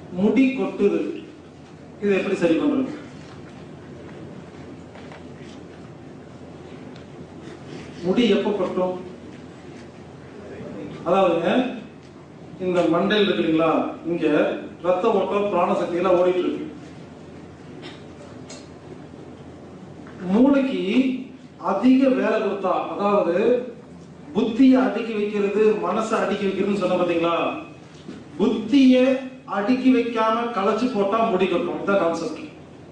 முடி கொட்டுது இது எப்படி சரி பண்றது முடி எப்ப கொட்டும் அதாவதுங்க இந்த மண்டையில் இருக்கு இல்லைங்களா இங்க ரத்த ஓட்டம் பிராண சக்தி எல்லாம் ஓடிட்டு இருக்கு மூளைக்கு அதிக வேலை கொடுத்தா அதாவது புத்திய அடுக்கி வைக்கிறது மனசை அடுக்கி வைக்கிறதுன்னு சொன்ன பாத்தீங்களா புத்திய அடுக்கி வைக்காம களைச்சு போட்டா முடி கொட்டும் இதான் கான்செப்ட்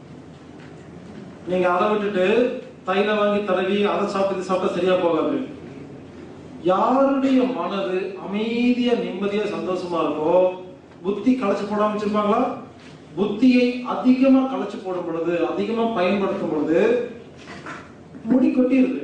நீங்க அதை விட்டுட்டு தைலம் வாங்கி தடவி அதை சாப்பிட்டு இது சாப்பிட்டா சரியா போகாது யாருடைய மனது அமைதியா நிம்மதியா சந்தோஷமா இருக்கோ புத்தி களைச்சு போடாம வச்சிருப்பாங்களா புத்தியை அதிகமா களைச்சு போடும் பொழுது அதிகமா பயன்படுத்தும் பொழுது முடி கொட்டிருது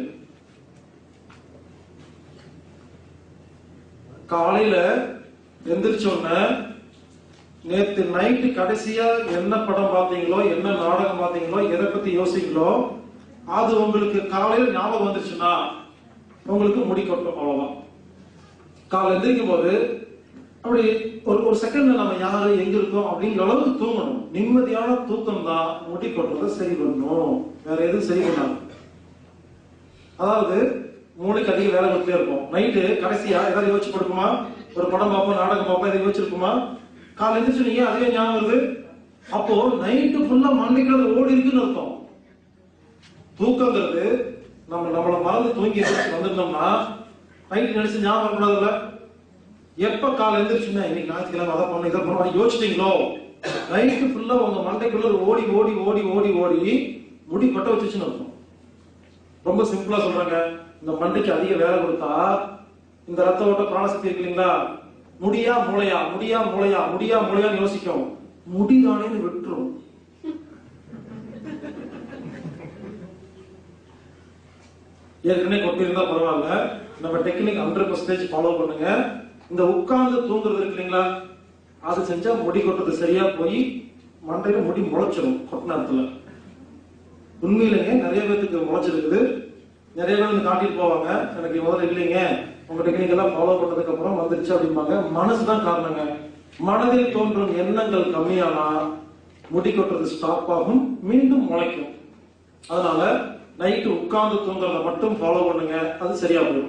காலையில எந்திரிச்ச உடனே நேத்து நைட்டு கடைசியா என்ன படம் பார்த்தீங்களோ என்ன நாடகம் பார்த்தீங்களோ எதை பத்தி யோசிங்களோ அது உங்களுக்கு காலையில ஞாபகம் வந்துருச்சுன்னா உங்களுக்கு முடி கொட்டும் அவ்வளவுதான் காலை எந்திரிக்கும் போது அப்படி ஒரு ஒரு செகண்ட்ல நம்ம யாரு எங்க இருக்கோம் அப்படிங்கிற அளவுக்கு தூங்கணும் நிம்மதியான தூக்கம் தான் முடி கொட்டுறதை சரி பண்ணணும் வேற எதுவும் சரி பண்ணாது அதாவது மூளைக்கு அதிக வேலை கொடுத்துட்டே இருக்கும் நைட்டு கடைசியா ஏதாவது யோசிச்சு கொடுக்குமா ஒரு படம் பார்ப்போம் நாடகம் பார்ப்போம் எதை யோசிச்சிருக்குமா காலை எந்திரிச்சு நீங்க அதுவே ஞாபகம் வருது அப்போ நைட்டு ஃபுல்லா மண்டைக்குள்ள ஓடி இருக்குன்னு அர்த்தம் தூக்கங்கிறது நம்ம நம்மள மறந்து தூங்கி எந்திரிச்சு வந்திருந்தோம்னா நைட்டு நினைச்சு ஞாபகம் வரக்கூடாதுல்ல எப்ப காலை எந்திரிச்சுன்னா இன்னைக்கு ஞாயிற்றுக்கிழமை அதை பண்ணணும் இதை பண்ணணும் அப்படி யோசிச்சிட்டீங்களோ நைட்டு ஃபுல்லா உங்க மண்டைக்குள்ள ஓடி ஓடி ஓடி ஓடி ஓடி முடி கொட்ட வச்சுச்சுன்னு அர்த்தம் ரொம்ப சிம்பிளா சொல்றாங்க இந்த மண்டைக்கு அதிக வேலை கொடுத்தா இந்த ரத்த ஓட்ட பிராணசக்தி இருக்கு இல்லைங்களா முடியா மூளையா முடியா மூளையா முடியா மூளையான்னு யோசிக்கும் முடிதானேன்னு விட்டுரும் ஏற்கனவே கொட்டி இருந்தா பரவாயில்ல நம்ம டெக்னிக் ஹண்ட்ரட் பர்சன்டேஜ் ஃபாலோ பண்ணுங்க இந்த உட்கார்ந்து தூங்குறது இருக்கு இல்லைங்களா அது செஞ்சா முடி கொட்டுறது சரியா போய் மண்டையில முடி முளைச்சிடும் கொட்ட நேரத்துல உண்மையிலேங்க நிறைய பேத்துக்கு முளைச்சிருக்குது நிறைய பேர் வந்து காட்டிட்டு போவாங்க எனக்கு முதல்ல இல்லைங்க உங்க டெக்னிக் எல்லாம் ஃபாலோ பண்ணதுக்கு அப்புறம் வந்துருச்சு அப்படிம்பாங்க மனசுதான் காரணங்க மனதில் தோன்றும் எண்ணங்கள் கம்மியானா முடி கொட்டுறது ஸ்டாப் ஆகும் மீண்டும் முளைக்கும் அதனால நைட்டு உட்கார்ந்து தூங்குறத மட்டும் ஃபாலோ பண்ணுங்க அது சரியா போயிடும்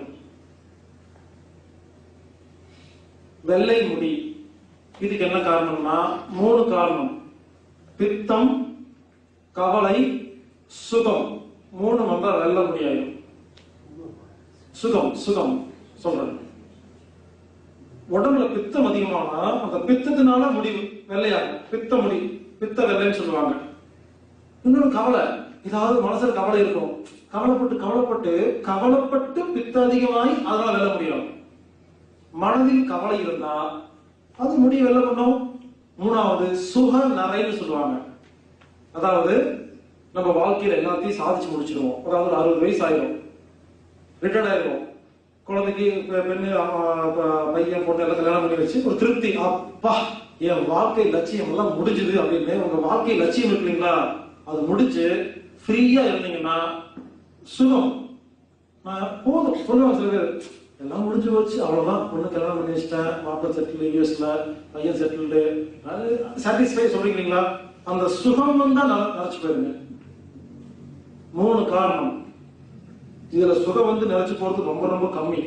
வெள்ளை முடி இதுக்கு என்ன காரணம்னா மூணு காரணம் பித்தம் கவலை சுகம் மூணு வந்தா வெல்ல முடியாது சுகம் சுகம் சொல்றேன் உடம்புல பித்தம் அதிகமானா அந்த பித்தத்தினால முடி வெள்ளையாகும் பித்த முடி பித்த வெள்ளைன்னு சொல்லுவாங்க இன்னொரு கவலை ஏதாவது மனசுல கவலை இருக்கும் கவலைப்பட்டு கவலைப்பட்டு கவலைப்பட்டு பித்த அதிகமாகி அதனால வெல்ல முடியும் மனதில் கவலை இருந்தா அது முடி வெல்ல பண்ணும் மூணாவது சுக நரைன்னு சொல்லுவாங்க அதாவது நம்ம வாழ்க்கையில எல்லாத்தையும் சாதிச்சு முடிச்சிருவோம் அதாவது ஒரு அறுபது வயசு ஆயிரும் ரிட்டையர்ட் ஆயிரும் குழந்தைக்கு பெ- பெண்ணு அம்மா, ப- பையன் பொண்ணு எல்லாம் கல்யாணம் பண்ணி வச்சு ஒரு திருப்தி அப்பா என் வாழ்க்கை லட்சியம் எல்லாம் முடிஞ்சது அப்படின்னு உங்க வாழ்க்கை லட்சியம் இருக்கு இல்லைங்களா அது முடிச்சு ஃப்ரீயா இருந்தீங்கன்னா சுகம் நான் போதும் சொல்லுவாங்க சில பேர் எல்லாம் முடிஞ்சு போச்சு அவ்வளவுதான் பொண்ணு கல்யாணம் பண்ணி வச்சிட்டேன் மாப்பிள்ளை செட்டில் யூஎஸ்ல பையன் செட்டில்டு சாட்டிஸ்ஃபை சொல்றீங்களா அந்த சுகம் வந்தா நினைச்சு போயிருங்க மூணு காரணம் இதுல சுகம் வந்து நினைச்சு போறது ரொம்ப ரொம்ப கம்மி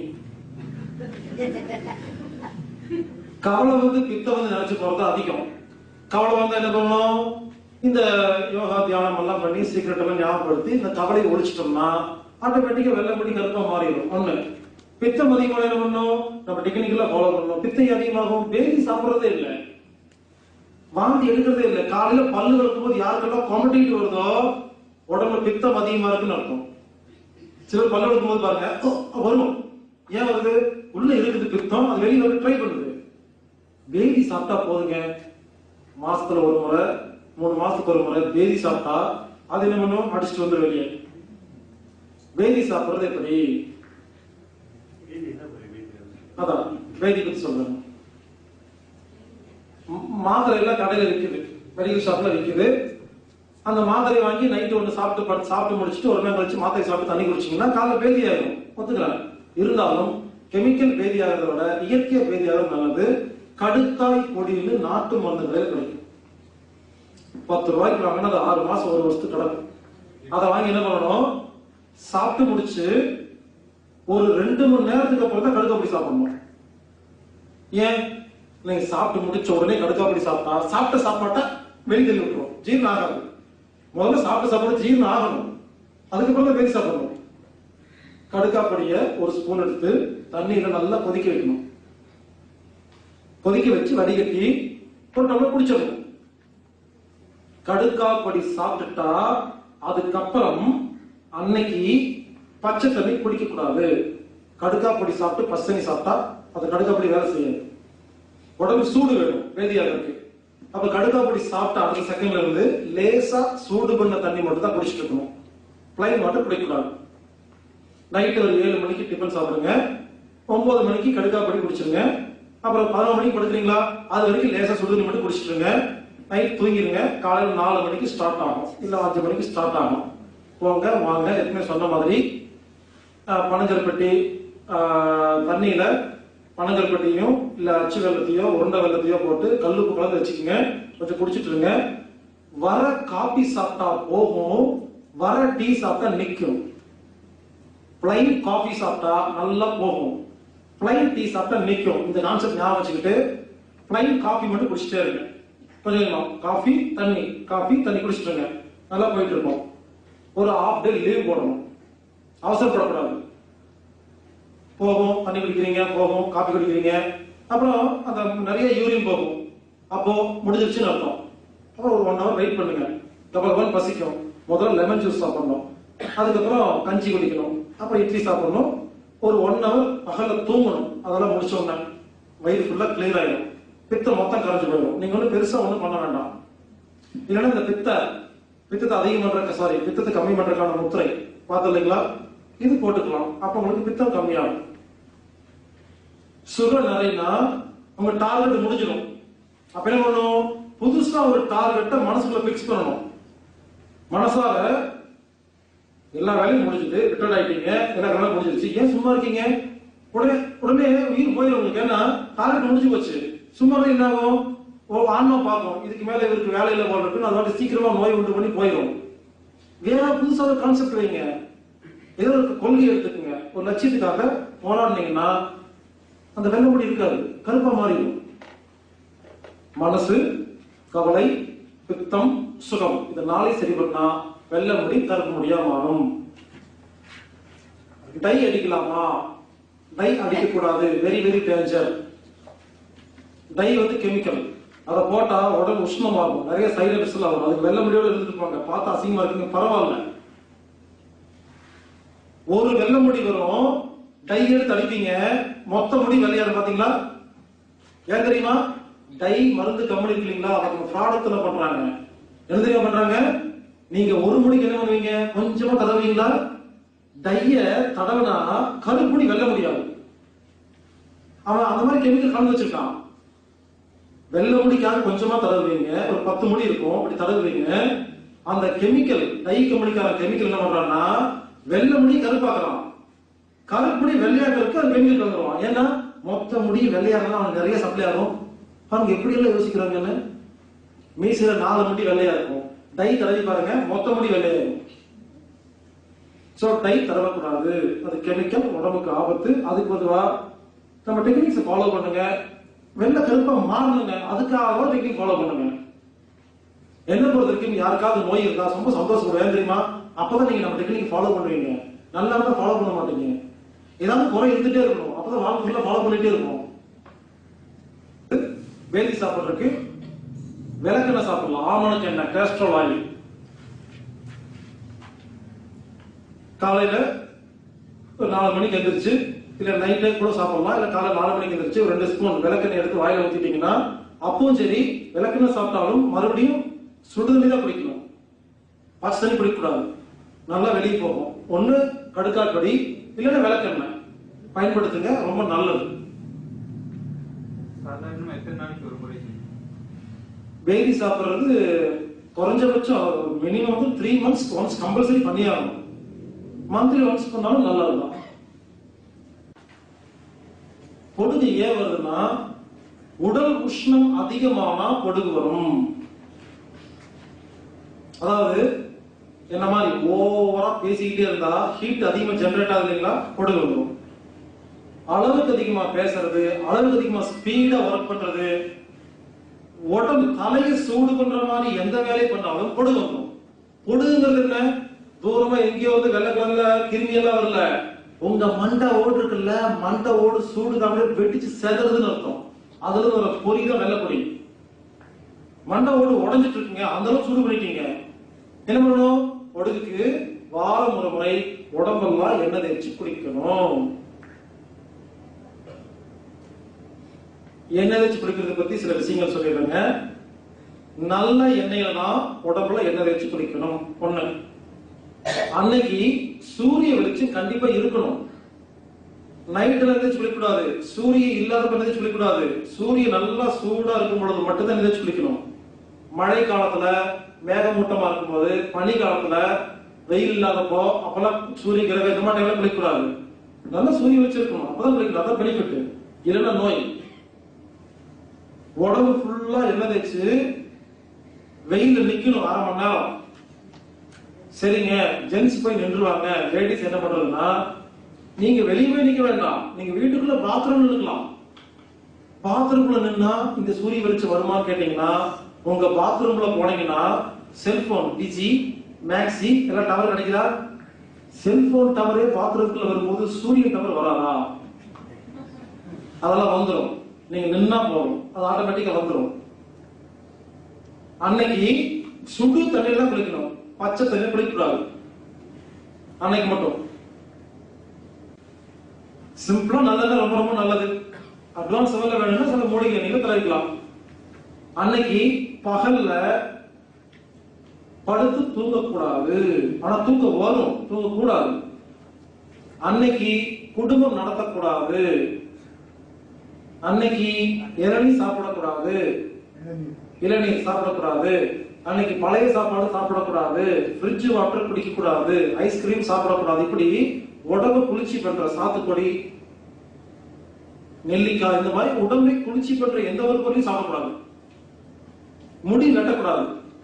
கவலை வந்து பித்த வந்து நினைச்சு போறது அதிகம் கவலை வந்து என்ன பண்ணணும் இந்த யோகா தியானம் எல்லாம் பண்ணி சீக்கிரட் எல்லாம் ஞாபகப்படுத்தி இந்த கவலையை ஒழிச்சிட்டோம்னா ஆட்டோமேட்டிக்கா வெள்ளப்படி கருப்பா மாறிடும் ஒண்ணு பித்தம் அதிகமாக என்ன பண்ணணும் நம்ம டெக்னிக்கலா ஃபாலோ பண்ணணும் பித்தை அதிகமாகும் பேசி சாப்பிடுறதே இல்லை வாந்தி எடுக்கிறதே இல்லை காலையில பல்லு விளக்கும் போது யாருக்கெல்லாம் கொமட்டிட்டு வருதோ உடம்புல பித்தம் அதிகமா இருக்குன்னு அர்த்தம் சிலர் பல்லு விளக்கும் போது பாருங்க "ஓ, வரும் ஏன் வருது உள்ள இருக்குது பித்தம் அது வெளியில வந்து ட்ரை பண்ணுது பேதி சாப்பிட்டா போதுங்க மாசத்துல ஒரு முறை மூணு மாசத்துக்கு ஒரு முறை பேதி சாப்பிட்டா அது என்ன பண்ணும் அடிச்சுட்டு வந்து வெளியே பேதி சாப்பிடுறது எப்படி அதான் பேதி பத்தி சொல்றேன் ம- மாத்திரை எல்லாம் கடையில விக்குது மெடிக்கல் ஷாப்ல விக்குது அந்த மாத்திரை வாங்கி நைட்டு ஒண்ணு சாப்பிட்டு படுத்து சாப்பிட்டு முடிச்சுட்டு ஒரு நேரம் கழிச்சு மாத்திரை சாப்பிட்டு தண்ணி குடிச்சீங்கன்னா காலைல பேதி ஆயிடும் ஒத்துக்கிறேன் இருந்தாலும் கெமிக்கல் பேதி ஆகிறத விட இயற்கை பேதி ஆகிறது நல்லது கடுக்காய் பொடின்னு நாட்டு மருந்து கடையில் கிடைக்கும் பத்து ரூபாய்க்கு வாங்கினா அது ஆறு மாசம் ஒரு வருஷத்துக்கு கிடக்கும் அதை வாங்கி என்ன பண்ணணும் சாப்பிட்டு முடிச்சு ஒரு ரெண்டு மணி நேரத்துக்கு அப்புறம் தான் கடுக்கா பொடி சாப்பிடணும் ஏன் நீங்க சாப்பிட்டு முடிச்ச உடனே கடுக்கா பொடி சாப்பிட்டா சாப்பிட்ட சாப்பாட்டை வெளித்தள்ளி விட்டுரும் ஜீரணம் ஆகாது முதல்ல சாப்பிட்ட சாப்பாடு ஜீரணம் ஆகணும் அதுக்கப்புறம் தான் வெளி சாப்பிடணும் கடுக்கா பொடியை ஒரு ஸ்பூன் எடுத்து தண்ணியில நல்லா கொதிக்க வைக்கணும் கொதிக்க வச்சு வடிகட்டி ஒரு டம்ளர் குடிச்சிடணும் கடுக்கா பொடி சாப்பிட்டுட்டா அதுக்கப்புறம் அன்னைக்கு பச்சை தண்ணி குடிக்க கூடாது கடுக்கா பொடி சாப்பிட்டு பச்சை தண்ணி சாப்பிட்டா அது கடுக்கா பொடி வேலை செய்யாது உடம்பு சூடு வேணும் வேதியாக இருக்கு அப்ப கடுக்கா பொடி சாப்பிட்ட அடுத்த செகண்ட்ல இருந்து லேசா சூடு பண்ண தண்ணி மட்டும் தான் குடிச்சிட்டு இருக்கணும் பிளைன் வாட்டர் குடிக்கக்கூடாது நைட்டு ஒரு ஏழு மணிக்கு டிஃபன் சாப்பிடுங்க ஒன்பது மணிக்கு கடுக்கா பொடி குடிச்சிருங்க அப்புறம் பதினொரு மணிக்கு படுக்கிறீங்களா அது வரைக்கும் லேசா சுடுதண்ணி மட்டும் குடிச்சிட்டுருங்க நைட் தூங்கிடுங்க காலையில் நாலு மணிக்கு ஸ்டார்ட் ஆகும் இல்ல அஞ்சு மணிக்கு ஸ்டார்ட் ஆகும் போங்க வாங்க ஏற்கனவே சொன்ன மாதிரி ஆஹ், பனங்கல்பட்டி ஆஹ், தண்ணியில பனங்கல்பட்டியும் இல்ல அச்சு வெள்ளத்தையோ உருண்டை வெள்ளத்தையோ போட்டு கல்லுப்பு கலந்து வச்சுக்கோங்க கொஞ்சம் குடிச்சிட்டு இருங்க வர காபி சாப்பிட்டா போகும் வர டீ சாப்பிட்டா நிக்கும் பிளைன் காஃபி சாப்பிட்டா நல்லா போகும் பிளைன் டீ சாப்பிட்டா நிக்கும் இந்த கான்செப்ட் ஞாபகம் வச்சுக்கிட்டு பிளைன் காஃபி மட்டும் குடிச்சிட்டே இருங்க கொஞ்சம் கொஞ்சமா காஃபி தண்ணி காஃபி தண்ணி குடிச்சிட்டு இருங்க நல்லா போயிட்டு இருக்கும் ஒரு ஹாஃப் டே லீவ் போடணும் அவசரப்படக்கூடாது போகும் தண்ணி குடிக்கிறீங்க போகும் காஃபி குடிக்கிறீங்க அப்புறம் அந்த நிறைய யூரின் போகும் அப்போ முடிஞ்சிருச்சுன்னு அர்த்தம் அப்புறம் ஒரு ஒன் ஹவர் வெயிட் பண்ணுங்க கபகபன் பசிக்கும் முதல்ல லெமன் ஜூஸ் சாப்பிடணும் அதுக்கப்புறம் கஞ்சி குடிக்கணும் அப்புறம் இட்லி சாப்பிடணும் ஒரு ஒன் ஹவர் பகல்ல தூங்கணும் அதெல்லாம் முடிச்ச உடனே வயிறு ஃபுல்லா கிளியர் ஆயிடும் பித்தம் மொத்தம் கரைஞ்சு போயிடும் நீங்க ஒன்றும் பெருசா ஒன்றும் பண்ண வேண்டாம் இல்லைன்னா இந்த பித்த பித்தத்தை அதிகம் பண்ற சாரி பித்தத்தை கம்மி பண்றதுக்கான முத்திரை பார்த்தோம் இல்லைங்களா இது போட்டுக்கலாம் அப்ப உங்களுக்கு பித்தம் கம்மியாகும் சுகர் நிறையனா உங்க டார்கெட் முடிஞ்சிடும் அப்ப என்ன பண்ணணும் புதுசா ஒரு டார்கெட்டை மனசுக்குள்ள பிக்ஸ் பண்ணணும் மனசார எல்லா வேலையும் முடிஞ்சது ரிட்டர்ன் ஆயிட்டீங்க எல்லா வேலையும் முடிஞ்சிருச்சு ஏன் சும்மா இருக்கீங்க உடனே உடனே உயிர் போயிடும் உங்களுக்கு ஏன்னா டார்கெட் முடிஞ்சு போச்சு சும்மா இருந்தா என்ன ஆகும் ஓ ஆன்மா பார்க்கும் இதுக்கு மேல இவருக்கு வேலை இல்லை போல இருக்குன்னு அதோட சீக்கிரமா நோய் உண்டு பண்ணி போயிடும் வேற புதுசா ஒரு கான்செப்ட் வைங்க ஏதோ ஒரு கொள்கை எடுத்துக்கோங்க ஒரு லட்சியத்துக்காக போராடினீங்கன்னா அந்த வெள்ள முடி இருக்காது கருப்பா மாறிடும் மனசு கவலை பித்தம் சுகம் இந்த நாளை சரி பண்ணா வெள்ள முடி கருப்பு முடியா மாறும் டை அடிக்கலாமா டை அடிக்க கூடாது வெரி வெரி டேஞ்சர் டை வந்து கெமிக்கல் அதை போட்டா உடம்பு உஷ்ணமாகும் நிறைய சைடு எஃபெக்ட்ஸ் ஆகும் அதுக்கு வெள்ள முடியோட இருந்துருப்பாங்க பார்த்தா அசிங்கமா இருக்குங்க பரவாயில்ல ஒரு வெள்ள முடி வரும் டை எடுத்து அடிப்பீங்க மொத்த முடி வெள்ளையாரு பாத்தீங்களா ஏன் தெரியுமா டை மருந்து கம்பெனி இருக்கு இல்லைங்களா அவங்க ப்ராடக்ட்ல பண்றாங்க என்ன தெரியுமா பண்றாங்க நீங்க ஒரு முடிக்கு என்ன பண்ணுவீங்க கொஞ்சமா தடவீங்களா டைய தடவினா கருப்புடி வெல்ல முடியாது அவன் அந்த மாதிரி கெமிக்கல் கலந்து வச்சிருக்கான் வெள்ளை முடிக்காக கொஞ்சமா தடவுவீங்க ஒரு பத்து முடி இருக்கும் அப்படி தடவுவீங்க அந்த கெமிக்கல் டை கம்பெனிக்கார கெமிக்கல் என்ன பண்றான்னா வெள்ளை முடி கருப்பாக்குறான் கருப்புடி வெள்ளையாக்கிறதுக்கு அது கெமிக்கல் கலந்துருவான் ஏன்னா மொத்த முடி வெள்ளையாகலாம் அவனுக்கு நிறைய சப்ளை ஆகும் பாருங்க எப்படி எல்லாம் யோசிக்கிறாங்கன்னு மீசில நாலு முடி வெள்ளையா இருக்கும் டை தடவி பாருங்க மொத்த முடி வெள்ளையாகும் சோ டை தடவக்கூடாது அது கெமிக்கல் உடம்புக்கு ஆபத்து அதுக்கு பொதுவா நம்ம டெக்னிக்ஸ் ஃபாலோ பண்ணுங்க வெள்ளை கருப்பா மாறணுங்க அதுக்காக டெக்னிக் ஃபாலோ பண்ணுங்க என்ன பொறுத்த வரைக்கும் யாருக்காவது நோய் இருக்கா ரொம்ப சந்தோஷப்படுவேன் தெரியுமா அப்பதான் நீங்க நம்ம டெக்னிக் ஃபாலோ பண்ணுவீங்க நல்லா இருந்தா ஃபாலோ பண்ண மாட்டீங்க ஏதாவது குறை இருந்துட்டே இருக்கணும் அப்பதான் வாழ்க்கை ஃபுல்லா ஃபாலோ பண்ணிட்டே இருக்கணும் வேலி சாப்பிடுறதுக்கு விளக்கெண்ணெய் சாப்பிடலாம் ஆமணக்கு எண்ணெய் கேஸ்ட்ரோல் ஆயில் காலையில ஒரு நாலு மணிக்கு எந்திரிச்சு இல்ல நைட்டே கூட சாப்பிடலாம் இல்ல காலை நாலு மணிக்கு எந்திரிச்சு ஒரு ரெண்டு ஸ்பூன் விளக்கெண்ணெய் எடுத்து வாயில ஊத்திட்டீங்கன்னா அப்பவும் சரி விளக்கெண்ணெய் சாப்பிட்டாலும் மறுபடியும் சுடுதண்ணி தான் குடிக்கணும் பச்சை தண்ணி குடிக்கக்கூடாது நல்லா வெளியே போகும் ஒண்ணு கடுக்கால் படி இல்லைன்னா விளக்கெண்ணெய் பயன்படுத்துங்க ரொம்ப நல்லது சாதாரணமா எத்தனை நாளைக்கு ஒரு முறை செய்யணும்? பேபி சாப்பிடுறது குறைஞ்சபட்சம் மினிமம் வந்து த்ரீ மந்த்ஸ் ஒன்ஸ் கம்பல்சரி பண்ணியாகணும் மந்த்லி ஒன்ஸ் பண்ணாலும் நல்லதுதான் பொழுது ஏன் வருதுன்னா உடல் உஷ்ணம் அதிகமானா பொடுகு வரும் அதாவது என்ன மாதிரி ஓவரா பேசிக்கிட்டே இருந்தா ஹீட் அதிகமா ஜெனரேட் ஆகுது இல்லைங்களா பொடுகு வந்துடும் அளவுக்கு அதிகமா பேசுறது அளவுக்கு அதிகமா ஸ்பீடா ஒர்க் பண்றது உடம்பு தலையை சூடு பண்ற மாதிரி எந்த வேலையை பண்ணாலும் பொடுகு வந்துடும் பொடுகுங்கிறது என்ன தூரமா எங்கேயோ வந்து வெள்ளை கலர்ல கிருமி எல்லாம் வரல உங்க மண்டை ஓடு இருக்குல்ல மண்டை ஓடு சூடு தான் வெட்டிச்சு செதறதுன்னு அர்த்தம் அதுல இருந்து ஒரு பொறி தான் வெள்ளை பொறி மண்டை ஓடு உடைஞ்சிட்டு இருக்குங்க அந்த அளவுக்கு சூடு பண்ணிட்டீங்க என்ன பண்ணணும் பொடுகுக்கு வாரம் ஒரு முறை உடம்பெல்லாம் எண்ணெய் தேய்ச்சி குளிக்கணும் எண்ணெய் தேய்ச்சி குளிக்கிறத பத்தி சில விஷயங்கள் சொல்லிடுறேங்க நல்ல எண்ணெயில தான் உடம்புல எண்ணெய் தேய்ச்சி குளிக்கணும் ஒண்ணு அன்னைக்கு சூரிய வெளிச்சம் கண்டிப்பா இருக்கணும் நைட்ல எந்திரிச்சு குளிக்கக்கூடாது சூரியன் இல்லாத எந்திரிச்சு குளிக்கக்கூடாது சூரியன் நல்லா சூடா இருக்கும் பொழுது மட்டும்தான் எந்திரிச்சு குளிக்கணும் மழை காலத்துல மேகமூட்டமா இருக்கும்போது பனி காலத்துல வெயில் இல்லாதப்போ அப்பெல்லாம் சூரிய கிரகம் இந்த மாதிரி டைம்ல குளிக்கக்கூடாது நல்லா சூரிய வச்சிருக்கணும் அப்பதான் குளிக்கணும் அதான் பெனிஃபிட் இல்லைன்னா நோய் உடம்பு ஃபுல்லா எண்ணெய் தேய்ச்சு வெயில்ல நிக்கணும் அரை மணி நேரம் சரிங்க ஜென்ஸ் போய் நின்றுவாங்க லேடிஸ் என்ன பண்றதுன்னா நீங்க வெளியவே நிக்க வேண்டாம் நீங்க வீட்டுக்குள்ள பாத்ரூம் நின்னுக்கலாம் பாத்ரூம்ல நின்னா இந்த சூரிய வெளிச்சம் வருமான்னு கேட்டீங்கன்னா உங்க பாத்ரூம்ல போனீங்கன்னா செல்போன் டிஜி மேக்ஸி எல்லாம் டவர் கிடைக்குதா செல்போன் டவரே பாத்ரூம்குள்ள வரும்போது சூரிய டவர் வராதா அதெல்லாம் வந்துடும் நீங்க நின்னா போதும் அது ஆட்டோமேட்டிக்கா வந்துடும் அன்னைக்கு சுடு தண்ணியில தான் குளிக்கணும் பச்சை தண்ணி குளிக்கக்கூடாது அன்னைக்கு மட்டும் சிம்பிளா நல்லது ரொம்ப ரொம்ப நல்லது அட்வான்ஸ் லெவல்ல வேணும்னா சில மூலிகை நீங்க தயாரிக்கலாம் அன்னைக்கு பகல்ல படுத்து தூங்கக்கூடாது ஆனா தூக்கம் வரும் தூங்க கூடாது அன்னைக்கு குடும்பம் நடத்தக்கூடாது அன்னைக்கு இளநீ சாப்பிடக்கூடாது இளநீர் சாப்பிடக்கூடாது அன்னைக்கு பழைய சாப்பாடு சாப்பிடக்கூடாது ஃப்ரிட்ஜ் வாட்டர் குடிக்க கூடாது ஐஸ்கிரீம் சாப்பிடக்கூடாது இப்படி உடம்பு குளிர்ச்சி பண்ற சாத்துக்குடி நெல்லிக்காய் இந்த மாதிரி உடம்பை குளிர்ச்சி பண்ற எந்த ஒரு பொருளையும் சாப்பிடக்கூடாது முடி வெட்டக்கூடாது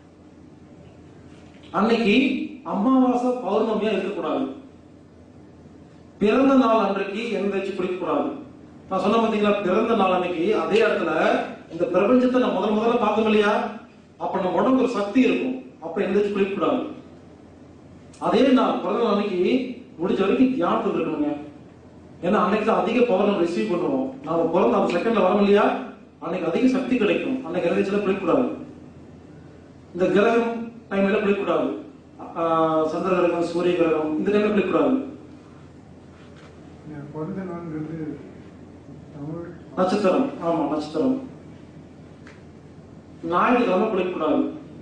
அன்னைக்கு அமாவாசை பௌர்ணமியா இருக்கக்கூடாது பிறந்த நாள் அன்றைக்கு எண்ணெய் தேய்ச்சி குளிக்க கூடாது நான் சொன்ன பாத்தீங்களா பிறந்த நாள் அன்னைக்கு அதே இடத்துல இந்த பிரபஞ்சத்தை நான் முதல் முதல்ல பார்த்தோம் இல்லையா அப்ப நம்ம உடம்புல ஒரு சக்தி இருக்கும் அப்ப எண்ணெய் தேய்ச்சி குளிக்க கூடாது அதே நாள் பிறந்த நாள் அன்னைக்கு முடிஞ்ச வரைக்கும் தியானத்தில் இருக்கணுங்க ஏன்னா அன்னைக்கு தான் அதிக பவர் நம்ம ரிசீவ் பண்ணுவோம் நாம பிறந்த அந்த செகண்ட்ல வரோம் இல்லையா அன்னைக்கு அதிக சக்தி கிடைக்கும் அன்னைக்கு எண்ணெய் தேய்ச்சில குளிக்கக்கூடாது இந்த கிரகம் டைம்ல குளிக்கக்கூடாது ஆஹ் சந்திர கிரகம் சூரிய கிரகம் இந்த டைம்ல குளிக்கக்கூடாது என் பிறந்த நாள்ங்கிறது தமிழ் நட்சத்திரம் ஆமா நட்சத்திரம் ஞாயிற்றுக்கிழமை குளிக்கக்கூடாது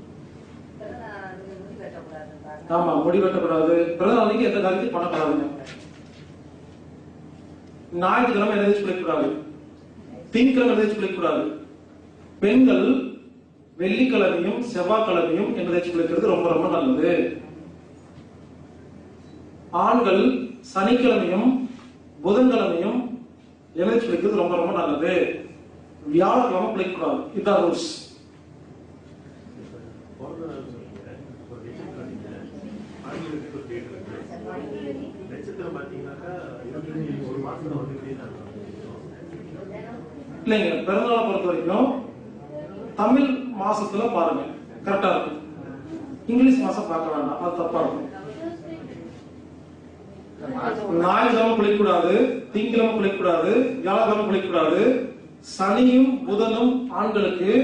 ஆமா முடி வெட்டக்கூடாது பிறந்த நாளைக்கு எந்த காரியத்தையும் பண்ணக்கூடாதுங்க ஞாயிற்றுக்கிழமை எதிர்த்து குளிக்கக்கூடாது திங்கக்கிழமை எதிர்த்து குளிக்கக்கூடாது பெண்கள் வெள்ளிக்கிழமையும் செவ்வாய்க்கிழமையும் எண்ணெய் தேய்ச்சி குளிக்கிறது ரொம்ப ரொம்ப நல்லது ஆண்கள் சனிக்கிழமையும் புதன்கிழமையும் எண்ணெய் தேய்ச்சி குளிக்கிறது ரொம்ப ரொம்ப நல்லது வியாழக்கிழமை குளிக்கக்கூடாது இதுதான் ரூல்ஸ் பிறந்த நாள் சொன்னீங்க. ஒரு நட்சத்திரம் சொன்னீங்க. ஆண்களுக்கு ஒரு date இருக்கு. நட்சத்திரம் பார்த்தீங்கன்னாக்கா இருபத்தி ஒரு மாசத்துல வந்துக்கிட்டே தான் இருக்கும். இல்லைங்க பிறந்தநாளை பொறுத்த வரைக்கும் தமிழ் மாசத்துல பாருங்க கரெக்டா இருக்கும் இங்கிலீஷ் மாசம் பார்க்க வேண்டாம் அது தப்பா இருக்கும் ஞாயிற்றுக்கிழமை குளிக்கக்கூடாது திங்கிழமை குளிக்கக்கூடாது வியாழக்கிழமை குளிக்கக்கூடாது சனியும் புதனும் ஆண்களுக்கு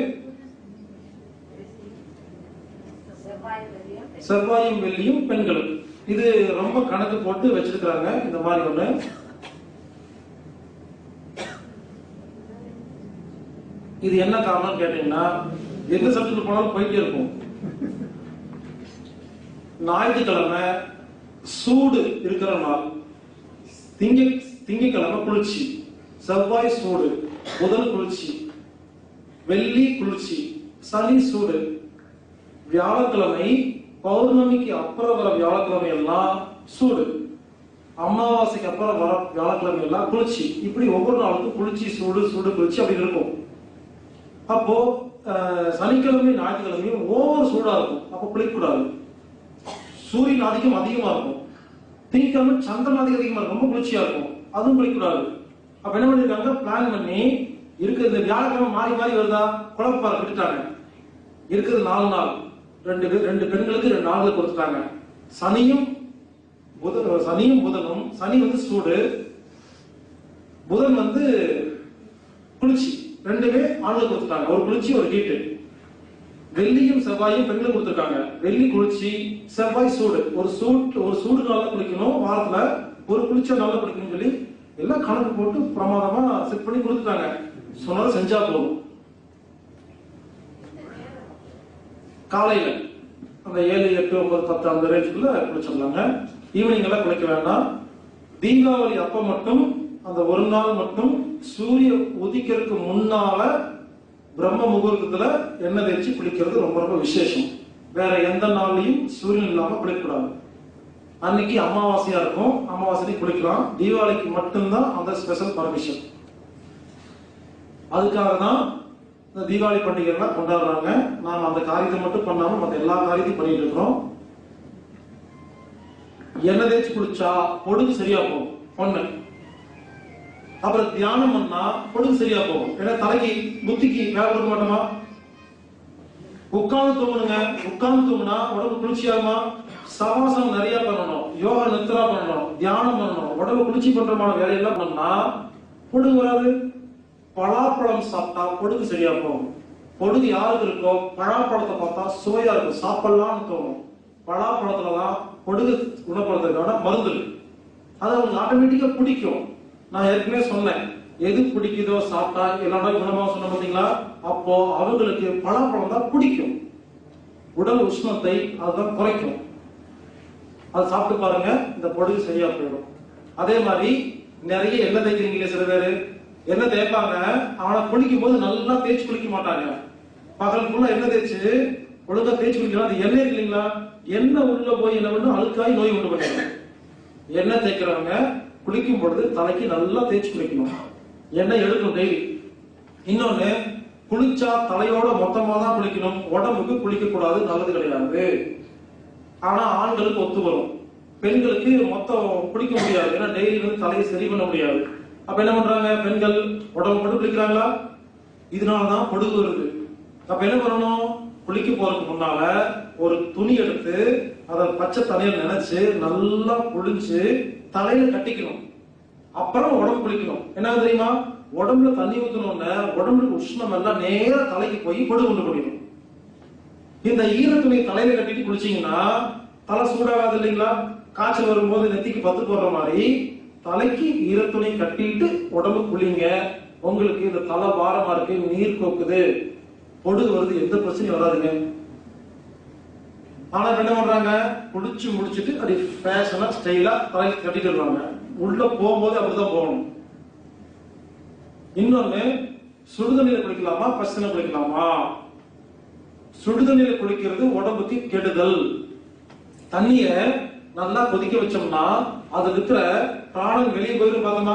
செவ்வாயும் வெள்ளியும் பெண்களுக்கு இது ரொம்ப கணக்கு போட்டு வச்சிருக்கிறாங்க இந்த மாதிரி ஒண்ணு இது என்ன காரணம் கேட்டீங்கன்னா எந்த சப்ஜெக்ட் போனாலும் போயிட்டே இருக்கும் ஞாயிற்றுக்கிழமை சூடு இருக்கிற நாள் திங்க திங்கக்கிழமை குளிர்ச்சி செவ்வாய் சூடு புதன் குளிர்ச்சி வெள்ளி குளிர்ச்சி சனி சூடு வியாழக்கிழமை பௌர்ணமிக்கு அப்புறம் வர வியாழக்கிழமை எல்லாம் சூடு அமாவாசைக்கு அப்புறம் வர வியாழக்கிழமை எல்லாம் குளிர்ச்சி இப்படி ஒவ்வொரு நாளுக்கும் குளிர்ச்சி சூடு சூடு குளிர்ச்சி அப்படி இருக்கும் அப்போ அஹ், சனிக்கிழமையும் ஞாயிற்றுக்கிழமையும் ஓவர் சூடா இருக்கும் அப்போ குளிக்கக்கூடாது சூரியன் ஆதிக்கம் அதிகமா இருக்கும் திங்கக்கிழமை சந்திரன் ஆதிக்கம் அதிகமா இருக்கும் ரொம்ப குளிர்ச்சியா இருக்கும் அதுவும் குளிக்கக்கூடாது அப்ப என்ன பண்ணிருக்காங்க பிளான் பண்ணி இருக்கு இந்த வியாழக்கிழமை மாறி மாறி வருதா குழப்பார விட்டுட்டாங்க இருக்குது நாலு நாள் ரெண்டு பேர் ரெண்டு பெண்களுக்கு ரெண்டு நாள்கள் கொடுத்துட்டாங்க சனியும் புதன் சனியும் புதனும் சனி வந்து சூடு புதன் வந்து குளிர்ச்சி ரெண்டுமே ஆண்கள் கொடுத்துட்டாங்க ஒரு குளிர்ச்சி ஒரு ஹீட்டு வெள்ளியும் செவ்வாயும் பெண்களுக்கு கொடுத்துருக்காங்க வெள்ளி குளிர்ச்சி செவ்வாய் சூடு ஒரு சூட் ஒரு சூடு நாள்ல குளிக்கணும் வாரத்துல ஒரு குளிச்ச நாள்ல குளிக்கணும்னு சொல்லி எல்லாம் கணக்கு போட்டு பிரமாதமா செட் பண்ணி கொடுத்துட்டாங்க சொன்னதை செஞ்சா போதும் காலையில அந்த ஏழு எட்டு ஒன்பது பத்து அந்த ரேஞ்சுக்குள்ள குளிச்சிடலாங்க ஈவினிங் எல்லாம் குளிக்க வேண்டாம் தீபாவளி அப்ப மட்டும் அந்த ஒரு நாள் மட்டும் சூரிய உதிக்கிறதுக்கு முன்னால பிரம்ம முகூர்த்தத்துல எண்ணெய் தேய்ச்சி குளிக்கிறது ரொம்ப ரொம்ப விசேஷம் வேற எந்த நாள்லயும் சூரியன் இல்லாம குளிக்கக்கூடாது அன்னைக்கு அமாவாசையா இருக்கும் அமாவாசைக்கு குளிக்கலாம் தீபாவளிக்கு மட்டும்தான் அந்த ஸ்பெஷல் பர்மிஷன் அதுக்காக தான் இந்த தீபாவளி பண்டிகை எல்லாம் கொண்டாடுறாங்க நாம் அந்த காரியத்தை மட்டும் பண்ணாம மத்த எல்லா காரியத்தையும் பண்ணிட்டு இருக்கிறோம் எண்ணெய் தேய்ச்சி குளிச்சா பொழுது சரியா போகும் ஒண்ணு அப்புறம் தியானம் பண்ணா பொழுது சரியா போகும் ஏன்னா தலைக்கு புத்திக்கு வேலை கொடுக்க மாட்டோமா உட்கார்ந்து தூங்கணுங்க உட்கார்ந்து தூங்கினா உடம்பு குளிர்ச்சியாகுமா சவாசம் நிறைய பண்ணணும் யோகா நித்ரா பண்ணணும் தியானம் பண்ணணும் உடம்பு குளிர்ச்சி பண்றமான வேலையெல்லாம் பண்ணா பொழுது வராது பலாப்பழம் சாப்பிட்டா பொழுது சரியா போகும் பொழுது யாருக்கு இருக்கோ பலாப்பழத்தை பார்த்தா சுவையா இருக்கும் சாப்பிடலாம்னு தோணும் பலாப்பழத்துலதான் பொழுது குணப்படுறதுக்கான மருந்து இருக்கு அது அவங்களுக்கு ஆட்டோமேட்டிக்கா பிடிக்கும் நான் ஏற்கனவே சொன்னேன் எது பிடிக்குதோ சாப்பிட்டா எல்லாமே குணமா சொன்ன பாத்தீங்களா அப்போ அவங்களுக்கு பலாப்பழம் தான் பிடிக்கும் உடல் உஷ்ணத்தை அதுதான் குறைக்கும் அது சாப்பிட்டு பாருங்க இந்த பொழுது சரியா போயிடும் அதே மாதிரி நிறைய எண்ணெய் தேய்க்கிறீங்களே சில பேரு எண்ணெய் தேய்ப்பாங்க ஆனா குளிக்கும் போது நல்லா தேய்ச்சி குளிக்க மாட்டாங்க பகல் ஃபுல்லா எண்ணெய் தேய்ச்சு ஒழுங்கா தேய்ச்சி குளிக்கலாம் அது எண்ணெய் இருக்கு இல்லைங்களா எண்ணெய் உள்ள போய் என்ன பண்ணும் அழுக்காய் நோய் உண்டு பண்ணிடும் எண்ணெய் தேய்க்கிறவங்க குளிக்கும் பொழுது தலைக்கு நல்லா தேய்ச்சி குளிக்கணும் எண்ணெய் எடுக்கணும் டெய்லி இன்னொன்னு குளிச்சா தலையோட மொத்தமா தான் குளிக்கணும் உடம்புக்கு குளிக்க கூடாது நல்லது கிடையாது ஆனா ஆண்களுக்கு ஒத்து வரும் பெண்களுக்கு மொத்தம் குளிக்க முடியாது ஏன்னா டெய்லி வந்து தலையை சரி பண்ண முடியாது அப்ப என்ன பண்றாங்க பெண்கள் உடம்பு மட்டும் குளிக்கிறாங்களா இதனாலதான் பொடுகு வருது அப்ப என்ன பண்ணணும் குளிக்க போறதுக்கு முன்னால ஒரு துணி எடுத்து அதை பச்சை தலையில நினைச்சு நல்லா புழிஞ்சு தலையில கட்டிக்கணும் அப்புறம் உடம்பு குளிக்கணும் என்ன தெரியுமா உடம்புல தண்ணி ஊத்தணும்னு உடம்புல உஷ்ணம் எல்லாம் நேரா தலைக்கு போய் பொடு கொண்டு போயிடும் இந்த ஈர துணி தலையில கட்டிட்டு குளிச்சீங்கன்னா தலை சூடாகாது இல்லைங்களா காய்ச்சல் வரும்போது நெத்திக்கு பத்து போடுற மாதிரி தலைக்கு ஈர துணி கட்டிட்டு உடம்பு குளிங்க உங்களுக்கு இந்த தலை பாரமா இருக்கு நீர் கோக்குது பொடுகு வருது எந்த பிரச்சனையும் வராதுங்க ஆனா இப்ப என்ன பண்றாங்க குளிச்சு முடிச்சிட்டு அப்படி ஃபேஷனா ஸ்டைலா தலைக்கு கட்டிட்டு வருவாங்க உள்ள போகும்போது அப்படிதான் போகணும் இன்னொன்னு சுடுதண்ணில குளிக்கலாமா பசங்க குளிக்கலாமா சுடுதண்ணில குளிக்கிறது உடம்புக்கு கெடுதல் தண்ணிய நல்லா கொதிக்க வச்சோம்னா அது இருக்கிற பிராணம் வெளியே போயிடும் பார்த்தோமா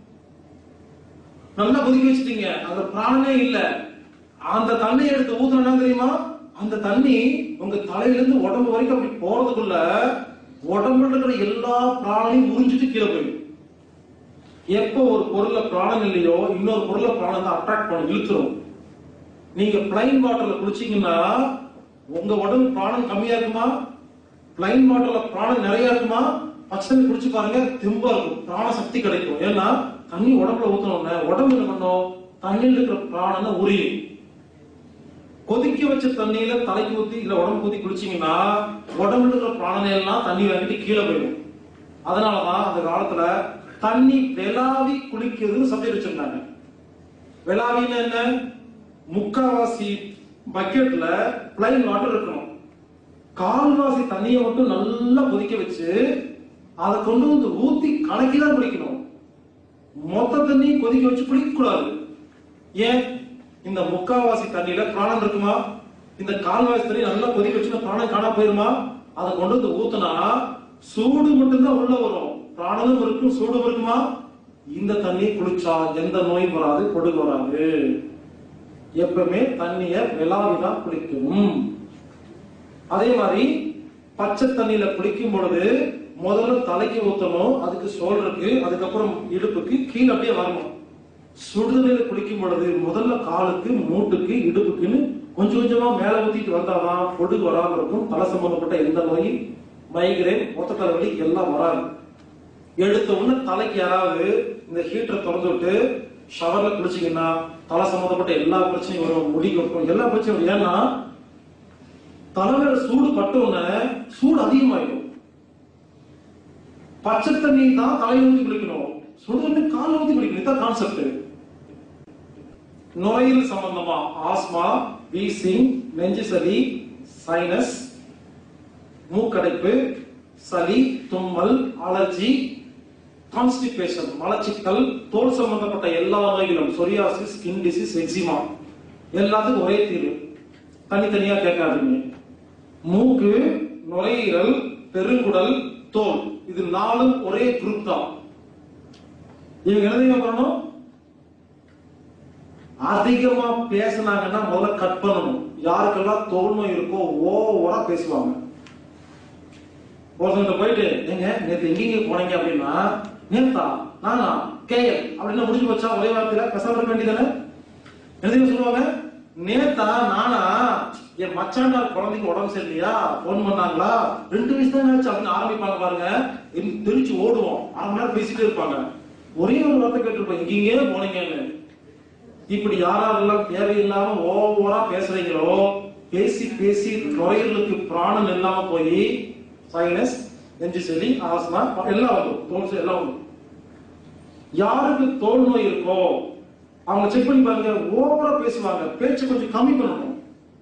நல்லா கொதிக்க வச்சிட்டீங்க அந்த பிராணமே இல்ல அந்த தண்ணியை எடுத்து ஊத்துனா தெரியுமா அந்த தண்ணி உங்க தலையில இருந்து உடம்பு வரைக்கும் அப்படி போறதுக்குள்ள உடம்புல இருக்கிற எல்லா பிராணையும் உறிஞ்சிட்டு கீழே போயிடும் எப்போ ஒரு பொருள்ல பிராணம் இல்லையோ இன்னொரு பொருள்ல பிராணம் தான் அட்ராக்ட் பண்ண இழுத்துரும் நீங்க பிளைன் வாட்டர்ல குளிச்சீங்கன்னா உங்க உடம்பு பிராணம் கம்மியா இருக்குமா பிளைன் வாட்டர்ல பிராணம் நிறைய இருக்குமா பச்சை தண்ணி குடிச்சு பாருங்க தெம்பா இருக்கும் பிராண சக்தி கிடைக்கும் ஏன்னா தண்ணி உடம்புல ஊத்தணும்னா உடம்பு என்ன பண்ணும் தண்ணியில் இருக்கிற பிராணம் உரியும் கொதிக்க வச்ச தண்ணியில தலைக்கு ஊத்தி இல்ல உடம்பு ஊத்தி குளிச்சீங்கன்னா உடம்புல இருக்கிற பிராணனை எல்லாம் தண்ணி வாங்கிட்டு கீழே போயிடும் அதனாலதான் அந்த காலத்துல தண்ணி வெளாவி குளிக்கிறதுன்னு சப்ஜெக்ட் வச்சிருந்தாங்க வெளாவின்னு என்ன முக்காவாசி பக்கெட்ல பிளைன் வாட்டர் இருக்கணும் கால்வாசி தண்ணியை மட்டும் நல்லா கொதிக்க வச்சு அதை கொண்டு வந்து ஊத்தி கலக்கி தான் குடிக்கணும் மொத்த தண்ணி கொதிக்க வச்சு குடிக்க கூடாது ஏன் இந்த முக்காவாசி தண்ணியில பிராணம் இருக்குமா இந்த கால்வாசி தண்ணி நல்லா கொதிக்க வச்சு பிராணம் காணா போயிருமா அதை கொண்டு வந்து ஊத்துனா சூடு மட்டும்தான் உள்ள வரும் பிராணமும் இருக்கும் சூடும் இருக்குமா இந்த தண்ணி குளிச்சா எந்த நோயும் வராது கொடுகு வராது எப்பவுமே தண்ணிய விளாவிதான் குளிக்கணும் அதே மாதிரி பச்சை தண்ணியில குளிக்கும் பொழுது முதல்ல தலைக்கு ஊத்தணும் அதுக்கு ஷோல்டருக்கு அதுக்கப்புறம் இடுப்புக்கு கீழே அப்படியே வரணும் சுடுதண்ணில குளிக்கும் பொழுது முதல்ல காலுக்கு மூட்டுக்கு இடுப்புக்குன்னு கொஞ்சம் கொஞ்சமா மேல ஊத்திட்டு வந்தாதான் பொடுகு வராம இருக்கும் தலை சம்பந்தப்பட்ட எந்த நோய் மைக்ரேன் மொத்த தலைவலி எல்லாம் வராது எடுத்த உடனே தலைக்கு யாராவது இந்த ஹீட்டரை திறந்து விட்டு ஷவர்ல குளிச்சீங்கன்னா தலை சம்பந்தப்பட்ட எல்லா பிரச்சனையும் வரும் முடி கொட்டும் எல்லா பிரச்சனையும் வரும் ஏன்னா தலைமையில சூடு பட்ட உடனே சூடு அதிகமாயிடும் பச்சை தண்ணி தான் தலையை ஊத்தி குளிக்கணும் சுடு தண்ணி கால ஊத்தி குளிக்கணும் இதான் கான்செப்ட் நுரையீரல் சம்பந்தமா ஆஸ்மா வீசிங் நெஞ்சு சளி சைனஸ் மூக்கடைப்பு சளி தும்மல் அலர்ஜி கான்ஸ்டிபேஷன் மலச்சிக்கல் தோல் சம்பந்தப்பட்ட எல்லா நோய்களும் சொரியாசிஸ் ஸ்கின் டிசீஸ் எக்ஸிமா எல்லாத்துக்கும் ஒரே தீர்வு தனித்தனியா கேட்காதீங்க மூக்கு நுரையீரல் பெருங்குடல் தோல் இது நாலும் ஒரே குரூப் தான் இவங்க என்ன தெரியுமா பண்ணணும் அதிகமா பேசுனாங்கன்னா முதல்ல கட் பண்ணணும் யாருக்கெல்லாம் தோல் நோய் இருக்கோ ஓவரா பேசுவாங்க ஒருத்தவங்க போயிட்டு ஏங்க நேத்து எங்கெங்க போனீங்க அப்படின்னா நேத்தா நானா கேஎல் அப்படின்னு முடிஞ்சு வச்சா ஒரே வார்த்தையில பேசாம இருக்க வேண்டியதானே எழுதி சொல்லுவாங்க நேத்தா நானா என் மச்சாண்டார் குழந்தைக்கு உடம்பு சரியில்லையா போன் பண்ணாங்களா ரெண்டு வயசு தான் ஆச்சு அப்படின்னு ஆரம்பிப்பாங்க பாருங்க எங்க தெரிச்சு ஓடுவோம் அரை மணி நேரம் பேசிட்டே இருப்பாங்க ஒரே ஒரு வார்த்தை கேட்டிருப்போம் எங்கெங்கே போனீங்கன்னு இப்படி யாரெல்லாம் தேவையில்லாம ஓவரா பேசுறீங்களோ பேசி பேசி நுரையீரலுக்கு பிராணம் இல்லாம போய் சைனஸ் நெஞ்சு சளி ஆஸ்மா எல்லாம் வரும் தோல் சளி எல்லாம் வரும் யாருக்கு தோல் நோய் இருக்கோ அவங்க செக் பண்ணி பாருங்க ஓவரா பேசுவாங்க பேச்சு கொஞ்சம் கம்மி பண்ணணும்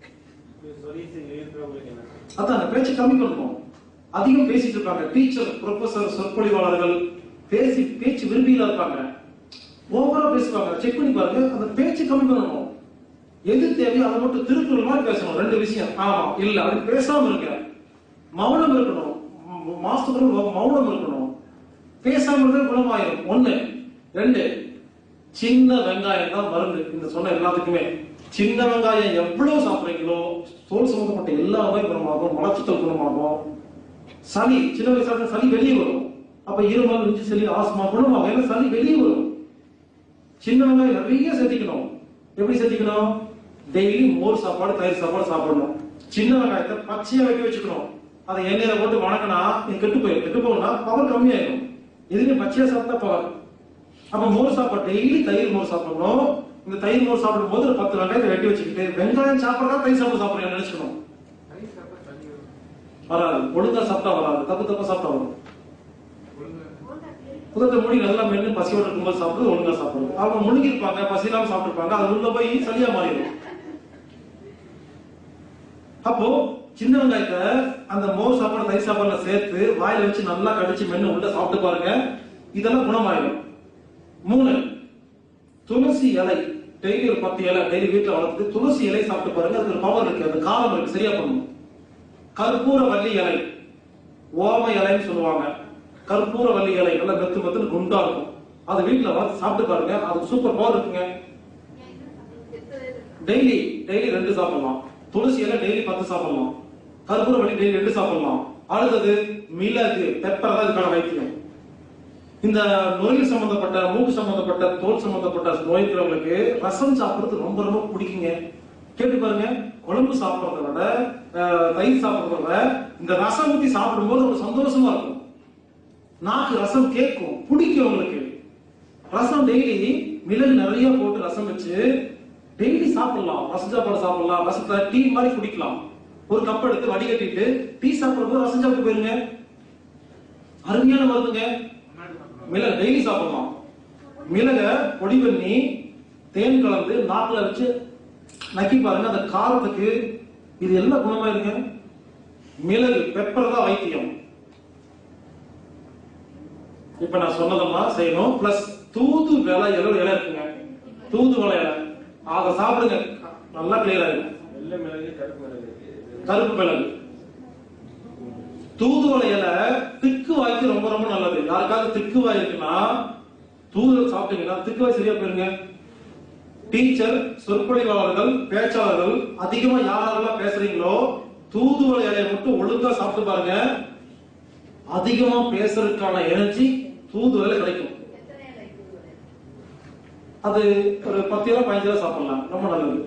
அதான் அந்த பேச்சு கம்மி பண்ணணும் அதிகம் பேசிட்டு இருப்பாங்க டீச்சர் ப்ரொஃபசர் சொற்பொழிவாளர்கள் பேசி பேச்சு விரும்பியில இருப்பாங்க ஓவரா பேசுவாங்க செக் பண்ணி பாருங்க அந்த பேச்சு கம்மி பண்ணணும் எது தேவையோ அதை மட்டும் திருக்குறள் மாதிரி பேசணும் ரெண்டு விஷயம் ஆமா இல்ல அது பேசாம இருக்க மௌனம் இருக்கணும் ம- மாசத்துக்கு ஒரு மௌனம் இருக்கணும் பேசாம இருக்க குணமாயிரும் ஒண்ணு ரெண்டு சின்ன வெங்காயம் தான் மருந்து இந்த சொன்ன எல்லாத்துக்குமே சின்ன வெங்காயம் எவ்வளவு சாப்பிடுறீங்களோ தோல் சம்பந்தப்பட்ட எல்லா நோய் குணமாகும் மலச்சிக்கல் குணமாகும் சளி சின்ன வயசுல சளி வெளியே வரும் அப்ப இருமல் நெஞ்சு சளி ஆஸ்மா குணமாகும் ஏன்னா சளி வெளியே வரும் சின்ன வெங்காயம் நிறைய சேர்த்திக்கணும் எப்படி சேர்த்திக்கணும் டெய்லி மோர் சாப்பாடு தயிர் சாப்பாடு சாப்பிடணும் சின்ன வெங்காயத்தை பச்சையா வைக்க வச்சுக்கணும் அதை எண்ணெயில போட்டு வணக்கினா இது கெட்டு போயிடும் கெட்டு போகணும்னா பவர் கம்மியாயிடும் எதுவுமே பச்சையா சாப்பிட்டா பவர் அப்ப மோர் சாப்பாடு டெய்லி தயிர் மோர் சாப்பிடணும் இந்த தயிர் மோர் சாப்பிடும் போது ஒரு பத்து வெங்காயத்தை வெட்டி வச்சுக்கிட்டு வெங்காயம் சாப்பிடறதா தயிர் சாப்பிட சாப்பிடுறேன் நினைச்சுக்கணும் ரைஸ் சாப்பிட்டா தண்ணி வரும் வராது ஒழுங்கா சாப்பிட்டா வராது தப்பு தப்பா சாப்பிட்டா வரும் ஒழுங்கா புதத்தை முடி நல்லா மென்னு பசியோட இருக்கும்போது சாப்பிடுறது ஒழுங்கா சாப்பிடுறது அவங்க முழுங்கி இருப்பாங்க பசி இல்லாம சாப்பிட்டுருப்பாங்க அது உள்ள போய் சளியா மாறிடும் அப்போ சின்ன வெங்காயத்தை அந்த மோர் சாப்பாடு தயிர் சாப்பாடுல சேர்த்து வாயில வச்சு நல்லா கடிச்சு மென்னு உள்ள சாப்பிட்டு பாருங்க இதெல்லாம் குணமாயிடும் மூணு துளசி இலை டெய்லி ஒரு பத்து இலை டெய்லி வீட்டுல வளர்த்து துளசி இலை சாப்பிட்டு பாருங்க அதுக்கு ஒரு பவர் இருக்கு அந்த காலம் இருக்கு சரியா பண்ணும் கற்பூர வள்ளி இலை ஓம இலைன்னு சொல்லுவாங்க கற்பூர வள்ளி இலை நல்லா மெத்து மெத்துன்னு குண்டா இருக்கும் அது வீட்டுல வளர்த்து சாப்பிட்டு பாருங்க அது சூப்பர் பவர் இருக்குங்க டெய்லி டெய்லி ரெண்டு சாப்பிடலாம் துளசி இலை டெய்லி பத்து சாப்பிடலாம் கற்பூர வள்ளி டெய்லி ரெண்டு சாப்பிடலாம் அடுத்தது மிளகு பெப்பர் தான் இதுக்கான வைத்தியம் இந்த நோய் சம்பந்தப்பட்ட மூக்கு சம்பந்தப்பட்ட தோல் சம்பந்தப்பட்ட நோய் இருக்கிறவங்களுக்கு ரசம் சாப்பிடுறது ரொம்ப ரொம்ப பிடிக்குங்க கேட்டு பாருங்க குழம்பு சாப்பிடுறத விட அஹ், தயிர் சாப்பிடுறத விட இந்த ரசம் ஊத்தி சாப்பிடும்போது ஒரு சந்தோஷமா இருக்கும் நாக்கு ரசம் கேட்கும் பிடிக்கும் உங்களுக்கு ரசம் டெய்லி மிளகு நிறைய போட்டு ரசம் வச்சு டெய்லி சாப்பிடலாம் ரசம் சாப்பாடு சாப்பிடலாம் ரசத்தை டீ மாதிரி குடிக்கலாம் ஒரு கப் எடுத்து வடிகட்டிட்டு டீ சாப்பிடும்போது ரசம் சாப்பிட்டு போயிருங்க அருமையான மருந்துங்க முன்னாடி சாப்பிடுவோம் மிளகு டெய்லி சாப்பிடலாம் மிளக பொடி பண்ணி தேன் கலந்து நாக்குல வச்சு நக்கி பாருங்க அந்த காரத்துக்கு இது எல்லாம் குணமா இருங்க மிளகு பெப்பர் தான் வைத்தியம் இப்ப நான் சொன்னதெல்லாம் செய்யணும் பிளஸ் தூது விலை எவ்வளவு இலை இருக்குங்க தூது விலை இலை அதை சாப்பிடுங்க நல்லா கிளியர் ஆகும் வெள்ளை மிளகு கருப்பு மிளகு கருப்பு மிளகு தூதுவளை இலை திக்கு வாய்க்கு ரொம்ப ரொம்ப நல்லது யாருக்காவது திக்கு வாய் இருக்குன்னா தூதுவளை சாப்பிட்டீங்கன்னா திக்கு வாய் சரியா போயிருங்க டீச்சர் சொற்பொழிவாளர்கள் பேச்சாளர்கள் அதிகமா யாரெல்லாம் பேசுறீங்களோ தூதுவளை இலையை மட்டும் ஒழுங்கா சாப்பிட்டு பாருங்க அதிகமா பேசுறதுக்கான எனர்ஜி தூதுவளை கிடைக்கும் அது ஒரு பத்து ரூபா பதினஞ்சு ரூபா சாப்பிடலாம் ரொம்ப நல்லது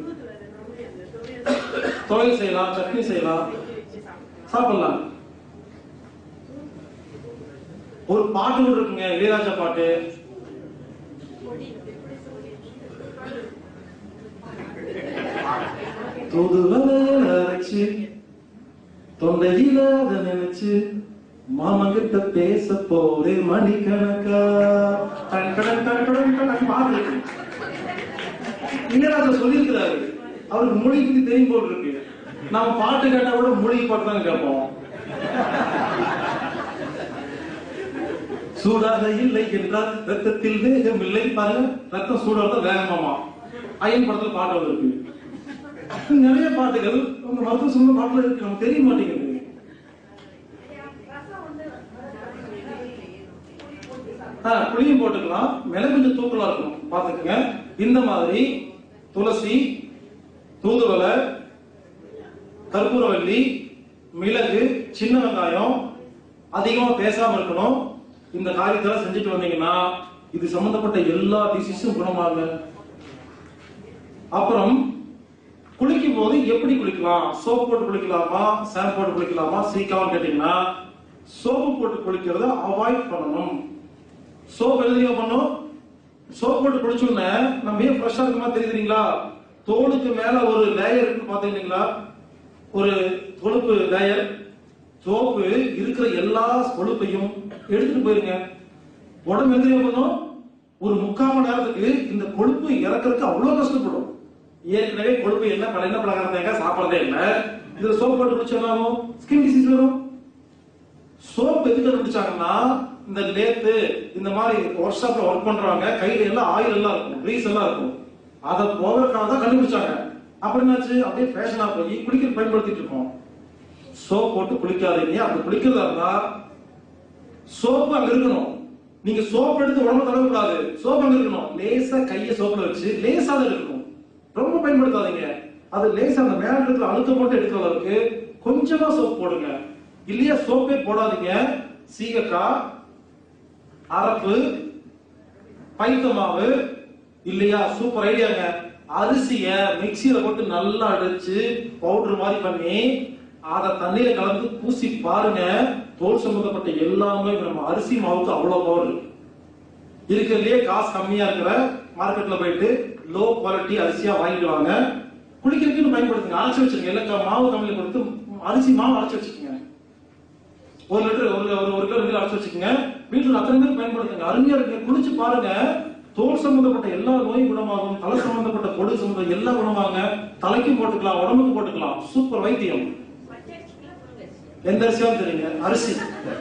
துவையல் செய்யலாம் சட்னி செய்யலாம் சாப்பிடலாம் ஒரு பாட்டு கூட இருக்குங்க இளையராஜா பாட்டு தூதுவளையில அரைச்சு தொண்டையில அத நினைச்சு மாமங்கிட்ட பேச போறே மணிக்கணக்கா டன் டன் டன் டன் டன் பாட்டு இருக்கு. இளையராஜா சொல்லியிருக்கிறாரு அவருக்கு மொழிக்கு தெரியும் போல் இருக்கு நாம பாட்டு கேட்டா கூட மொழி பாட்டு தான் கேட்போம் சூடாக இல்லை என்றால் ரத்தத்தில் வேகம் இல்லை பாருங்க ரத்தம் சூடாக தான் வேகமாமா அயன் படத்துல பாட்டு வந்திருக்கு நிறைய பாட்டுகள் உங்க மருத்துவ சொன்ன பாட்டுல இருக்கு நமக்கு தெரிய மாட்டேங்குது ஆ, புளியும் போட்டுக்கலாம் மிளகு கொஞ்சம் தூக்கலா இருக்கும் பாத்துக்கங்க இந்த மாதிரி துளசி தூதுவளை கற்பூரவல்லி மிளகு சின்ன வெங்காயம் அதிகமா பேசாம இருக்கணும் இந்த காரியத்தெல்லாம் செஞ்சுட்டு வந்தீங்கன்னா இது சம்பந்தப்பட்ட எல்லா டிசீஸும் குணமாகுங்க அப்புறம் குளிக்கும் போது எப்படி குளிக்கலாம் சோப் போட்டு குளிக்கலாமா ஷாம்பு போட்டு குளிக்கலாமா சீக்காம கேட்டீங்கன்னா சோப்பு போட்டு குளிக்கிறத அவாய்ட் பண்ணணும் சோப் எழுதியா பண்ணும் சோப் போட்டு குளிச்ச உடனே நம்ம ஏன் ஃப்ரெஷ்ஷா இருக்குமா தெரியுதுங்களா தோலுக்கு மேல ஒரு லேயர் இருக்கு பாத்தீங்களா ஒரு கொழுப்பு லேயர் சோப்பு இருக்கிற எல்லா கொழுப்பையும் எடுத்துட்டு போயிருங்க உடம்பு எந்திரியா பண்ணும் ஒரு முக்கால் மணி நேரத்துக்கு இந்த கொழுப்பு இறக்கறதுக்கு அவ்வளவு கஷ்டப்படும் ஏற்கனவே கொழுப்பு என்ன பல என்ன பலகாரம் தேங்காய் சாப்பிடறதே இல்லை இதுல சோப் போட்டு குடிச்சோம்னாலும் ஸ்கின் டிசீஸ் வரும் சோப் எதுக்கு கண்டுபிடிச்சாங்கன்னா இந்த லேத்து இந்த மாதிரி ஒர்க் ஷாப்ல ஒர்க் பண்றவங்க கையில எல்லாம் ஆயில் எல்லாம் இருக்கும் கிரீஸ் எல்லாம் இருக்கும் அதை போகிறதுக்காக தான் கண்டுபிடிச்சாங்க அப்புறம் என்னாச்சு அப்படியே ஃபேஷனா போய் குளிக்கிற பயன்படுத்திட்டு இருக்கோம் சோப் போட்டு குளிக்காதீங்க அப்படி குளிக்கிறதா இருந்தா சோப்பு அங்க இருக்கணும் நீங்க சோப் எடுத்து உடம்பு தடவ கூடாது சோப் அங்க இருக்கணும் லேசா கைய சோப்ல வச்சு லேசா தான் இருக்கணும் ரொம்ப பயன்படுத்தாதீங்க அது லேசா அந்த மேல இருக்கிற அழுத்தம் மட்டும் எடுக்கிற அளவுக்கு கொஞ்சமா சோப் போடுங்க இல்லையா சோப்பே போடாதீங்க சீகக்காய் அரப்பு பைத்த மாவு இல்லையா சூப்பர் ஐடியாங்க அரிசிய மிக்சியில போட்டு நல்லா அடிச்சு பவுடர் மாதிரி பண்ணி அத தண்ணியில கலந்து பூசி பாருங்க தோல் சம்பந்தப்பட்ட எல்லாமே நம்ம அரிசி மாவுக்கு அவ்வளவு பவர் இருக்கிறதுலயே காசு கம்மியா இருக்கிற மார்க்கெட்ல போயிட்டு லோ குவாலிட்டி அரிசியா வாங்கிட்டு வாங்க குளிக்கிறதுக்குன்னு பயன்படுத்துங்க அரைச்சு வச்சிருங்க இல்ல மாவு கம்மியில கொடுத்து அரிசி மாவு அரைச்சு வச்சுக்கோங்க ஒரு லிட்டர் ஒரு ஒரு ஒரு கிலோ ரெண்டு கிலோ அரைச்சு வச்சுக்கோங்க வீட்டுல அத்தனை பேர் பயன்படுத்துங்க அருமையா இருக்கு குளிச்சு பாருங்க தோல் சம்பந்தப்பட்ட எல்லா நோயும் குணமாகும் தலை சம்பந்தப்பட்ட பொடு சம்பந்தம் எல்லாம் குணமாகுங்க தலைக்கும் போட்டுக்கலாம் உடம்புக்கு போட்டுக்கலாம் சூப்பர் வைத்தியம் எந்த அரிசியாவும் தெரியுங்க அரிசி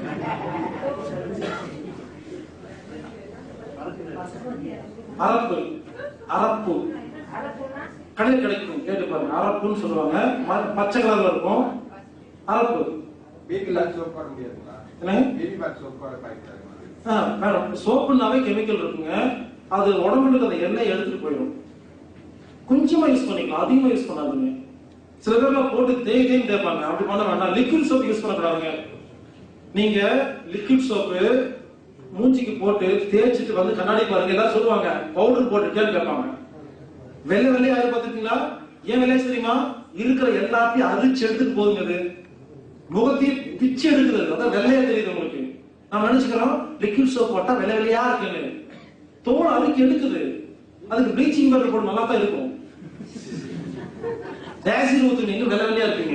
அரப்பு அரப்பு கடையில் கிடைக்கும் கேட்டு பாருங்க அரப்புன்னு சொல்லுவாங்க ம- பச்சை கலர்ல இருக்கும் அரப்பு பேபி லாக் சோப் போட முடியாதுங்களா என்னங்க பேபி லாக் சோப் போட பாய்க்கிறாங்க ஆ, மேடம் சோப்புனாவே கெமிக்கல் இருக்குங்க அது உடம்புல இருக்கிற அந்த எண்ணெய் எடுத்துட்டு போயிடும் கொஞ்சமா யூஸ் பண்ணிக்கலாம் அதிகமா யூஸ் பண்ணாதீங்க சில பேர்லாம் போட்டு தேய் தேய் தேய்ப்பாங்க அப்படி பண்ண வேண்டாம் லிக்விட் சோப் யூஸ் பண்ணக்கூடாதுங்க நீங்க லிக்விட் சோப்பு மூஞ்சிக்கு போட்டு தேய்ச்சிட்டு வந்து கண்ணாடி பாருங்க எல்லாரும் சொல்லுவாங்க பவுடர் போட்டுருக்கேன்னு கேட்பாங்க வெள்ளை வெள்ளையா யாரும் பார்த்துருக்கீங்களா ஏன் வெள்ளையா தெரியுமா இருக்கிற எல்லாத்தையும் அரிச்சு எடுத்துட்டு போகுங்க அது முகத்தையும் பிச்சு எடுக்கிறது அதான் வெள்ளையா தெரியுது உங்களுக்கு நம்ம நினைச்சுக்கிறோம் லிக்விட் சோப் போட்டா வெள்ளை வெள்ளையா இருக்குன்னு தோல் அழுக்கி எடுக்குது அதுக்கு ப்ளீச்சிங் பவுடர் போட்டு நல்லா தான் இருக்கும் டேசில் ஊத்துனீங்க வெள்ளை வெள்ளையா இருப்பீங்க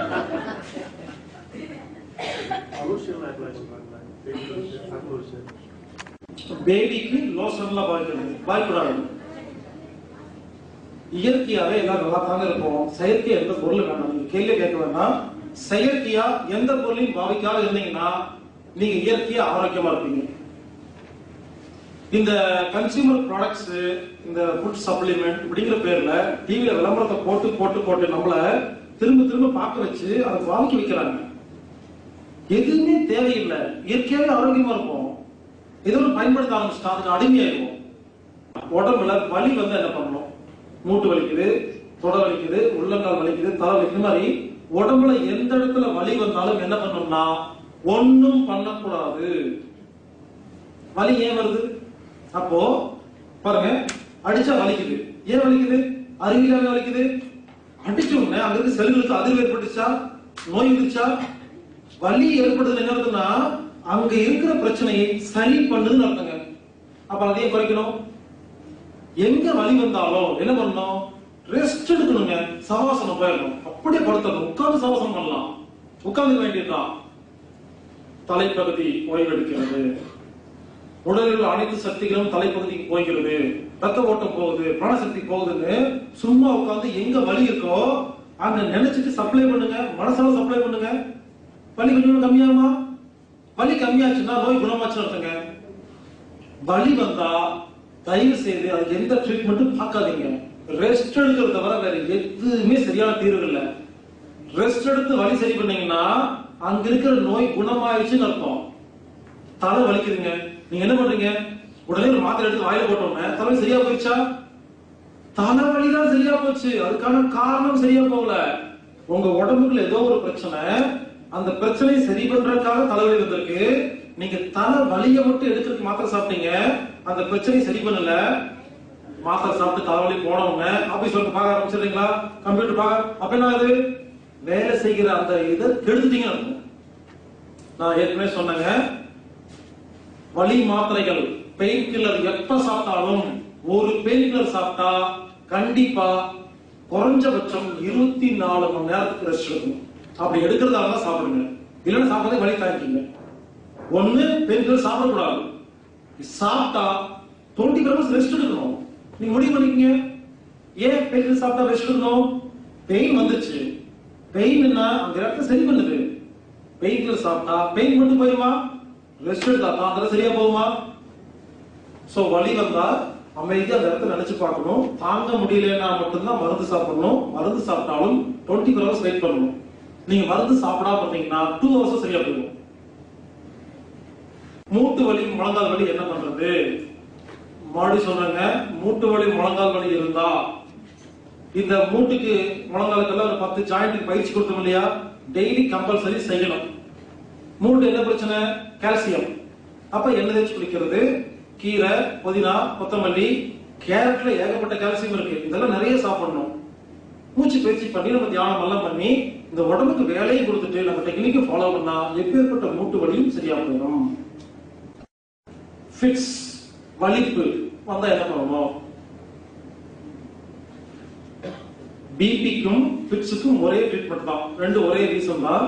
லோஷன் அப்ளை பண்றாங்களா பேபி லோஷன் சன் லோஷன் பேபிக்கு லோஷன்லாம் பாய்க்கிறது பாய்க்கூடாது இயற்கையாவே எல்லாம் நல்லா தாங்க இருக்கும் செயற்கை எந்த பொருள் வேண்டாம் நீங்க கேள்வி கேட்க வேண்டாம் செயற்கையா எந்த பொருளையும் பாவிக்காத இருந்தீங்கன்னா நீங்க இயற்கையா ஆரோக்கியமா இருப்பீங்க இந்த கன்சியூமர் ப்ராடக்ட்ஸ் இந்த ஃபுட் சப்ளிமெண்ட் இப்படிங்கிற பேர்ல டிவில விளம்பரத்தை போட்டு போட்டு போட்டு நம்மள திரும்ப திரும்ப பார்க்க வச்சு அதை வாங்கி வைக்கிறாங்க எதுவுமே தேவையில்லை இயற்கையாவே ஆரோக்கியமா இருக்கும் ஏதோ ஒன்று பயன்படுத்த ஆரம்பிச்சுட்டா அதுக்கு அடிமையாயிருவோம் உடம்புல வலி வந்து என்ன பண்ணணும் மூட்டு வலிக்குது தொட வலிக்குது உள்ளங்கால் வலிக்குது தலை வலிக்குது இந்த மாதிரி உடம்புல எந்த இடத்துல வலி வந்தாலும் என்ன பண்ணணும்னா ஒண்ணும் பண்ணக்கூடாது வலி ஏன் வருது அப்போ பாருங்க அடிச்சா வலிக்குது ஏன் வலிக்குது அறிவியலாக வலிக்குது அடிச்ச உடனே அங்க இருக்க செல்களுக்கு அதிர்வு ஏற்பட்டுச்சா நோய் வந்துச்சா வலி ஏற்படுறது என்ன அர்த்தம்னா அங்க இருக்கிற பிரச்சனையை சரி பண்ணுதுன்னு அர்த்தங்க அப்ப அதையும் குறைக்கணும் எங்க வலி வந்தாலும் என்ன பண்ணணும் ரெஸ்ட் எடுக்கணுங்க சவாசனம் போயிடணும் அப்படியே படுத்தணும் உட்கார்ந்து சவாசனம் பண்ணலாம் உட்கார்ந்து வேண்டியதுதான் தலைப்பகுதி ஓய்வெடுக்கிறது உடலில் உள்ள அனைத்து சக்திகளும் தலைப்பகுதிக்கு போகிறது ரத்த ஓட்டம் போகுது பிராணசக்தி போகுதுன்னு சும்மா உட்கார்ந்து எங்க வலி இருக்கோ அங்க நினைச்சிட்டு சப்ளை பண்ணுங்க மனசால சப்ளை பண்ணுங்க வலி கொஞ்சம் கம்மியாகுமா வலி கம்மியாச்சுன்னா நோய் குணமாச்சுன்னு அர்த்தங்க வலி வந்தா தயவு செய்து அதுக்கு எந்த ட்ரீட்மெண்ட்டும் பார்க்காதீங்க ரெஸ்ட் எடுக்கிறது தவிர வேற எதுவுமே சரியான தீர்வு இல்ல ரெஸ்ட் எடுத்து வலி சரி பண்ணீங்கன்னா அங்க இருக்கிற நோய் குணமாயிடுச்சுன்னு அர்த்தம் தலை வலிக்குதுங்க நீங்க என்ன பண்றீங்க உடனே ஒரு மாத்திரை எடுத்து வாயில போட்டோம்னா தலை சரியா போயிடுச்சா தலைவலி தான் சரியா போச்சு அதுக்கான காரணம் சரியா போகல உங்க உடம்புக்குள்ள ஏதோ ஒரு பிரச்சனை அந்த பிரச்சனையை சரி பண்றதுக்காக தலைவலி வந்திருக்கு நீங்க தலை வலிய மட்டும் எடுக்கிறதுக்கு மாத்திரை சாப்பிட்டீங்க அந்த பிரச்சனையை சரி பண்ணல மாத்திரை சாப்பிட்டு தலைவலி போனவங்க ஆபீஸ் ஒர்க் பார்க்க ஆரம்பிச்சிடுறீங்களா கம்ப்யூட்டர் பார்க்க அப்ப என்ன ஆகுது வேலை செய்கிற அந்த இதை கெடுத்துட்டீங்கன்னு அர்த்தம். நான் ஏற்கனவே சொன்னேங்க வலி மாத்திரைகள் பெயின் கில்லர் எப்ப சாப்பிட்டாலும் ஒரு பெயின் கில்லர் சாப்பிட்டா கண்டிப்பா குறைஞ்சபட்சம் இருபத்தி நாலு மணி நேரத்துக்கு ரெஸ்ட் எடுக்கணும் அப்படி எடுக்கிறதா இருந்தா சாப்பிடுங்க இல்லைன்னா சாப்பிடறதே வலி தாங்கிங்க ஒண்ணு பெயின் கில்லர் சாப்பிடக்கூடாது சாப்பிட்டா டுவெண்ட்டி ஹவர்ஸ் ரெஸ்ட் எடுக்கணும் நீங்க முடிவு பண்ணிக்கங்க ஏன் பெயின் கில்லர் சாப்பிட்டா ரெஸ்ட் எடுக்கணும் பெயின் வந்துச்சு பெயின்னா அந்த இடத்த சரி பண்ணுது பெயின் கில்லர் சாப்பிட்டா பெயின் மட்டும் போயிருமா ரெஸ்ட் எடுத்தா தான் அந்த இடம் சரியா போகுமா சோ வலி வந்தா அமைதியா அந்த இடத்துல நினைச்சு பார்க்கணும் தாங்க முடியலன்னா மட்டும்தான் மருந்து சாப்பிடணும் மருந்து சாப்பிட்டாலும் டுவெண்ட்டி ஃபோர் ஹவர்ஸ் வெயிட் பண்ணணும் நீங்க மருந்து சாப்பிடாம இருந்தீங்கன்னா டூ ஹவர்ஸ் சரியா போயிடும் மூட்டு வலி முழங்கால் வலி என்ன பண்றது மறுபடியும் சொல்றேங்க மூட்டு வலி முழங்கால் வலி இருந்தா இந்த மூட்டுக்கு முழங்காலுக்கெல்லாம் ஒரு பத்து ஜாயிண்ட்டுக்கு பயிற்சி கொடுத்தோம் இல்லையா டெய்லி கம்பல்சரி செய்யணும் மூட்டு என்ன பிரச்சனை கால்சியம் அப்ப எண்ணெய் தேய்ச்சி குளிக்கிறது கீரை புதினா கொத்தமல்லி கேரட்ல ஏகப்பட்ட கால்சியம் இருக்கு இதெல்லாம் நிறைய சாப்பிடணும் மூச்சு பயிற்சி பண்ணி நம்ம தியானம் எல்லாம் பண்ணி இந்த உடம்புக்கு வேலையும் கொடுத்துட்டு நம்ம டெக்னிக்கை ஃபாலோ பண்ணா எப்பேற்பட்ட மூட்டு வலியும் சரியா போயிடும் ஃபிட்ஸ் வலிப்பு வந்தா என்ன பண்ணணும் பிபிக்கும் ஃபிட்ஸுக்கும் ஒரே ட்ரீட்மெண்ட் தான் ரெண்டு ஒரே ரீசன் தான்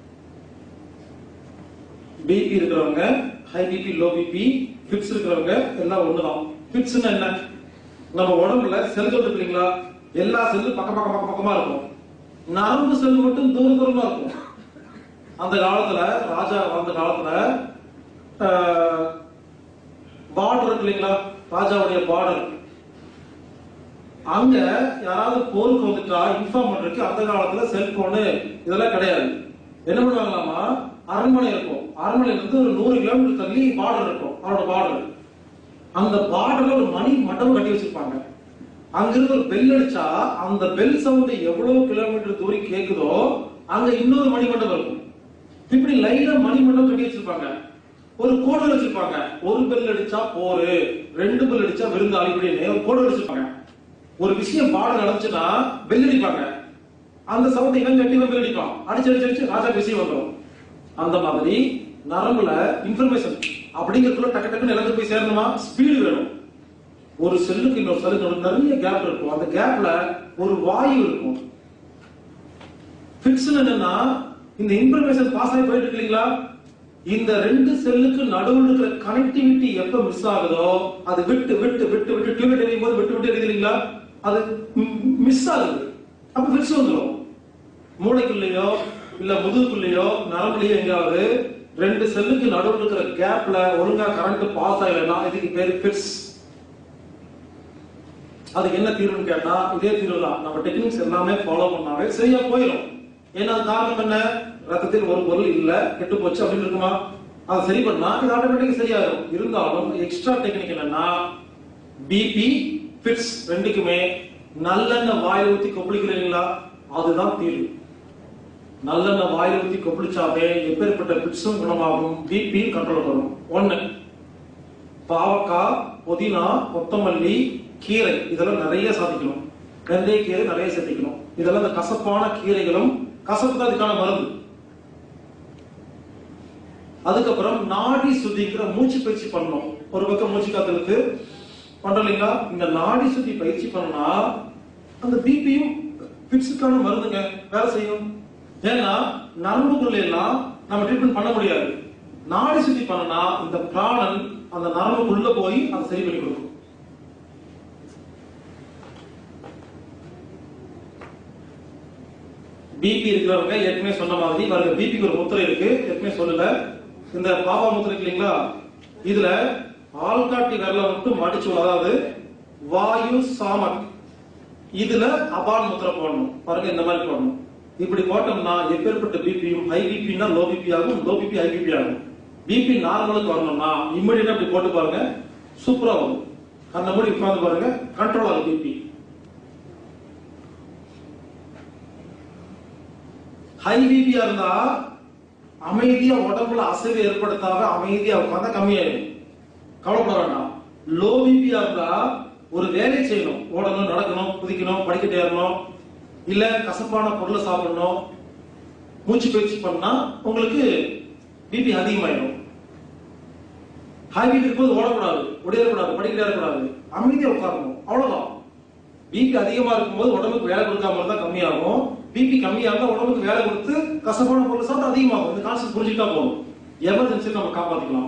பிபி இருக்கிறவங்க high BP low BP fits இருக்கிறவங்க எல்லாம் ஒண்ணுதான் ஃபிட்ஸ்னா என்ன நம்ம உடம்புல செல்கள் இருக்கு இல்லைங்களா எல்லா செல்லும் பக்க பக்க பக்க பக்கமா இருக்கும் நரம்பு செல் மட்டும் தூர தூரமா இருக்கும் அந்த காலத்துல ராஜா வாழ்ந்த காலத்துல பார்டர் இருக்கு இல்லைங்களா ராஜாவுடைய பார்டர் அங்க யாராவது போருக்கு வந்துட்டா இன்ஃபார்ம் பண்றதுக்கு அந்த காலத்துல செல்போனு இதெல்லாம் கிடையாது என்ன பண்ணுவாங்களாமா அரண்மனை இருக்கும் அரண்மனையில இருந்து ஒரு நூறு கிலோமீட்டர் தள்ளி பார்டர் இருக்கும் அவரோட பார்டர் அந்த பார்டர்ல ஒரு மணி மண்டபம் கட்டி வச்சிருப்பாங்க அங்கிருந்து ஒரு பெல் அடிச்சா அந்த பெல் சவுண்ட் எவ்வளவு கிலோமீட்டர் தூரி கேக்குதோ அங்க இன்னொரு மணி மண்டபம் இருக்கும் இப்படி லைனா மணி மண்டபம் கட்டி வச்சிருப்பாங்க ஒரு கோடு வச்சிருப்பாங்க ஒரு பெல் அடிச்சா போரு ரெண்டு பெல் அடிச்சா விருந்தாளி இப்படின்னு ஒரு கோடு வச்சிருப்பாங்க ஒரு விஷயம் பாடம் நடந்துச்சுன்னா பெல் அடிப்பாங்க அந்த சவுண்ட் இவன் கட்டி இவன் பெல் அடிப்பான் அடிச்சு அடிச்சு அடிச்சு ராஜா விஷயம் வந்துடும் அந்த மாதிரி நரம்புல இன்ஃபர்மேஷன் அப்படிங்கிறதுக்குள்ள டக்கு டக்குன்னு எல்லாத்துக்கும் போய் சேரணுமா ஸ்பீடு வேணும் ஒரு செல்லுக்கு இன்னொரு செல்லுக்கு நடுவுல நிறைய கேப் இருக்கும் அந்த கேப்ல ஒரு வாயு இருக்கும் ஃபிக்ஸ் என்னன்னா இந்த இன்ஃபர்மேஷன் பாஸ் ஆகி போயிட்டு இருக்கு இல்லைங்களா இந்த ரெண்டு செல்லுக்கு நடுவில் இருக்கிற கனெக்டிவிட்டி எப்ப மிஸ் ஆகுதோ அது விட்டு விட்டு விட்டு விட்டு டியூபெட் எரியும் போது விட்டு விட்டு எரியுது இல்லைங்களா அது மிஸ் ஆகுது அப்ப ஃபிக்ஸ் வந்துடும் மூளைக்குள்ளேயோ இல்ல முதுகுக்குள்ளேயோ நரம்புலயோ எங்காவது ரெண்டு செல்லுக்கு நடுவில் இருக்கிற கேப்ல ஒழுங்கா கரண்ட் பாஸ் ஆகலைன்னா இதுக்கு பேரு ஃபிட்ஸ் அதுக்கு என்ன தீர்வுன்னு கேட்டா இதே தீர்வு தான் நம்ம டெக்னிக்ஸ் எல்லாமே ஃபாலோ பண்ணாவே சரியா போயிடும் ஏன்னா அது காரணம் என்ன ரத்தத்தில் ஒரு பொருள் இல்ல கெட்டு போச்சு அப்படின்னு இருக்குமா அதை சரி பண்ணா இது ஆட்டோமேட்டிக் சரியாயிரும் இருந்தாலும் எக்ஸ்ட்ரா டெக்னிக் என்னன்னா பிபி ஃபிட்ஸ் ரெண்டுக்குமே நல்லெண்ணெய் வாயில ஊத்தி கொப்பளிக்கிறீங்களா அதுதான் தீர்வு நல்லெண்ணெய் வாயில ஊத்தி கொப்பளிச்சாவே எப்பேற்பட்ட பிட்ஸும் குணமாகும் பிபியும் கண்ட்ரோல் வரும் ஒண்ணு பாவக்காய் புதினா கொத்தமல்லி கீரை இதெல்லாம் நிறைய சாதிக்கணும் வெந்தய கீரை நிறைய சேர்த்திக்கணும் இதெல்லாம் இந்த கசப்பான கீரைகளும் கசப்பு தான் இதுக்கான மருந்து அதுக்கப்புறம் நாடி சுத்திங்கிற மூச்சு பயிற்சி பண்ணணும் ஒரு பக்கம் மூச்சு காத்துருக்கு பண்றோம் இல்லைங்களா இந்த நாடி சுத்தி பயிற்சி பண்ணா அந்த பிபியும் பிட்ஸுக்கான மருந்துங்க வேலை செய்யும் ஏன்னா நரம்புக்குள்ள எல்லாம் நம்ம ட்ரீட்மெண்ட் பண்ண முடியாது நாடி சுத்தி பண்ணனா இந்த பிராணன் அந்த நரம்புக்குள்ள போய் அதை சரி பண்ணி கொடுக்கும் பிபி இருக்கிறவங்க ஏற்கனவே சொன்ன மாதிரி பாருங்க பிபிக்கு ஒரு முத்திரை இருக்கு ஏற்கனவே சொல்லல இந்த பாபா முத்திரை இருக்கு இல்லைங்களா இதுல ஆள்காட்டி விரல மட்டும் மடிச்சு விடும். அதாவது வாயு சாமக் இதுல அபான் முத்திரை போடணும் பாருங்க இந்த மாதிரி போடணும் இப்படி போட்டோம்னா எப்பேற்பட்ட பிபியும் ஹை பிபினா லோ பிபி ஆகும் லோ பிபி ஹை பிபி ஆகும் பிபி நார்மலுக்கு வரணும்னா இம்மிடியா இப்படி போட்டு பாருங்க சூப்பரா வரும் கண்ண மூடி உட்கார்ந்து பாருங்க கண்ட்ரோல் ஆகும் பிபி ஹை பிபியா இருந்தா அமைதியா உடம்புல அசைவு ஏற்படுத்தாம அமைதியா உட்கார்ந்தா கம்மியாயிடும் கவலைப்பட வேண்டாம் லோ பிபியா இருந்தா ஒரு வேலை செய்யணும் ஓடணும் நடக்கணும் குதிக்கணும் படிக்கட்டு ஏறணும் இல்ல கசப்பான பொருளை சாப்பிடணும் மூச்சு பயிற்சி பண்ணா உங்களுக்கு பிபி அதிகமாயிடும் ஹை பிபி இருக்கும்போது ஓடக்கூடாது ஒடியக்கூடாது படிக்கட்டு ஏறக்கூடாது அமைதியா உட்காரணும் அவ்வளவுதான் பிபி அதிகமா இருக்கும்போது உடம்புக்கு வேலை கொடுக்காம இருந்தா கம்மியாகும் பிபி கம்மியா இருந்தா உடம்புக்கு வேலை கொடுத்து கசப்பான பொருள் சாப்பிட்டு அதிகமாகும் இந்த கான்செப்ட் புரிஞ்சுட்டா போதும் எமர்ஜென்சி நம்ம காப்பாத்திக்கலாம்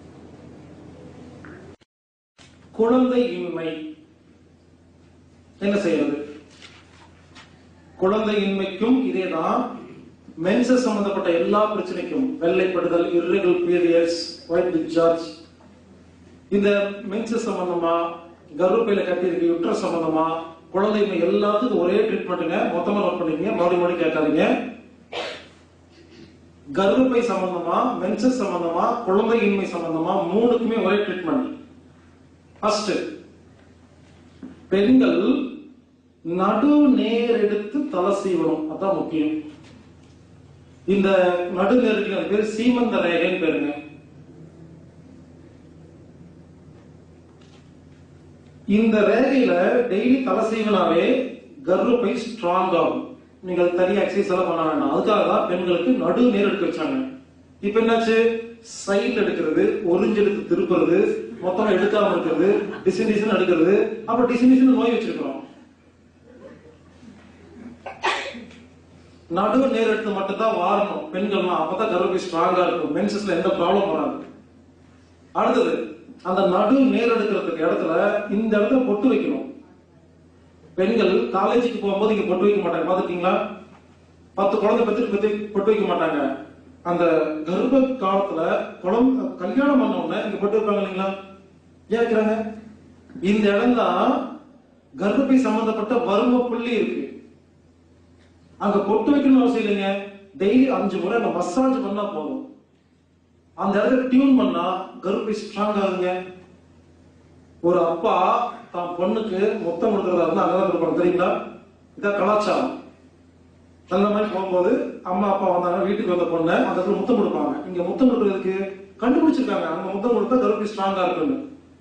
குழந்தை இன்மை என்ன செய்யறது குழந்தை இன்மைக்கும் இதேதான் மென்சஸ் சம்பந்தப்பட்ட எல்லா பிரச்சனைக்கும் வெள்ளைப்படுதல் irregular periods ஒயிட் டிஸ்சார்ஜ் இந்த மென்சஸ் சம்பந்தமா கர்ப்பப்பையில கட்டி இருக்கு யுட்ரஸ் சம்பந்தமா குழந்தைமை எல்லாத்துக்கும் ஒரே ட்ரீட்மெண்ட்டுங்க மொத்தமா நோட் பண்ணிக்கங்க மறுபடியும் மறுபடியும் கேட்காதீங்க கர்ப்பப்பை சம்பந்தமா மென்சஸ் சம்பந்தமா குழந்தையின்மை சம்பந்தமா மூணுக்குமே ஒரே ட்ரீட்மெண்ட் ஃபர்ஸ்ட் பெண்கள் நடு நேர் எடுத்து தலை சீவனம் அதான் முக்கியம் இந்த நடு நேருக்கு அது பேர் சீமந்த ரேகைன்னு பேருங்க இந்த ரேகையில டெய்லி தலை சீவனாவே கர்ப்பப்பை ஸ்ட்ராங் ஆகும் நீங்கள் தனி எக்ஸசைஸ் எல்லாம் பண்ண வேண்டாம் அதுக்காக தான் பெண்களுக்கு நடு நேர் எடுக்க வச்சாங்க இப்ப என்னாச்சு சைடுல எடுக்கிறது ஒரிஞ்சு எடுத்து திருப்புறது மொத்தமா எடுக்காம இருக்கிறது டிசைன் டிசைன் எடுக்கிறது அப்ப டிசைன் டிசைன் நோய் வச்சிருக்கிறோம் நடு நேர் எடுத்து மட்டும் தான் வாரணும் பெண்கள்லாம் அப்பதான் கர்ப்பப்பை ஸ்ட்ராங்கா இருக்கும் மென்சஸ்ல எந்த ப்ராப்ளம் வராது அடுத்தது அந்த நடு நேர் எடுக்கிறதுக்கு இடத்துல இந்த இடத்துல பொட்டு வைக்கணும் பெண்கள் காலேஜுக்கு போகும்போது இங்க பொட்டு வைக்க மாட்டாங்க பாத்துட்டீங்களா பத்து குழந்தை பத்தி பத்தி பொட்டு வைக்க மாட்டாங்க அந்த கர்ப்ப காலத்துல குழந்தை கல்யாணம் பண்ண உடனே இங்க பொட்டு வைப்பாங்க இல்லைங்களா ஏன் வைக்கிறாங்க இந்த இடம் தான் கர்ப்பப்பை சம்பந்தப்பட்ட வரும புள்ளி இருக்கு அங்க பொட்டு வைக்கணும்னு அவசியம் இல்லைங்க டெய்லி அஞ்சு முறை அங்க மசாஜ் பண்ணா போதும் அந்த இடத்துல டியூன் பண்ணா கர்ப்பை ஸ்ட்ராங் ஆகுங்க ஒரு அப்பா தான் பொண்ணுக்கு மொத்தம் கொடுக்கறதா இருந்தா அங்கதான் கொடுப்பாங்க தெரியுங்களா இதான் கலாச்சாரம் அந்த மாதிரி போகும்போது அம்மா அப்பா வந்தாங்க வீட்டுக்கு வந்த பொண்ணை அந்த இடத்துல முத்தம் கொடுப்பாங்க இங்க முத்தம் கொடுக்கறதுக்கு கண்டுபிடிச்சிருக்காங்க அங்க முத்தம் கொடுத்தா கர்ப்பை ஸ்ட்ராங்கா இருக்குன்னு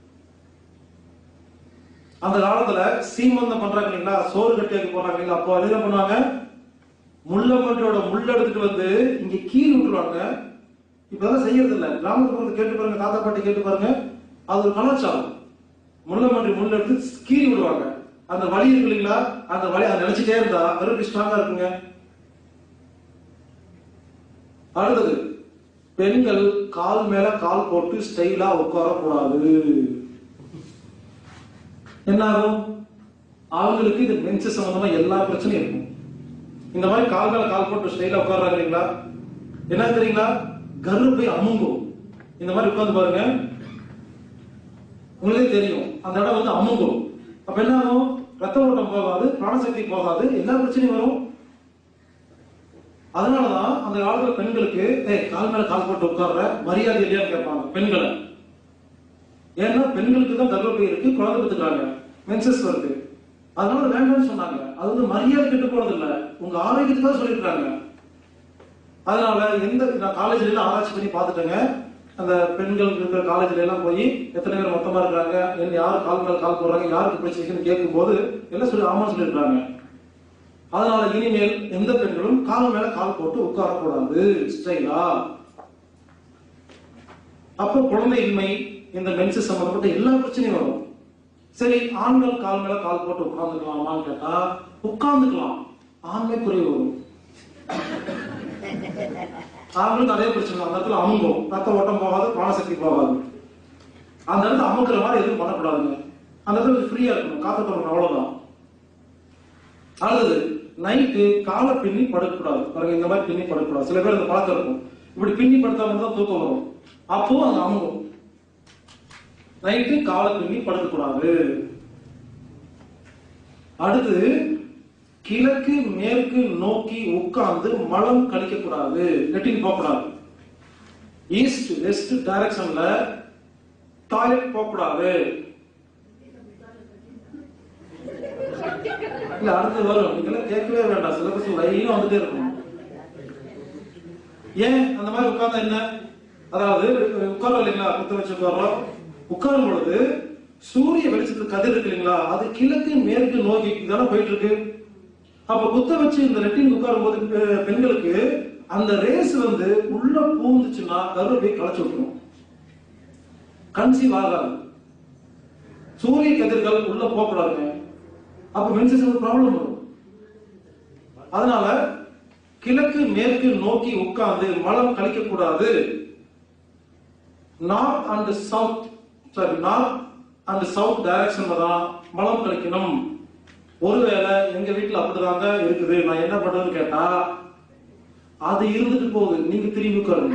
அந்த காலத்துல சீமந்தம் பண்றாங்க இல்லைங்களா சோறு கட்டியாக்கி போறாங்க இல்லைங்களா அப்போ அது என்ன பண்ணுவாங்க முள்ளமன்றோட முள்ள எடுத்துட்டு வந்து இங்க கீழ் விட்டுருவாங்க இப்பதான் செய்யறது இல்ல கிராமத்துல வந்து கேட்டு பாருங்க தாத்தா பாட்டி கேட்டு பாருங்க அது ஒரு கலாச்சாரம் முள்ளமன்றி முள்ள எடுத்து கீறி விடுவாங்க அந்த வலி இருக்கு இல்லைங்களா அந்த வலி அதை நினைச்சிட்டே இருந்தா கருப்பு ஸ்ட்ராங்கா இருக்குங்க அடுத்தது பெண்கள் கால் மேல கால் போட்டு ஸ்டைலா உட்கார கூடாது என்ன ஆகும் அவங்களுக்கு இது மென்சஸ் சம்பந்தமா எல்லா பிரச்சனையும் இருக்கும் இந்த மாதிரி கால் மேல கால் போட்டு ஸ்டைலா உட்கார்றாங்க இல்லைங்களா என்ன தெரியுங்களா கர்ப்பை அமுங்கும் இந்த மாதிரி உட்கார்ந்து பாருங்க உங்களுக்கே தெரியும் அந்த இடம் வந்து அமுங்கும் அப்ப என்ன ஆகும் ரத்த ஓட்டம் போகாது பிராணசக்தி போகாது எல்லா பிரச்சனையும் வரும் அதனாலதான் அந்த காலத்துல பெண்களுக்கு ஏய் கால் மேல கால் போட்டு உட்கார்ற மரியாதை இல்லையான்னு கேட்பாங்க பெண்களை ஏன்னா பெண்களுக்கு தான் கர்ப்பப்பை இருக்கு குழந்தை பெற்றுக்கிறாங்க மென்சஸ் வருது அதனால வேண்டாம்னு சொன்னாங்க அது வந்து மரியாதை கெட்டு போறது இல்ல உங்க ஆரோக்கியத்துக்காக சொல்லியிருக்காங்க அதனால எந்த நான் காலேஜ்ல எல்லாம் ஆராய்ச்சி பண்ணி பார்த்துட்டேங்க அந்த பெண்கள் இருக்கிற காலேஜ்ல எல்லாம் போய் எத்தனை பேர் மொத்தமா இருக்கிறாங்க என்ன யார் கால் மேல கால் போடுறாங்க யாருக்கு பிடிச்சிருக்குன்னு கேட்கும் போது எல்லாம் சொல்லி ஆமா சொல்லியிருக்காங்க அதனால இனிமேல் எந்த பெண்களும் கால் மேல கால் போட்டு உட்காரக்கூடாது ஸ்டைலா அப்போ குழந்தையின்மை இந்த மென்சஸ் சம்பந்தப்பட்ட எல்லா பிரச்சனையும் வரும் சரி ஆண்கள் கால் மேல கால் போட்டு உட்கார்ந்துக்கலாமான்னு கேட்டா உட்கார்ந்துக்கலாம் ஆண்மை குறைவு வரும் ஆண்களுக்கு அதே பிரச்சனை தான். அந்த இடத்துல அமுங்கும் ரத்த ஓட்டம் போகாது பிராணசக்தி போகாது அந்த இடத்துல அமுக்குற மாதிரி எதுவும் பண்ணக்கூடாதுங்க அந்த இடத்துல ஃப்ரீயா இருக்கணும் காத்தோட்டம் அவ்வளவுதான் அடுத்தது நைட்டு காலை பின்னி படுக்கக்கூடாது பாருங்க இந்த மாதிரி பின்னி படுக்கக்கூடாது சில பேர் இந்த பழக்கம் இருக்கும் இப்படி பின்னி படுத்தா மட்டும் தான் தூக்கம் வரும் அப்போ அங்க அமுங்கும் நைட்டு காலை பின்னி படுக்கக்கூடாது அடுத்து கிழக்கு மேற்கு நோக்கி உட்கார்ந்து மலம் கழிக்க கூடாது லெட்டின் போக கூடாது ஈஸ்ட் வெஸ்ட் டைரக்ஷன்ல டாய்லெட் போக கூடாது இல்ல அடுத்து வரும் இதெல்லாம் கேட்கவே வேண்டாம் சிலபஸ் லைனா வந்துட்டே இருக்கும் ஏன் அந்த மாதிரி உட்கார்ந்தா என்ன அதாவது உட்கார்றோம் இல்லைங்களா குத்த வச்சு உட்கார்றோம் உட்காரும் பொழுது சூரிய வெளிச்சத்து கதிர் இருக்கு இல்லைங்களா அது கிழக்கு மேற்கு நோக்கி தானே போயிட்டு இருக்கு அப்ப குத்த வச்சு இந்த லெட்டின் உட்காரும் போது பெ- பெண்களுக்கு அந்த ரேஸ் வந்து உள்ள பூந்துச்சுன்னா கருவை களைச்சு விட்டுரும் கன்சீவ் ஆகாது சூரிய கதிர்கள் உள்ள போகக்கூடாதுங்க அப்ப மென்சஸ் ப்ராப்ளம் வரும் அதனால கிழக்கு மேற்கு நோக்கி உட்கார்ந்து மலம் கழிக்க கூடாது north and south sorry north and south டைரக்ஷன்ல தான் மலம் கழிக்கணும் ஒருவேளை எங்க வீட்டுல அப்படிதாங்க இருக்குது நான் என்ன பண்றதுன்னு கேட்டா அது இருந்துட்டு போகுது நீங்க திரும்பி உட்காருங்க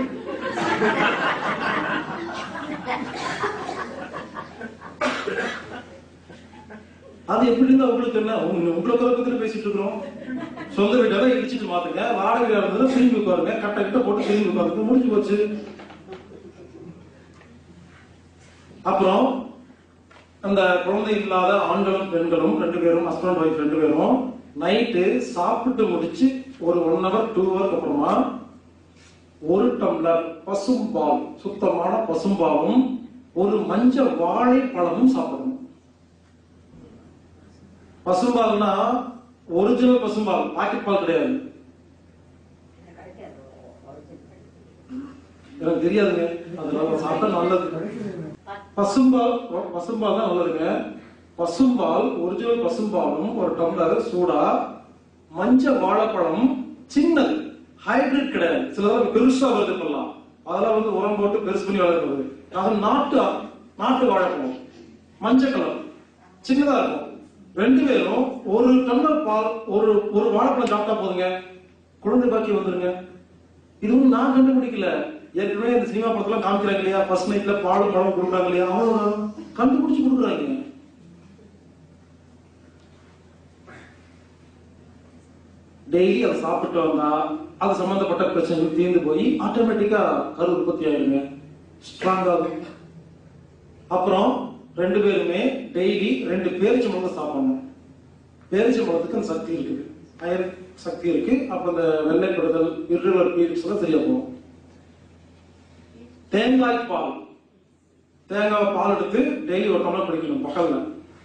அது எப்படி இருந்தா உங்களுக்கு என்ன உங்க- உங்களை பத்தி பேசிட்டு இருக்கிறோம் சொந்த வீட்டை இடிச்சிட்டு மாத்துங்க வாடகை வீடா இருந்தது திரும்பி உட்காருங்க கட்ட கிட்ட போட்டு திரும்பி உட்காருங்க முடிஞ்சு போச்சு அப்புறம் அந்த குழந்தை இல்லாத ஆண்களும் பெண்களும் ரெண்டு பேரும் ஹஸ்பண்ட் ஒய்ஃப் ரெண்டு பேரும் நைட்டு சாப்பிட்டு முடிச்சு ஒரு ஒன் ஹவர் டூ ஹவருக்கு அப்புறமா ஒரு டம்ளர் பசும்பால் சுத்தமான பசும்பாலும் ஒரு மஞ்சள் வாழைப்பழமும் சாப்பிடணும் பசும்பால்னா ஒரிஜினல் பசும்பால் பாக்கெட் பால் கிடையாது எனக்கு தெரியாதுங்க அதனால சாப்பிட்டா நல்லது பசும்பால் பசும்பால் தான் நல்லதுங்க பசும்பால் ஒரிஜினல் பசும்பாலும் ஒரு டம்ளர் சூடா மஞ்சள் வாழைப்பழம் சின்னது ஹைபிரிட் கிடையாது சிலதெல்லாம் பெருசா வருது இப்பெல்லாம் அதெல்லாம் வந்து உரம் போட்டு பெருசு பண்ணி வளர்க்கிறது அது நாட்டு நாட்டு வாழைப்பழம் மஞ்சள் கலர் சின்னதா இருக்கும் ரெண்டு பேரும் ஒரு டம்ளர் பால் ஒரு ஒரு வாழைப்பழம் சாப்பிட்டா போதுங்க குழந்தை பாக்கி வந்துருங்க இது ஒண்ணு நான் கண்டுபிடிக்கல ஏற்கனவே இந்த சினிமா படத்துல காமிக்கிறாங்க இல்லையா ஃபர்ஸ்ட் நைட்ல பாலும் பழம் கொடுக்குறாங்க இல்லையா அவங்க கண்டுபிடிச்சு கொடுக்குறாங்க டெய்லி அதை சாப்பிட்டு வந்தா அது சம்பந்தப்பட்ட பிரச்சனைகள் தீர்ந்து போய் ஆட்டோமேட்டிக்கா கரு உற்பத்தி ஆயிடுங்க ஸ்ட்ராங் ஆகும் அப்புறம் ரெண்டு பேருமே டெய்லி ரெண்டு பேரிச்சம்பழம் சாப்பிடணும் பேரிச்சம்பழத்துக்கு அந்த சக்தி இருக்குது அயர் சக்தி இருக்கு அப்ப அந்த வெள்ளைப்படுதல் irregular periods எல்லாம் சரியா போகும் தேங்காய் பால் தேங்காய் பால் எடுத்து டெய்லி ஒரு டம்ளர் குடிக்கணும் பகல்ல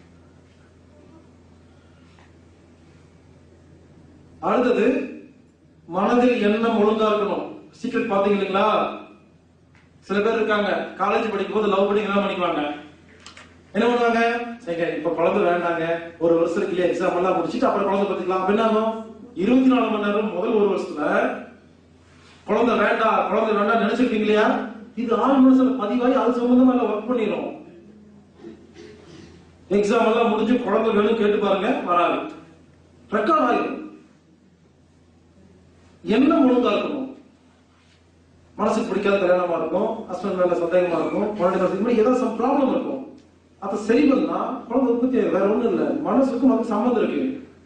அடுத்தது மனதில் எண்ணம் ஒழுங்கா இருக்கணும் சீக்கிரம் பாத்தீங்க இல்லைங்களா சில பேர் இருக்காங்க காலேஜ் படிக்கும் போது லவ் பண்ணி எல்லாம் பண்ணிக்குவாங்க என்ன பண்ணுவாங்க சரிங்க இப்ப குழந்தை வேண்டாங்க ஒரு வருஷத்துக்கு இல்லையா எக்ஸாம் எல்லாம் முடிச்சுட்டு அப்புறம் குழந்தை பத்திக்கலாம் அப்ப என்ன ஆகும் இருபத்தி நாலு மணி நேரம் முதல் ஒரு வருஷத்துல குழந்தை வேண்டாம் குழந்தை வேண்டாம் நினைச்சிருக்கீங்க இல்லையா இது ஆள் மனசுல பதிவாகி அது சம்பந்தமா எல்லாம் ஒர்க் பண்ணிடும் எக்ஸாம் எல்லாம் முடிஞ்சு குழந்தை வேணும் கேட்டு பாருங்க வராது ரெக்கார்ட் ஆயிடும் என்ன ஒழுங்கா இருக்கணும் மனசுக்கு பிடிக்காத கல்யாணமா இருக்கும் ஹஸ்பண்ட் மேல சந்தேகமா இருக்கும் குழந்தை மேல ஏதாவது சம் ப்ராப்ளம் இருக்கும் அதை சரி பண்ணா குழந்தை உற்பத்தி ஆயிடும். வேற ஒண்ணும் இல்ல மனசுக்கும் அதுக்கு சம்மந்தம் இருக்கு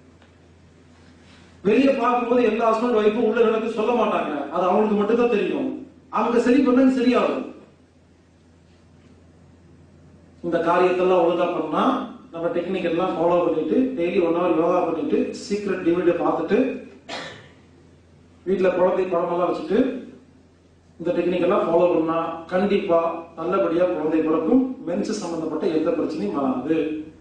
வெளியே பார்க்கும்போது எல்லா ஹஸ்பண்ட் ஒய்ஃபும் உள்ள எனக்கு சொல்ல மாட்டாங்க அது அவங்களுக்கு மட்டும் தான் தெரியும் அவங்க சரி பண்ணா இது சரியாகும் இந்த காரியத்தெல்லாம் ஒழுங்கா பண்ணா நம்ம டெக்னிக் எல்லாம் ஃபாலோ பண்ணிட்டு டெய்லி ஒன் ஹவர் யோகா பண்ணிட்டு சீக்ரெட் டிவிடி பார்த்துட்டு வீட்டுல குழந்தை படமெல்லாம் வச்சுட்டு இந்த டெக்னிக் எல்லாம் ஃபாலோ பண்ணா கண்டிப்பா நல்லபடியா குழந்தை பிறக்கும் மென்ஸ் சம்பந்தப்பட்ட எந்த பிரச்சனையும் வராது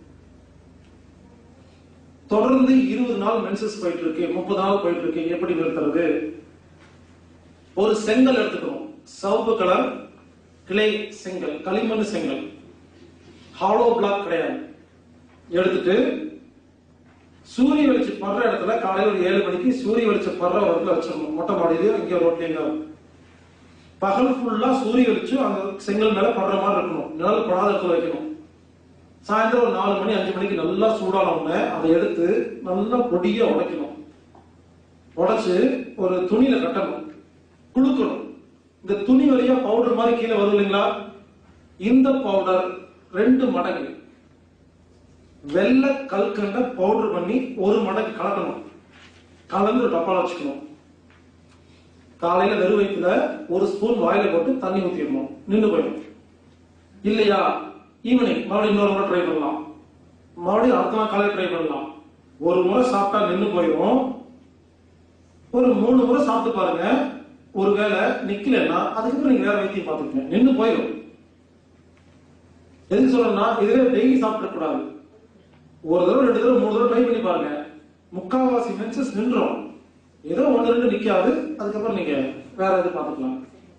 தொடர்ந்து இருபது நாள் மென்சஸ் போயிட்டு இருக்கு முப்பது நாள் போயிட்டு இருக்கு எப்படி நிறுத்துறது ஒரு செங்கல் எடுத்துக்கணும் சிவப்பு கலர் கிளை செங்கல் களிமண் செங்கல் ஹாலோ பிளாக் கிடையாது எடுத்துட்டு சூரிய வெளிச்சம் படுற இடத்துல காலையில ஒரு ஏழு மணிக்கு சூரிய வெளிச்சம் படுற ஒரு இடத்துல வச்சிடணும் மொட்டை மாடியிலயோ இங்க ரோட்லயோ பகல் ஃபுல்லா சூரிய வெளிச்சம் அந்த செங்கல் மேல படுற மாதிரி இருக்கணும் நிழல் படாத இடத்துல வைக்கணும் சாயந்தரம் ஒரு நாலு மணி அஞ்சு மணிக்கு நல்லா சூடான உடனே அதை எடுத்து நல்லா பொடியா உடைக்கணும் உடைச்சு ஒரு துணியில கட்டணும் குளுக்கணும் இந்த துணி வழியா பவுடர் மாதிரி கீழே வரும் இல்லைங்களா இந்த பவுடர் ரெண்டு மடங்கு வெள்ளை கல்கண்ட பவுடர் பண்ணி ஒரு மடங்கு கலக்கணும் கலந்து ஒரு டப்பால வச்சுக்கணும் காலையில வெறும் வயிற்றுல ஒரு ஸ்பூன் வாயில போட்டு தண்ணி ஊத்திடணும் நின்று போயிடும் இல்லையா ஈவினிங் மறுபடியும் இன்னொரு முறை ட்ரை பண்ணலாம் மறுபடியும் அடுத்த நாள் காலையில் ட்ரை பண்ணலாம் ஒரு முறை சாப்பிட்டா நின்று போயிடும் ஒரு மூணு முறை சாப்பிட்டு பாருங்க ஒருவேளை நிக்கலன்னா அதுக்கப்புறம் நீங்க வேற வைத்தியம் பார்த்துக்கங்க நின்று போயிடும் எதுக்கு சொல்றேன்னா இதுல டெய்லி சாப்பிட கூடாது ஒரு தடவை ரெண்டு தடவை மூணு தடவை ட்ரை பண்ணி பாருங்க முக்கால்வாசி மென்சஸ் நின்றோம் ஏதோ ஒண்ணு ரெண்டு நிக்காது அதுக்கப்புறம் நீங்க வேற எது பார்த்துக்கலாம்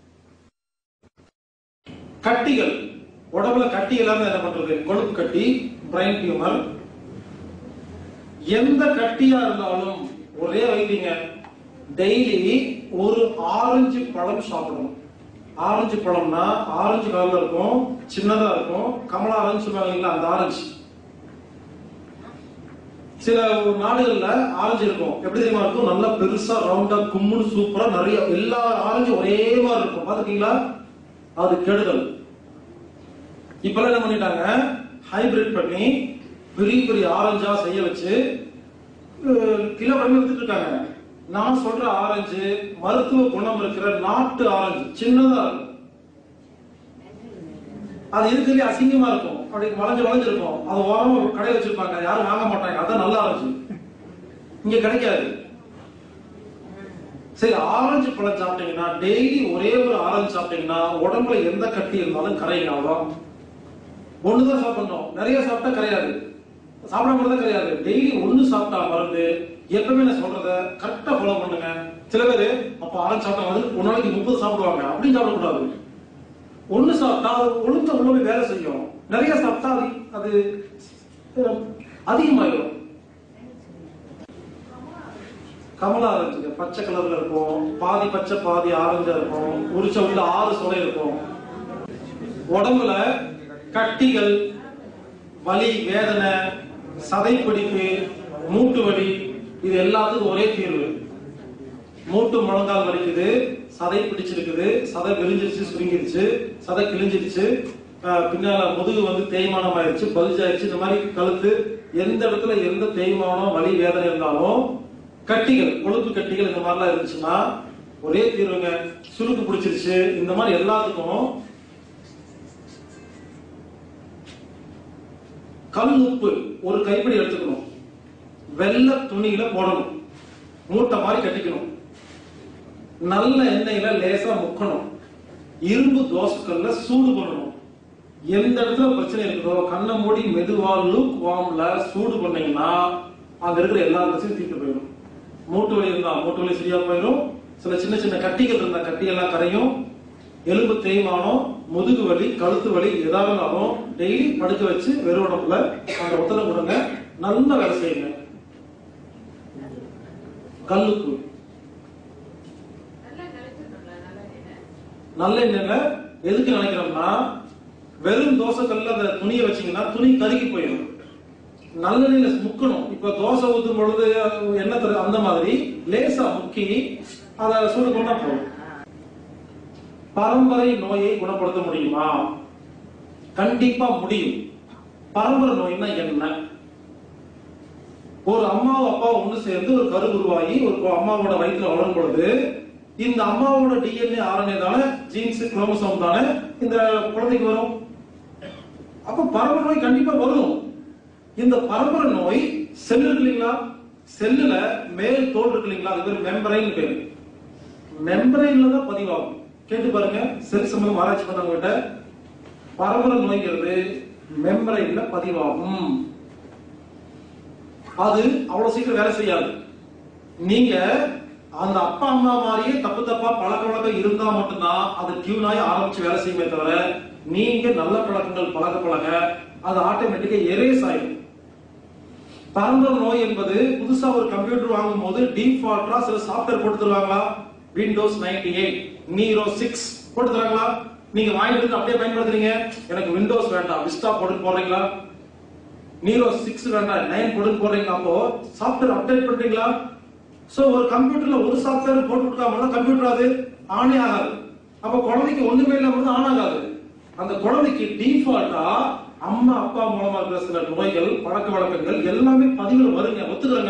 கட்டிகள் உடம்புல கட்டி இல்லாம என்ன பண்றது கொழுப்பு கட்டி பிரைன் டியூமர் எந்த கட்டியா இருந்தாலும் ஒரே வைத்தியங்க டெய்லி ஒரு ஆரஞ்சு பழம் சாப்பிடணும் ஆரஞ்சு பழம்னா ஆரஞ்சு கலர்ல இருக்கும் சின்னதா இருக்கும் கமலா ஆரஞ்சு சொல்லுவாங்க இல்லைங்களா அந்த ஆரஞ்சு சில நாடுகள்ல ஆரஞ்சு இருக்கும் எப்படி தெரியுமா இருக்கும் நல்லா பெருசா ரவுண்டா கும்முன்னு சூப்பரா நிறைய எல்லா ஆரஞ்சு ஒரே மாதிரி இருக்கும் பாத்துக்கீங்களா அது கெடுதல் இப்பெல்லாம் என்ன பண்ணிட்டாங்க ஹைபிரிட் பண்ணி பெரிய பெரிய ஆரஞ்சா செய்ய வச்சு அஹ், கிலோ கம்மி வித்துட்டு இருக்காங்க நான் சொல்ற ஆரஞ்சு மருத்துவ குணம் இருக்கிற நாட்டு ஆரஞ்சு சின்னதா இருக்கும் அது இருக்கிறதுலே அசிங்கமா இருக்கும் அப்படி வளைஞ்சு வளைஞ்சு இருக்கும் அது ஓரமா ஒரு கடையில வச்சிருப்பாங்க யாரும் வாங்க மாட்டாங்க அதான் நல்ல ஆரஞ்சு இங்க கிடைக்காது சரி ஆரஞ்சு பழம் சாப்பிட்டீங்கன்னா டெய்லி ஒரே ஒரு ஆரஞ்சு சாப்பிட்டீங்கன்னா உடம்புல எந்த கட்டி இருந்தாலும் கரையினாலும் ஒண்ணுதான் சாப்பிடணும் நிறைய சாப்பிட்டா கரையாது சாப்பிடாம தான் கிடையாது டெய்லி ஒண்ணு சாப்பிட்டா மருந்து எப்பவுமே நான் சொல்றத கரெக்டா ஃபாலோ பண்ணுங்க சில பேரு அப்ப ஆரஞ்சு சாப்பிட்டா வந்து ஒரு நாளைக்கு முப்பது சாப்பிடுவாங்க அப்படின்னு சாப்பிடக்கூடாது ஒண்ணு சாப்பிட்டா அது ஒழுங்க உள்ள போய் வேலை செய்யும் நிறைய சாப்பிட்டா அது அது அஹ், அதிகமாயிடும் கமலா ஆரஞ்சுங்க பச்சை கலர்ல இருக்கும் பாதி பச்சை பாதி ஆரஞ்சா இருக்கும் உரிச்ச உள்ள ஆறு சுனை இருக்கும் உடம்புல கட்டிகள் வலி வேதனை சதைப்பிடிப்பு மூட்டு வலி இது எல்லாத்துக்கும் ஒரே தீர்வு மூட்டு முழங்கால் வலிக்குது சதை பிடிச்சிருக்குது சதை விரிஞ்சிருச்சு சுருங்கிருச்சு சதை கிழிஞ்சிருச்சு ஆஹ் பின்னால முதுகு வந்து தேய்மானம் ஆயிடுச்சு பல்ஜாயிருச்சு இந்த மாதிரி கழுத்து எந்த இடத்துல எந்த தேய்மானம் வலி வேதனை இருந்தாலும் கட்டிகள் கொழுப்பு கட்டிகள் இந்த மாதிரிலாம் இருந்துச்சுன்னா ஒரே தீர்வுங்க சுருக்கு பிடிச்சிருச்சு இந்த மாதிரி எல்லாத்துக்கும் கல் உப்பு ஒரு கைப்பிடி எடுத்துக்கணும் வெள்ளை துணியில போடணும் மூட்டை மாதிரி கட்டிக்கணும் நல்ல எண்ணெயில லேசா முக்கணும் இரும்பு தோசைக்கல்ல சூடு பண்ணணும் எந்த இடத்துல பிரச்சனை இருக்குதோ கண்ணை மூடி மெதுவா லூக் வார்ம்ல சூடு பண்ணீங்கன்னா அங்க இருக்கிற எல்லா பிரச்சனையும் தீர்த்து போயிடும் மூட்டு வலி இருந்தா மூட்டு வலி சரியா போயிடும் சில சின்ன சின்ன கட்டிகள் இருந்தா கட்டி எல்லாம் கரையும் எலும்பு தேய்மானம் முதுகு வலி கழுத்து வலி எதாவது இருந்தாலும் டெய்லி படுக்க வச்சு வெறும் உடம்புல அந்த ஒத்தனை கொடுங்க நல்ல வேலை செய்யுங்க கல்லுப்பு நல்ல எண்ணெய்ல எதுக்கு நினைக்கிறோம்னா வெறும் தோசை கல்ல அந்த துணியை வச்சீங்கன்னா துணி கருகி போயிடும் நல்லெண்ணெயில முக்கணும் இப்ப தோசை ஊத்தும் பொழுது எண்ணெய் தரு அந்த மாதிரி லேசா முக்கி அதை சூடு பண்ணா போதும் பரம்பரை நோயை குணப்படுத்த முடியுமா கண்டிப்பா முடியும் பரம்பரை நோய்னா என்ன ஒரு அம்மாவும் அப்பாவும் ஒண்ணு சேர்ந்து ஒரு கரு உருவாகி ஒரு கு- அம்மாவோட வயிற்றுல வளரும் பொழுது இந்த அம்மாவோட டிஎன்ஏ ஆர்என்ஏ தானே ஜீன்ஸ் குரோமோசோம் தானே இந்த குழந்தைக்கு வரும் அப்ப பரம்பரை நோய் கண்டிப்பா வரும் இந்த பரம்பரை நோய் செல் இருக்கு இல்லைங்களா செல்லுல மேல் தோல் இருக்கு இல்லைங்களா அது பேர் மெம்பரைன் பேரு மெம்பரைன்ல தான் பதிவாகும் கேட்டு பாருங்க செல் சம்பந்தம் ஆராய்ச்சி பண்ணவங்க கிட்ட பரம்பரை நோய்ங்கிறது மெம்பரைன்ல பதிவாகும் அது அவ்வளவு சீக்கிரம் வேலை செய்யாது நீங்க அந்த அப்பா அம்மா மாதிரியே தப்பு தப்பா பழக்க வழக்கம் இருந்தா மட்டும்தான் அது டியூன் ஆகி ஆரம்பிச்சு வேலை செய்யுமே தவிர நீங்க நல்ல பழக்கங்கள் பழக பழக அது ஆட்டோமேட்டிக்கா எரேஸ் ஆயிடும் பரம்பரை நோய் என்பது புதுசா ஒரு கம்ப்யூட்டர் வாங்கும் போது டிஃபால்ட்டா சில சாஃப்ட்வேர் போட்டு தருவாங்களா விண்டோஸ் 98 எயிட் நீரோ சிக்ஸ் போட்டு தராங்களா நீங்க வாங்கிட்டு வந்து அப்படியே பயன்படுத்துறீங்க எனக்கு விண்டோஸ் வேண்டாம் விஸ்டா போட்டு போடுறீங்களா நீரோ சிக்ஸ் வேண்டாம் நைன் போட்டு போடுறீங்க அப்போ சாஃப்ட்வேர் அப்டேட் பண்றீங்களா சோ ஒரு கம்ப்யூட்டர்ல ஒரு சாஃப்ட்வேர் போட்டு கொடுக்காம கம்ப்யூட்டர் அது ஆனே ஆகாது அப்ப குழந்தைக்கு ஒண்ணுமே இல்லாம இருந்தா ஆன் ஆகாது அந்த குழந்தைக்கு டிஃபால்ட்டா அம்மா அப்பா மூலமா இருக்கிற சில நோய்கள் பழக்க வழக்கங்கள் எல்லாமே பதிவில் வருங்க ஒத்துக்கிறேங்க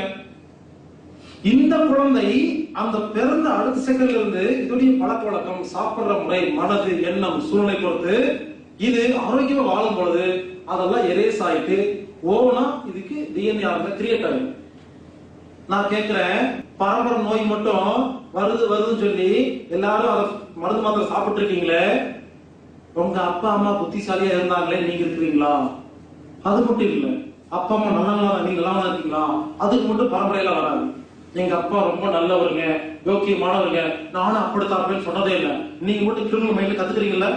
இந்த குழந்தை அந்த பிறந்த அடுத்த செகண்ட்ல இருந்து இதோடைய பழக்க வழக்கம் சாப்பிடுற முறை மனது எண்ணம் சூழ்நிலை பொறுத்து இது ஆரோக்கியமா வாழும் பொழுது அதெல்லாம் எரேஸ் ஆயிட்டு ஓனா இதுக்கு டிஎன்ஏ கிரியேட் ஆகும் நான் கேக்குறேன் பரம்பரை நோய் மட்டும் வருது வருதுன்னு சொல்லி எல்லாரும் அதை மருந்து மாத்திரை சாப்பிட்டு இருக்கீங்களே உங்க அப்பா அம்மா புத்திசாலியா இருந்தாங்களே நீங்க இருக்கிறீங்களா அது மட்டும் இல்ல அப்பா அம்மா நல்லவங்களா நீங்க நல்லா இருக்கீங்களா அதுக்கு மட்டும் பரம்பரையில வராது எங்க அப்பா ரொம்ப நல்லவருங்க யோக்கியமானவருங்க நானும் அப்படித்தான் இருப்பேன்னு சொன்னதே இல்ல நீங்க மட்டும் கிரிமினல் மைண்ட்ல கத்துக்கிறீங்கல்ல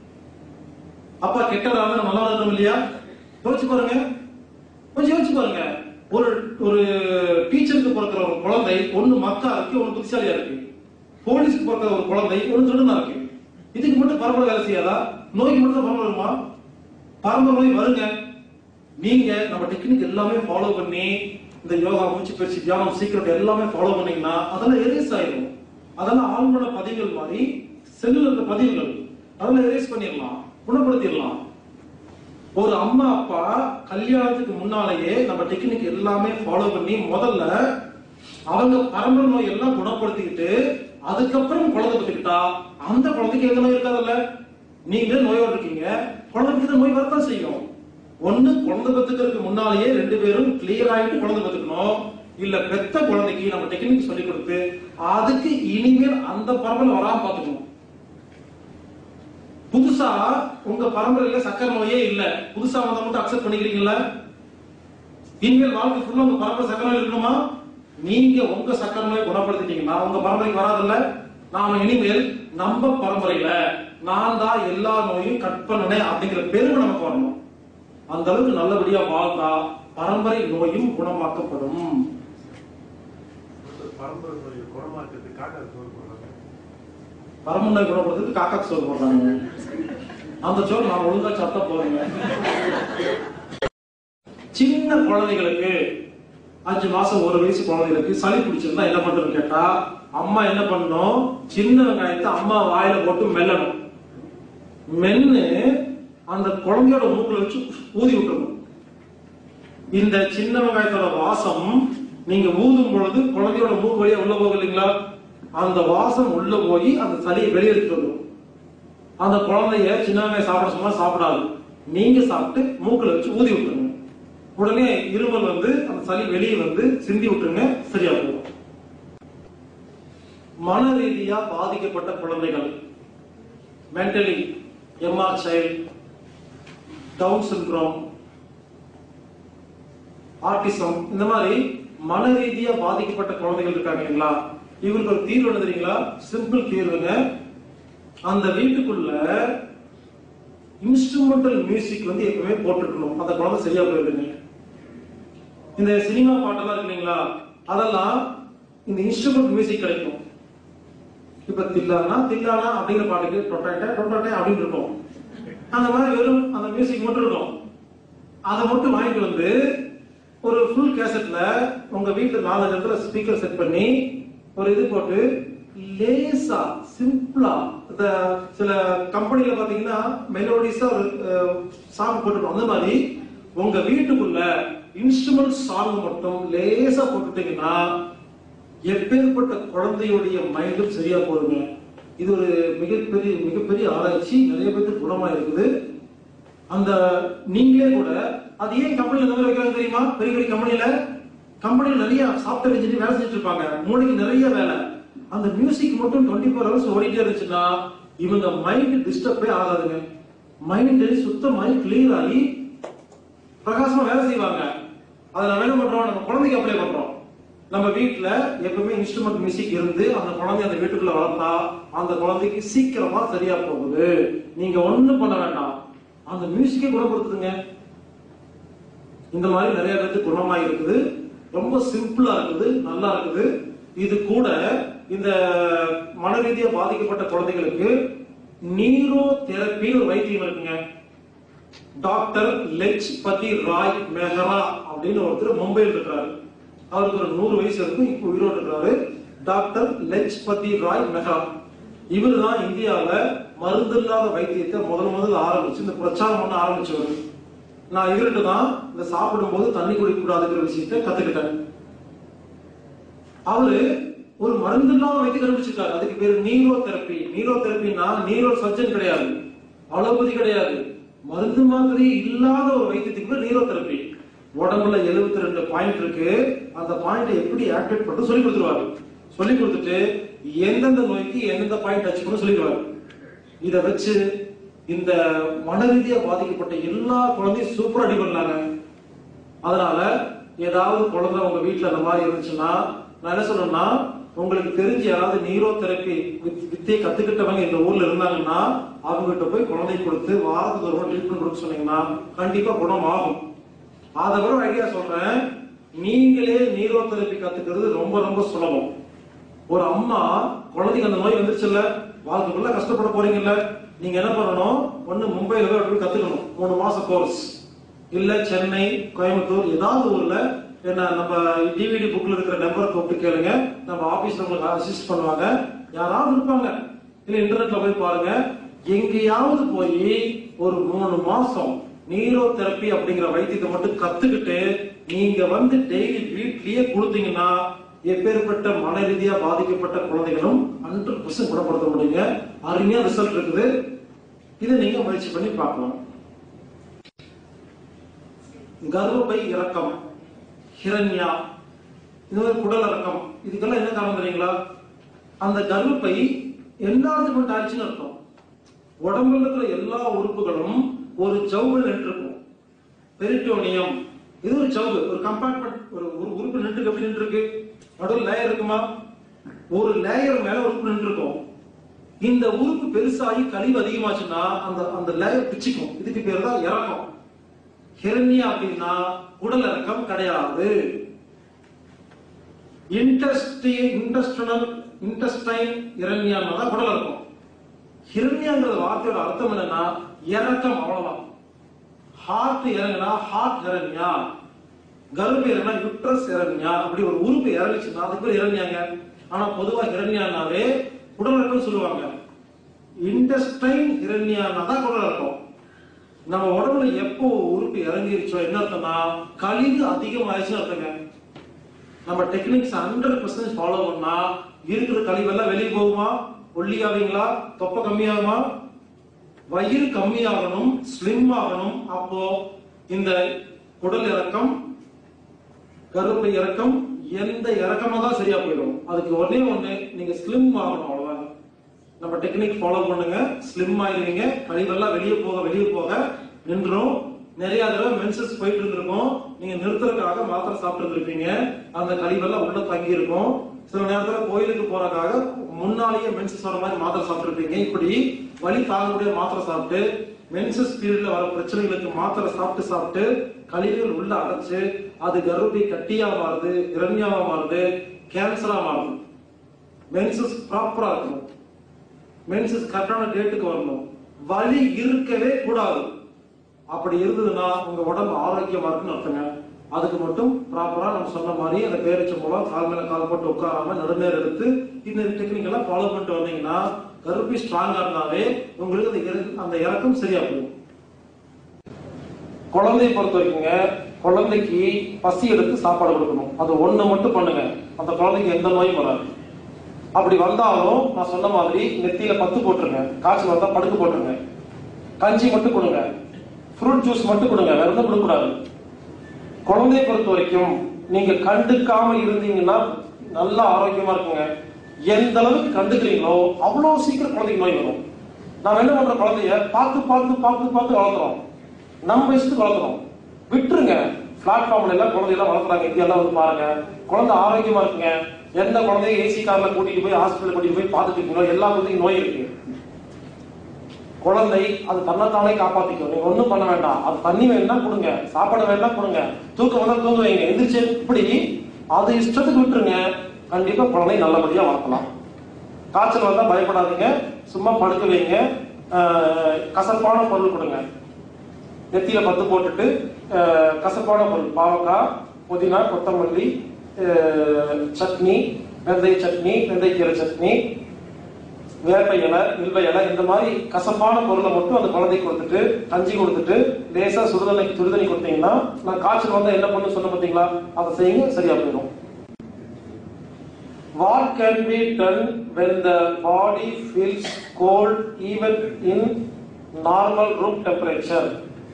அப்பா கெட்டவரா இருந்தா நல்லா இருக்கணும் இல்லையா யோசிச்சு பாருங்க கொஞ்சம் யோசிச்சு பாருங்க ஒரு ஒரு டீச்சருக்கு பிறக்கிற ஒரு குழந்தை ஒண்ணு மக்கா இருக்கு ஒண்ணு புத்திசாலியா இருக்கு போலீஸ்க்கு பிறக்கிற ஒரு குழந்தை ஒண்ணு திருடனா இருக்கு இதுக்கு மட்டும் பரம்பரை வேலை செய்யாதா நோய்க்கு மட்டும் தான் பரம்பரை வருமா பரம்பரை நோய் வருங்க நீங்க நம்ம டெக்னிக் எல்லாமே ஃபாலோ பண்ணி இந்த யோகா மூச்சு பயிற்சி தியானம் சீக்கிரம் எல்லாமே ஃபாலோ பண்ணீங்கன்னா அதெல்லாம் எரேஸ் ஆயிடும் அதெல்லாம் ஆழ்மன பதிவுகள் மாதிரி செல்லுல இருக்க பதிவுகள் அதெல்லாம் எரேஸ் பண்ணிடலாம் குணப்படுத்திடலாம் ஒரு அம்மா அப்பா கல்யாணத்துக்கு முன்னாலேயே நம்ம டெக்னிக் எல்லாமே ஃபாலோ பண்ணி முதல்ல அவங்க பரம்பரை நோய் எல்லாம் குணப்படுத்திக்கிட்டு அதுக்கப்புறம் குழந்தை பெற்றுக்கிட்டா அந்த குழந்தைக்கு எந்த நோய் இருக்காதுல்ல நீங்க நோயோடு இருக்கீங்க குழந்தைக்கு இந்த நோய் வரத்தான் செய்யும் ஒண்ணு குழந்தை பெத்துக்கிறதுக்கு முன்னாலேயே ரெண்டு பேரும் கிளியர் ஆயிட்டு குழந்தை பெத்துக்கணும் இல்ல பெத்த குழந்தைக்கு நம்ம டெக்னிக் சொல்லி கொடுத்து அதுக்கு இனிமேல் அந்த பரம்பரை வராம பாத்துக்கணும் புதுசா உங்க பரம்பரையில சக்கரை நோயே இல்ல புதுசா வந்தா மட்டும் அக்செப்ட் பண்ணிக்கிறீங்களா இனிமேல் வாழ்க்கை ஃபுல்லா உங்க பரம்பரை சக்கரை நோய் இருக்கணுமா நீங்க உங்க சக்கரை நோய் குணப்படுத்திட்டீங்கன்னா உங்க பரம்பரைக்கு வராதுல்ல நாம இனிமேல் நம்ம பரம்பரையில நான் தான் எல்லா நோயும் கட் பண்ணனேன் அப்படிங்கிற பெருமை நமக்கு வரணும் அந்த அளவுக்கு நல்லபடியா வாழ்ந்தா பரம்பரை நோயும் குணமாக்கப்படும் பரம்பரை நோயை குணமாக்கிறதுக்கு காக்கா சோறு போடுறாங்க பரம்பரை நோய் குணப்படுத்துறதுக்கு காக்கா சோறு போடுறாங்க அந்த சோறு நான் ஒழுங்கா சாப்பிட்டா போறேங்க சின்ன குழந்தைகளுக்கு அஞ்சு மாசம் ஒரு வயசு குழந்தைகளுக்கு சளி பிடிச்சிருந்தா என்ன பண்றதுன்னு கேட்டா அம்மா என்ன பண்ணணும் சின்ன வெங்காயத்தை அம்மா வாயில போட்டு மெல்லணும் மென்னு அந்த குழந்தையோட மூக்குல வச்சு ஊதி விட்டுறணும் இந்த சின்ன வெங்காயத்தோட வாசம் நீங்க ஊதும் பொழுது குழந்தையோட மூக்கு வழியா உள்ள போகும் இல்லைங்களா அந்த வாசம் உள்ள போய் அந்த சளியை வெளியே எடுத்துட்டு வந்துடும் அந்த குழந்தைய சின்ன வெங்காயம் சாப்பிட சொன்னா சாப்பிடாது நீங்க சாப்பிட்டு மூக்குல வச்சு ஊதி விட்டுருங்க உடனே இருமல் வந்து அந்த சளி வெளியே வந்து சிந்தி விட்டுருங்க சரியா போகும் மன ரீதியா பாதிக்கப்பட்ட குழந்தைகள் mentally MR child Down syndrome autism இந்த மாதிரி மன ரீதியா பாதிக்கப்பட்ட குழந்தைகள் இருக்காங்க இல்லைங்களா இவருக்கு ஒரு தீர்வு என்ன தெரியுங்களா சிம்பிள் தீர்வுங்க அந்த வீட்டுக்குள்ள இன்ஸ்ட்ருமெண்டல் மியூசிக் வந்து எப்பவுமே போட்டுருக்கணும் அந்த குழந்தை சரியா போயிருதுங்க இந்த சினிமா பாட்டெல்லாம் இருக்கு இல்லைங்களா அதெல்லாம் இந்த இன்ஸ்ட்ருமெண்ட் மியூசிக் கிடைக்கும் இப்ப தில்லானா தில்லானா அப்படிங்கிற பாட்டுக்கு டொட்டாட்டே டொட்டாட்டே அப்படின்னு இருக்கும் அந்த மாதிரி வெறும் அந்த மியூசிக் மட்டும் இருக்கும் அதை மட்டும் வாங்கிட்டு வந்து ஒரு ஃபுல் கேசட்ல உங்க வீட்டுல நாலு இடத்துல ஸ்பீக்கர் செட் பண்ணி ஒரு இது போட்டு லேசா சிம்பிளா இந்த சில கம்பெனில பாத்தீங்கன்னா மெலோடிஸா ஒரு சாங் போட்டுருக்கோம் அந்த மாதிரி உங்க வீட்டுக்குள்ள இன்ஸ்ட்ருமெண்ட் சாங் மட்டும் லேசா போட்டுட்டீங்கன்னா எப்பேற்பட்ட குழந்தையுடைய மைண்டும் சரியா போடுங்க இது ஒரு மிகப்பெரிய மிகப்பெரிய ஆராய்ச்சி நிறைய பேருக்கு குணமா இருக்குது அந்த நீங்களே கூட அது ஏன் கம்பெனில இந்த மாதிரி வைக்கிறாங்க தெரியுமா பெரிய பெரிய கம்பெனில கம்பெனில நிறைய சாஃப்ட்வேர் இன்ஜினியர் வேலை செஞ்சுட்டு இருப்பாங்க மூளைக்கு நிறைய வேலை அந்த மியூசிக் மட்டும் டுவெண்ட்டி ஃபோர் ஹவர்ஸ் ஓடிட்டே இருந்துச்சுன்னா இவங்க மைண்ட் டிஸ்டர்பே ஆகாதுங்க மைண்ட் சுத்தமாயி கிளியர் ஆகி பிரகாசமா வேலை செய்வாங்க அதை நம்ம என்ன பண்றோம் நம்ம குழந்தைக்கு அப்ளை பண்றோம் நம்ம வீட்ல எப்பவுமே இன்ஸ்ட்ருமெண்ட் மியூசிக் இருந்து அந்த குழந்தை அந்த வீட்டுக்குள்ள வளர்த்தா அந்த குழந்தைக்கு சீக்கிரமா சரியா போகுது நீங்க ஒண்ணும் பண்ண வேண்டாம் அந்த மியூசிக்கே குணப்படுத்துதுங்க இந்த மாதிரி நிறைய பேருக்கு குணமா இருக்குது ரொம்ப சிம்பிளா இருக்குது நல்லா இருக்குது இது கூட இந்த மன ரீதியா பாதிக்கப்பட்ட குழந்தைகளுக்கு நீரோ தெரப்பி ஒரு வைத்தியம் இருக்குங்க டாக்டர் லெச் பதி ராய் மெஹரா அப்படின்னு ஒருத்தர் மும்பையில் இருக்கிறாரு அவருக்கு ஒரு நூறு வயசு இருக்கும் இப்போ உயிரோடு இருக்கிறாரு டாக்டர் லெச் பதி ராய் மெஹரா இவர் தான் இந்தியாவில மருந்து இல்லாத வைத்தியத்தை முதல் முதல்ல ஆரம்பிச்சு இந்த பிரச்சாரம் பண்ண ஆரம்பிச்சவர் நான் இவர்கிட்ட தான் இந்த சாப்பிடும்போது தண்ணி குடிக்க கூடாதுங்கிற விஷயத்தை கத்துக்கிட்டேன் அவரு ஒரு மருந்து இல்லாம வைத்து கண்டுபிடிச்சிருக்காரு அதுக்கு பேரு நீரோ தெரப்பி நீரோ தெரப்பின்னா நீரோ சர்ஜன் கிடையாது அலோபதி கிடையாது மருந்து மாதிரி இல்லாத ஒரு வைத்தியத்துக்கு பேர் நீரோ தெரப்பி உடம்புல 72 ரெண்டு பாயிண்ட் இருக்கு அந்த பாயிண்ட் எப்படி ஆக்டிவேட் பண்ணி சொல்லி கொடுத்துருவாரு சொல்லி கொடுத்துட்டு எந்தெந்த நோய்க்கு எந்தெந்த பாயிண்ட் டச் பண்ண சொல்லிடுவாரு இத வச்சு இந்த மன ரீதியா பாதிக்கப்பட்ட எல்லா குழந்தையும் சூப்பரா அடி பண்ணலாங்க அதனால ஏதாவது குழந்தை உங்க வீட்ல அந்த மாதிரி இருந்துச்சுன்னா நான் என்ன சொல்றேன்னா உங்களுக்கு தெரிஞ்சு யாராவது நீரோ தெரப்பி வித்தியை கத்துக்கிட்டவங்க இந்த ஊர்ல இருந்தாங்கன்னா அவங்க கிட்ட போய் குழந்தை கொடுத்து வாரத்துக்கு ஒரு ட்ரீட்மெண்ட் கொடுக்க சொன்னீங்கன்னா கண்டிப்பா குணம் ஆகும் அதை விட ஒரு ஐடியா சொல்றேன் நீங்களே நீரோ தெரப்பி கத்துக்கிறது ரொம்ப ரொம்ப சுலபம் ஒரு அம்மா குழந்தைக்கு அந்த நோய் வந்துருச்சுல்ல வாழ்க்கைக்குள்ள கஷ்டப்பட போறீங்கல்ல நீங்க என்ன பண்ணணும் ஒண்ணு மும்பைல போய் போய் கத்துக்கணும் மூணு மாசம் கோர்ஸ் இல்ல சென்னை கோயம்புத்தூர் ஏதாவது ஊர்ல என்ன நம்ம டிவிடி புக்ல இருக்கிற நம்பர் கூப்பிட்டு கேளுங்க நம்ம ஆபீஸ்ல உங்களுக்கு அசிஸ்ட் பண்ணுவாங்க யாராவது இருப்பாங்க இல்ல இன்டர்நெட்ல போய் பாருங்க எங்கேயாவது போய் ஒரு மூணு மாசம் நீரோ தெரப்பி அப்படிங்கிற வைத்தியத்தை மட்டும் கத்துக்கிட்டு நீங்க வந்து டெய்லி வீட்லயே கொடுத்தீங்கன்னா எப்பேற்பட்ட மன ரீதியா பாதிக்கப்பட்ட குழந்தைகளும் ஹண்ட்ரட் பர்சன்ட் குணப்படுத்த முடியுங்க அருமையா ரிசல்ட் இருக்குது இதை நீங்க முயற்சி பண்ணி பார்க்கலாம் கர்ப்பப்பை இறக்கம் ஹிரண்யா இது மாதிரி குடல் இறக்கம் இதுக்கெல்லாம் என்ன காரணம் தெரியுங்களா அந்த கர்ப்பப்பை எல்லாத்துக்கும் ஆயிடுச்சுன்னு அர்த்தம் உடம்புல இருக்கிற எல்லா உறுப்புகளும் ஒரு ஜவ்வில் நின்றுருக்கும் பெரிட்டோனியம் இது ஒரு ஜவ்வு ஒரு கம்பார்ட்மெண்ட் ஒரு ஒரு உறுப்பு நின்று எப்படி நின்று நடுவில் லேயர் இருக்குமா ஒரு லேயர் மேல உறுப்பு நின்று இருக்கும் இந்த உறுப்பு பெருசாகி கழிவு அதிகமாச்சுன்னா அந்த அந்த லேயர் பிச்சுக்கும் இதுக்கு பேர் தான் இறக்கம் ஹெரண்யா அப்படின்னா உடல் இறக்கம் கிடையாது இன்டஸ்டி இன்டஸ்டனல் இன்டஸ்டைன் இரண்யான்னு தான் குடல் இருக்கும் ஹிரண்யாங்கிற வார்த்தையோட அர்த்தம் என்னன்னா இறக்கம் அவ்வளவுதான் ஹார்ட் இறங்குனா ஹார்ட் ஹிரண்யா கர்ப்ப இறங்கினா யுட்ரஸ் இறங்கியா அப்படி ஒரு உறுப்பு இறங்குச்சுன்னா அதுக்கு பேர் இறங்கியாங்க ஆனா பொதுவா ஹிரண்யானாவே குடல் இறக்கம் சொல்லுவாங்க இன்டஸ்டைன் ஹிரண்யானா தான் குடல் இறக்கம் நம்ம உடம்புல எப்போ உறுப்பு இறங்கிருச்சோ என்ன அர்த்தம்னா கழிவு அதிகமாயிருச்சுன்னு அர்த்தங்க நம்ம டெக்னிக்ஸ் ஹண்ட்ரட் பர்சன்ட் ஃபாலோ பண்ணா இருக்கிற கழிவெல்லாம் வெளியே போகுமா ஒல்லியாவீங்களா தொப்பை கம்மியாகுமா வயிறு கம்மியாகணும் ஸ்லிம் ஆகணும் அப்போ இந்த குடல் இறக்கம் கருப்பை இறக்கம் எந்த இறக்கமா தான் சரியா போயிடும் அதுக்கு ஒண்ணே ஒண்ணு நீங்க ஸ்லிம் ஆகணும் அவ்வளவுதான் நம்ம டெக்னிக் ஃபாலோ பண்ணுங்க ஸ்லிம் ஆயிருவீங்க கழிவெல்லாம் வெளியே போக வெளியே போக நின்றும் நிறைய தடவை மென்சஸ் போயிட்டு இருந்திருக்கும் நீங்க நிறுத்துறதுக்காக மாத்திரை சாப்பிட்டு இருப்பீங்க அந்த கழிவெல்லாம் உள்ள தங்கி இருக்கும் சில நேரத்துல கோயிலுக்கு போறதுக்காக முன்னாலேயே மென்சஸ் வர மாதிரி மாத்திரை சாப்பிட்டுருப்பீங்க இப்படி வலி தாங்க முடியாத மாத்திரை சாப்பிட்டு மென்சஸ் பீரியட்ல வர பிரச்சனைகளுக்கு மாத்திரை சாப்பிட்டு சாப்பிட்டு கழிவுகள் உள்ள அடைச்சு அது கர்ப்பி கட்டியா மாறுது இரண்யாவா மாறுது கேன்சரா மாறுது மென்சஸ் ப்ராப்பரா இருக்கணும் மென்சஸ் கரெக்டான டேட்டுக்கு வரணும் வலி இருக்கவே கூடாது அப்படி இருந்ததுன்னா உங்க உடம்பு ஆரோக்கியமா இருக்குன்னு அர்த்தங்க அதுக்கு மட்டும் ப்ராப்பரா நம்ம சொன்ன மாதிரி அந்த பேரிச்ச மூலம் கால் மேல கால் போட்டு உட்காராம நடுநேர் எடுத்து இந்த டெக்னிக் எல்லாம் ஃபாலோ பண்ணிட்டு வந்தீங்கன்னா கருப்பி ஸ்ட்ராங்கா இருந்தாவே உங்களுக்கு அந்த இற- அந்த இறக்கம் சரியா போகும் குழந்தையை பொறுத்த வரைக்குங்க குழந்தைக்கு பசி எடுத்து சாப்பாடு கொடுக்கணும் அது ஒண்ணு மட்டும் பண்ணுங்க அந்த குழந்தைக்கு எந்த நோயும் வராது அப்படி வந்தாலும் நான் சொன்ன மாதிரி நெத்தியில பத்து போட்டுருங்க காய்ச்சல் வந்தா படுக்க போட்டுருங்க கஞ்சி மட்டும் கொடுங்க ஃப்ரூட் ஜூஸ் மட்டும் கொடுங்க வேற எதுவும் கொடுக்கக்கூடாது குழந்தைய பொறுத்த வரைக்கும் நீங்க கண்டுக்காம இருந்தீங்கன்னா நல்ல ஆரோக்கியமா இருக்குங்க எந்த அளவுக்கு கண்டுக்கிறீங்களோ அவ்வளவு சீக்கிரம் குழந்தைக்கு நோய் வரும் நாம என்ன பண்ற குழந்தைய பார்த்து பார்த்து பார்த்து பார்த்து வளர்த்துறோம் நம்ம இஷ்டத்துக்கு வளர்த்துறோம் விட்டுருங்க பிளாட்ஃபார்ம்ல எல்லாம் குழந்தையெல்லாம் வளர்த்துறாங்க இங்கெல்லாம் வந்து பாருங்க குழந்தை ஆரோக்கியமா இருக்குங்க எந்த குழந்தையும் ஏசி கார்ல கூட்டிட்டு போய் ஹாஸ்பிட்டல் கூட்டிட்டு போய் பார்த்துட்டு இருக்கீங்களோ எல்லா குழந்தைக்கும் நோய் இருக்கு குழந்தை அது தன்னைத்தானே காப்பாத்திக்கும் நீங்க ஒண்ணும் பண்ண வேண்டாம் அது தண்ணி வேணா கொடுங்க சாப்பாடு வேணா கொடுங்க தூக்கம் வந்தா தூங்க வைங்க எந்திரிச்சு இப்படி அது இஷ்டத்துக்கு விட்டுருங்க கண்டிப்பா குழந்தை நல்லபடியா வளர்க்கலாம் காய்ச்சல் வந்தா பயப்படாதீங்க சும்மா படுக்க வைங்க ஆஹ், கசப்பான பொருள் கொடுங்க நெத்தியில பத்து போட்டுட்டு ஆஹ், கசப்பான பொருள் பாவக்காய் புதினா கொத்தமல்லி ஆஹ், சட்னி வெந்தய சட்னி வெந்தயக்கீரை சட்னி வேப்ப இலை வில்வ இலை இந்த மாதிரி கசப்பான பொருளை மட்டும் அந்த குழந்தைக்கு கொடுத்துட்டு கஞ்சி கொடுத்துட்டு லேசா சுடுதண்ணி சுடுதண்ணி கொடுத்தீங்கன்னா நான் காய்ச்சல் வந்தா என்ன பண்ணு சொன்ன பாத்தீங்களா அதை செய்யுங்க சரியா போயிடும் What can be done when the body feels cold even in normal room temperature?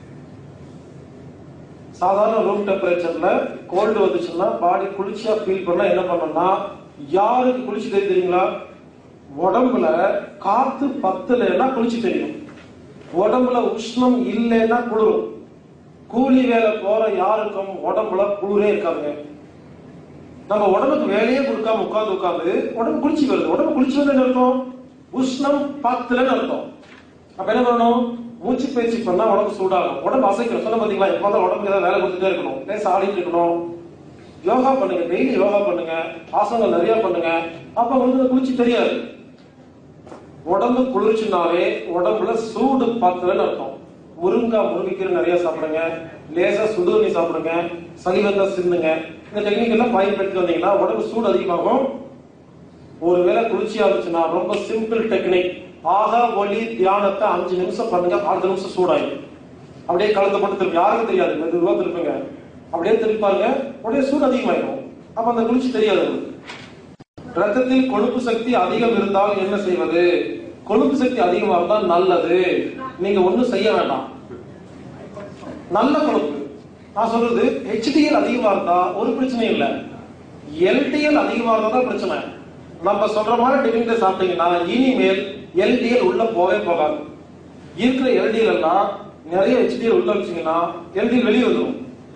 சாதாரண ரூம் டெம்பரேச்சர்ல கோல்டு வந்துச்சுன்னா பாடி குளிர்ச்சியா ஃபீல் பண்ணா என்ன பண்ணணும்னா யாருக்கு குளிச்சு தெரியும் தெரியுங்களா உடம்புல காத்து பத்தலைன்னா குளிச்சு தெரியும் உடம்புல உஷ்ணம் இல்லைன்னா குளிரும் கூலி வேலை போற யாருக்கும் உடம்புல குளிரே இருக்காதுங்க நம்ம உடம்புக்கு வேலையே கொடுக்காம உட்கார்ந்து உட்கார்ந்து உடம்பு குளிச்சு வருது உடம்பு குளிச்சு வந்து என்ன அர்த்தம் உஷ்ணம் பத்துலன்னு அர்த்தம் அப்ப என்ன பண்ணணும் மூச்சு பயிற்சி பண்ணா உடம்பு சூடாகும் உடம்பு அசைக்கணும் சொன்ன பாத்தீங்களா எப்ப பார்த்தாலும் உடம்புக்கு ஏதாவது வேலை கொடுத்துட்டே இருக்கணும் லேசா ஆடிட்டு இருக்கணும் யோகா பண்ணுங்க டெய்லி யோகா பண்ணுங்க ஆசனங்கள் நிறைய பண்ணுங்க அப்ப உங்களுக்கு குளிச்சு தெரியாது உடம்பு குளிர்ச்சினாவே உடம்புல சூடு பத்துலன்னு அர்த்தம் முருங்கா முருங்கைக்கீரை நிறைய சாப்பிடுங்க லேசா சுடு தண்ணி சாப்பிடுங்க சளி வந்தா சிந்துங்க இந்த டெக்னிக் எல்லாம் பயன்படுத்தி வந்தீங்கன்னா உடம்பு சூடு அதிகமாகும் ஒருவேளை குளிர்ச்சியா இருந்துச்சுன்னா ரொம்ப சிம்பிள் டெக்னிக் ஆக ஒளி தியானத்தை அஞ்சு நிமிஷம் பண்ணுங்க அடுத்த நிமிஷம் சூடாயிடும் அப்படியே கலந்து போட்டு திருப்பி யாருக்கும் தெரியாது மெதுவா திருப்புங்க அப்படியே திருப்பாருங்க உடனே சூடு அதிகமாயிடும் அப்ப அந்த குளிர்ச்சி தெரியாது உங்களுக்கு. ரத்தத்தில் கொழுப்பு சக்தி அதிகம் இருந்தால் என்ன செய்வது கொழுப்பு சக்தி அதிகமா இருந்தால் நல்லது நீங்க ஒண்ணும் செய்ய வேண்டாம் நல்ல கொழுப்பு நான் சொல்றது HDL அதிகமா இருந்தா ஒரு பிரச்சனையும் இல்ல LDL அதிகமா இருந்தா தான் பிரச்சனை நம்ம சொல்ற மாதிரி டிவின்ல சாப்பிட்டீங்கன்னா இனிமேல் LDL உள்ள போகவே போகாது இருக்கிற LDL எல்லாம் நிறைய HDL உள்ள வச்சீங்கன்னா LDL வெளியே வந்துடும்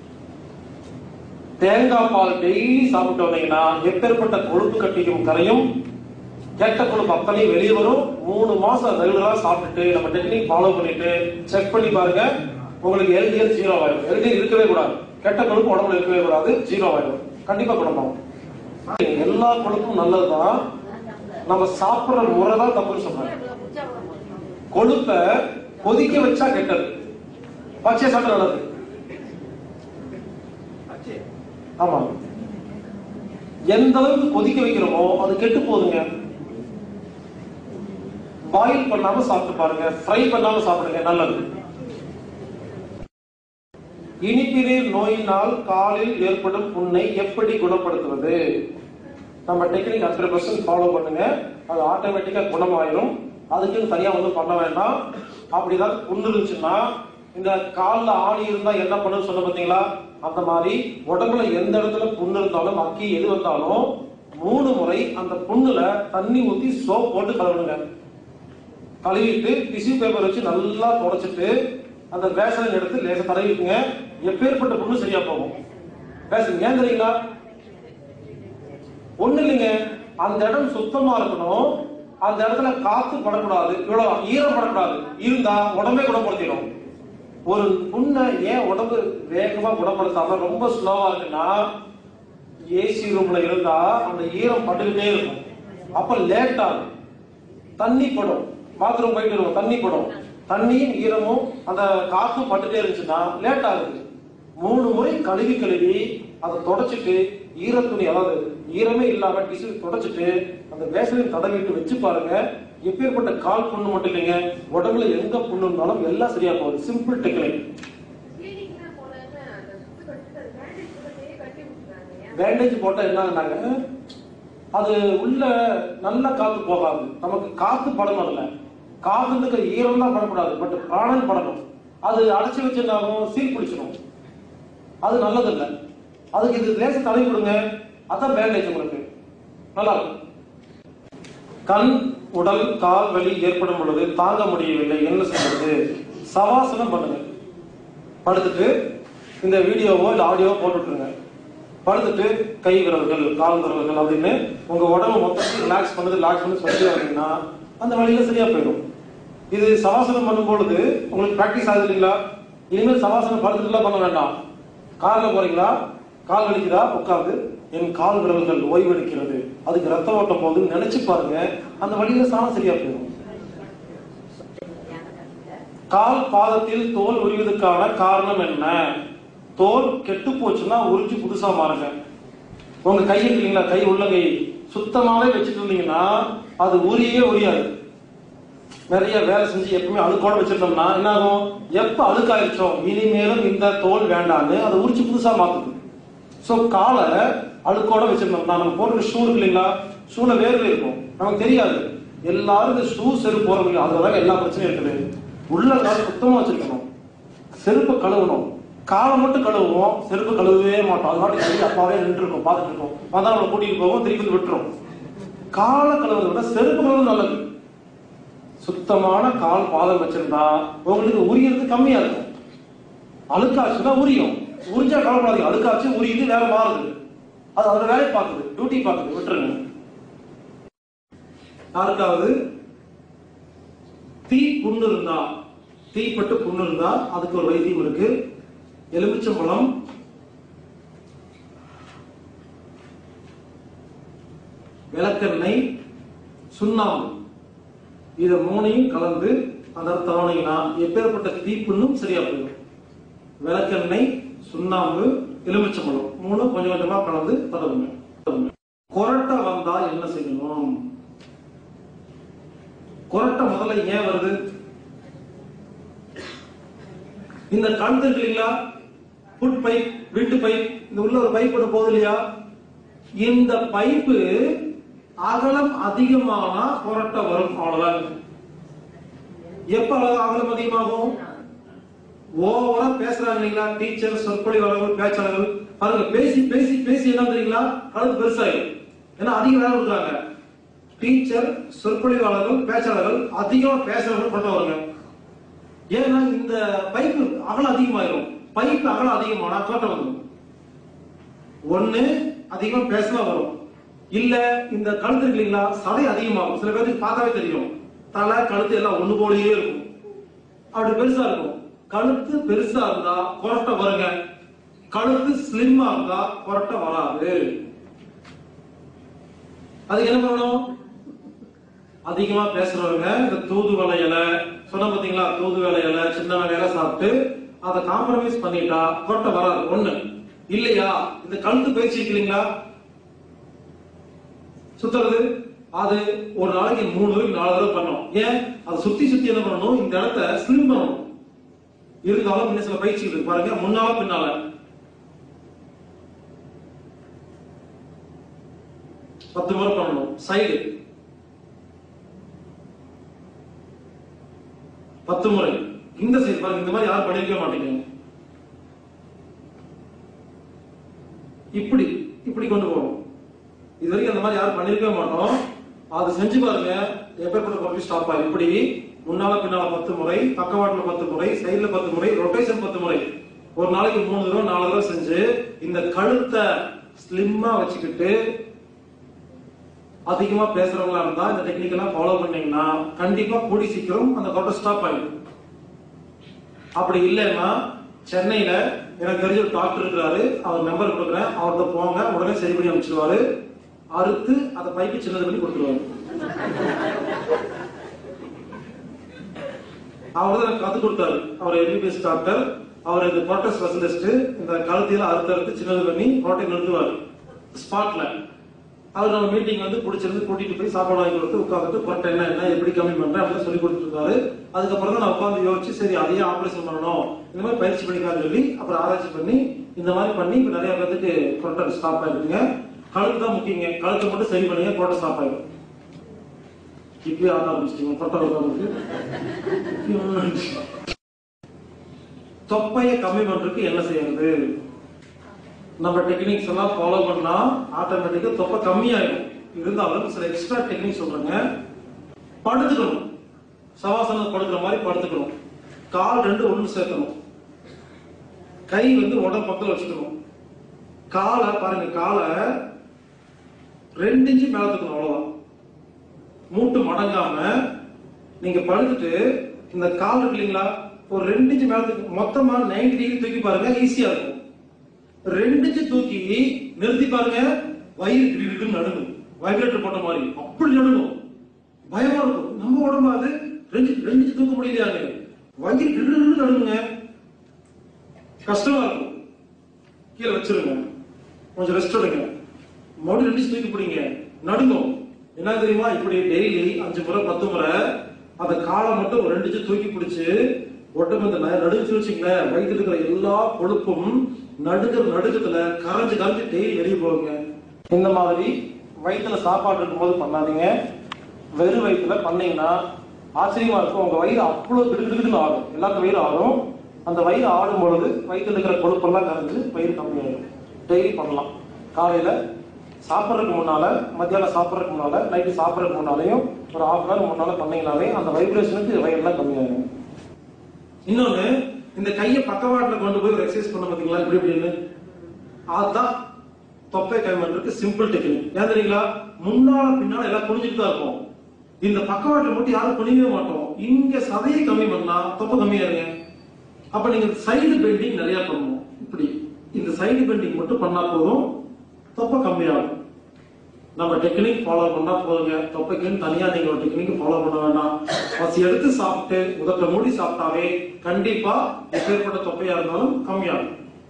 தேங்காய் பால் டெய்லி சாப்பிட்டு வந்தீங்கன்னா எப்பேற்பட்ட கொழுப்பு கட்டிக்கும் கரையும் கெட்ட கொழுப்பு அத்தனையும் வெளியே வரும் மூணு மாசம் ரெகுலரா சாப்பிட்டுட்டு நம்ம டெக்னிக் ஃபாலோ பண்ணிட்டு செக் பண்ணி பாருங்க உங்களுக்கு எல்டிஎல் ஜீரோ ஆயிடும் எல்டிஎல் இருக்கவே கூடாது கெட்ட கொழுப்பு உடம்புல இருக்கவே கூடாது ஜீரோ ஆயிடும் கண்டிப்பா குணமாகும் எல்லா கொழுப்பும் நல்லதுதான் நம்ம சாப்பிடுற முறை தான் தப்புன்னு சொல்றேன் கொழுப்பை கொதிக்க வச்சா கெட்டது பச்சை சாப்பிட நல்லது அச்சே ஆமா எந்த அளவுக்கு கொதிக்க வைக்கிறோமோ அது கெட்டு போகுதுங்க பாயில் பண்ணாம சாப்பிட்டு பாருங்க ஃப்ரை பண்ணாம சாப்பிடுங்க நல்லது இனிப்பிரீர் நோயினால் காலில் ஏற்படும் புண்ணை எப்படி குணப்படுத்துவது நம்ம டெக்னிக் ஹண்ட்ரட் பர்சன்ட் ஃபாலோ பண்ணுங்க அது ஆட்டோமேட்டிக்கா குணமாயிரும் அதுக்குன்னு தனியா ஒன்றும் பண்ண வேண்டாம் அப்படி ஏதாவது புண்ணு இருந்துச்சுன்னா இந்த கால்ல ஆணி இருந்தா என்ன பண்ணுன்னு சொன்ன பாத்தீங்களா அந்த மாதிரி உடம்புல எந்த இடத்துல புண்ணு இருந்தாலும் அக்கி எது வந்தாலும் மூணு முறை அந்த புண்ணுல தண்ணி ஊத்தி சோப் போட்டு கழுவுங்க கழுவிட்டு டிஷ்யூ பேப்பர் வச்சு நல்லா தொடச்சிட்டு அந்த வேசலின் எடுத்து லேசா தடவிக்குங்க எப்பேற்பட்ட புண்ணு சரியா போகும் வேசலின் ஏன் தெரியுங்களா ஒண்ணு இல்லைங்க அந்த இடம் சுத்தமா இருக்கணும் அந்த இடத்துல காத்து படக்கூடாது இவ்வளவு ஈரம் படக்கூடாது இருந்தா உடம்பே குணப்படுத்திடும் ஒரு புண்ணை ஏன் உடம்பு வேகமா குணப்படுத்தாம ரொம்ப ஸ்லோவா இருக்குன்னா ஏசி ரூம்ல இருந்தா அந்த ஈரம் பட்டுக்கிட்டே இருக்கும் அப்ப லேட் ஆகும் தண்ணி படும் பாத்ரூம் போயிட்டு இருக்கும் தண்ணி படும் தண்ணியும் ஈரமும் அந்த காத்தும் பட்டுட்டே இருந்துச்சுன்னா லேட் ஆகுது மூணு முறை கழுவி கழுவி அதை தொடச்சிட்டு ஈரத்துணி அதாவது ஈரமே இல்லாம டிஷ்யூ தொடச்சிட்டு அந்த வேசலின் தடவிட்டு வச்சு பாருங்க எப்பேற்பட்ட கால் புண்ணு மட்டும் இல்லைங்க உடம்புல எங்க புண்ணு இருந்தாலும் எல்லாம் சரியா போகுது சிம்பிள் டெக்னிக் கிளினிக்னா போனேன்னு அந்த சுத்து கட்டிட்டு அது பேண்டேஜ் போட்டே கட்டி விட்டுறாங்க பேண்டேஜ் போட்டா என்னங்கன்னாங்க அது உள்ள நல்ல காத்து போகாது நமக்கு காத்து படணும் இல்ல காத்து இருக்கிற ஈரம் தான் படக்கூடாது பட் பிராணன் படணும் அது அடைச்சி வச்சிருந்தாலும் சீல் பிடிச்சிடும் அது நல்லதில்லை அதுக்கு இது லேச தடை கொடுங்க அதான் பேண்டேஜ் உங்களுக்கு நல்லா இருக்கும் கண் உடல் கால் வலி ஏற்படும் பொழுது தாங்க முடியவில்லை என்ன செய்யறது சவாசனம் பண்ணுங்க படுத்துட்டு இந்த வீடியோவோ இல்ல ஆடியோவோ போட்டு விட்டுருங்க படுத்துட்டு கை விரல்கள் கால் விரல்கள் அப்படின்னு உங்க உடம்பு மொத்தத்தையும் ரிலாக்ஸ் பண்ணுது ரிலாக்ஸ் பண்ணி சொல்லி வரீங்கன்னா அந்த வழியில சரியா போயிடும் இது சவாசனம் பண்ணும் பொழுது உங்களுக்கு பிராக்டிஸ் ஆகுது இல்லைங்களா இனிமேல் சவாசனம் படுத்துட்டுலாம் பண்ண வேண்டாம் கார்ல போறீங்களா கால் வலிக்குதா உட்காந்து என் கால் விரல்கள் ஓய்வெடுக்கிறது அதுக்கு ரத்த ஓட்டம் போகுதுன்னு நினைச்சு பாருங்க அந்த வழியில சாணம் சரியா போயிடும் கால் பாதத்தில் தோல் உரிவதற்கான காரணம் என்ன தோல் கெட்டு போச்சுன்னா உரிஞ்சு புதுசா மாறுங்க உங்க கை இருக்கு இல்லைங்களா கை உள்ளங்கை சுத்தமாவே வச்சுட்டு இருந்தீங்கன்னா அது உரியவே உரியாது நிறைய வேலை செஞ்சு எப்பவுமே அழுக்கோட வச்சிருந்தோம்னா என்ன ஆகும் எப்ப அழுக்காயிருச்சோ இனிமேலும் இந்த தோல் வேண்டான்னு அதை உரிச்சு புதுசா மாத்துது சோ காலை அழுக்கோட வச்சிருந்தோம்னா நம்ம போடுற ஷூ இருக்கு இல்லைங்களா ஷூல வேர்வை இருக்கும் நமக்கு தெரியாது எல்லாரும் இந்த ஷூ செருப்பு போட முடியும் அதுலதான் எல்லா பிரச்சனையும் இருக்குது உள்ள கால் சுத்தமா வச்சிருக்கணும் செருப்பு கழுவணும் காலை மட்டும் கழுவுவோம் செருப்பு கழுவவே மாட்டோம் அது பாட்டு கழுவி அப்பாவே நின்று இருக்கோம் பார்த்துட்டு இருக்கோம் அதான் நம்மளை கூட்டிட்டு போவோம் திருப்பி வந்து விட்டுரும் காலை கழுவுறதை விட செருப்பு கழுவுறது நல்லது சுத்தமான கால் பாதம் வச்சிருந்தா உங்களுக்கு உரியறது கம்மியா இருக்கும் அழுக்காச்சுன்னா உரியும் உரிஞ்சா கவலைப்படாதீங்க அழுக்காச்சு உரியுது வேற மாறுது அது அதோட வேலையை பார்க்குது டியூட்டி பார்க்குது விட்டுருங்க யாருக்காவது தீ புண்ணு இருந்தா தீப்பட்டு புண்ணு இருந்தா அதுக்கு ஒரு வைத்தியம் இருக்கு எலுமிச்சம்பழம் விளக்கெண்ணெய் சுண்ணாம்பு இத மூணையும் கலந்து அதை தவணைனா எப்பேற்பட்ட தீப்புண்ணும் சரியா போயிடும் விளக்கெண்ணெய் சுண்ணாம்பு எலுமிச்சம்பழம் மூணும் கொஞ்சம் கொஞ்சமா கலந்து தடவுங்க தடவுங்க. கொரட்டை வந்தா என்ன செய்யணும் கொரட்டை முதல்ல ஏன் வருது இந்த கண் இருக்கு இல்லைங்களா ஃபுட் பைப் வீட்டு பைப் இந்த உள்ள ஒரு பைப் ஒன்று போகுது இல்லையா இந்த பைப்பு அகலம் அதிகமானா கொரட்டை வரும் அவ்வளவுதான் எப்ப அக- அகலம் அதிகமாகும் ஓவரா பேசுறாங்க இல்லைங்களா டீச்சர் சொற்பொழிவாளர்கள் பேச்சாளர்கள் பாருங்க பேசி பேசி பேசி என்ன தெரியுங்களா கழுத்து பெருசாயிடும் ஏன்னா அதிக வேலை கொடுக்குறாங்க டீச்சர் சொற்பொழிவாளர்கள் பேச்சாளர்கள் அதிகமா பேசுறவங்க கொண்டு வருங்க ஏன்னா இந்த பைப்பு அகலம் அதிகமாயிரும் பைப்பு அகலம் அதிகமானா கோட்டை வந்துடும் ஒண்ணு அதிகமா பேசினா வரும் இல்ல இந்த கழுத்து இருக்கு இல்லைங்களா சதை அதிகமாகும் சில பேருக்கு பார்த்தாவே தெரியும் தலை கழுத்து எல்லாம் ஒண்ணு போலயே இருக்கும் அப்படி பெருசா இருக்கும் கழுத்து பெருசா இருந்தா கொரட்டை வருங்க கழுத்து ஸ்லிம்மா இருந்தா கொரட்டை வராது அதுக்கு என்ன பண்ணணும் அதிகமா பேசுறவங்க இந்த தூதுவளை இலை சொன்ன பாத்தீங்களா தூதுவளை இலை சின்ன இலை சாப்பிட்டு அதை காம்ப்ரமைஸ் பண்ணிட்டா கொரட்டை வராது ஒண்ணு இல்லையா இந்த கழுத்து பயிற்சி இருக்கு இல்லைங்களா சுத்துறது அது ஒரு நாளைக்கு மூணு தடவை நாலு தடவை பண்ணணும் ஏன் அதை சுத்தி சுத்தி என்ன பண்ணணும் இந்த இடத்த ஸ்லிம் பண்ணணும் இருந்தாலும் இன்னும் சில பயிற்சிகள் இருக்கு பாருங்க முன்னால பின்னால பத்து முறை பண்ணணும் சைடு பத்து முறை இந்த சைடு பாருங்க இந்த மாதிரி யாரும் பண்ணிருக்க மாட்டீங்க இப்படி இப்படி கொண்டு போகணும் இது வரைக்கும் அந்த மாதிரி யாரும் பண்ணிருக்கவே மாட்டோம் அது செஞ்சு பாருங்க எப்பேற்பட்ட பொருள் ஸ்டாப் ஆகும் இப்படி முன்னால பின்னால பத்து முறை பக்கவாட்டுல பத்து முறை சைடுல பத்து முறை ரொட்டேஷன் பத்து முறை ஒரு நாளைக்கு மூணு தடவை நாலு தடவை செஞ்சு இந்த கழுத்தை ஸ்லிம்மா வச்சுக்கிட்டு அதிகமா பேசுறவங்களா இருந்தா இந்த டெக்னிக் எல்லாம் ஃபாலோ பண்ணீங்கன்னா கண்டிப்பா கூடி சீக்கிரம் அந்த கொட்டை ஸ்டாப் ஆயிடும் அப்படி இல்லைன்னா சென்னையில எனக்கு தெரிஞ்ச ஒரு டாக்டர் இருக்கிறாரு அவர் நம்பர் கொடுக்குறேன் அவர்கிட்ட போங்க உடனே சரி பண்ணி அனுப்பிச்சிடுவாரு அறுத்து அதை பைப்பு சின்னது பண்ணி கொடுத்துருவாரு அவர் தான் எனக்கு கத்து கொடுத்தாரு அவர் எம்பிபிஎஸ் டாக்டர் அவர் இந்த ப்ரோட்டஸ் ஸ்பெஷலிஸ்ட் இந்த கழுத்தையில அறுத்து அறுத்து சின்னது பண்ணி ப்ரோட்டை நிறுத்துவார் ஸ்பாட்ல அவர் நம்ம மீட்டிங் வந்து பிடிச்சிருந்து கூட்டிட்டு போய் சாப்பாடு வாங்கி கொடுத்து உட்காந்துட்டு புரட்டை என்ன என்ன எப்படி கம்மி பண்றேன் அப்படின்னு சொல்லி கொடுத்துட்டு இருக்காரு அதுக்கப்புறம் தான் நான் உட்காந்து யோசிச்சு சரி அதையே ஆபரேஷன் பண்ணணும் இந்த மாதிரி பயிற்சி பண்ணிக்கலாம்னு சொல்லி அப்புறம் ஆராய்ச்சி பண்ணி இந்த மாதிரி பண்ணி இப்ப நிறைய பேருக்கு புரட்டை ஸ்டாப் ஆயிருக்குங்க கழுத்து தான் முக்கியங்க கழுத்தை மட்டும் சரி பண்ணீங்க புரட்டை ஸ்டாப் ஆயிடும் இப்பயே ஆட ஆரம்பிச்சிட்டீங்க புரட்டை உட்காந்துருக்கு தொப்பையை கம்மி பண்றதுக்கு என்ன செய்யறது நம்ம டெக்னிக்ஸ் எல்லாம் ஃபாலோ பண்ணா ஆட்டோமேட்டிக்கா தொப்பை கம்மியாயிடும் இருந்தாலும் சில எக்ஸ்ட்ரா டெக்னிக் சொல்றேங்க படுத்துக்கணும் சவாசனம் படுக்கிற மாதிரி படுத்துக்கணும் கால் ரெண்டு ஒண்ணு சேர்க்கணும் கை வந்து உடம்பு பக்கத்துல வச்சுக்கணும் காலை பாருங்க காலை ரெண்டு இன்ச்சு மேல தூக்கணும் அவ்வளவுதான் மூட்டு மடங்காம நீங்க படுத்துட்டு இந்த கால் இருக்கு இல்லைங்களா ஒரு ரெண்டு இன்ச்சு மேல தூக்கி மொத்தமா 90 டிகிரி தூக்கி பாருங்க ஈஸியா இருக்கும் ரெண்டு இன்ச்சு தூக்கி நிறுத்தி பாருங்க வயிறு கிடுகிடுன்னு நடுங்கும் வைப்ரேட்டர் போட்ட மாதிரி அப்படி நடுங்கும் பயமா இருக்கும் நம்ம உடம்பு அது ரெண்டு ரெண்டு இன்ச்சு தூக்க முடியலையாங்க வயிறு கிடுகிடுன்னு நடுங்குங்க கஷ்டமா இருக்கும் கீழே வச்சிருங்க கொஞ்சம் ரெஸ்ட் எடுங்க மறுபடியும் ரெண்டு தூக்கி பிடிங்க நடுங்கும் என்ன தெரியுமா இப்படி டெய்லி அஞ்சு முறை பத்து முறை அந்த காலை மட்டும் ஒரு ரெண்டு இன்ச்சு தூக்கி பிடிச்சு உடம்பு இந்த ந- நடுங்குச்சு வச்சுங்களேன் வயிற்றுல இருக்கிற எல்லா கொழுப்பும் நடுக்கிற நடுக்கத்துல கரைஞ்சு கரைஞ்சு டெய்லி வெளியே போகுங்க இந்த மாதிரி வயிற்றுல சாப்பாடு இருக்கும்போது பண்ணாதீங்க வெறும் வயிற்றுல பண்ணீங்கன்னா ஆச்சரியமா இருக்கும் உங்க வயிறு அவ்வளவு கிடுகிடுன்னு ஆடும் எல்லாருக்கும் வயிறு ஆடும் அந்த வயிறு ஆடும் பொழுது வயிற்றுல இருக்கிற கொழுப்பெல்லாம் கரைஞ்சு வயிறு கம்மியாயிடும் டெய்லி பண்ணலாம் காலையில சாப்பிட்றதுக்கு முன்னால மத்தியானம் சாப்பிட்றதுக்கு முன்னால நைட்டு சாப்பிட்றதுக்கு முன்னாலையும் ஒரு ஹாஃப் அன் ஹவர் முன்னால பண்ணீங்கன்னாவே அந்த வைப்ரேஷனுக்கு வயிறுலாம் கம்மியாயிடும் இன்னொன்னு இந்த கையை பக்கவாட்டுல கொண்டு போய் ஒரு எக்ஸசைஸ் பண்ண பாத்தீங்களா இப்படி இப்படின்னு அதுதான் தொப்பை கை பண்றதுக்கு சிம்பிள் டெக்னிக் ஏன் தெரியுங்களா முன்னால பின்னால எல்லாம் குனிஞ்சுட்டு தான் இருக்கும் இந்த பக்கவாட்டுல மட்டும் யாரும் குனியவே மாட்டோம் இங்க சதையை கம்மி பண்ணா தொப்பை கம்மியாருங்க அப்ப நீங்க சைடு பெண்டிங் நிறைய பண்ணணும் இப்படி இந்த சைடு பெண்டிங் மட்டும் பண்ணா போதும் தொப்பை கம்மியாகும் நம்ம டெக்னிக் ஃபாலோ பண்ணா போதுங்க தொப்பைக்குன்னு தனியா நீங்க ஒரு டெக்னிக் ஃபாலோ பண்ண வேண்டாம் பசி எடுத்து சாப்பிட்டு உதட்ட மூடி சாப்பிட்டாவே கண்டிப்பா எப்பேற்பட்ட தொப்பையா இருந்தாலும் கம்மியாகும்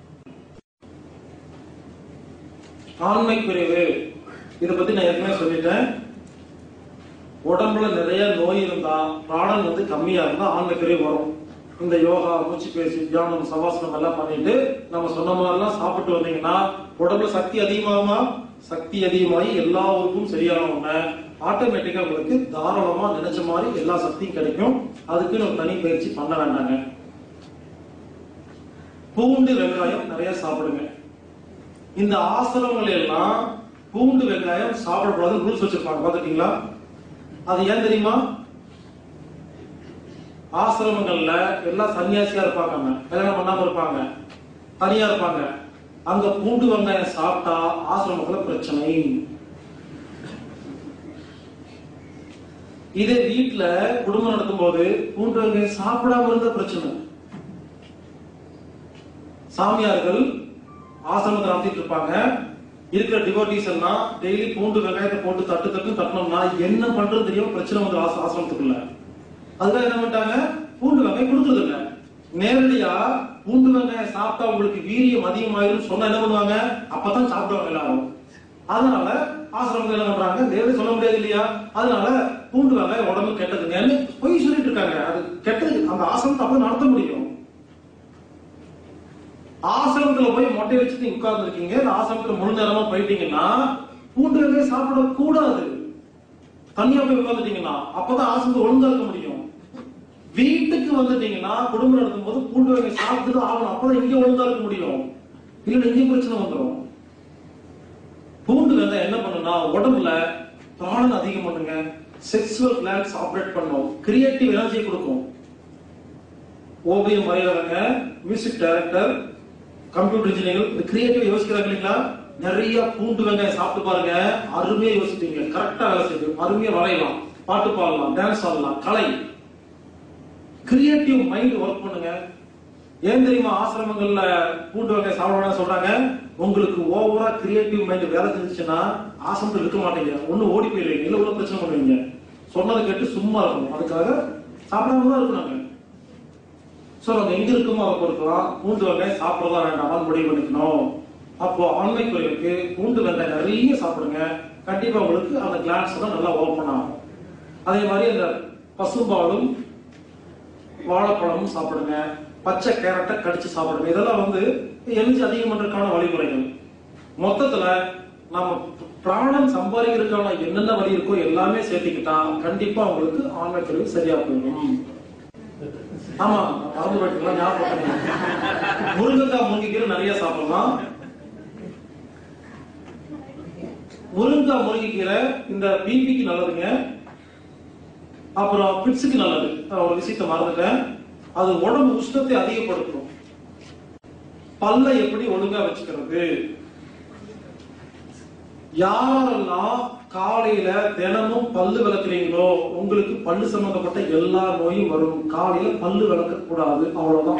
ஆண்மை பிரிவு இத பத்தி நான் ஏற்கனவே சொல்லிட்டேன் உடம்புல நிறைய நோய் இருந்தா பிராணன் வந்து கம்மியா இருந்தா ஆண்மை பிரிவு வரும் இந்த யோகா மூச்சு பேசி தியானம் சவாசனம் எல்லாம் பண்ணிட்டு நம்ம சொன்ன மாதிரிலாம் சாப்பிட்டு வந்தீங்கன்னா உடம்புல சக்தி அதிகமாகுமா சக்தி அதிகமாகி எல்லா உறுப்பும் சரியான உடனே ஆட்டோமேட்டிக்கா உங்களுக்கு தாராளமா நினைச்ச மாதிரி எல்லா சக்தியும் கிடைக்கும் அதுக்குன்னு ஒரு தனி பயிற்சி பண்ண வேண்டாங்க பூண்டு வெங்காயம் நிறைய சாப்பிடுங்க இந்த ஆசிரமங்கள் எல்லாம் பூண்டு வெங்காயம் சாப்பிடக்கூடாதுன்னு ரூல்ஸ் வச்சிருப்பாங்க பாத்துட்டீங்களா அது ஏன் தெரியுமா ஆசிரமங்கள்ல எல்லாம் சன்னியாசியா இருப்பாங்க அங்க. கல்யாணம் பண்ணாம இருப்பாங்க தனியா இருப்பாங்க அங்க பூண்டு வெங்காயம் சாப்பிட்டா ஆசிரமத்துல பிரச்சனை இதே வீட்டுல குடும்பம் நடத்தும் போது பூண்டு வெங்காயம் சாப்பிடாம இருந்த பிரச்சனை சாமியார்கள் ஆசிரமத்தை நடத்திட்டு இருப்பாங்க இருக்கிற டிவோட்டிஸ் எல்லாம் டெய்லி பூண்டு வெங்காயத்தை போட்டு தட்டு தட்டு தட்டினோம்னா என்ன பண்றது தெரியும் பிரச்சனை வந்து ஆச- ஆசிரமத்துக்குள்ள அதுக்காக என்ன பண்ணிட்டாங்க பூண்டு வெங்காயம் கொடுக்கறது இல்ல நேரடியா பூண்டு வெங்காயம் சாப்பிட்டா உங்களுக்கு வீரியம் அதிகமாயிரும் சொன்னா என்ன பண்ணுவாங்க அப்பதான் சாப்பிடுவாங்க எல்லாரும் அதனால ஆசிரமங்கள் என்ன பண்றாங்க நேரடி சொல்ல முடியாது இல்லையா அதனால பூண்டு வெங்காயம் உடம்பு கெட்டதுங்கன்னு பொய் சொல்லிட்டு இருக்காங்க அது கெட்டது அந்த ஆசிரமத்தை அப்ப நடத்த முடியும் ஆசிரமத்துல போய் மொட்டை வச்சுட்டு உட்கார்ந்து இருக்கீங்க அந்த ஆசிரமத்துல முழு நேரமா போயிட்டீங்கன்னா பூண்டு வெங்காயம் சாப்பிட கூடாது தனியா போய் உட்கார்ந்துட்டீங்கன்னா அப்பதான் ஆசிரமத்தை ஒழுங்கா இருக்க முடியும் வீட்டுக்கு வந்துட்டீங்கன்னா குடும்பம் நடத்தும் போது பூண்டு வெங்காயம் சாப்பிட்டு தான் ஆகணும் அப்பதான் இங்க ஒழுங்கா இருக்க முடியும் இல்லைன்னா இங்க பிரச்சனை வந்துடும் பூண்டு வெங்காயம் என்ன பண்ணுனா உடம்புல பிராணன் அதிகம் பண்ணுங்க செக்ஸுவல் கிளான்ஸ் ஆப்ரேட் பண்ணும் கிரியேட்டிவ் எனர்ஜி கொடுக்கும் ஓவியம் வரைகிறவங்க மியூசிக் டைரக்டர் கம்ப்யூட்டர் இன்ஜினியர் இந்த கிரியேட்டிவ் யோசிக்கிறாங்க இல்லைங்களா நிறைய பூண்டு வெங்காயம் சாப்பிட்டு பாருங்க அருமையா யோசிப்பீங்க கரெக்டா வேலை செய்யும் அருமையா வரையலாம் பாட்டு பாடலாம் டான்ஸ் ஆடலாம் கலை கிரியேட்டிவ் மைண்ட் ஒர்க் பண்ணுங்க ஏன் தெரியுமா ஆசிரமங்கள்ல பூண்டு வெங்காயம் சாப்பிடணும்னு சொல்றாங்க உங்களுக்கு ஓவரா கிரியேட்டிவ் மைண்ட் வேலை செஞ்சுச்சுன்னா ஆசிரமத்தில் இருக்க மாட்டீங்க ஒண்ணு ஓடி போயிருவீங்க இல்ல உள்ள பிரச்சனை பண்ணுவீங்க சொன்னதை கேட்டு சும்மா இருக்கணும் அதுக்காக சாப்பிடாம தான் இருக்கணும் சோ நம்ம எங்க இருக்குமோ அதை பொறுக்கலாம் பூண்டு வெங்காயம் சாப்பிடறதா வேண்டாமான்னு முடிவு பண்ணிக்கணும் அப்போ ஆண்மை குறைவுக்கு பூண்டு வெங்காயம் நிறைய சாப்பிடுங்க கண்டிப்பா உங்களுக்கு அந்த கிளான்ஸ் தான் நல்லா ஓப்பன் ஆகும் அதே மாதிரி அந்த பசும்பாலும் வாழைப்பழமும் சாப்பிடுங்க பச்சை கேரட்டை கடிச்சு சாப்பிடுங்க இதெல்லாம் வந்து எனர்ஜி அதிகம் பண்றதுக்கான வழிமுறைகள் மொத்தத்துல நம்ம பிராணம் சம்பாதிக்கிறதுக்கான என்னென்ன வழி இருக்கோ எல்லாமே சேர்த்துக்கிட்டா கண்டிப்பா உங்களுக்கு ஆண்மை குறைவு சரியா போயிடும் ஆமா மறந்து போயிட்டுலாம் ஞாபகம் பண்ணுங்க. முருங்கைக்காய் முருங்கைக்கீரை நிறைய சாப்பிடலாம் முருங்கைக்காய் முருங்கைக்கீரை இந்த பிபிக்கு நல்லதுங்க அப்புறம் பிட்ஸுக்கு நல்லது நான் ஒரு விஷயத்தை மறந்துட்டேன் அது உடம்பு உஷ்ணத்தை அதிகப்படுத்தும் பல்லை எப்படி ஒழுங்கா வச்சுக்கிறது யாரெல்லாம் காலையில தினமும் பல்லு விளக்குறீங்களோ உங்களுக்கு பல்லு சம்பந்தப்பட்ட எல்லா நோயும் வரும் காலையில பல்லு விளக்க கூடாது அவ்வளவுதான்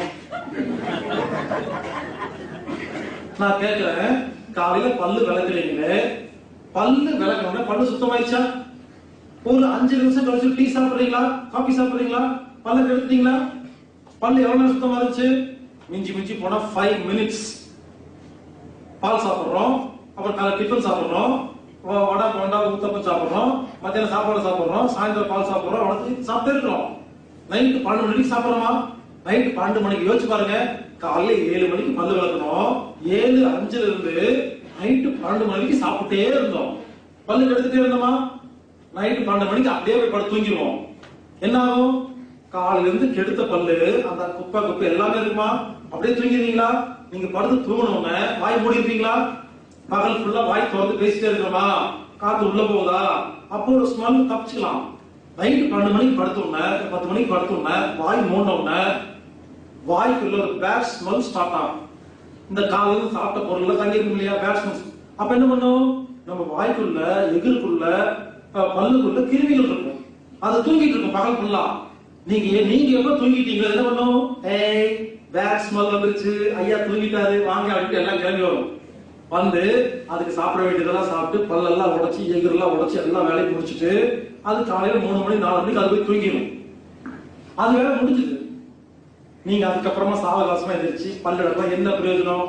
நான் கேட்கிறேன் காலையில பல்லு விளக்குறீங்களே பல்லு விளக்கணும்னா பல்லு சுத்தமாயிடுச்சா ஒரு அஞ்சு நிமிஷம் கழிச்சு டீ சாப்பிடுறீங்களா காபி சாப்பிடுறீங்களா பல்ல எடுத்தீங்களா பல்லு எவ்வளவு நேரம் சுத்தமா இருந்துச்சு மிஞ்சி மிஞ்சி போனா ஃபைவ் மினிட்ஸ் பால் சாப்பிடுறோம் அப்புறம் காலை டிஃபன் சாப்பிடுறோம் வ- வடை போண்டா ஊத்தப்பம் சாப்பிடுறோம் மத்தியானம் சாப்பாடு சாப்பிடுறோம் சாயந்தரம் பால் சாப்பிடுறோம் உடனே சாப்பிட்டே இருக்கிறோம் நைட்டு பன்னெண்டு மணிக்கு சாப்பிடுறோமா நைட்டு பன்னெண்டு மணிக்கு யோசிச்சு பாருங்க காலையில ஏழு மணிக்கு பல்லு விளக்கணும் ஏழு அஞ்சுல இருந்து நைட்டு பன்னெண்டு மணிக்கு சாப்பிட்டே இருந்தோம் பல்லு எடுத்துட்டே இருந்தோமா நைட்டு பன்னெண்டு மணிக்கு அப்படியே போய் படுத்து தூங்கிடுவோம் என்ன ஆகும் காலையில இருந்து கெடுத்த பல்லு அந்த குப்பை குப்பை எல்லாமே இருக்குமா அப்படியே தூங்கிடுவீங்களா நீங்க படுத்து தூங்கணும்னு வாய் மூடிருப்பீங்களா பகல் ஃபுல்லா வாய் திறந்து பேசிட்டே இருக்கிறோமா காத்து உள்ள போகுதா அப்போ ஒரு ஸ்மெல் தப்பிச்சுக்கலாம் நைட்டு பன்னெண்டு மணிக்கு படுத்தோம்ன பத்து மணிக்கு படுத்தோம்ன வாய் மூடனோம்ன வாய்க்குள்ள ஒரு பேட் ஸ்மெல் ஸ்டார்ட் ஆகும் இந்த காலையில சாப்பிட்ட பொருள்ல தங்கி இருக்கும் இல்லையா பேட் ஸ்மெல் அப்ப என்ன பண்ணும் நம்ம வாய்க்குள்ள எகிருக்குள்ள அஹ், பல்லுக்குள்ள கிருமிகள் இருக்கும் அது தூங்கிட்டு இருக்கும் பகல் ஃபுல்லா நீங்க ஏ- நீங்க எப்ப தூங்கிட்டீங்களோ என்ன பண்ணும் ஏய் பேட் ஸ்மெல் வந்துருச்சு ஐயா தூங்கிட்டாரு வாங்க அப்படின்ட்டு எல்லாம் கிளம்பி வரும் வந்து அதுக்கு சாப்பிட வேண்டியதெல்லாம் சாப்பிட்டு பல்லெல்லாம் உடைச்சு எகிரெல்லாம் உடைச்சு எல்லாம் வேலையை முடிச்சிட்டு அது காலையில மூணு மணி நாலு மணிக்கு அது போய் தூங்கிடும் அது வேலை முடிஞ்சது நீங்க அதுக்கப்புறமா சாவகாசமா எதிர்ச்சு பல்லு விளக்கலாம் என்ன பிரயோஜனம்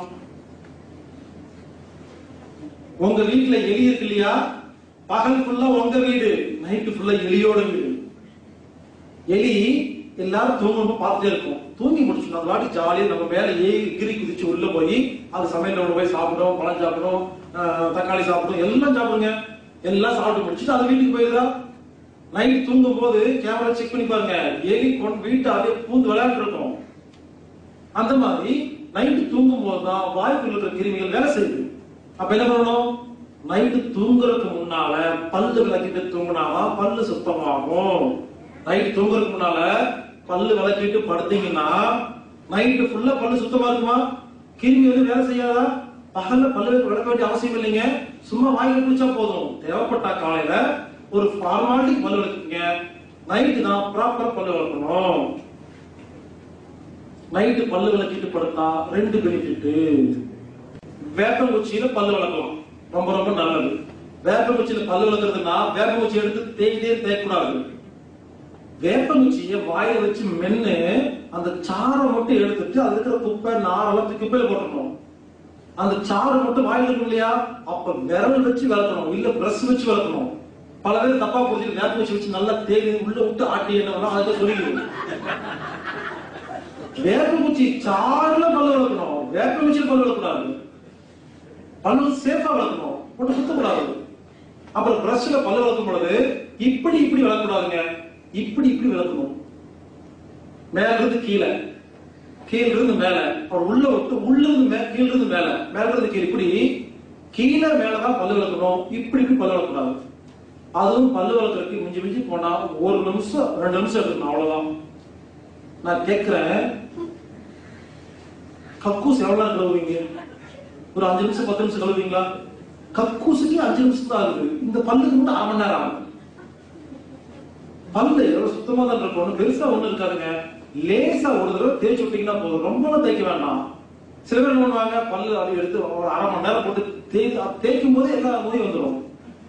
உங்க வீட்டுல எலி இருக்கு இல்லையா பகல் ஃபுல்லா உங்க வீடு நைட்டு ஃபுல்லா எலியோட வீடு எலி எல்லாரும் தூங்கும்போது பார்த்துட்டே இருக்கும் தூங்கி முடிச்சுடும் அது வாட்டி ஜாலியா நம்ம மேல ஏறி கிரி குதிச்சு உள்ள போய் அது சமையல் உள்ள போய் சாப்பிடும் பழம் சாப்பிடும் ஆஹ், தக்காளி சாப்பிடும் எல்லாம் சாப்பிடுங்க எல்லாம் சாப்பிட்டு முடிச்சுட்டு அது வீட்டுக்கு போயிருதா நைட் தூங்கும் போது கேமரா செக் பண்ணி பாருங்க எலி கொண்டு வீட்டை அப்படியே பூந்து விளையாண்டு இருக்கும் அந்த மாதிரி நைட்டு தூங்கும் போதுதான் வாய்க்குள்ள இருக்கிற கிருமிகள் வேலை செய்யுது அப்ப என்ன பண்ணணும் நைட்டு தூங்குறதுக்கு முன்னால பல்லு விளக்கிட்டு தூங்கினாதான் பல்லு சுத்தமாகும் நைட்டு தூங்குறதுக்கு முன்னால பல்லு விளக்கிட்டு படுத்தீங்கன்னா நைட்டு ஃபுல்லா பல்லு சுத்தமா இருக்குமா கிருமி வந்து வேலை செய்யாதா பகல்ல பல்லு விளக்க வேண்டிய அவசியம் இல்லைங்க சும்மா வாய்க்கு குளிச்சா போதும் தேவைப்பட்டா காலையில ஒரு ஃபார்மாலிட்டி பல்லு விளக்குங்க நைட்டு தான் ப்ராப்பரா பல்லு விளக்கணும் நைட்டு பல்லு விளக்கிட்டு படுத்தா ரெண்டு பெனிஃபிட் வேப்பங்குச்சியில பல்லு விளக்கலாம் ரொம்ப ரொம்ப நல்லது வேப்பங்குச்சியில பல்லு விளக்குறதுன்னா வேப்பங்குச்சி எடுத்து தேய்தே தேய்க்கூடாது வேப்பங்குச்சிய வாயில வச்சு மென்னு அந்த சாறை மட்டும் எடுத்துட்டு அதுல இருக்கிற குப்பை நாரெல்லாம் தூக்கி குப்பையில போட்டுடணும் அந்த சாறு மட்டும் வாயில இருக்கும் இல்லையா அப்ப விரல் வச்சு விளக்கணும் இல்ல பிரஷ் வச்சு விளக்கணும் பல பேர் தப்பா புரிஞ்சுட்டு வேப்பங்குச்சி வச்சு நல்லா தேடி உள்ள விட்டு ஆட்டி என்ன வேணா அதை சொல்லிடுவோம் வேப்பங்குச்சி சாறுல பல்லு விளக்கணும் வேப்பங்குச்சியில் பல்லு விளக்கக்கூடாது பல்லு சேஃபா விளக்கணும் ஒண்ணு சுத்தக்கூடாது அப்புறம் பிரஷ்ல பல்லு விளக்கும் பொழுது இப்படி இப்படி விளக்கக்கூடாதுங்க இப்படி இப்படி விளக்கணும் மேல இருந்து கீழே கீழ இருந்து மேல அவர் உள்ள விட்டு உள்ள இருந்து மே கீழ இருந்து மேல மேல இருந்து கீழே இப்படி கீழே மேலதான் பல்லு விளக்கணும் இப்படி இப்படி பல்லு விளக்கக்கூடாது அதுவும் பல்லு விளக்குறதுக்கு மிஞ்சி மிஞ்சி போனா ஒரு நிமிஷம் ரெண்டு நிமிஷம் எடுக்கணும் அவ்வளவுதான் நான் கேக்குறேன் கக்கூஸ் எவ்வளவு நேரம் கழுவுவீங்க ஒரு அஞ்சு நிமிஷம் பத்து நிமிஷம் கழுவுவீங்களா கக்கூசுக்கு அஞ்சு நிமிஷம் தான் ஆகுது இந்த பல்லுக்கு மட்டும் அரை மணி நேரம் ஆகும் பல்லு எவ்வளவு சுத்தமா தான் இருக்கும் ஒண்ணும் பெருசா ஒண்ணு இருக்காதுங்க லேசா ஒரு தடவை தேய்ச்சி விட்டீங்கன்னா போதும் ரொம்ப தேய்க்க வேண்டாம் சில பேர் என்ன பண்ணுவாங்க பல்லு அதை எடுத்து ஒரு அரை மணி நேரம் போட்டு தேய் தேய்க்கும் போதே எல்லா நோயும் வந்துடும்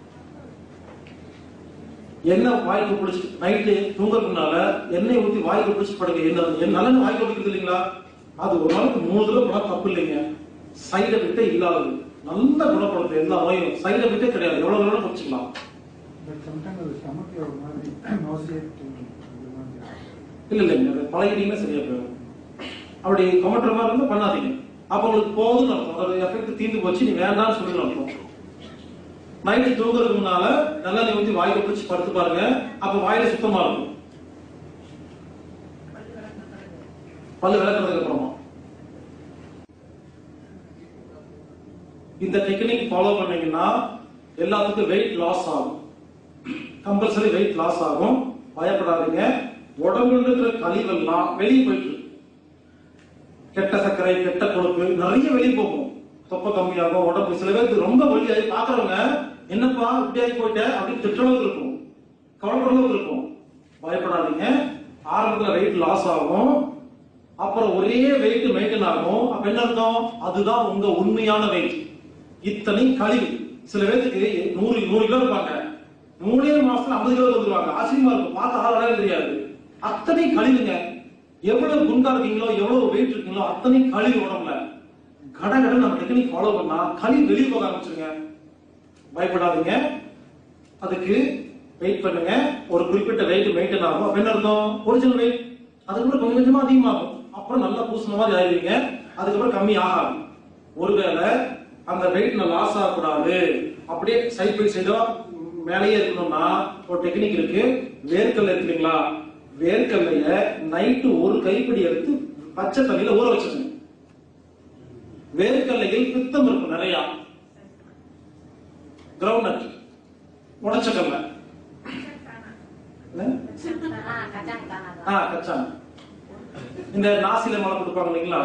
எண்ணெய் வாய்க்கு பிடிச்சி நைட்டு தூங்குறதுனால எண்ணெய் ஊத்தி வாய்க்கு பிடிச்சி படுங்க என்ன என் நல்லெண்ணெய் வாய்க்கு பிடிக்கிறது இல்லைங்களா அது ஒரு நாளைக்கு மூணு தடவை போனா தப்பு இல்லைங்க சைடு எஃபெக்டே இல்லாதது நல்ல குணப்படுது எல்லா நோயும் சைடு எஃபெக்டே கிடையாது எவ்வளவு வேணாலும் குடிச்சுக்கலாம் பட் சம்டைம் அது ஸ்டமக்ல ஒரு மாதிரி நாசியேட் அந்த மாதிரி இல்ல இல்லைங்க அது பழகிட்டீங்கன்னா சரியா போயிடும் அப்படி கமெண்ட்ற மாதிரி இருந்தா பண்ணாதீங்க அப்ப உங்களுக்கு போதும்னு அர்த்தம் அதோட எஃபெக்ட் தீர்ந்து போச்சு நீ வேண்டாம்னு சொல்லி அர்த்தம் நைட்டு தூங்குறதுக்கு முன்னால நல்லா நீ ஊத்தி வாய்க்கு பிடிச்சி படுத்து பாருங்க அப்ப வாயில சுத்தமா இருக்கும் பல்லு விளக்குறதுக்கு அப்புறமா இந்த டெக்னிக் ஃபாலோ பண்ணீங்கன்னா எல்லாத்துக்கும் வெயிட் லாஸ் ஆகும் கம்பல்சரி வெயிட் லாஸ் ஆகும் பயப்படாதீங்க உடம்புல இருக்கிற கழிவெல்லாம் வெளியே போயிட்டு இருக்கு. கெட்ட சர்க்கரை கெட்ட கொழுப்பு நிறைய வெளியே போகும் தொப்பை கம்மியாகும் உடம்பு சில பேருக்கு ரொம்ப வலியாகி பாக்குறவங்க என்னப்பா இப்படி ஆகி போயிட்ட அப்படின்னு திட்டளவுக்கு இருக்கும் கவலைப்படுறதுக்கு இருக்கும் பயப்படாதீங்க ஆரம்பத்துல வெயிட் லாஸ் ஆகும் அப்புறம் ஒரே வெயிட் மெயின்டைன் ஆகும் அப்ப என்ன அர்த்தம் அதுதான் உங்க உண்மையான வெயிட் இத்தனை கழிவு சில பேருக்கு நூறு நூறு கிலோ இருப்பாங்க மூணே மாசத்துல ஐம்பது கிலோ வந்துருவாங்க ஆச்சரியமா இருக்கும் பார்த்து ஆளாவே தெரியாது அத்தனை கழிவுங்க எவ்வளவு குண்டா இருக்கீங்களோ எவ்வளவு வெயிட் இருக்கீங்களோ அத்தனை கழிவு உடம்புல கட கட நம்ம டெக்னிக் ஃபாலோ பண்ணா கழிவு வெளியே போக ஆரம்பிச்சிருங்க பயப்படாதீங்க அதுக்கு வெயிட் பண்ணுங்க ஒரு குறிப்பிட்ட வெயிட் மெயின்டைன் ஆகும் அப்ப என்ன அர்த்தம் ஒரிஜினல் வெயிட் அதுக்கப்புறம் கொஞ்சம் கொஞ்சமா அதிகமாகும் அப்புறம் நல்லா பூசின மாதிரி ஆயிடுவீங்க அதுக்கப்புறம் கம்மி ஆகாது ஒருவேளை அந்த வெயிட் லாஸ் ஆகக்கூடாது அப்படியே சைட் பை சைடா மேலேயே இருக்கணும்னா ஒரு டெக்னிக் இருக்கு வேர்க்கல்ல இருக்குங்களா வேர்க்கல்லைய நைட்டு ஒரு கைப்பிடி எடுத்து பச்சை தண்ணியில ஊற வச்சிருங்க வேர்க்கல்லையில் பித்தம் இருக்கும் நிறைய கிரவுண்ட் உடைச்ச கடலை என்ன? ஆ கச்சான் இந்த நாசில மலை கொடுப்பாங்க இல்லைங்களா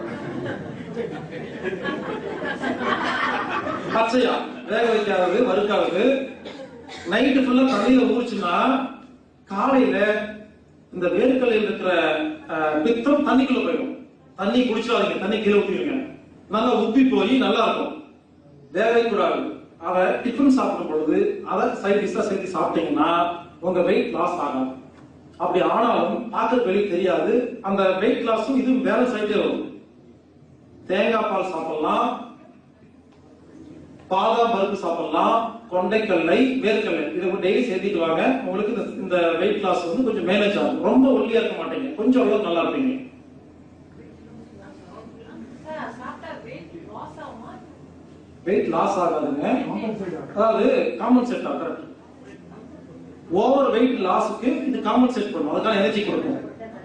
பச்சையா வேக வைக்காதது வறுக்காதது நைட்டு ஃபுல்லா தண்ணியில ஊறிச்சுன்னா காலையில இந்த வேர்க்கல்லையில் இருக்கிற அஹ், பித்தம் தண்ணிக்குள்ள போயிடும் தண்ணி குடிச்சாதீங்க தண்ணி கீழே ஊத்திடுங்க நல்லா உப்பி போய் நல்லா இருக்கும் வேக வைக்கக்கூடாது அதை டிஃபன் சாப்பிடும் பொழுது அதை சைட் டிஷ்ஷா சேர்த்து சாப்பிட்டீங்கன்னா உங்க வெயிட் லாஸ் ஆகும் அப்படி ஆனாலும் பார்க்க வெளியே தெரியாது அந்த வெயிட் லாஸும் இதுவும் பேலன்ஸ் ஆயிட்டே வரும் தேங்காய் பால் சாப்பிடலாம் பாதாம் பருப்பு சாப்பிடலாம் கொண்டைக்கல்லை வேர்க்கல்லை இதை டெய்லி சேர்த்திட்டு வாங்க உங்களுக்கு இந்த- இந்த வெயிட் லாஸ் வந்து கொஞ்சம் மேனேஜ் ஆகும் ரொம்ப ஒல்லியா இருக்க மாட்டீங்க கொஞ்சம் அளவுக்கு நல்லா இருப்பீங்க சாப்பிட்டா வெயிட் லாஸ் ஆகுமா வெயிட் லாஸ் ஆகாதுங்க Compensate ஆகும். அதாவது காம்பன்சேட் ஆகும் கரெக்ட் ஓவர் வெயிட் லாஸுக்கு இது காம்பன்சேட் பண்ணும் அதுக்கான எனர்ஜி கொடுக்கும்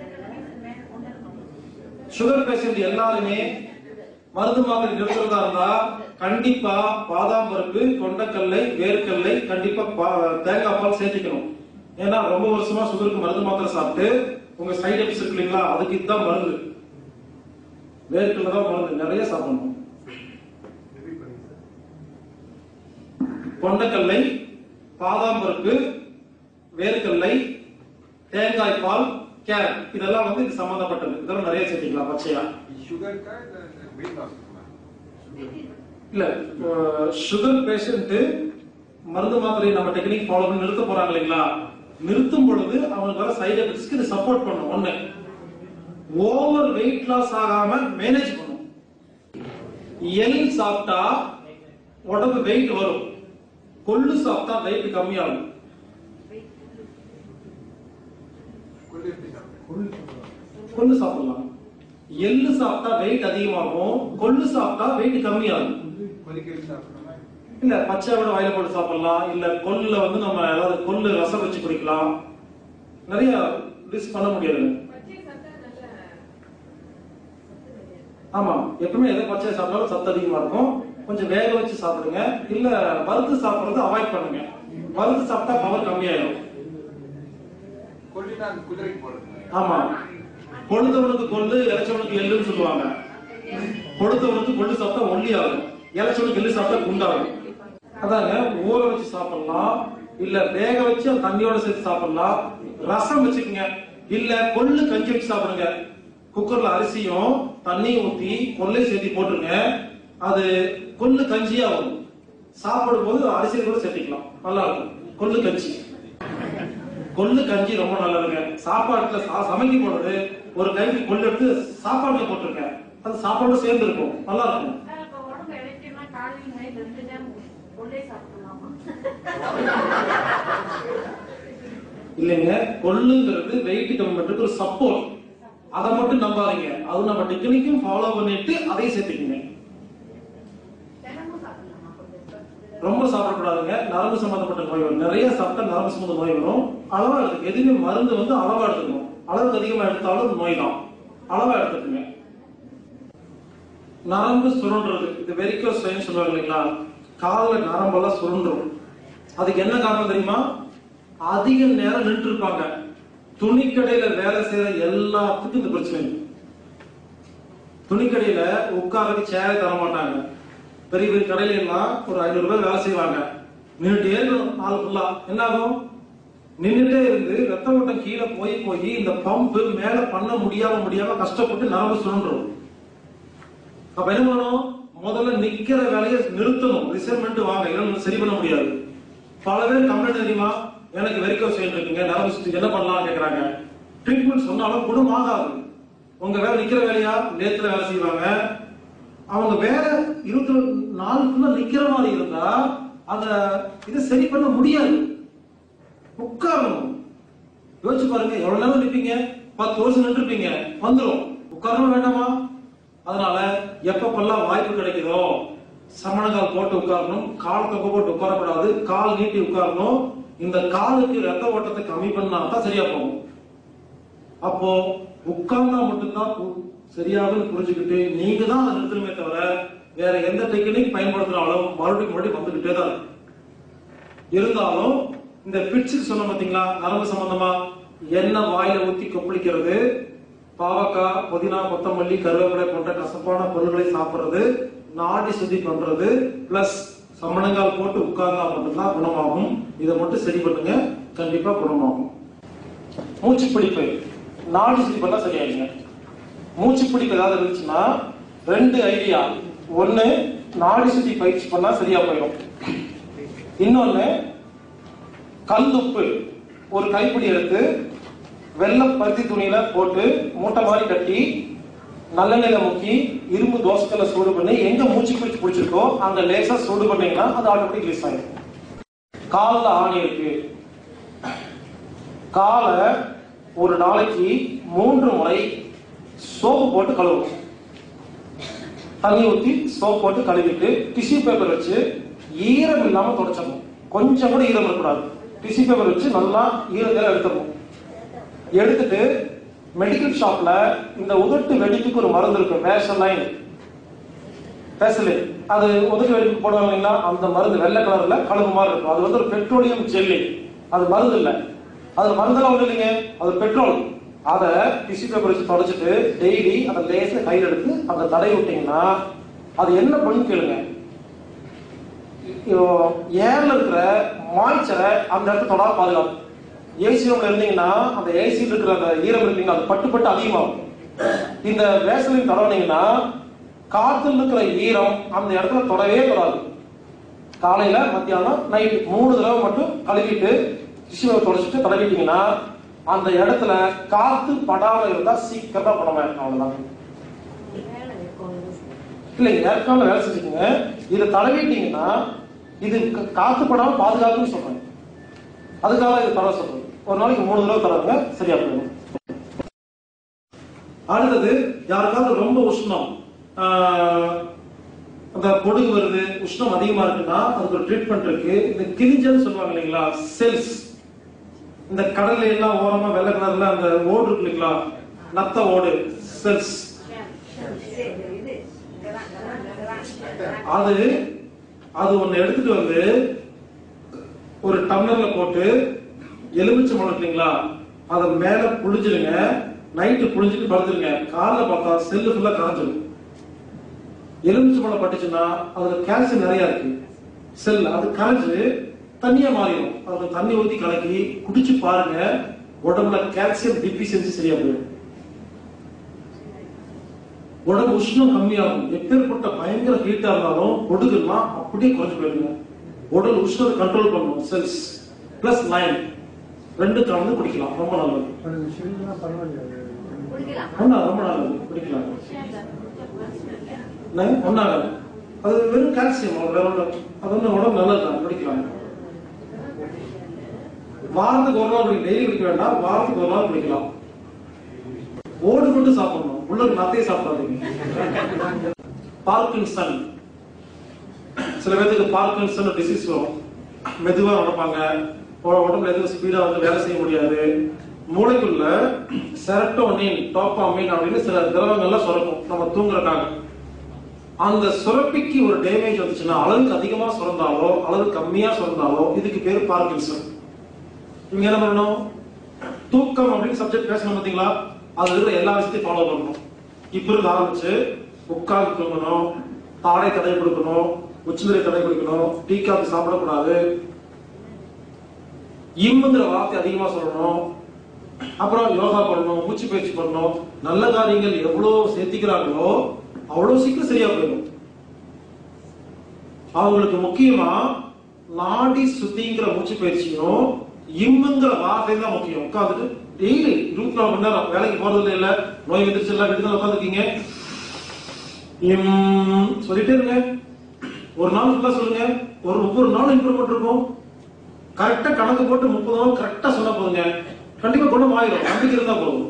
சுகர் பேஷண்ட் எல்லாருமே மருந்து மாத்திரை நிறுத்துறதா இருந்தா கண்டிப்பா பாதாம் பருப்பு கொண்டக்கல்லை வேர்க்கல்லை கண்டிப்பா பா- தேங்காய் பால் சேர்த்துக்கணும் ஏன்னா ரொம்ப வருஷமா சுகருக்கு மருந்து மாத்திரை சாப்பிட்டு உங்க சைடு எஃபெக்ட்ஸ் இருக்கு இல்லைங்களா அதுக்கு இதுதான் மருந்து வேர்க்கல்ல தான் மருந்து நிறைய சாப்பிடணும் ரிப்பீட் பண்ணுங்க சார் கொண்டக்கல்லை பாதாம் பருப்பு வேர்க்கல்லை தேங்காய் பால் கேரட் இதெல்லாம் வந்து இது சம்பந்தப்பட்டது இதெல்லாம் நிறைய சேர்த்துக்கலாம் பச்சையா சுகர் का वेट लॉस இல்ல சுகர் பேஷண்ட் மருந்து மாத்திரை நம்ம டெக்னிக் ஃபாலோ பண்ணி நிறுத்த போறாங்க இல்லைங்களா நிறுத்தும் பொழுது அவங்களுக்கு வர சைடு எஃபெக்ட்ஸ்க்கு இது சப்போர்ட் பண்ணும் ஒண்ணு ஓவர் வெயிட் லாஸ் ஆகாம மேனேஜ் பண்ணும் எல் சாப்பிட்டா உடம்பு வெயிட் வரும் கொள்ளு சாப்பிட்டா வெயிட் கம்மியாகும் कुल எப்படி சாப்பிடுங்க கொள்ளு சொல்றாங்க. கொள்ளு சாப்பிடலாம் எள்ளு சாப்பிட்டா வெயிட் அதிகமாகும் கொள்ளு சாப்பிட்டா வெயிட் கம்மியாகும் கொல்லிக்கு எப்படி சாப்பிடணுமா இல்ல பச்சை விட வாயில போட்டு சாப்பிடலாம் இல்ல கொல்லுல வந்து நம்ம ஏதாவது கொள்ளு ரசம் வச்சு குடிக்கலாம் நிறைய டிஷ் பண்ண முடியாது பச்சை சாப்பிட்டா நல்ல சத்து நிறைய. ஆமா எப்பவுமே எதை பச்சை சாப்பிட்டாலும் சத்து அதிகமா இருக்கும் கொஞ்சம் வேக வச்சு சாப்பிடுங்க இல்ல வறுத்து சாப்பிடுறது அவாய்ட் பண்ணுங்க வறுத்து சாப்பிட்டா பவர் கம்மியாயிடும் கொல்லினா அந்த குதிரைக்கு போடுறது ஆமா கொழுத்தவனுக்கு கொள்ளு இறைச்சவனுக்கு எள்ளுன்னு சொல்லுவாங்க கொழுத்தவனுக்கு கொள்ளு சாப்பிட்டா ஒல்லி ஆகும் இறைச்சவனுக்கு எள்ளு சாப்பிட்டா குண்டாகும் அதாங்க ஊற வச்சு சாப்பிடலாம் இல்ல வேக வச்சு அந்த தண்ணியோட சேர்த்து சாப்பிடலாம் ரசம் வச்சுக்கோங்க இல்ல கொள்ளு கஞ்சி வச்சு சாப்பிடுங்க குக்கர்ல அரிசியும் தண்ணியும் ஊத்தி கொள்ளையும் சேர்த்து போட்டுருங்க அது கொள்ளு கஞ்சியா வரும் சாப்பிடும் போது அரிசியை கூட சேர்த்துக்கலாம் நல்லா இருக்கும் கொள்ளு கஞ்சி கொள்ளு கஞ்சி ரொம்ப நல்லதுங்க சாப்பாட்டுல சா- சமைக்கும் பொழுது ஒரு கைக்கு கொள்ளு எடுத்து சாப்பாட்டுல போட்டுருங்க அது சாப்பாடு சேர்ந்து இருக்கும் நல்லா இருக்கும் சார், இப்ப உடம்பு இளைக்கணும்னா காலையில night ரெண்டு time கொள்ளை சாப்பிடலாமா? இல்லைங்க கொள்ளுங்கிறது வெயிட் கம்மி பண்றதுக்கு ஒரு சப்போர்ட் அதை மட்டும் நம்பாதீங்க அது நம்ம டெக்னிக்கும் ஃபாலோ பண்ணிட்டு அதையும் சேர்த்துக்கங்க தினமும் சாப்பிடலாமா கொள்ளை? ரொம்ப சாப்பிடக்கூடாதுங்க நரம்பு சம்பந்தப்பட்ட நோய் வரும் நிறைய சாப்பிட்டா நரம்பு சம்பந்த நோய் வரும் அளவா எடுத்துக்க எதுவுமே மருந்து வந்து அளவா எடுத்துக்கணும் அளவுக்கு அதிகமா எடுத்தாலும் நோய் தான் அளவா எடுத்துக்கங்க நரம்பு சுருண்டுறது இது வெரிக்கோ ஸ்ட்ரெயின் சொல்லுவாங்க இல்லைங்களா காலில் நரம்பெல்லாம் சுருண்டுரும் அதுக்கு என்ன காரணம் தெரியுமா அதிக நேரம் நின்று இருப்பாங்க துணிக்கடையில வேலை செய்யற எல்லாத்துக்கும் இந்த பிரச்சனை இருக்கு. துணிக்கடையில உட்காரக்கு சேரே தர மாட்டாங்க பெரிய பெரிய கடையில எல்லாம் ஒரு ஐநூறு பேர் வேலை செய்வாங்க நின்றுட்டே இருக்கணும் நாள் ஃபுல்லா என்ன ஆகும் நின்றுட்டே இருந்து ரத்த ஓட்டம் கீழே போய் போய் இந்த பம்பு மேல பண்ண முடியாம முடியாம கஷ்டப்பட்டு நரம்பு சுழன்றும் அப்ப என்ன பண்ணணும் முதல்ல நிக்கிற வேலையை நிறுத்தணும் ரிசர்மெண்ட் வாங்க இல்லைன்னா சரி பண்ண முடியாது பல பேர் கம்ப்ளைண்ட் தெரியுமா எனக்கு வெரிக்கோ செய்ய இருக்கீங்க நரம்பு சுத்தி என்ன பண்ணலாம் கேக்குறாங்க ட்ரீட்மெண்ட் சொன்னாலும் குணம் ஆகாது உங்க வேலை நிக்கிற வேலையா நேத்துல வேலை செய்வாங்க அவங்க வேலை இருபத்தி நாலுக்குள்ள நிக்கிற மாதிரி இருந்தா அத இதை சரி பண்ண முடியாது உட்காரணும் யோசிச்சு பாருங்க எவ்வளவு நேரம் நிப்பீங்க பத்து வருஷம் நின்றுப்பீங்க வந்துரும் உட்காரணும் வேண்டாமா அதனால எப்பப்பெல்லாம் வாய்ப்பு கிடைக்குதோ சமணங்கால் போட்டு உட்காரணும் கால் தொங்க போட்டு உட்காரக்கூடாது கால் நீட்டி உட்காரணும் இந்த காலுக்கு ரத்த ஓட்டத்தை கம்மி பண்ணா தான் சரியா போகும் அப்போ உட்கார்ந்தா மட்டும்தான் பு- சரியாகும்னு புரிஞ்சுக்கிட்டு நீங்க தான் அதை நிறுத்தணுமே தவிர வேற எந்த டெக்னிக் பயன்படுத்தினாலும் மறுபடியும் மறுபடியும் வந்துகிட்டே தான் இருக்கும். இருந்தாலும் இந்த பிட்ஸ் சொன்ன பாத்தீங்களா நரம்பு சம்பந்தமா எண்ணெய் வாயில ஊத்தி கொப்பளிக்கிறது பாவக்காய் புதினா கொத்தமல்லி கருவேப்பிலை போன்ற கசப்பான பொருட்களை சாப்பிடுறது நாடி சுத்தி பண்றது பிளஸ் சமணங்கால் போட்டு உட்கார்ந்தா மட்டும்தான் குணமாகும் இதை மட்டும் சரி பண்ணுங்க கண்டிப்பா குணமாகும் மூச்சு பிடிப்பு நாடி சுத்தி பண்ணா சரியாயிடுங்க மூச்சு பிடிப்பு ஏதாவது இருந்துச்சுன்னா ரெண்டு ஐடியா ஒண்ணு நாடி சுத்தி பயிற்சி பண்ணா சரியா போயிடும் இன்னொன்னு கல்லுப்பு ஒரு கைப்பிடி எடுத்து வெள்ளை பருத்தி துணியில போட்டு மூட்டை மாதிரி கட்டி நல்லெண்ணெயில முக்கி இரும்பு தோசைக்கல்ல சூடு பண்ணி எங்க மூச்சு பிடிச்சு பிடிச்சிருக்கோ அங்க லேசா சூடு பண்ணீங்கன்னா அது ஆட்டோமேட்டிக் ரிலீஸ் ஆயிடும் கால்ல ஆணி இருக்கு காலை ஒரு நாளைக்கு மூன்று முறை சோப்பு போட்டு கழுவணும் தண்ணி ஊத்தி சோப் போட்டு கழுவிட்டு டிஷ்யூ பேப்பர் வச்சு ஈரம் இல்லாம தொடச்சிடணும் கொஞ்சம் கூட ஈரம் இருக்கக்கூடாது டிஷ்யூ பேப்பர் வச்சு நல்லா ஈரத்தில் எடுத்துடணும் எடுத்துட்டு மெடிக்கல் ஷாப்ல இந்த உதட்டு வெடிப்புக்கு ஒரு மருந்து இருக்கு வேஷலைன் பேசலின் அது உதட்டு வெடிப்புக்கு போடுவாங்க இல்லைங்களா அந்த மருந்து வெள்ளை கலர்ல கழுகு மாதிரி இருக்கும் அது வந்து ஒரு பெட்ரோலியம் ஜெல்லி அது மருந்து இல்ல அது மருந்தெல்லாம் ஒண்ணு இல்லைங்க அது பெட்ரோல் அதை டிஷ்யூ பேப்பர் வச்சு தொடச்சிட்டு டெய்லி அதை லேசா கையில் எடுத்து அந்த தடை விட்டீங்கன்னா அது என்ன பண்ணி கேளுங்க ஏர்ல இருக்கிற மாய்ச்சரை அந்த இடத்துல தொடாம பாதுகாக்கும் ஏசி ரூம்ல இருந்தீங்கன்னா அந்த ஏசியில் இருக்கிற அந்த ஈரம் இருக்கீங்க அது பட்டு பட்டு அதிகமாகும் இந்த வேசலின் தடவினீங்கன்னா காத்துல இருக்கிற ஈரம் அந்த இடத்துல தொடவே தொடாது காலையில மத்தியானம் நைட் மூணு தடவை மட்டும் கழுவிட்டு டிஷ்யூவை தொடச்சிட்டு தடவிட்டீங்கன்னா அந்த இடத்துல காத்து படாம இருந்தா சீக்கிரமா படம் அவ்வளவுதான் இல்லைங்க ஏற்கால வேலை செஞ்சுக்கோங்க இதை தடவிட்டீங்கன்னா இது க- காத்து படாம பாதுகாப்புன்னு சொல்றேன் அதுக்காக இது தடவை சொல்றேன் ஒரு நாளைக்கு மூணு தடவை தடவுங்க சரியா போயிடும் அடுத்தது யாருக்காவது ரொம்ப உஷ்ணம் ஆஹ், அந்த பொடுகு வருது உஷ்ணம் அதிகமா இருக்குன்னா அதுக்கு ஒரு ட்ரீட்மெண்ட் இருக்கு இந்த கிழிஞ்சல் சொல்லுவாங்க இல்லைங்களா செல்ஸ் இந்த கடல்ல எல்லாம் ஓரமா வெள்ளை கலர்ல அந்த ஓடு இருக்கு இல்லைங்களா நத்த ஓடு செல்ஸ் அது அது ஒண்ணு எடுத்துட்டு வந்து ஒரு டம்ளர்ல போட்டு எலுமிச்சை மரம் இல்லைங்களா அதை மேல புழிஞ்சிருங்க நைட்டு புழிஞ்சிட்டு படுத்துருங்க காலைல பார்த்தா செல்லு ஃபுல்லா காஞ்சிடும் எலுமிச்சை மரம் பட்டுச்சுன்னா அதுல கால்சியம் நிறைய இருக்கு செல் அது கரைஞ்சு தண்ணியா மாறிடும் அதுல தண்ணி ஊத்தி கலக்கி குடிச்சு பாருங்க உடம்புல கால்சியம் டிபிஷியன்சி சரியா போயிடும் உடம்பு உஷ்ணம் கம்மியாகும் எப்பேற்பட்ட பயங்கர ஹீட்டா இருந்தாலும் பொடுகுன்னா அப்படியே குறைஞ்சு போயிடுங்க உடல் உஷ்ணத்தை கண்ட்ரோல் பண்ணும் செல்ஸ் பிளஸ் நைன் ரெண்டு கலந்து குடிக்கலாம் ரொம்ப நல்லது அது ஷெல்லாம் பரவாயில்லையா ஒண்ணா ரொம்ப நல்லது குடிக்கலாம் நை- ஒண்ணாகாது அது வெறும் கால்சியம் வேற ஒண்ணும் அது வந்து உடம்பு நல்லது தான் குடிக்கலாம் வாரத்துக்கு ஒரு நாள் குடி டெய்லி குடிக்க வேண்டாம் வாரத்துக்கு ஒரு நாள் குடிக்கலாம் ஓடு மட்டும் சாப்பிடணும் உள்ள நத்தையும் சாப்பிடாதீங்க பார்க்கின்சன் சில பேருக்கு பார்க்கின்சன் டிசீஸ் வரும் மெதுவா நடப்பாங்க உ- உடம்புல எதுவும் ஸ்பீடா வந்து வேலை செய்ய முடியாது மூளைக்குள்ள செரட்டோனின் டோபாமின் அப்படின்னு சில திரவங்கள்லாம் சுரக்கும் நம்ம தூங்குறதுக்காக அந்த சுரப்பிக்கு ஒரு டேமேஜ் வந்துச்சுன்னா அளவுக்கு அதிகமா சுரந்தாலோ அளவு கம்மியா சுரந்தாலோ இதுக்கு பேரு பார்க்கின்சன் இவங்க என்ன பண்ணணும் தூக்கம் அப்படின்னு சப்ஜெக்ட் பேசணும் பாத்தீங்களா அதுல இருக்கிற எல்லா விஷயத்தையும் ஃபாலோ பண்ணணும் இப்ப இருந்து ஆரம்பிச்சு உட்கார்ந்து தூங்கணும் தாடை தடை கொடுக்கணும் உச்சிமுறை தடை கொடுக்கணும் டீ காபி சாப்பிடக்கூடாது இம்முங்கிற வார்த்தை அதிகமா சொல்லணும் அப்புறம் யோகா பண்ணணும் மூச்சு பயிற்சி பண்ணணும் நல்ல காரியங்கள் எவ்வளவு சேர்த்திக்கிறாங்களோ அவ்வளவு சீக்கிரம் சரியா போயிடும் அவங்களுக்கு முக்கியமா நாடி சுத்திங்கிற மூச்சு பயிற்சியும் இம்முங்கிற வார்த்தை தான் முக்கியம் உட்காந்துட்டு டெய்லி இருபத்தி நாலு மணி நேரம் வேலைக்கு போறது இல்ல நோய் வந்துருச்சு எல்லாம் வீட்டுல உட்காந்துருக்கீங்க இம் சொல்லிட்டே இருங்க ஒரு நாள் ஃபுல்லா சொல்லுங்க ஒரு ஒவ்வொரு நாளும் இம்ப்ரூவ்மெண்ட் இருக்கும் கரெக்டா கணக்கு போட்டு முப்பது நாள் கரெக்டா சொன்னா போதுங்க கண்டிப்பா குணம் ஆயிரும் நம்பிக்கை இருந்தா போதும்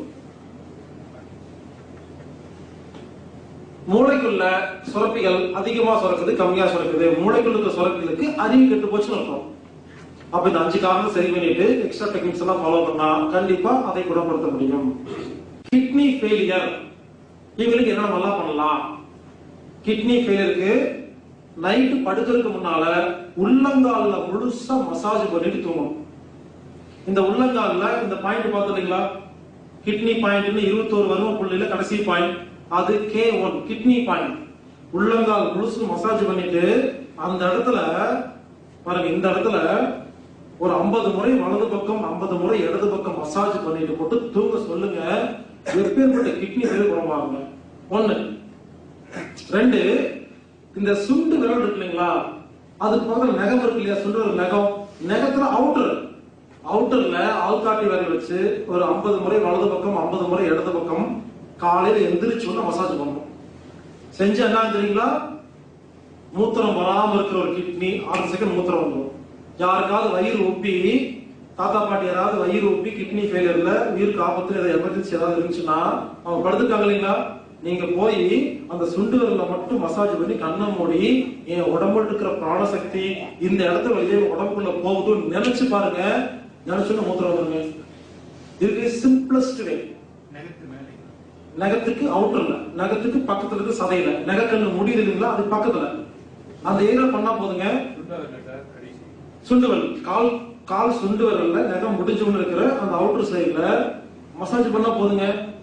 மூளைக்குள்ள சுரப்பிகள் அதிகமா சுரக்குது கம்மியா சுரக்குது மூளைக்குள்ள இருக்க சுரப்பிகளுக்கு அறிவு கெட்டு போச்சுன்னு அர்த்தம் அப்ப இந்த அஞ்சு காரணம் சரி பண்ணிட்டு எக்ஸ்ட்ரா டெக்னிக்ஸ் எல்லாம் ஃபாலோ பண்ணா கண்டிப்பா அதை குணப்படுத்த முடியும் கிட்னி ஃபெயிலியர் இவங்களுக்கு என்ன நல்லா பண்ணலாம் கிட்னி ஃபெயிலியருக்கு நைட்டு படுக்கிறதுக்கு முன்னால உள்ளங்கால்ல முழுசா மசாஜ் பண்ணிட்டு தூங்கணும் இந்த உள்ளங்கால்ல இந்த பாயிண்ட் பாத்துறீங்களா கிட்னி பாயிண்ட்னு இருபத்தோரு வருவ புள்ளியில கடைசி பாயிண்ட் அது கே ஒன் கிட்னி பாயிண்ட் உள்ளங்கால் முழுசு மசாஜ் பண்ணிட்டு அந்த இடத்துல பாருங்க இந்த இடத்துல ஒரு 50 முறை வலது பக்கம் 50 முறை இடது பக்கம் மசாஜ் பண்ணிட்டு போட்டு தூங்க சொல்லுங்க எப்பேற்பட்ட கிட்னி ஃபெயில் குணமாகுங்க ஒண்ணு ரெண்டு இந்த சுண்டு விரல் இருக்கு இல்லைங்களா அதுக்கு பக்கத்துல நகம் இருக்கு இல்லையா சுண்டு விரல் நகம் நகத்துல அவுட்டர் அவுட்டர்ல ஆள்காட்டி விரல் வச்சு ஒரு 50 முறை வலது பக்கம் 50 முறை இடது பக்கம் காலையில எந்திரிச்சு வந்து மசாஜ் பண்ணணும் செஞ்சு என்ன தெரியுங்களா மூத்திரம் வராம இருக்கிற ஒரு கிட்னி ஆறு செகண்ட் மூத்திரம் வந்துடும் யாருக்காவது வயிறு உப்பி தாத்தா பாட்டி யாராவது வயிறு உப்பி கிட்னி ஃபெயிலியர்ல உயிருக்கு ஆபத்துல ஏதாவது எமர்ஜென்சி ஏதாவது இருந்துச்சுன்னா அவங்க படுத்துருக்காங்க இல்லைங்களா நீங்க போய் அந்த சுண்டு விரல்ல மட்டும் மசாஜ் பண்ணி கண்ணை மூடி என் உடம்புல இருக்கிற பிராணசக்தி இந்த இடத்துல வெளியே உடம்புக்குள்ள போகுதுன்னு நினைச்சு பாருங்க நினைச்சுன்னு மூத்திரம் வந்துருங்க இதுக்கு சிம்பிளஸ்ட் வே நகத்து மேலே நகத்துக்கு அவுட்டர்ல நகத்துக்கு பக்கத்துல இருக்கு சதையில நகக்கண்ணு முடியுது இல்லைங்களா அது பக்கத்துல அந்த ஏரியா பண்ணா போதுங்க சுண்டாவில் சார் கடைசி சுண்டு விரல் கால் கால் சுண்டு விரல்ல நகம் முடிஞ்சவங்க இருக்கிற அந்த அவுட்டர் சைடுல மசாஜ் பண்ணா போதுங்க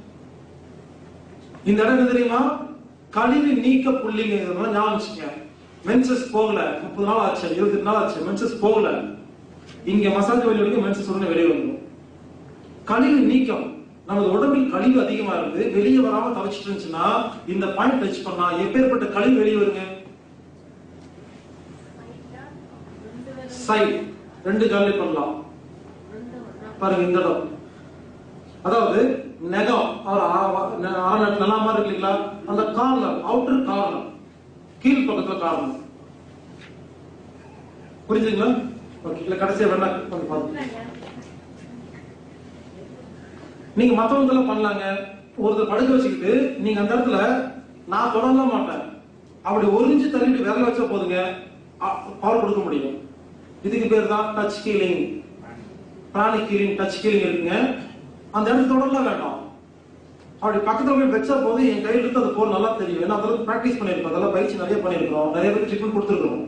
இந்த இடம் என்ன தெரியுமா கழிவு நீக்க புள்ளிங்க இதெல்லாம் ஞாபகம் வச்சுக்கங்க மென்சஸ் போகல முப்பது நாள் ஆச்சு இருபத்தி நாள் ஆச்சு மென்சஸ் போகல இங்க மசாஜ் வலி வரைக்கும் மென்சஸ் உடனே வெளியே வந்துடும் கழிவு நீக்கம் நமது உடம்பில் கழிவு அதிகமா இருந்து வெளியே வராம தவிச்சிட்டு இருந்துச்சுன்னா இந்த பாயிண்ட் டச் பண்ணா எப்பேற்பட்ட கழிவு வெளியே வருங்க சைட் ரெண்டு காலையும் பண்ணலாம் பாருங்க இந்த இடம் அதாவது நெகம் அரை நல்லா மாதிரி இருக்கு இல்லைங்களா அந்த கார்னர் அவுட்டர் கார்னர் கீழ் பக்கத்துல கார்னர் புரிஞ்சுங்களா ஓகே இல்ல கடைசியா வேணா கொஞ்சம் பாருங்க நீங்க மத்தவங்க எல்லாம் பண்ணலாங்க ஒருத்தர் படுக்க வச்சுக்கிட்டு நீங்க அந்த இடத்துல நான் தொடரலாம் மாட்டேன் அப்படி ஒரு இன்ச்சு தள்ளிட்டு விரல வச்சா போதுங்க பவர் கொடுக்க முடியும் இதுக்கு பேர் தான் touch healing pranic healing touch healing இருக்குங்க அந்த இடத்துல தொடரலாம் வேண்டாம் அப்படி பக்கத்துல போய் வச்சா போது என் கையில இருந்து அந்த போர் நல்லா தெரியும் ஏன்னா அதெல்லாம் பிராக்டிஸ் பண்ணிருக்கோம் அதெல்லாம் பயிற்சி நிறைய பண்ணிருக்கோம் நிறைய பேருக்கு ட்ரீட்மெண்ட் கொடுத்துருக்கோம்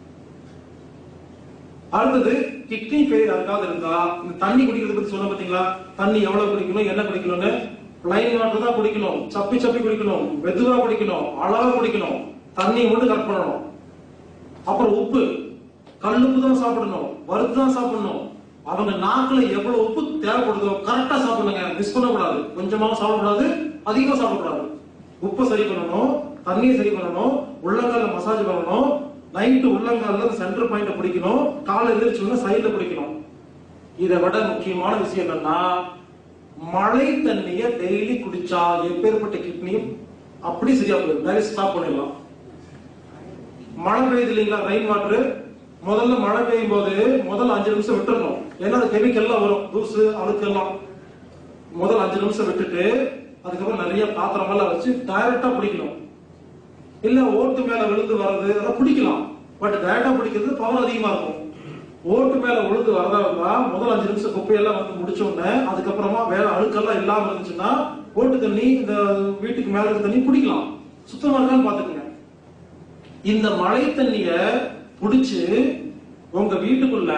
அடுத்தது கிட்னி ஃபெயில் அதுக்காக இருந்தா இந்த தண்ணி குடிக்கிறது பத்தி சொன்ன பாத்தீங்களா தண்ணி எவ்வளவு குடிக்கணும் என்ன குடிக்கணும்னு லைன் வாட்டர் தான் குடிக்கணும் சப்பி சப்பி குடிக்கணும் மெதுவா குடிக்கணும் அளவா குடிக்கணும் தண்ணி மட்டும் கரெக்ட் பண்ணணும் அப்புறம் உப்பு கல்லுப்பு தான் சாப்பிடணும் வறுத்து தான் சாப்பிடணும் அவங்க நாக்குல எவ்வளவு உப்பு தேவைப்படுதோ கரெக்டா சாப்பிடுங்க மிஸ் பண்ணக்கூடாது கொஞ்சமாவும் சாப்பிடக்கூடாது அதிகமா சாப்பிடக்கூடாது உப்பை சரி பண்ணணும் தண்ணியை சரி பண்ணணும் உள்ளங்கால மசாஜ் பண்ணணும் நைட்டு உள்ளங்கால சென்டர் பாயிண்ட பிடிக்கணும் காலை எதிர்த்து சைடுல பிடிக்கணும் இதை விட முக்கியமான விஷயம் என்னன்னா மழை தண்ணிய டெய்லி குடிச்சா எப்பேற்பட்ட கிட்னியும் அப்படி சரியா போயிடும் டைரக்ட் ஸ்டாப் பண்ணிடலாம் மழை பெய்யுது இல்லைங்களா ரெயின் வாட்டர் முதல்ல மழை பெய்யும் போது முதல்ல அஞ்சு நிமிஷம் விட்டுறணும் ஏன்னா அது கெமிக்கல்லாம் வரும் தூசு அழுக்கெல்லாம் முதல் அஞ்சு நிமிஷம் விட்டுட்டு அதுக்கப்புறம் நிறைய பாத்திரம் எல்லாம் வச்சு டைரக்டா பிடிக்கணும் இல்ல ஓட்டு மேல விழுந்து வர்றது அதெல்லாம் பிடிக்கலாம் பட் டைரக்டா பிடிக்கிறது பவர் அதிகமா இருக்கும் ஓட்டு மேல உழுந்து வரதா இருந்தா முதல் அஞ்சு நிமிஷம் குப்பையெல்லாம் வந்து முடிச்ச உடனே அதுக்கப்புறமா வேற அழுக்கெல்லாம் இல்லாம இருந்துச்சுன்னா ஓட்டு தண்ணி இந்த வீட்டுக்கு மேல இருக்க தண்ணி குடிக்கலாம் சுத்தமா இருக்கான்னு பாத்துக்கங்க இந்த மழை தண்ணிய புடிச்சு உங்க வீட்டுக்குள்ள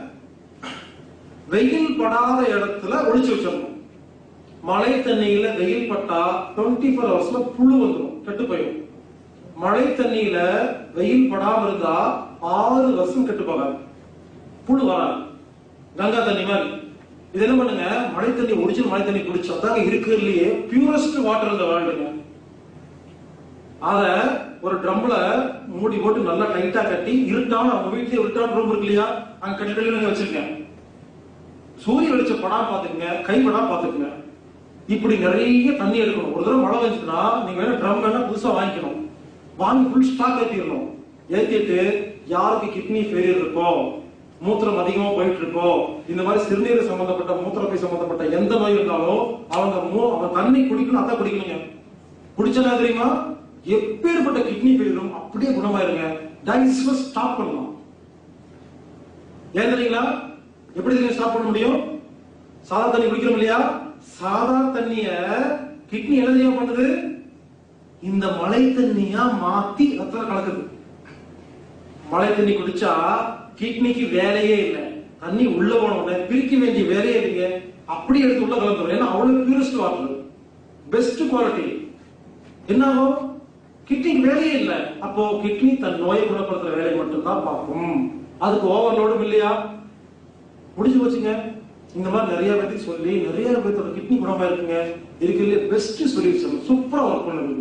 வெயில் படாத இடத்துல ஒளிச்சு வச்சிடணும் மழை தண்ணியில வெயில் பட்டா டுவெண்ட்டி ஃபோர் ஹவர்ஸ்ல புழு வந்துடும் கெட்டு போயிடும் மழை தண்ணியில வெயில் படாம இருந்தா ஆறு வருஷம் கெட்டு போகாது புழு வராது கங்கா தண்ணி மாதிரி இது என்ன பண்ணுங்க மழை தண்ணி ஒரிஜினல் மழை தண்ணி குடிச்சா தாங்க இருக்கிறதுலயே பியூரஸ்ட் வாட்டர் இந்த வேர்ல்டுங்க அத ஒரு ட்ரம்ல மூடி போட்டு நல்லா டைட்டா கட்டி இருட்டான அவங்க வீட்லயே இருட்டான ரூம் இருக்கு இல்லையா அங்க கட்டி கட்டி நீங்க வச்சிருக்கேன் சூரிய வெளிச்சம் படாம பாத்துக்கங்க கை படாம பாத்துக்கங்க இப்படி நிறைய தண்ணி எடுக்கணும் ஒரு தடவை மழை வந்துச்சுன்னா நீங்க வேணா ட்ரம் வேணா புதுசா வாங்கிக்கணும் வாங்கி ஃபுல் ஸ்டாக் ஏத்திடணும் ஏத்திட்டு யாருக்கு கிட்னி ஃபெயிலியர் இருக்கோ மூத்திரம் அதிகமா போயிட்டு இருக்கோ இந்த மாதிரி சிறுநீர் சம்பந்தப்பட்ட மூத்திரப்பை சம்பந்தப்பட்ட எந்த நோய் இருந்தாலும் அவங்க மூ- அவன் தண்ணி குடிக்கணும் அதான் குடிக்கணுங்க குடிச்சனா தெரியுமா எப்பேற்பட்ட கிட்னி ஃபெயிலியரும் அப்படியே குணமாயிருங்க டயாலிசிஸ் ஸ்டாப் பண்ணலாம் ஏன் தெரியுங்களா எப்படி தெரியும் ஸ்டாப் பண்ண முடியும் சாதா தண்ணி குடிக்கிறோம் இல்லையா சாதா தண்ணிய கிட்னி என்ன தெரியுமா பண்ணுது இந்த மழை தண்ணியா மாத்தி ரத்தம் கலக்குது மழை தண்ணி குடிச்சா கிட்னிக்கு வேலையே இல்லை தண்ணி உள்ள போன உடனே பிரிக்க வேண்டிய வேலையே இல்லைங்க அப்படியே எடுத்து உள்ள கலந்துரும் ஏன்னா அவ்வளவு பியூரஸ்ட் வாட்டர் பெஸ்ட் குவாலிட்டி என்ன ஆகும் கிட்னிக்கு வேலையே இல்லை அப்போ கிட்னி தன் நோயை குணப்படுத்துற வேலையை மட்டும்தான் பார்க்கும் அதுக்கு ஓவர்லோடும் இல்லையா முடிஞ்சு போச்சுங்க இந்த மாதிரி நிறைய பேருக்கு சொல்லி நிறைய பேர்த்தோட கிட்னி குணமா இருக்குங்க இருக்கிறதுல பெஸ்ட் சொல்யூஷன் சூப்பரா ஒர்க் பண்ணுது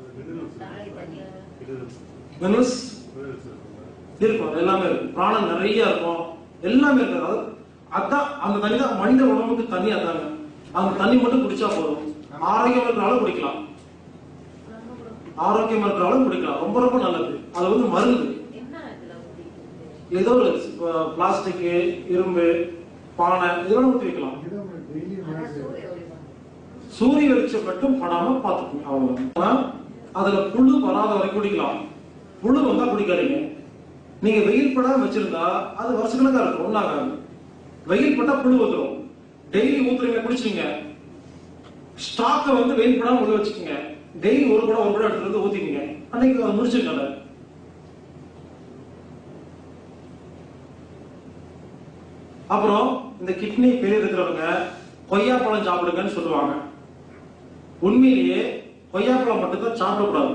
மினரல்ஸ் இருக்கும் எல்லாமே இருக்கும் பிராணம் நிறைய இருக்கும் எல்லாமே இருக்கு அதாவது அதான் அந்த தண்ணி தான் மனித உடம்புக்கு தண்ணி அதாங்க அந்த தண்ணி மட்டும் குடிச்சா போதும் ஆரோக்கியம் இருக்கிறாலும் குடிக்கலாம் ஆரோக்கியம் இருக்கிறாலும் குடிக்கலாம் ரொம்ப ரொம்ப நல்லது அது வந்து மருந்து என்ன இதுல ஊத்திட்டு ஏதோ ஒரு பிளாஸ்டிக் இரும்பு பானை இதெல்லாம் ஊற்றி வைக்கலாம் இதை டெய்லி ஆனா சூரிய ஒளிதான் சூரிய வெளிச்சம் மட்டும் படாம பாத்துக்கணும் அவ்வளவுதான் அதுல புழு வராத வரைக்கும் குடிக்கலாம் புழு வந்தா குடிக்காதீங்க நீங்க வெயில் படாம வச்சிருந்தா அது வருஷக்கணக்கா இருக்கும் ஒண்ணாகாது வெயில் பட்டா புழு வந்துடும் டெய்லி ஊத்துறீங்க குடிச்சிங்க ஸ்டாக்க வந்து வெயில் படாம உள்ள வச்சுக்கோங்க டெய்லி ஒரு குடம் ஒரு குடம் எடுத்துட்டு வந்து ஊத்திக்கங்க அன்னைக்கு அதை முடிச்சிருங்க அதை. அப்புறம் இந்த கிட்னி பெரிய இருக்கிறவங்க கொய்யாப்பழம் சாப்பிடுங்கன்னு சொல்லுவாங்க உண்மையிலேயே கொய்யாப்பழம் மட்டும்தான் சாப்பிடக்கூடாது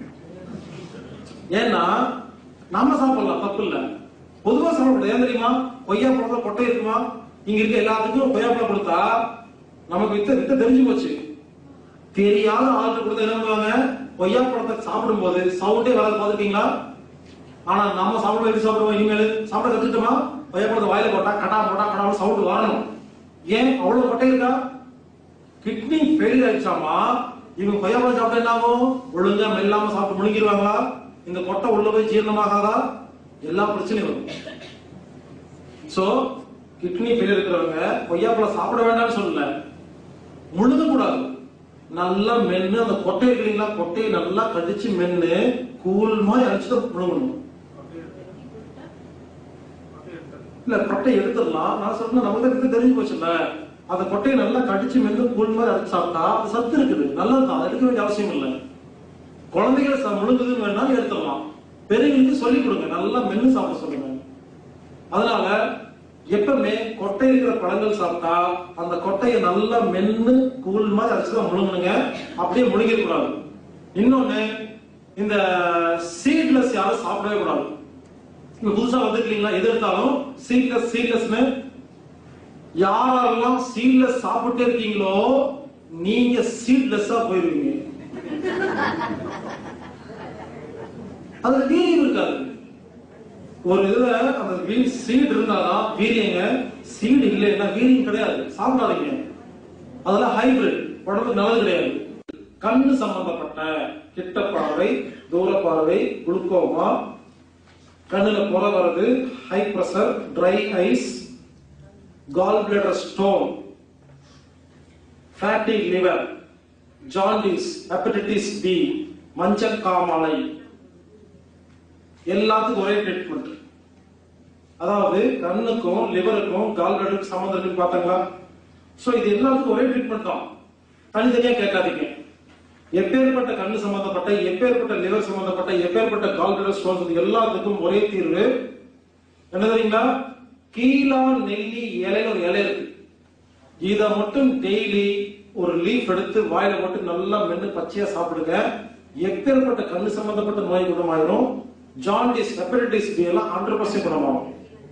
ஏன்னா நாம சாப்பிடலாம் தப்பு இல்ல பொதுவா சாப்பிடக்கூடாது ஏன் தெரியுமா கொய்யாப்பழத்துல கொட்டை இருக்குமா இங்க இருக்க எல்லாத்துக்கும் கொய்யாப்பழம் கொடுத்தா நமக்கு வித்த வித்த தெரிஞ்சு போச்சு தெரியாத ஆளுக்கு கொடுத்தா என்ன பண்ணுவாங்க கொய்யாப்பழத்தை சாப்பிடும்போது சவுண்டே வராது பாத்துருக்கீங்களா ஆனா நம்ம சாப்பிடுவோம் எப்படி சாப்பிடுவோம் இனிமேல் சாப்பிட கத்துக்கிட்டோமா கொய்யாப்பழத்தை வாயில போட்டா கடா போட்டா கடா சவுண்ட் வரணும் ஏன் அவ்வளவு கொட்டை இருக்கா கிட்னி ஃபெயிலியர் ஆயிடுச்சாமா இவங்க கொய்யாப்பழம் சாப்பிட்டா என்ன ஆகும் ஒழுங்கா மெல்லாம சாப்பிட்டு முழுங்கிடுவாங்களா இந்த கொட்டை உள்ள போய் ஜீரணமாகாதா எல்லா பிரச்சனையும் வரும் சோ கிட்னி ஃபெயிலியர் இருக்கிறவங்க கொய்யாப்பழம் சாப்பிட வேண்டாம்னு சொல்லல முழுங்க கூடாது நல்லா மென்னு அந்த கொட்டை இருக்கு இல்லைங்களா கொட்டையை நல்லா கடிச்சு மென்னு கூழ் மாதிரி அரைச்சு தான் முழுங்கணும் இல்ல கொட்டை எடுத்துடலாம் நான் சொல்றேன் நமக்கு தான் இது தெரிஞ்சு போச்சுல்ல அந்த கொட்டையை நல்லா கடிச்சு மென்னு கூழ் மாதிரி அரைச்சு சாப்பிட்டா அது சத்து இருக்குது நல்லதுதான் அது எடுக்க வேண்டிய அவசியம் இல்லை குழந்தைகள் ச- முழுங்குதுன்னு வேணாலும் எடுத்துடலாம் பெரியவங்களுக்கு சொல்லி கொடுங்க நல்லா மென்னு சாப்பிட சொல்லுங்க அதனால எப்பவுமே கொட்டை இருக்கிற பழங்கள் சாப்பிட்டா அந்த கொட்டையை நல்லா மென்னு கூழ் மாதிரி அரைச்சுதான் முழுங்கணுங்க அப்படியே முழுங்கிட கூடாது இன்னொன்னு இந்த சீட்லெஸ் யாரும் சாப்பிடவே கூடாது இப்ப புதுசா வந்துருக்கீங்களா எது எடுத்தாலும் சீட்லெஸ் சீட்லெஸ்னு யாரெல்லாம் சீட்லெஸ் சாப்பிட்டே இருக்கீங்களோ நீங்க சீட்லெஸ்ஸா போயிருவீங்க அதுல வீரியம் இருக்காது ஒரு இதுல அந்த வீ சீடு இருந்தாதான் வீரியங்க சீடு இல்லைன்னா வீரியம் கிடையாது சாப்பிடாதீங்க அதெல்லாம் ஹைபிரிட் உடம்புக்கு நல்லது கிடையாது கண்ணு சம்பந்தப்பட்ட கிட்ட பார்வை தூர பார்வை குளுக்கோமா கண்ணுல புற வர்றது high pressure dry eyes gall bladder stone fatty liver jaundice hepatitis B மஞ்சள் காமாலை எல்லாத்துக்கும் ஒரே ட்ரீட்மெண்ட் அதாவது கண்ணுக்கும் லிவருக்கும் கால்களுக்கும் சம்மந்தம் இருக்குன்னு பார்த்தாங்களா சோ இது எல்லாத்துக்கும் ஒரே ட்ரீட்மெண்ட் தான் தனித்தனியா கேட்காதீங்க எப்பேற்பட்ட கண்ணு சம்பந்தப்பட்ட எப்பேற்பட்ட லிவர் சம்பந்தப்பட்ட எப்பேற்பட்ட கால்கடல் ஸ்டோன்ஸ் இது எல்லாத்துக்கும் ஒரே தீர்வு என்ன தெரியுங்களா கீழா நெல்லி இலைன்னு ஒரு இலை இருக்கு இத மட்டும் டெய்லி ஒரு லீஃப் எடுத்து வாயில மட்டும் நல்லா மென்னு பச்சையா சாப்பிடுங்க எப்பேற்பட்ட கண்ணு சம்பந்தப்பட்ட நோய் குணமாயிரும் ஜாண்டிஸ் ஹெப்படைட்டிஸ் பி எல்லாம் ஹண்ட்ரட் பர்சன்ட் குணமாகும்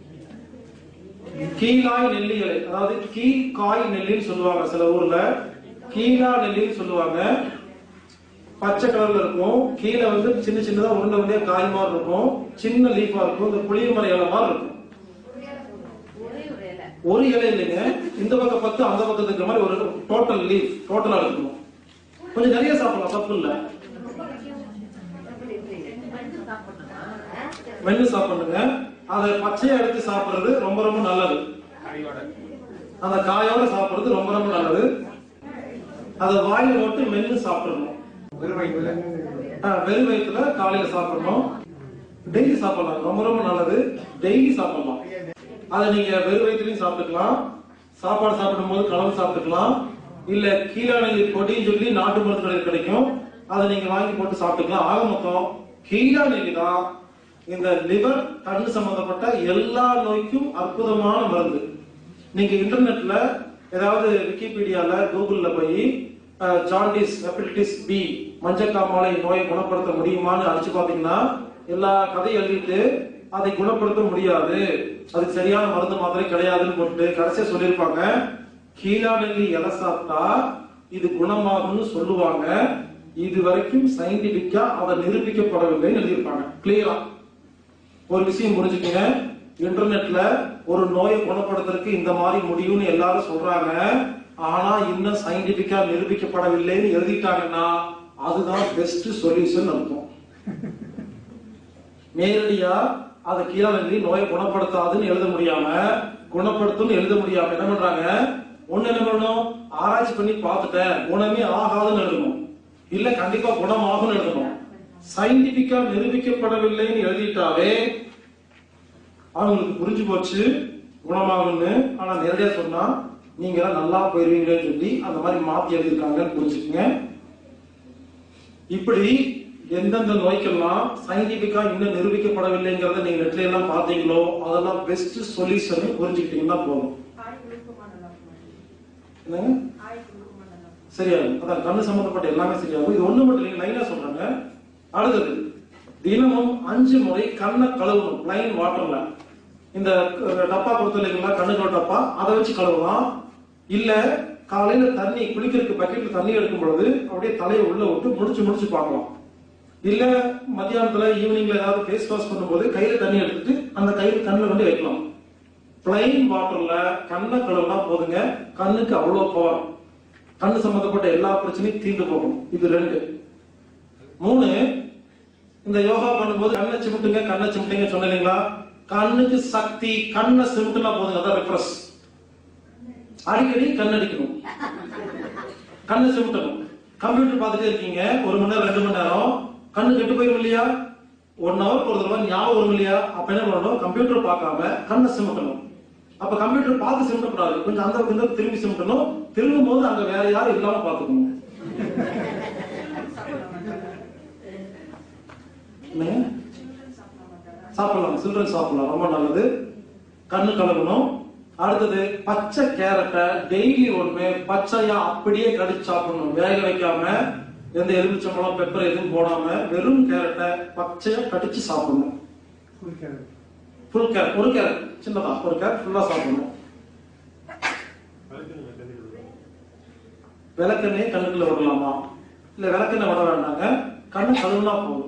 கீழாய் நெல்லி இலை அதாவது கீழ்காய் நெல்லின்னு சொல்லுவாங்க சில ஊர்ல கீழா நெல்லின்னு சொல்லுவாங்க பச்சை கலர்ல இருக்கும் கீழே வந்து சின்ன சின்னதா உருண்டை உருண்டையா காய் மாதிரி இருக்கும் சின்ன லீஃபா இருக்கும் இந்த புளிய மர இலை மாதிரி இருக்கும் ஒரே ஒரு இலை ஒரு இலை இல்லைங்க இந்த பக்கம் பத்து அந்த பக்கத்துக்கு இருக்கிற மாதிரி ஒரு டோட்டல் லீஃப் டோட்டலா இருக்கணும் கொஞ்சம் நிறைய சாப்பிடலாம் தப்பு இல்ல மஞ்சள் சாப்பிடணுமா மென்னு சாப்பிடுங்க அதை பச்சையா எடுத்து சாப்பிடுறது ரொம்ப ரொம்ப நல்லது அந்த காயோட சாப்பிடுறது ரொம்ப ரொம்ப நல்லது அதை வாயில போட்டு மென்னு சாப்பிடணும் வெறும் வயிற்றுல ஆஹ் வெறும் வயிற்றுல காலையில சாப்பிடணும் டெய்லி சாப்பிடலாம் ரொம்ப ரொம்ப நல்லது டெய்லி சாப்பிடலாம் அதை நீங்க வெறும் வயிற்றுலயும் சாப்பிட்டுக்கலாம் சாப்பாடு சாப்பிடும்போது கலந்து சாப்பிட்டுக்கலாம் இல்ல கீழாநெல்லி பொடின்னு சொல்லி நாட்டு மருந்து கடையில் கிடைக்கும் அதை நீங்க வாங்கி போட்டு சாப்பிட்டுக்கலாம் ஆக மொத்தம் கீழாநெல்லி தான் இந்த லிவர் கண்ணு சம்பந்தப்பட்ட எல்லா நோய்க்கும் அற்புதமான மருந்து நீங்க இன்டர்நெட்ல ஏதாவது விக்கிபீடியால கூகுள்ல போய் அஹ், ஜாண்டிஸ் ஹெப்படைட்டிஸ் பி மஞ்சக்காமாலை நோயை குணப்படுத்த முடியுமான்னு அடிச்சு பாத்தீங்கன்னா எல்லா கதையும் எழுதிட்டு அதை குணப்படுத்த முடியாது அதுக்கு சரியான மருந்து மாத்திரை கிடையாதுன்னு போட்டு கடைசியா சொல்லியிருப்பாங்க கீழாநெல்லி இலை சாப்பிட்டா இது குணமாகும்னு சொல்லுவாங்க இது வரைக்கும் சயின்டிபிக்கா அதை நிரூபிக்கப்படவில்லைன்னு எழுதியிருப்பாங்க கிளியரா ஒரு விஷயம் புரிஞ்சுக்கங்க இன்டர்நெட்ல ஒரு நோயை குணப்படுத்துறதுக்கு இந்த மாதிரி முடியும்னு எல்லாரும் சொல்றாங்க ஆனா இன்னும் சயின்டிபிக்கா நிரூபிக்கப்படவில்லைன்னு எழுதிட்டாங்கன்னா அதுதான் பெஸ்ட் சொல்யூஷன் அர்த்தம் நேரடியா அதை கீழே எழுதி நோயை குணப்படுத்தாதுன்னு எழுத முடியாம குணப்படுத்தும்னு எழுத முடியாம என்ன பண்றாங்க ஒண்ணு என்ன பண்ணணும் ஆராய்ச்சி பண்ணி பார்த்துட்டேன் குணமே ஆகாதுன்னு எழுதணும் இல்ல கண்டிப்பா குணமாகும்னு எழுதணும் சயின்டிபிக்கா நிரூபிக்கப்படவில்லைன்னு எழுதிட்டாவே அவங்களுக்கு புரிஞ்சு போச்சு குணமாகும்னு ஆனா நேரடியா சொன்னா நீங்க எல்லாம் நல்லா போயிருவீங்களேன்னு சொல்லி அந்த மாதிரி மாத்தி எழுதிருக்காங்கன்னு புரிஞ்சுக்கங்க இப்படி எந்தெந்த நோய்க்கெல்லாம் சயின்டிபிக்கா இன்னும் நிரூபிக்கப்படவில்லைங்கிறத நீங்க நெட்ல எல்லாம் பாத்தீங்களோ அதெல்லாம் பெஸ்ட் சொல்யூஷன் புரிஞ்சுக்கிட்டீங்கன்னா போதும் என்னங்க சரியாகும் அதான் கண்ணு சம்பந்தப்பட்ட எல்லாமே சரியாகும் இது ஒண்ணு மட்டும் இல்லைங்க லைனா சொல்றாங்க அடுத்தது தினமும் அஞ்சு முறை கண்ணை கழுவணும் லைன் வாட்டர்ல இந்த அஹ், டப்பா கொடுத்து இல்லைங்களா கண்ணுக்கு டப்பா அதை வச்சு கழுவலாம் இல்ல காலையில தண்ணி குளிக்கிறதுக்கு பக்கெட்ல தண்ணி எடுக்கும் பொழுது அப்படியே தலையை உள்ள விட்டு முடிச்சு முடிச்சு பார்க்கலாம் இல்ல மத்தியானத்துல ஈவினிங்ல ஏதாவது ஃபேஸ் வாஷ் பண்ணும்போது கையில தண்ணி எடுத்துட்டு அந்த கையில கண்ணுல கொண்டு வைக்கலாம் பிளைன் வாட்டர்ல கண்ணை கழுவுனா போதுங்க கண்ணுக்கு அவ்வளவு பவர் கண்ணு சம்பந்தப்பட்ட எல்லா பிரச்சனையும் தீர்ந்து போகும் இது ரெண்டு மூணு இந்த யோகா பண்ணும்போது கண்ணை சிமிட்டுங்க கண்ணை சிமிட்டுங்க சொன்னீங்களா கண்ணுக்கு சக்தி கண்ணை சிமிட்டுனா போதுங்க அதான் ரெஃப்ரெஷ் அடிக்கடி கண்ணடிக்கணும் கண்ணை சிமிட்டணும் கம்ப்யூட்டர் பார்த்துட்டே இருக்கீங்க ஒரு மணி நேரம் ரெண்டு மணி நேரம் கண்ணு கெட்டு போயிடும் இல்லையா ஒன் ஹவர் ஒரு தடவை ஞாபகம் வரும் இல்லையா அப்ப என்ன பண்ணணும் கம்ப்யூட்டர் பார்க்காம கண்ணை சிமிட்டணும் அப்ப கம்ப்யூட்டர் பார்த்து சிமிட்டக்கூடாது கொஞ்சம் அந்த பக்கம் இந்த பக்கம் திரும்பி சிமிட்டணும் திரும்பும் போது அங்க வேற யாரும் இல்லாம பாத்துக்கணும் என்னங்க? சாப்பிடலாம் சில்ட்ரன் சாப்பிடலாம் ரொம்ப நல்லது கண்ணு கழுவணும் அடுத்தது பச்சை கேரட்டை டெய்லி ஒண்ணு பச்சையா அப்படியே கடிச்சு சாப்பிடணும் வேக வைக்காம எந்த எலுமிச்சம்பழம் பெப்பர் எதுவும் போடாம வெறும் கேரட்டை பச்சையா கடிச்சு சாப்பிடணும் ஃபுல் கேரட் ஃபுல் கேரட் ஒரு கேரட் சின்னதா ஒரு கேரட் ஃபுல்லா சாப்பிடணும் விளக்கெண்ணெய் கண்ணுக்குள்ள விடலாமா இல்ல விளக்கெண்ணெய் விட வேண்டாங்க கண்ணு கழுவுனா போதும்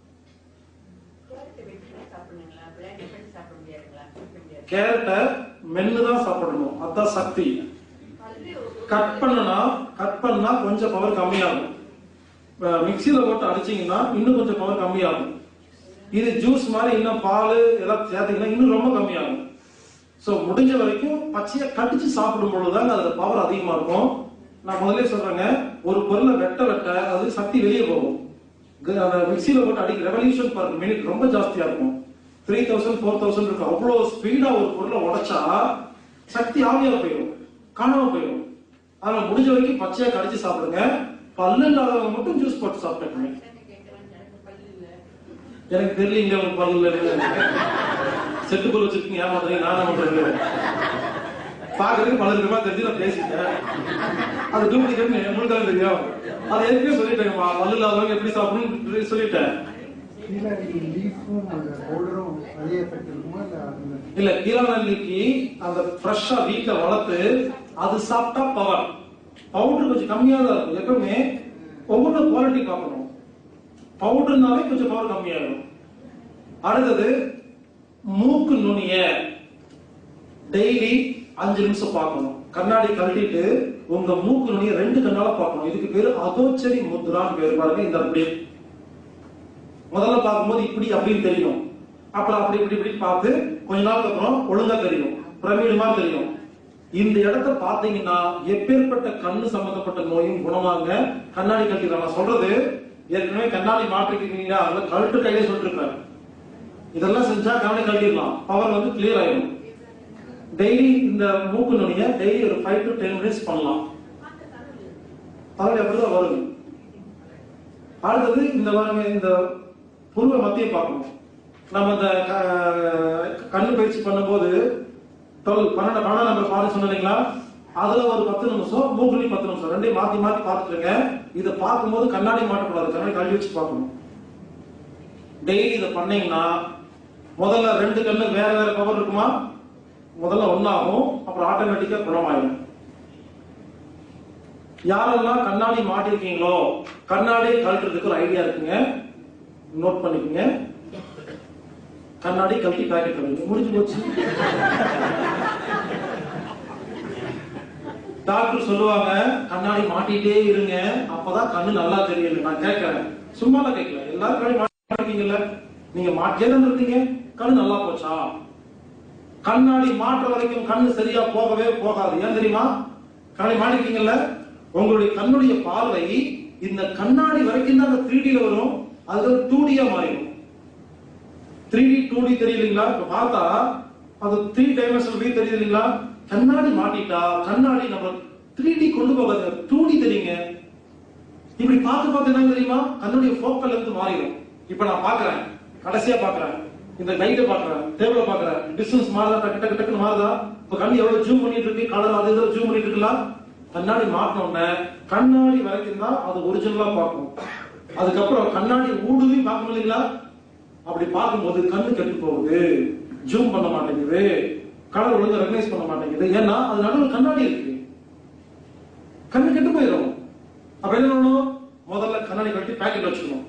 சாப்பிடுங்களா பிளாக் பண்ணி சாப்பிட முடியாதுங்களா சாப்பிட முடியாது கேரட்டை மென்னுதான் சாப்பிடணும் அதான் சக்தி கட் பண்ணனா கட் பண்ணா கொஞ்சம் பவர் கம்மியாகும் அஹ் மிக்ஸில போட்டு அடிச்சீங்கன்னா இன்னும் கொஞ்சம் பவர் கம்மியாகும் இது ஜூஸ் மாதிரி இன்னும் பால் எல்லாம் சேர்த்தீங்கன்னா இன்னும் ரொம்ப கம்மியாகும் சோ முடிஞ்ச வரைக்கும் பச்சையா கடிச்சு சாப்பிடும் பொழுதுதாங்க அதுல பவர் அதிகமா இருக்கும் நான் முதல்ல சொல்றேங்க ஒரு பொருளை வெட்ட வெட்ட அது சக்தி வெளியே போகும் க- அந்த மிக்ஸில போட்டு அடிக்க ரெவல்யூஷன் பர் மினிட் ரொம்ப ஜாஸ்தியா இருக்கும் த்ரீ தௌசண்ட் ஃபோர் தௌசண்ட் இருக்கு அவ்வளவு ஸ்பீடா ஒரு பொருளை உடைச்சா சக்தி ஆவியா போயிடும் காணாம போயிடும் அதனால முடிஞ்ச வரைக்கும் பச்சையா கடிச்சு சாப்பிடுங்க பல்லு இல்லாதவங்க மட்டும் ஜூஸ் போட்டு சாப்பிட்டுக்கங்க எனக்கு தெரியல ஒரு பல்லு செட்டு பொருள் வச்சிருக்கீங்க ஏமாத்துறீங்க நான் பண்றது பாக்குறதுக்கு பல விதமா தெரிஞ்சு நான் பேசிட்டேன் அது டூப்ளிகேட் உங்களுக்கு தான் தெரியும் அது ஏற்கனவே சொல்லிட்டேங்கம்மா பல்லு இல்லாதவங்க எப்படி சாப்பிடணும்னு சொல்லிட்டேன் கீழே லீஃபும் அந்த பவுடரும் அதே எஃபெக்ட் இருக்குமா இல்லை அந்த இல்ல கீழநெல்லிக்கு அந்த ஃப்ரெஷ்ஷா வீட்டை வளர்த்து அது சாப்பிட்டா பவர் பவுடர் கொஞ்சம் கம்மியா தான் இருக்கும் எப்பவுமே ஒவ்வொரு குவாலிட்டி பார்க்கணும் பவுடர்னாலே கொஞ்சம் பவர் கம்மியாயிடும் அடுத்தது மூக்கு நுனிய டெய்லி அஞ்சு நிமிஷம் பார்க்கணும் கண்ணாடி கழட்டிட்டு உங்க மூக்கு நுனிய ரெண்டு கண்ணால பார்க்கணும் இதுக்கு பேரு அகோச்சரி முத்ரான்னு பேரு பாருங்க இந்த அப்படி முதல்ல பார்க்கும்போது இப்படி அப்படின்னு தெரியும் அப்புறம் அப்படி இப்படி இப்படி பார்த்து கொஞ்ச நாளுக்கு அப்புறம் ஒழுங்கா தெரியும் பிரமிடு மாதிரி தெரியும் இந்த இடத்த பாத்தீங்கன்னா எப்பேற்பட்ட கண்ணு சம்பந்தப்பட்ட நோயும் குணமாங்க கண்ணாடி கட்டிக்கலாம் நான் சொல்றது ஏற்கனவே கண்ணாடி மாற்றிருக்கீங்களா அதுல கழுத்து கையிலே சொல்லிருப்பேன் இதெல்லாம் செஞ்சா கண்ணாடி கட்டிடலாம் பவர் வந்து கிளியர் ஆயிடும் டெய்லி இந்த மூக்கு நுனிய டெய்லி ஒரு ஃபைவ் டு டென் மினிட்ஸ் பண்ணலாம் தலைவலி அப்படிதான் வருது அடுத்தது இந்த பாருங்க இந்த புருவ மத்திய பார்க்கணும் நம்ம இந்த க- கண்ணு பயிற்சி பண்ணும்போது டுவெல் பன்னெண்டு பன்னெண்டு நம்பர் பாரு சொன்னீங்களா அதுல ஒரு பத்து நிமிஷம் மூக்குலி பத்து நிமிஷம் ரெண்டையும் மாத்தி மாத்தி பார்த்துட்டு இருக்கேன் இதை பார்க்கும்போது கண்ணாடி மாட்டக்கூடாது கண்ணாடி கழுவி வச்சு பார்க்கணும் டெய்லி இதை பண்ணீங்கன்னா முதல்ல ரெண்டு கண்ணு வேற வேற பவர் இருக்குமா முதல்ல ஒன்னாகும் அப்புறம் ஆட்டோமேட்டிக்கா குணமாயிடும் யாரெல்லாம் கண்ணாடி மாட்டிருக்கீங்களோ கண்ணாடி கழட்டுறதுக்கு ஒரு ஐடியா இருக்குங்க நோட் பண்ணிக்கங்க கண்ணாடி கழட்டி பேக்கெட் பண்ணுங்க முடிஞ்சு போச்சு டாக்டர் சொல்லுவாங்க கண்ணாடி மாட்டிட்டே இருங்க அப்பதான் கண்ணு நல்லா தெரியும் நான் கேட்கறேன் சும்மாலாம் கேட்கல எல்லாரும் கண்ணாடி மாட்டிருக்கீங்கல்ல நீங்க மாட்டியே தான் இருந்தீங்க கண்ணு நல்லா போச்சா கண்ணாடி மாற்ற வரைக்கும் கண்ணு சரியா போகவே போகாது ஏன் தெரியுமா கண்ணாடி மாட்டிருக்கீங்கல்ல உங்களுடைய கண்ணுடைய பார்வை இந்த கண்ணாடி வரைக்கும் தான் அந்த த்ரீ வரும் அது டூ டியா மாறிடும் த்ரீ டி டூ டி தெரியலீங்களா இப்ப பார்த்தா அது த்ரீ டைமென்ஷனல் வியூ தெரியுதுங்களா கண்ணாடி மாட்டிட்டா கண்ணாடி நம்ம த்ரீ டி கொண்டு போகாது டூ டி தெரியுங்க இப்படி பார்த்து பார்த்து என்ன தெரியுமா கண்ணுடைய ஃபோக்கல் இருந்து மாறிடும் இப்ப நான் பாக்குறேன் கடைசியா பாக்குறேன் இந்த லைட்டை பாக்குறேன் டேபிள பாக்குறேன் டிஸ்டன்ஸ் மாறுதா டக்கு டக்கு டக்குன்னு மாறுதா இப்ப கண்ணு எவ்வளவு ஜூம் பண்ணிட்டு இருக்கு கலர் அது இதில் ஜூம் பண்ணிட்டு இருக்கலாம் கண்ணாடி மாட்டின உடனே கண்ணாடி வரைக்கும் தான் அது ஒரிஜினலா பார்க்கும் அதுக்கப்புறம் கண்ணாடி ஊடுருவி பார்க்கணும் இல்லைங்களா அப்படி பார்க்கும்போது கண்ணு கெட்டு போகுது ஜூம் பண்ண மாட்டேங்குது கலர் ஒழுங்கா ரெகனைஸ் பண்ண மாட்டேங்குது ஏன்னா அது நடுவில் கண்ணாடி இருக்கு கண்ணு கெட்டு போயிடும் அப்ப என்ன பண்ணணும் முதல்ல கண்ணாடி கட்டி பேக்கெட் வச்சுக்கணும்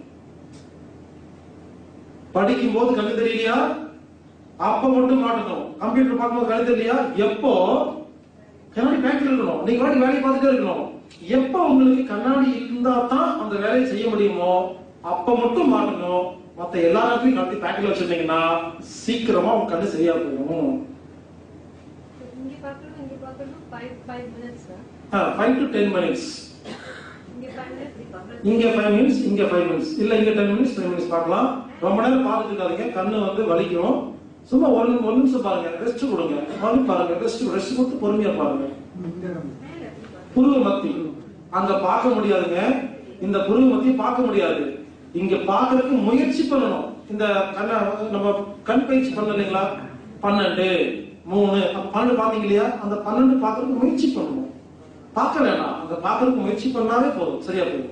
படிக்கும் போது கண்ணு தெரியலையா அப்ப மட்டும் மாட்டணும் கம்ப்யூட்டர் பார்க்கும்போது கண்ணு தெரியலையா எப்போ கண்ணாடி பேக்கெட் இருக்கணும் நீங்க வாட்டி வேலையை பார்த்துட்டே இருக்கணும் எப்ப உங்களுக்கு கண்ணாடி இருந்தா தான் அந்த வேலையை செய்ய முடியுமோ அப்ப மட்டும் மாட்டணும் மத்த எல்லா நேரத்தையும் கட்டி பேக்கெட்ல வச்சிருந்தீங்கன்னா சீக்கிரமா உங்க கண்ணு சரியா போயிடும் இங்க பார்க்கணும் இங்க பார்க்கணும் five five minutes five to ten minutes இங்க ஃபைவ் மினிட்ஸ் இப்படி பார்க்கணும் இங்க ஃபைவ் மினிட்ஸ் இங்க ஃபைவ் மினிட்ஸ் இல்ல இங்க டென் மினிட்ஸ் ஃபைவ் மினிட்ஸ் பார்க்கலாம் ரொம்ப நேரம் பார்த்துட்டு இருக்காதீங்க கண்ணு வந்து வலிக்கும் சும்மா ஒரு நிமி- ஒரு நிமிஷம் பாருங்க ரெஸ்ட் கொடுங்க மறுபடியும் பாருங்க ரெஸ்ட் ரெஸ்ட் கொடுத்து பொறுமையா பாருங்க இந்த இடம் மேல எப்படி பார்க்கணும் புருவ மத்தி அங்க பார்க்க முடியாதுங்க இந்த புருவ மத்தி பார்க்க முடியாது இங்க பார்க்கறதுக்கு முயற்சி பண்ணணும் இந்த கண்ண நம்ம கண் பயிற்சி பண்ண இல்லைங்களா பன்னெண்டு மூணு அப்ப பன்னெண்டு பாத்தீங்க இல்லையா அந்த பன்னெண்டு பார்க்கறதுக்கு முயற்சி பண்ணணும் பார்க்க வேணாம் அந்த பார்க்கறதுக்கு முயற்சி பண்ணாவே போதும் சரியா போயிடும்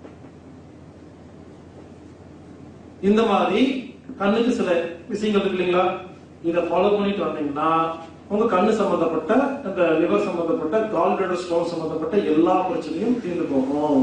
இந்த மாதிரி கண்ணுக்கு சில விஷயங்கள் இருக்கு இல்லைங்களா இதை ஃபாலோ பண்ணிட்டு வந்தீங்கன்னா உங்க கண்ணு சம்பந்தப்பட்ட இந்த லிவர் சம்பந்தப்பட்ட கால் பிளடர் ஸ்டோன் சம்பந்தப்பட்ட எல்லா பிரச்சனையும் தீர்ந்து போகும்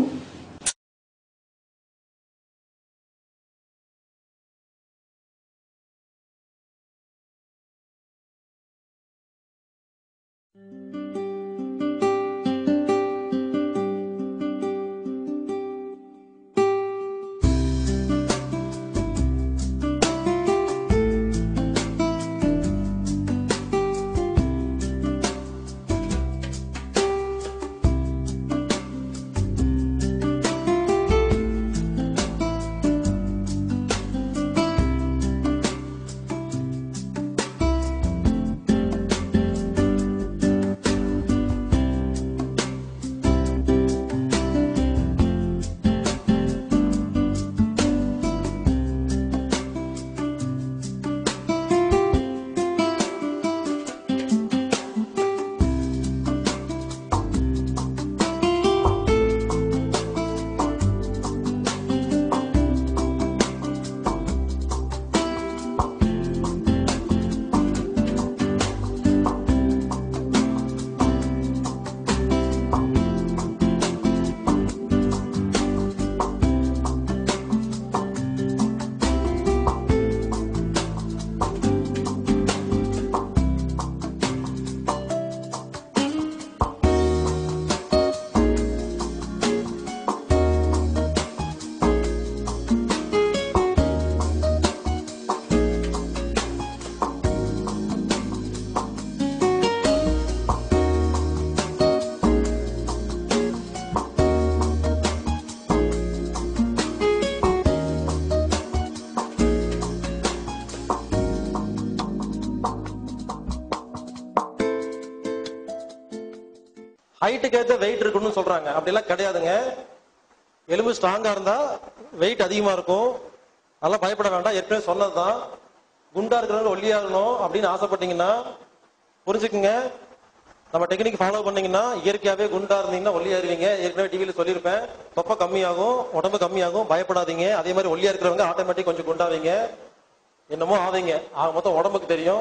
ஹைட்டுக்கு ஏற்ற வெயிட் இருக்கணும்னு சொல்றாங்க அப்படிலாம் கிடையாதுங்க எலும்பு ஸ்ட்ராங்கா இருந்தா வெயிட் அதிகமா இருக்கும் அதெல்லாம் பயப்பட வேண்டாம் ஏற்கனவே சொன்னதுதான் குண்டா இருக்கிறவங்க ஒல்லியா இருக்கணும் அப்படின்னு ஆசைப்பட்டீங்கன்னா புரிஞ்சுக்குங்க நம்ம டெக்னிக் ஃபாலோ பண்ணீங்கன்னா இயற்கையாவே குண்டா இருந்தீங்கன்னா ஒல்லியாயிருவீங்க ஏற்கனவே டிவியில சொல்லியிருப்பேன் தொப்பை கம்மியாகும் உடம்பு கம்மியாகும் பயப்படாதீங்க அதே மாதிரி ஒல்லியா இருக்கிறவங்க ஆட்டோமேட்டிக் கொஞ்சம் குண்டாவீங்க என்னமோ ஆவீங்க ஆக மொத்தம் உடம்புக்கு தெரியும்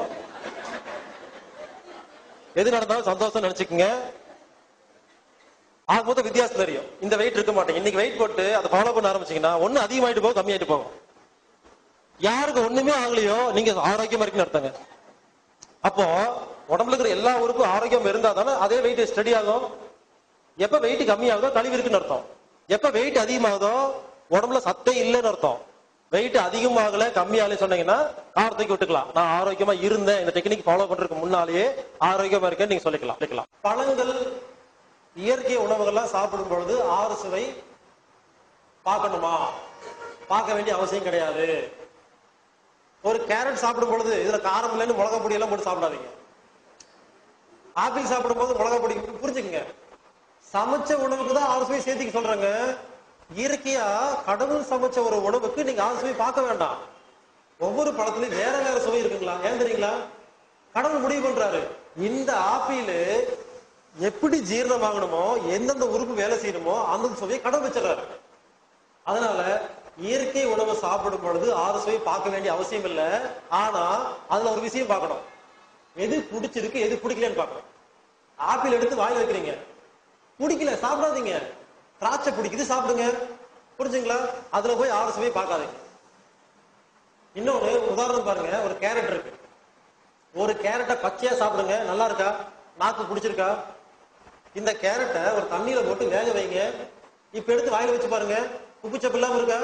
எது நடந்தாலும் சந்தோஷம் நினைச்சுக்குங்க ஆக மொத்தம் வித்தியாசம் தெரியும் இந்த வெயிட் இருக்க மாட்டேங்க இன்னைக்கு வெயிட் போட்டு அதை ஃபாலோ பண்ண ஆரம்பிச்சீங்கன்னா ஒண்ணு அதிகமாயிட்டு போகும் கம்மியாயிட்டு போகும் யாருக்கு ஒண்ணுமே ஆகலையோ நீங்க ஆரோக்கியமா இருக்குன்னு அர்த்தங்க அப்போ உடம்புல இருக்கிற எல்லா உறுப்பும் ஆரோக்கியம் இருந்தா தானே அதே வெயிட் ஸ்டடி ஆகும் எப்ப வெயிட் கம்மியாகுதோ கழிவு இருக்குன்னு அர்த்தம் எப்ப வெயிட் அதிகமாகுதோ உடம்புல சத்தே இல்லைன்னு அர்த்தம் வெயிட் அதிகமாகல கம்மியாகல சொன்னீங்கன்னா காரத்துக்கு விட்டுக்கலாம் நான் ஆரோக்கியமா இருந்தேன் இந்த டெக்னிக் ஃபாலோ பண்றதுக்கு முன்னாலேயே ஆரோக்கியமா இருக்கேன்னு நீங்க சொல்லிக்கலாம் சொல்லிக்கலாம் பழங்கள் இயற்கை உணவுகள்லாம் சாப்பிடும் பொழுது ஆறு சுவை பார்க்கணுமா பார்க்க வேண்டிய அவசியம் கிடையாது ஒரு கேரட் சாப்பிடும் பொழுது இதுல காரம் இல்லைன்னு மிளகா பொடி எல்லாம் போட்டு சாப்பிடாதீங்க ஆப்பிள் சாப்பிடும் போது மிளகா பொடி புரிஞ்சுக்கங்க சமைச்ச உணவுக்கு தான் ஆறு சுவை சேர்த்துக்க சொல்றாங்க இயற்கையா கடவுள் சமைச்ச ஒரு உணவுக்கு நீங்க ஆறு சுவை பார்க்க வேண்டாம் ஒவ்வொரு பழத்துலயும் வேற வேற சுவை இருக்குங்களா ஏன் தெரியுங்களா கடவுள் முடிவு பண்றாரு இந்த ஆப்பிள் எப்படி ஜீரணமாகணுமோ எந்தெந்த உறுப்பு வேலை செய்யணுமோ அந்தந்த சுவையை கடவுள் வச்சிடறாரு அதனால இயற்கை உணவை சாப்பிடும் பொழுது ஆறு சுவை பார்க்க வேண்டிய அவசியம் இல்லை ஆனா அதுல ஒரு விஷயம் பார்க்கணும் எது பிடிச்சிருக்கு எது பிடிக்கலன்னு பார்க்கணும் ஆப்பிள் எடுத்து வாயில வைக்கிறீங்க பிடிக்கல சாப்பிடாதீங்க திராட்சை பிடிக்குது சாப்பிடுங்க புரிஞ்சுங்களா அதுல போய் ஆறு சுவை பார்க்காதீங்க இன்னொரு உதாரணம் பாருங்க ஒரு கேரட் இருக்கு ஒரு கேரட்டை பச்சையா சாப்பிடுங்க நல்லா இருக்கா நாக்கு பிடிச்சிருக்கா இந்த கேரட்டை ஒரு தண்ணியில போட்டு வேக வைங்க இப்ப எடுத்து வாயில வச்சு பாருங்க உப்பு சப்பு இல்லாம இருக்கா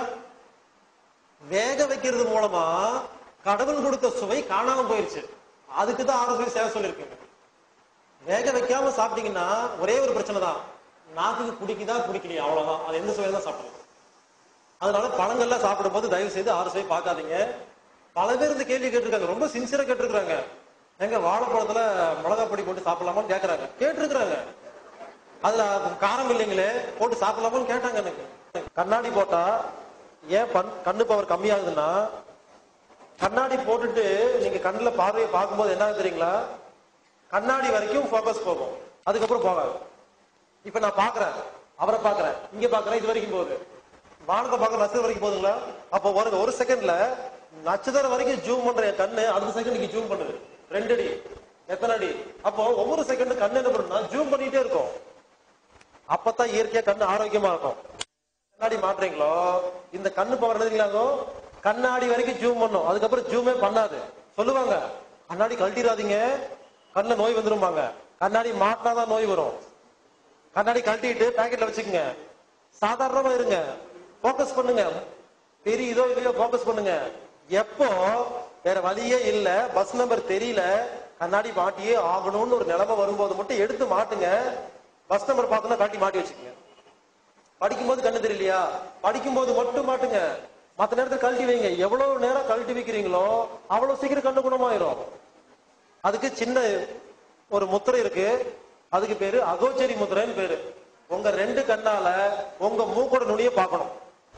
வேக வைக்கிறது மூலமா கடவுள் கொடுத்த சுவை காணாம போயிருச்சு அதுக்கு தான் ஆறு சுவை சேவை சொல்லியிருக்கேன் வேக வைக்காம சாப்பிட்டீங்கன்னா ஒரே ஒரு பிரச்சனை தான் நாக்குக்கு பிடிக்குதா பிடிக்கலையா அவ்வளவுதான் அது எந்த சுவையில தான் சாப்பிடணும் அதனால பழங்கள்லாம் சாப்பிடும்போது தயவு செய்து ஆறு சுவை பார்க்காதீங்க பல பேர் இந்த கேள்வி கேட்டிருக்காங்க ரொம்ப சின்சியரா கேட்டிருக்காங்க எங்க வாழைப்பழத்துல மிளகா பொடி போட்டு சாப்பிடலாமான்னு கேக்குறாங்க கேட்டிருக்கிறாங்க அதுல காரம் இல்லைங்களே போட்டு சாப்பிடலாமான்னு கேட்டாங்க எனக்கு கண்ணாடி போட்டா ஏன் பண்- கண்ணு பவர் கம்மியாகுதுன்னா கண்ணாடி போட்டுட்டு நீங்க கண்ணுல பார்வையை பார்க்கும்போது என்ன ஆகுது தெரியுங்களா கண்ணாடி வரைக்கும் ஃபோக்கஸ் போகும் அதுக்கப்புறம் போகாது இப்ப நான் பாக்குறேன் அவரை பாக்குறேன் இங்க பாக்குறேன் இது வரைக்கும் போகுது வானத்தை பார்க்க நட்சத்திரம் வரைக்கும் போகுதுங்களா அப்போ ஒரு ஒரு செகண்ட்ல நட்சத்திரம் வரைக்கும் ஜூம் பண்ற என் கண்ணு அடுத்த செகண்ட் ஜூம் பண்ணுது ரெண்டு அடி எத்தனை அடி அப்போ ஒவ்வொரு செகண்ட் கண்ணு என்ன பண்ணுன்னா ஜூம் பண்ணிட்டே இருக்கும் அப்பதான் இயற்கையா கண்ணு ஆரோக்கியமா இருக்கும் கண்ணாடி மாட்டுறீங்களோ இந்த கண்ணு பவர் என்னதுங்களாங்கோ கண்ணாடி வரைக்கும் ஜூம் பண்ணும் அதுக்கப்புறம் ஜூமே பண்ணாது சொல்லுவாங்க கண்ணாடி கழட்டிடாதீங்க கண்ணுல நோய் வந்துருமாங்க கண்ணாடி மாட்டினாதான் நோய் வரும் கண்ணாடி கழட்டிட்டு பாக்கெட்ல வச்சுக்கோங்க சாதாரணமா இருங்க ஃபோக்கஸ் பண்ணுங்க தெரியுதோ இல்லையோ ஃபோக்கஸ் பண்ணுங்க எப்போ வேற வழியே இல்ல பஸ் நம்பர் தெரியல கண்ணாடி மாட்டியே ஆகணும்னு ஒரு நிலைமை வரும்போது மட்டும் எடுத்து மாட்டுங்க பஸ் நம்பர் பார்த்தோன்னா கழட்டி மாட்டி வச்சுக்கோங்க படிக்கும்போது கண்ணு தெரியலையா படிக்கும்போது மட்டும் மாட்டுங்க மத்த நேரத்துல கழட்டி வைங்க எவ்வளவு நேரம் கழட்டி வைக்கிறீங்களோ அவ்வளவு சீக்கிரம் கண்ணு குணமாயிரும் அதுக்கு சின்ன ஒரு முத்திரை இருக்கு அதுக்கு பேரு அகோச்சரி முத்திரைன்னு பேரு உங்க ரெண்டு கண்ணால உங்க மூக்கோட நுனிய பார்க்கணும்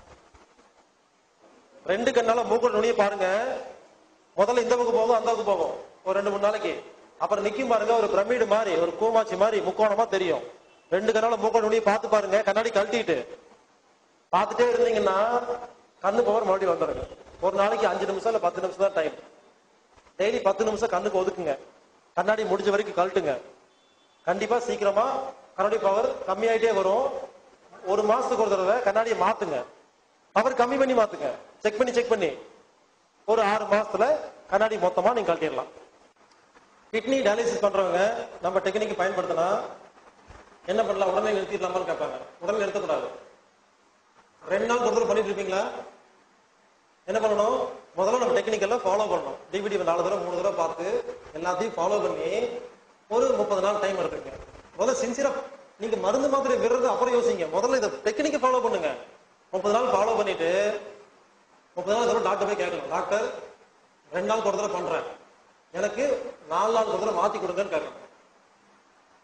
ரெண்டு கண்ணால மூக்கோட நுனிய பாருங்க முதல்ல இந்த பக்கம் போகும் அந்த பக்கம் போகும் ஒரு ரெண்டு மூணு நாளைக்கு அப்புறம் நிக்கும் பாருங்க ஒரு பிரமிடு மாதிரி ஒரு கூமாச்சி மாதிரி முக்கோணமா தெரியும் ரெண்டு கண்ணால மூக்கோட நுனிய பார்த்து பாருங்க கண்ணாடி கழட்டிட்டு பார்த்துட்டே இருந்தீங்கன்னா கண்ணு பவர் மறுபடியும் வந்துடுங்க ஒரு நாளைக்கு அஞ்சு நிமிஷம் இல்ல பத்து நிமிஷம் தான் டைம் டெய்லி பத்து நிமிஷம் கண்ணுக்கு ஒதுக்குங்க கண்ணாடி முடிஞ்ச வரைக்கும் கழட்டுங்க கண்டிப்பா சீக்கிரமா கண்ணாடி பவர் கம்மியாயிட்டே வரும் ஒரு மாசத்துக்கு ஒரு தடவை கண்ணாடியை மாத்துங்க பவர் கம்மி பண்ணி மாத்துங்க செக் பண்ணி செக் பண்ணி ஒரு ஆறு மாசத்துல கண்ணாடி மொத்தமா நீங்க கழட்டிடலாம் கிட்னி டயாலிசிஸ் பண்றவங்க நம்ம டெக்னிக் பயன்படுத்தினா என்ன பண்ணலாம் உடனே நிறுத்திடலாமான்னு கேட்பாங்க உடனே நிறுத்தக்கூடாது ரெண்டு நாள் ஒரு தடவை பண்ணிட்டு இருப்பீங்களா என்ன பண்ணணும் முதல்ல நம்ம டெக்னிக் எல்லாம் ஃபாலோ பண்ணணும் டிவிடி நாலு தடவை மூணு தடவை பார்த்து எல்லாத்தையும் ஃபாலோ பண்ணி ஒரு முப்பது நாள் டைம் எடுத்துங்க முதல்ல சின்சியரா நீங்க மருந்து மாத்திரை விடுறது அப்புறம் யோசிங்க முதல்ல இதை டெக்னிக்கை ஃபாலோ பண்ணுங்க முப்பது நாள் ஃபாலோ பண்ணிட்டு முப்பது நாள் தடவை டாக்டர் போய் கேட்கணும் டாக்டர் ரெண்டு நாள் ஒரு தடவை பண்றேன் எனக்கு நாலு நாள் ஒரு தடவை மாத்தி கொடுங்கன்னு கேட்கணும்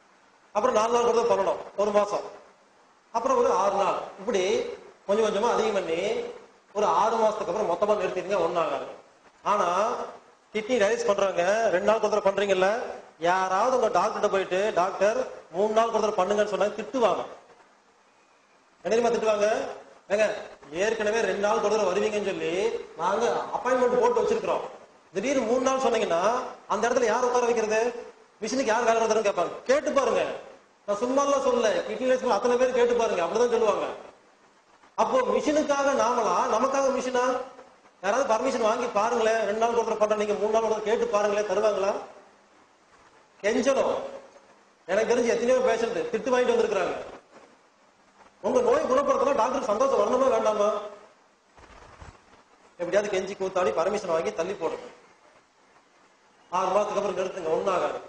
அப்புறம் நாலு நாள் கூட பண்ணணும் ஒரு மாசம் அப்புறம் ஒரு ஆறு நாள் இப்படி கொஞ்சம் கொஞ்சமா அதிகம் பண்ணி ஒரு ஆறு மாசத்துக்கு அப்புறம் மொத்தமா நிறுத்திடுங்க ஒன்னும் ஆகாது ஆனா கிட்னி டயாலிஸ் பண்றாங்க ரெண்டு நாள் கொடுத்துற பண்றீங்கல்ல யாராவது உங்க டாக்டர்கிட்ட போயிட்டு டாக்டர் மூணு நாள் கொடுத்துற பண்ணுங்கன்னு சொன்னா திட்டுவாங்க என்ன தெரியுமா திட்டுவாங்க ஏங்க ஏற்கனவே ரெண்டு நாள் கொடுத்துற வருவீங்கன்னு சொல்லி நாங்க அப்பாயின்மெண்ட் போட்டு வச்சிருக்கிறோம் திடீர்னு மூணு நாள் சொன்னீங்கன்னா அந்த இடத்துல யார் உட்கார வைக்கிறது மிஷினுக்கு யார் வேலை நடத்துறதுன்னு கேட்பாங்க கேட்டு பாருங்க நான் சும்மா எல்லாம் சொல்லல கிட்னி அத்தனை பேர் கேட்டு பாருங்க அப்படிதான் சொல்லுவாங்க அப்போ மிஷினுக்காக நாமளா நமக்காக மிஷினா யாராவது பர்மிஷன் வாங்கி பாருங்களேன் ரெண்டு நாள் கொடுத்துற பண்ற நீங்க மூணு நாள் கொடுத்துற கேட்டு பாருங்களேன் தருவாங்களா கெஞ்சணும் எனக்கு தெரிஞ்சு எத்தனையோ பேஷண்ட் திட்டு வாங்கிட்டு வந்திருக்கிறாங்க உங்க நோய் குணப்படுத்தலாம் டாக்டர் சந்தோஷம் வரணுமா வேண்டாமா எப்படியாவது கெஞ்சி கூத்தாடி பர்மிஷன் வாங்கி தள்ளி போடுங்க ஆறு மாசத்துக்கு அப்புறம் நிறுத்துங்க ஒன்னும் ஆகாது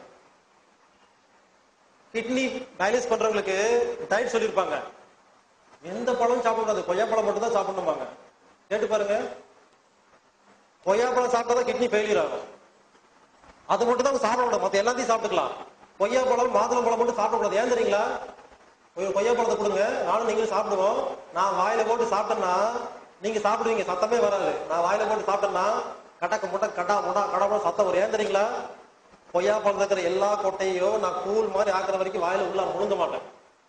கிட்னி டயாலிஸ் பண்றவங்களுக்கு டயட் சொல்லியிருப்பாங்க எந்த பழமும் சாப்பிடக்கூடாது கொய்யாப்பழம் மட்டும் தான் சாப்பிடணுமாங்க கேட்டு பாருங்க கொய்யாப்பழம் சாப்பிட்டா தான் கிட்னி ஃபெயிலியர் ஆகும் அது மட்டும் தான் சாப்பிடக்கூடாது மத்த எல்லாத்தையும் சாப்பிட்டுக்கலாம் கொய்யாப்பழம் மாதுளம்பழம் மட்டும் சாப்பிடக்கூடாது ஏன் தெரியுங்களா ஒரு கொய்யாப்பழத்தை கொடுங்க நானும் நீங்களும் சாப்பிடுவோம் நான் வாயில போட்டு சாப்பிட்டேன்னா நீங்க சாப்பிடுவீங்க சத்தமே வராது நான் வாயில போட்டு சாப்பிட்டேன்னா கடக்க முட்டை கடா முட்டா கடா சத்தம் வரும் ஏன் தெரியுங்களா கொய்யாப்பழம் இருக்கிற எல்லா கொட்டையும் நான் கூழ் மாதிரி ஆக்குற வரைக்கும் வாயில உள்ள முழுங்க மாட்டேன்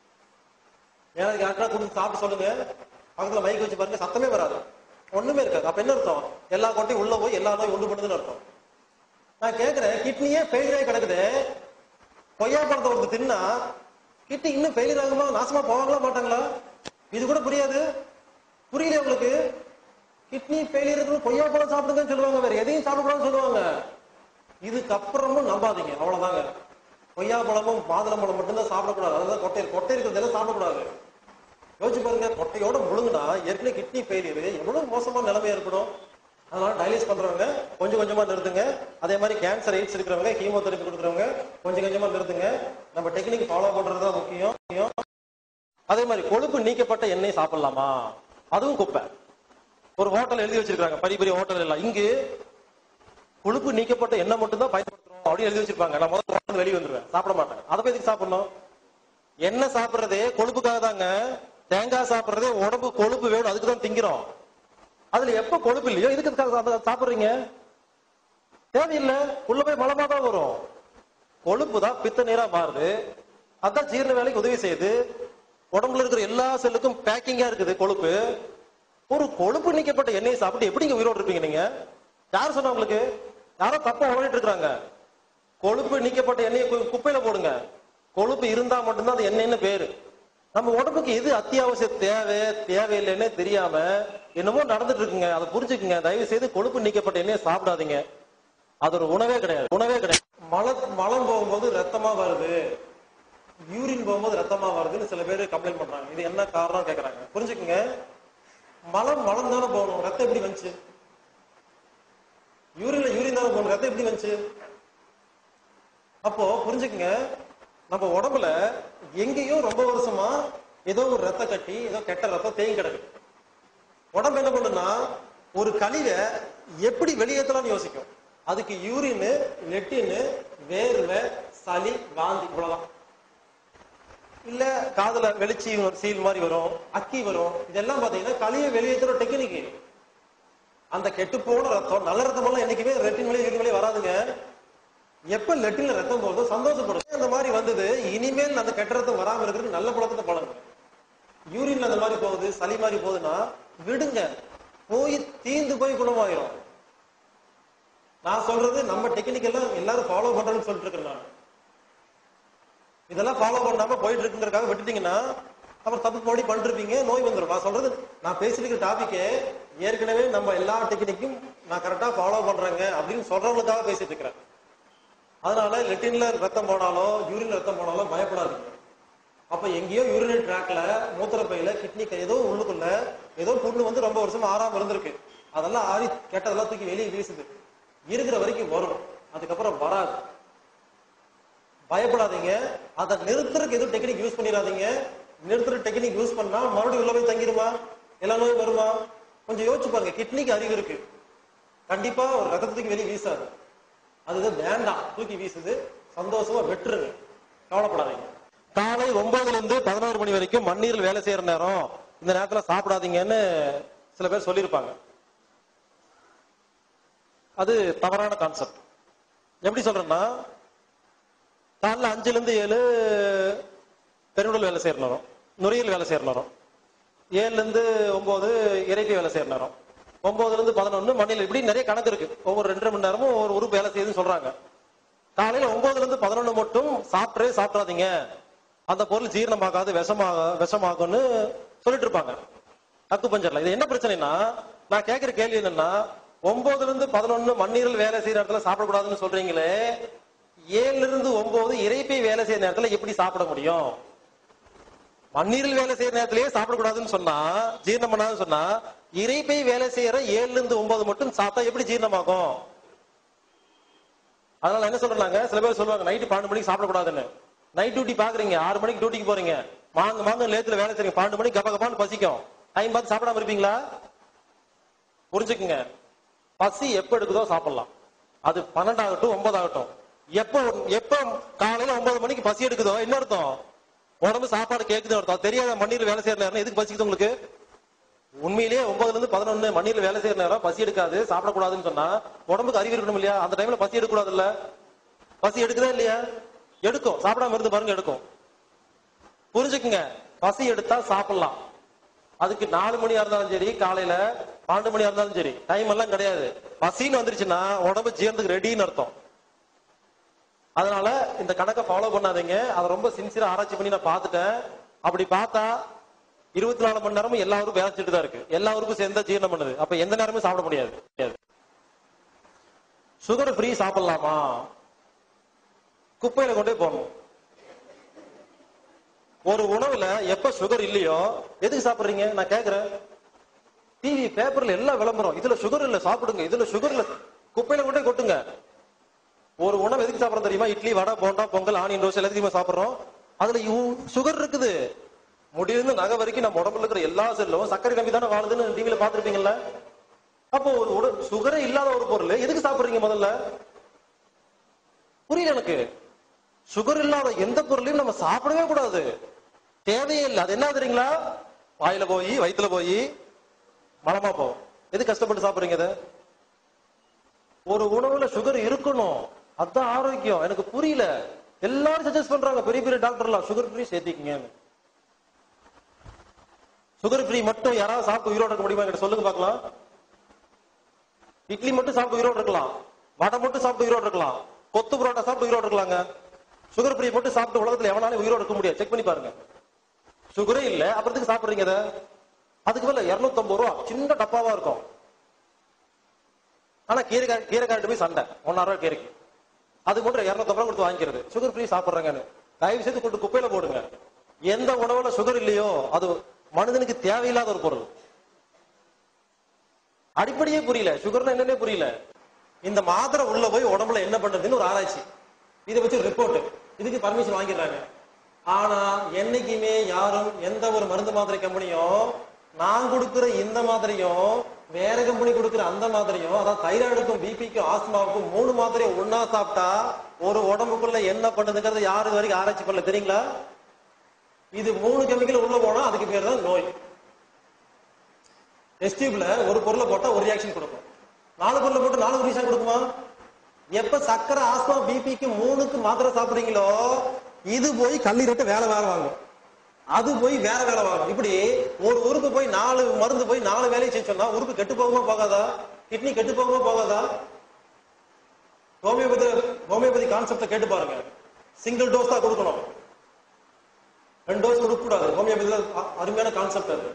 எனக்கு யாருக்கா கொடுத்து சாப்பிட்டு சொல்லுங்க பக்கத்துல மைக் வச்சு பாருங்க சத்தமே வராது ஒண்ணுமே இருக்காது அப்ப என்ன அர்த்தம் எல்லா கொட்டையும் உள்ள போய் எல்லா நோயும் உண்டு பண்ணுதுன்னு அர்த்தம் நான் கேக்குறேன் கிட்னியே ஃபெயிலியர் ஆகி கிடக்குது கொய்யாப்பழத்தை ஒருத்தர் தின்னா கிட்னி இன்னும் ஃபெயிலியர் ஆகுமா நாசமா போவாங்களா மாட்டாங்களா இது கூட புரியாது புரியல உங்களுக்கு கிட்னி ஃபெயிலியர் இருக்கு கொய்யாப்பழம் சாப்பிடுங்கன்னு சொல்லுவாங்க வேற எதையும் சாப்பிடக்கூடாதுன்னு சொல்லுவாங்க இதுக்கப்புறமும் நம்பாதீங்க அவ்வளவுதாங்க கொய்யாப்பழமும் மாதுளம்பழம் மட்டும்தான் சாப்பிடக்கூடாது அதுதான் கொட்டை கொட்டை இருக்கிறதெல்லாம் சாப்பிடக்கூடாது யோசிச்சு பாருங்க கொட்டையோட முழுங்குனா ஏற்கனவே கிட்னி ஃபெயிலியர் எவ்வளவு மோசமான நிலைமை ஏற்படும் அதனால டயாலிஸ் பண்றவங்க கொஞ்சம் கொஞ்சமா நிறுத்துங்க அதே மாதிரி கேன்சர் எய்ட்ஸ் இருக்கிறவங்க கீமோதெரபி கொடுக்குறவங்க கொஞ்சம் கொஞ்சமா நிறுத்துங்க நம்ம டெக்னிக் ஃபாலோ பண்றது தான் முக்கியம் முக்கியம். அதே மாதிரி கொழுப்பு நீக்கப்பட்ட எண்ணெய் சாப்பிடலாமா அதுவும் குப்பை ஒரு ஹோட்டல் எழுதி வச்சிருக்காங்க பெரிய பெரிய ஹோட்டல் எல்லாம் இங்கு கொழுப்பு நீக்கப்பட்ட எண்ணெய் மட்டும் தான் பயன்படுத்துறோம் அப்படின்னு எழுதி வச்சிருப்பாங்க நான் முதல்ல hotel வெளியே வந்துருவேன் சாப்பிட மாட்டேன் அதை போய் எதுக்கு சாப்பிடணும் எண்ணெய் சாப்பிடுறதே கொழுப்புக்காக தாங்க தேங்காய் சாப்பிடுறதே உடம்பு கொழுப்பு வேணும் அதுக்கு தான் திங்கிறோம் அதுல எப்ப கொழுப்பு இல்லையோ இதுக்கு சா- சா- சாப்பிடுறீங்க தேவையில்லை உள்ள போய் மலமா தான் வரும் கொழுப்பு தான் பித்த நீரா மாறுது அதான் ஜீரண வேலைக்கு உதவி செய்யுது உடம்புல இருக்கிற எல்லா செல்லுக்கும் பேக்கிங்கா இருக்குது கொழுப்பு ஒரு கொழுப்பு நீக்கப்பட்ட எண்ணெயை சாப்பிட்டு எப்படிங்க உயிரோடு இருப்பீங்க நீங்க யார் சொன்னா உங்களுக்கு யாரோ தப்பா உழைட்டு இருக்காங்க கொழுப்பு நீக்கப்பட்ட எண்ணெயை கு- குப்பையில போடுங்க கொழுப்பு இருந்தா மட்டும்தான் அது எண்ணெய்னு பேரு நம்ம உடம்புக்கு எது அத்தியாவசிய தேவை தேவையில்லைன்னு தெரியாம என்னமோ நடந்துட்டு இருக்குங்க அதை புரிஞ்சுக்குங்க தயவு செய்து கொழுப்பு நீக்கப்பட்ட எண்ணெயை சாப்பிடாதீங்க அது ஒரு உணவே கிடையாது உணவே கிடையாது மல மலம் போகும்போது ரத்தமா வருது யூரின் போகும்போது ரத்தமா வருதுன்னு சில பேர் கம்ப்ளைண்ட் பண்றாங்க இது என்ன காரணம் கேக்குறாங்க புரிஞ்சுக்குங்க மலம் மலம் தானே போகணும் ரத்தம் எப்படி வந்துச்சு யூரின்ல யூரின் தானே போகணும் ரத்தம் எப்படி வந்துச்சு அப்போ புரிஞ்சுக்குங்க நம்ம உடம்புல எங்கேயோ ரொம்ப வருஷமா ஏதோ ஒரு ரத்த கட்டி ஏதோ கெட்ட ரத்தம் தேங்கி கிடக்கு உடம்பு என்ன பண்ணுன்னா ஒரு கழிவை எப்படி வெளியேற்றலாம்னு யோசிக்கும் அதுக்கு யூரின் லெட்டின் வேர்வை சளி வாந்தி இவ்வளவுதான் இல்ல காதுல வெளிச்சி சீல் மாதிரி வரும் அக்கி வரும் இதெல்லாம் பாத்தீங்கன்னா களியை வெளியேற்றுற டெக்னிக் அந்த கெட்டு போன ரத்தம் நல்ல ரத்தம் எல்லாம் என்னைக்குமே ரெட்டின் வழி யூரின் வழி வராதுங்க எப்ப லெட்டின்ல ரத்தம் போகுதோ சந்தோஷப்படும் அந்த மாதிரி வந்தது இனிமேல் அந்த கெட்ட ரத்தம் வராம இருக்கிறதுக்கு நல்ல பழக்கத்தை பழங்க யூரின்ல அந்த மாதிரி போகுது சளி மாதிரி போகுதுன்னா விடுங்க போய் தீந்து போய் குணமாயிரும் நான் சொல்றது நம்ம டெக்னிக் எல்லாம் எல்லாரும் ஃபாலோ பண்றேன்னு சொல்லிட்டு இருக்கேன் நான் இதெல்லாம் ஃபாலோ பண்ணாம போயிட்டு இருக்குங்கிறதுக்காக விட்டுட்டீங்கன்னா அப்புறம் தப்பு போடி பண்ணிருப்பீங்க நோய் வந்துடும் நான் சொல்றது நான் பேசிட்டு இருக்கிற டாபிக்கே ஏற்கனவே நம்ம எல்லா டெக்னிக்கும் நான் கரெக்டா ஃபாலோ பண்றேங்க அப்படின்னு சொல்றவங்களுக்காக பேசிட்டு இருக்கிறேன் அதனால லெட்டின்ல ரத்தம் போனாலோ யூரின் ரத்தம் போனாலோ பயப்படாதீங்க அப்ப எங்கேயோ யூரினரி ட்ராக்ல மூத்திரப்பையில கிட்னி ஏதோ உள்ளுக்குள்ள ஏதோ புண்ணு வந்து ரொம்ப வருஷமா ஆறாம இருந்திருக்கு அதெல்லாம் ஆறி கெட்டதெல்லாம் தூக்கி வெளியே வீசுது இருக்கிற வரைக்கும் வரும் அதுக்கப்புறம் வராது பயப்படாதீங்க அதை நிறுத்துறதுக்கு எதுவும் டெக்னிக் யூஸ் பண்ணிடாதீங்க நிறுத்துற டெக்னிக் யூஸ் பண்ணா மறுபடியும் உள்ள போய் தங்கிடுமா எல்லா நோயும் வருமா கொஞ்சம் யோசிச்சு பாருங்க கிட்னிக்கு அறிவு இருக்கு கண்டிப்பா ஒரு ரத்தத்துக்கு வெளியே வீசாது அதுதான் வேண்டாம் தூக்கி வீசுது சந்தோஷமா வெட்டுருங்க கவலைப்படாதீங்க காலை ஒன்பதுல இருந்து பதினோரு மணி வரைக்கும் மண்ணீரில் வேலை செய்யற நேரம் இந்த நேரத்துல சாப்பிடாதீங்கன்னு சில பேர் சொல்லியிருப்பாங்க அது தவறான கான்செப்ட் எப்படி சொல்றேன்னா காலைல அஞ்சுல இருந்து ஏழு பெருங்குடல் வேலை செய்யற நேரம் நுரையீரல் வேலை செய்யற நேரம் ஏழுல இருந்து ஒன்பது இறைப்பை வேலை செய்யற நேரம் ஒன்பதுல இருந்து பதினொன்னு மண்ணில் இப்படி நிறைய கணக்கு இருக்கு ஒவ்வொரு ரெண்டரை மணி நேரமும் ஒரு உறுப்பு வேலை செய்யுதுன்னு சொல்றாங்க காலையில ஒன்பதுல இருந்து பதினொன்னு மட்டும் சாப்பிட்டே சாப்பிடாதீங்க அந்த பொருள் ஜீரணமாகாது விஷமாக விஷமாகும்னு சொல்லிட்டு இருப்பாங்க அக்கு பஞ்சர்ல இது என்ன பிரச்சனைனா நான் கேட்கிற கேள்வி என்னன்னா ஒன்பதுல இருந்து பதினொன்னு மண்ணீரல் வேலை செய்யற இடத்துல சாப்பிடக்கூடாதுன்னு சொல்றீங்களே ஏழுல இருந்து ஒன்பது இறைப்பை வேலை செய்யற நேரத்துல எப்படி சாப்பிட முடியும் மண்ணீரில் வேலை செய்யற நேரத்திலேயே சாப்பிடக்கூடாதுன்னு சொன்னா ஜீரணம் பண்ணாதுன்னு சொன்னா இறைப்பை வேலை செய்யற ஏழுல இருந்து ஒன்பது மட்டும் சாப்பிட்டா எப்படி ஜீரணமாகும் அதனால என்ன சொல்றாங்க சில பேர் சொல்லுவாங்க நைட்டு பன்னெண்டு மணிக்கு சாப்பிடக்கூடாதுன்னு நைட் டியூட்டி பாக்குறீங்க ஆறு மணிக்கு டியூட்டிக்கு போறீங்க மாங்க மாங்க லேத்துல வேலை செய்றீங்க பன்னெண்டு மணிக்கு கப்ப கப்பான்னு பசிக்கும் டைம் பார்த்து சாப்பிடாம இருப்பீங்களா புரிஞ்சுக்குங்க பசி எப்ப எடுக்குதோ சாப்பிடலாம் அது பன்னெண்டு ஆகட்டும் ஒன்பது ஆகட்டும் எப்ப எப்ப காலையில ஒன்பது மணிக்கு பசி எடுக்குதோ என்ன அர்த்தம் உடம்பு சாப்பாடு கேக்குதுன்னு அர்த்தம் தெரியாத மண்ணீர் வேலை செய்யற நேரம் எதுக்கு பசிக்குது உங்களுக்கு உண்மையிலேயே ஒன்பதுல இருந்து பதினொன்னு மண்ணில் வேலை செய்யற நேரம் பசி எடுக்காது சாப்பிடக்கூடாதுன்னு சொன்னா உடம்புக்கு அறிவு இருக்கணும் இல்லையா அந்த டைம்ல பசி எடுக்கக்கூடாது இல்ல பசி எடுக்குதா இல்லையா எடுக்கும் சாப்பிடாம இருந்து பாருங்க எடுக்கும் புரிஞ்சுக்குங்க பசி எடுத்தா சாப்பிடலாம் அதுக்கு நாலு மணியா இருந்தாலும் சரி காலையில பன்னெண்டு மணியா இருந்தாலும் சரி டைம் எல்லாம் கிடையாது பசின்னு வந்துருச்சுன்னா உடம்பு ஜீரணத்துக்கு ரெடின்னு அர்த்தம் அதனால இந்த கணக்கை ஃபாலோ பண்ணாதீங்க அதை ரொம்ப சின்சியரா ஆராய்ச்சி பண்ணி நான் பார்த்துட்டேன் அப்படி பார்த்தா இருபத்தி நாலு மணி நேரமும் எல்லா ஊருக்கும் வேலை செஞ்சுட்டு தான் இருக்கு எல்லா ஊருக்கும் சேர்ந்தா ஜீரணம் பண்ணுது அப்ப எந்த நேரமும் சாப்பிட முடியாது சுகர் ஃப்ரீ சாப்பிடலாமா குப்பையில கொண்டே போடணும் ஒரு உணவுல எப்ப சுகர் இல்லையோ எதுக்கு சாப்பிடுறீங்க நான் கேக்குறேன் டிவி பேப்பர்ல எல்லாம் விளம்பரம் இதுல சுகர் இல்ல சாப்பிடுங்க இதுல சுகர் இல்ல குப்பையில கொண்டே கொட்டுங்க ஒரு உணவு எதுக்கு சாப்பிடுறோம் தெரியுமா இட்லி வடை போண்டா பொங்கல் ஆனியன் தோசை எல்லாத்தையுமே சாப்பிடுறோம் அதுல சுகர் இருக்குது முடியிலிருந்து நகை வரைக்கும் நம்ம உடம்புல இருக்கிற எல்லா செல்லும் சர்க்கரை கம்பி தானே வாழுதுன்னு டிவியில பாத்துருப்பீங்கல்ல அப்போ ஒரு உட சுகரே இல்லாத ஒரு பொருள் எதுக்கு சாப்பிடுறீங்க முதல்ல புரியல எனக்கு சுகர் இல்லாத எந்த பொருளையும் நம்ம சாப்பிடவே கூடாது தேவையே இல்லை அது என்ன தெரியுங்களா வாயில போய் வயித்துல போய் மலமா போகும் எது கஷ்டப்பட்டு சாப்பிடுறீங்க இதை ஒரு உணவுல சுகர் இருக்கணும் அதான் ஆரோக்கியம் எனக்கு புரியல எல்லாரும் சஜஸ்ட் பண்றாங்க பெரிய பெரிய டாக்டர்லாம் சுகர் ஃப்ரீ சேர்த்திக்கங்க சுகர் ஃப்ரீ மட்டும் யாராவது சாப்பிட்டு உயிரோட இருக்க முடியுமா என்கிட்ட சொல்லுங்க பார்க்கலாம் இட்லி மட்டும் சாப்பிட்டு உயிரோட இருக்கலாம் வடை மட்டும் சாப்பிட்டு உயிரோட இருக்கலாம் கொத்து புரோட்டா சாப்பிட்டு உயிரோட இருக்கலாங்க சுகர் ஃப்ரீ மட்டும் சாப்பிட்டு உலகத்துல எவனாலும் உயிரோட இருக்க முடியாது செக் பண்ணி பாருங்க சுகரே இல்ல அப்புறத்துக்கு சாப்பிடுறீங்க அதை அதுக்கு மேல இருநூத்தி ரூபா சின்ன டப்பாவா இருக்கும் ஆனா கீரை கீரைக்காட்டு போய் சண்டை ஒன்னாயிரம் ரூபாய் கீரைக்கு அது மட்டும் இருநூத்தி ரூபாய் கொடுத்து வாங்கிக்கிறது சுகர் ஃப்ரீ சாப்பிடுறாங்கன்னு தயவு செய்து கொண்டு குப்பையில போடுங்க எந்த உணவுல சுகர் இல்லையோ அது மனிதனுக்கு தேவையில்லாத ஒரு பொருள் அடிப்படையே புரியல சுகர்னா என்னன்னே புரியல இந்த மாத்திரை உள்ள போய் உடம்புல என்ன பண்றதுன்னு ஒரு ஆராய்ச்சி இதை வச்சு ரிப்போர்ட் இதுக்கு பர்மிஷன் வாங்கிடுறாங்க ஆனா என்னைக்குமே யாரும் எந்த ஒரு மருந்து மாத்திரை கம்பெனியும் நான் கொடுக்கிற இந்த மாதிரியும் வேற கம்பெனி கொடுக்கிற அந்த மாதிரியும் அதாவது தைராய்டுக்கும் பிபிக்கும் ஆஸ்மாவுக்கும் மூணு மாத்திரையை ஒன்னா சாப்பிட்டா ஒரு உடம்புக்குள்ள என்ன பண்ணுதுங்கிறது யாரு இது வரைக்கும் ஆராய்ச்சி பண்ணல தெரியுங்களா இது மூணு கெமிக்கல் உள்ள போனா அதுக்கு பேர் தான் நோய் டெஸ்டியூப்ல ஒரு பொருளை போட்டா ஒரு ரியாக்ஷன் கொடுக்கும் நாலு பொருளை போட்டு நாலு ரியாக்ஷன் கொடுக்குமா எப்ப சக்கரை ஆஸ்மா பிபிக்கு மூணுக்கு மாத்திரை சாப்பிடுறீங்களோ இது போய் கல்லீரட்ட வேலை வேலை வாங்கும் அது போய் வேற வேலை வாங்கும் இப்படி ஒரு உறுப்பு போய் நாலு மருந்து போய் நாலு வேலையை செஞ்சு சொன்னா உறுப்பு கெட்டு போகுமா போகாதா கிட்னி கெட்டு போகுமா போகாதா ஹோமியோபதி ஹோமியோபதி கான்செப்ட கேட்டு பாருங்க சிங்கிள் டோஸ் தான் கொடுக்கணும் ரெண்டு டோஸ் கொடுக்க கூடாது ஹோமியோபதியில அ- அருமையான கான்செப்ட் அது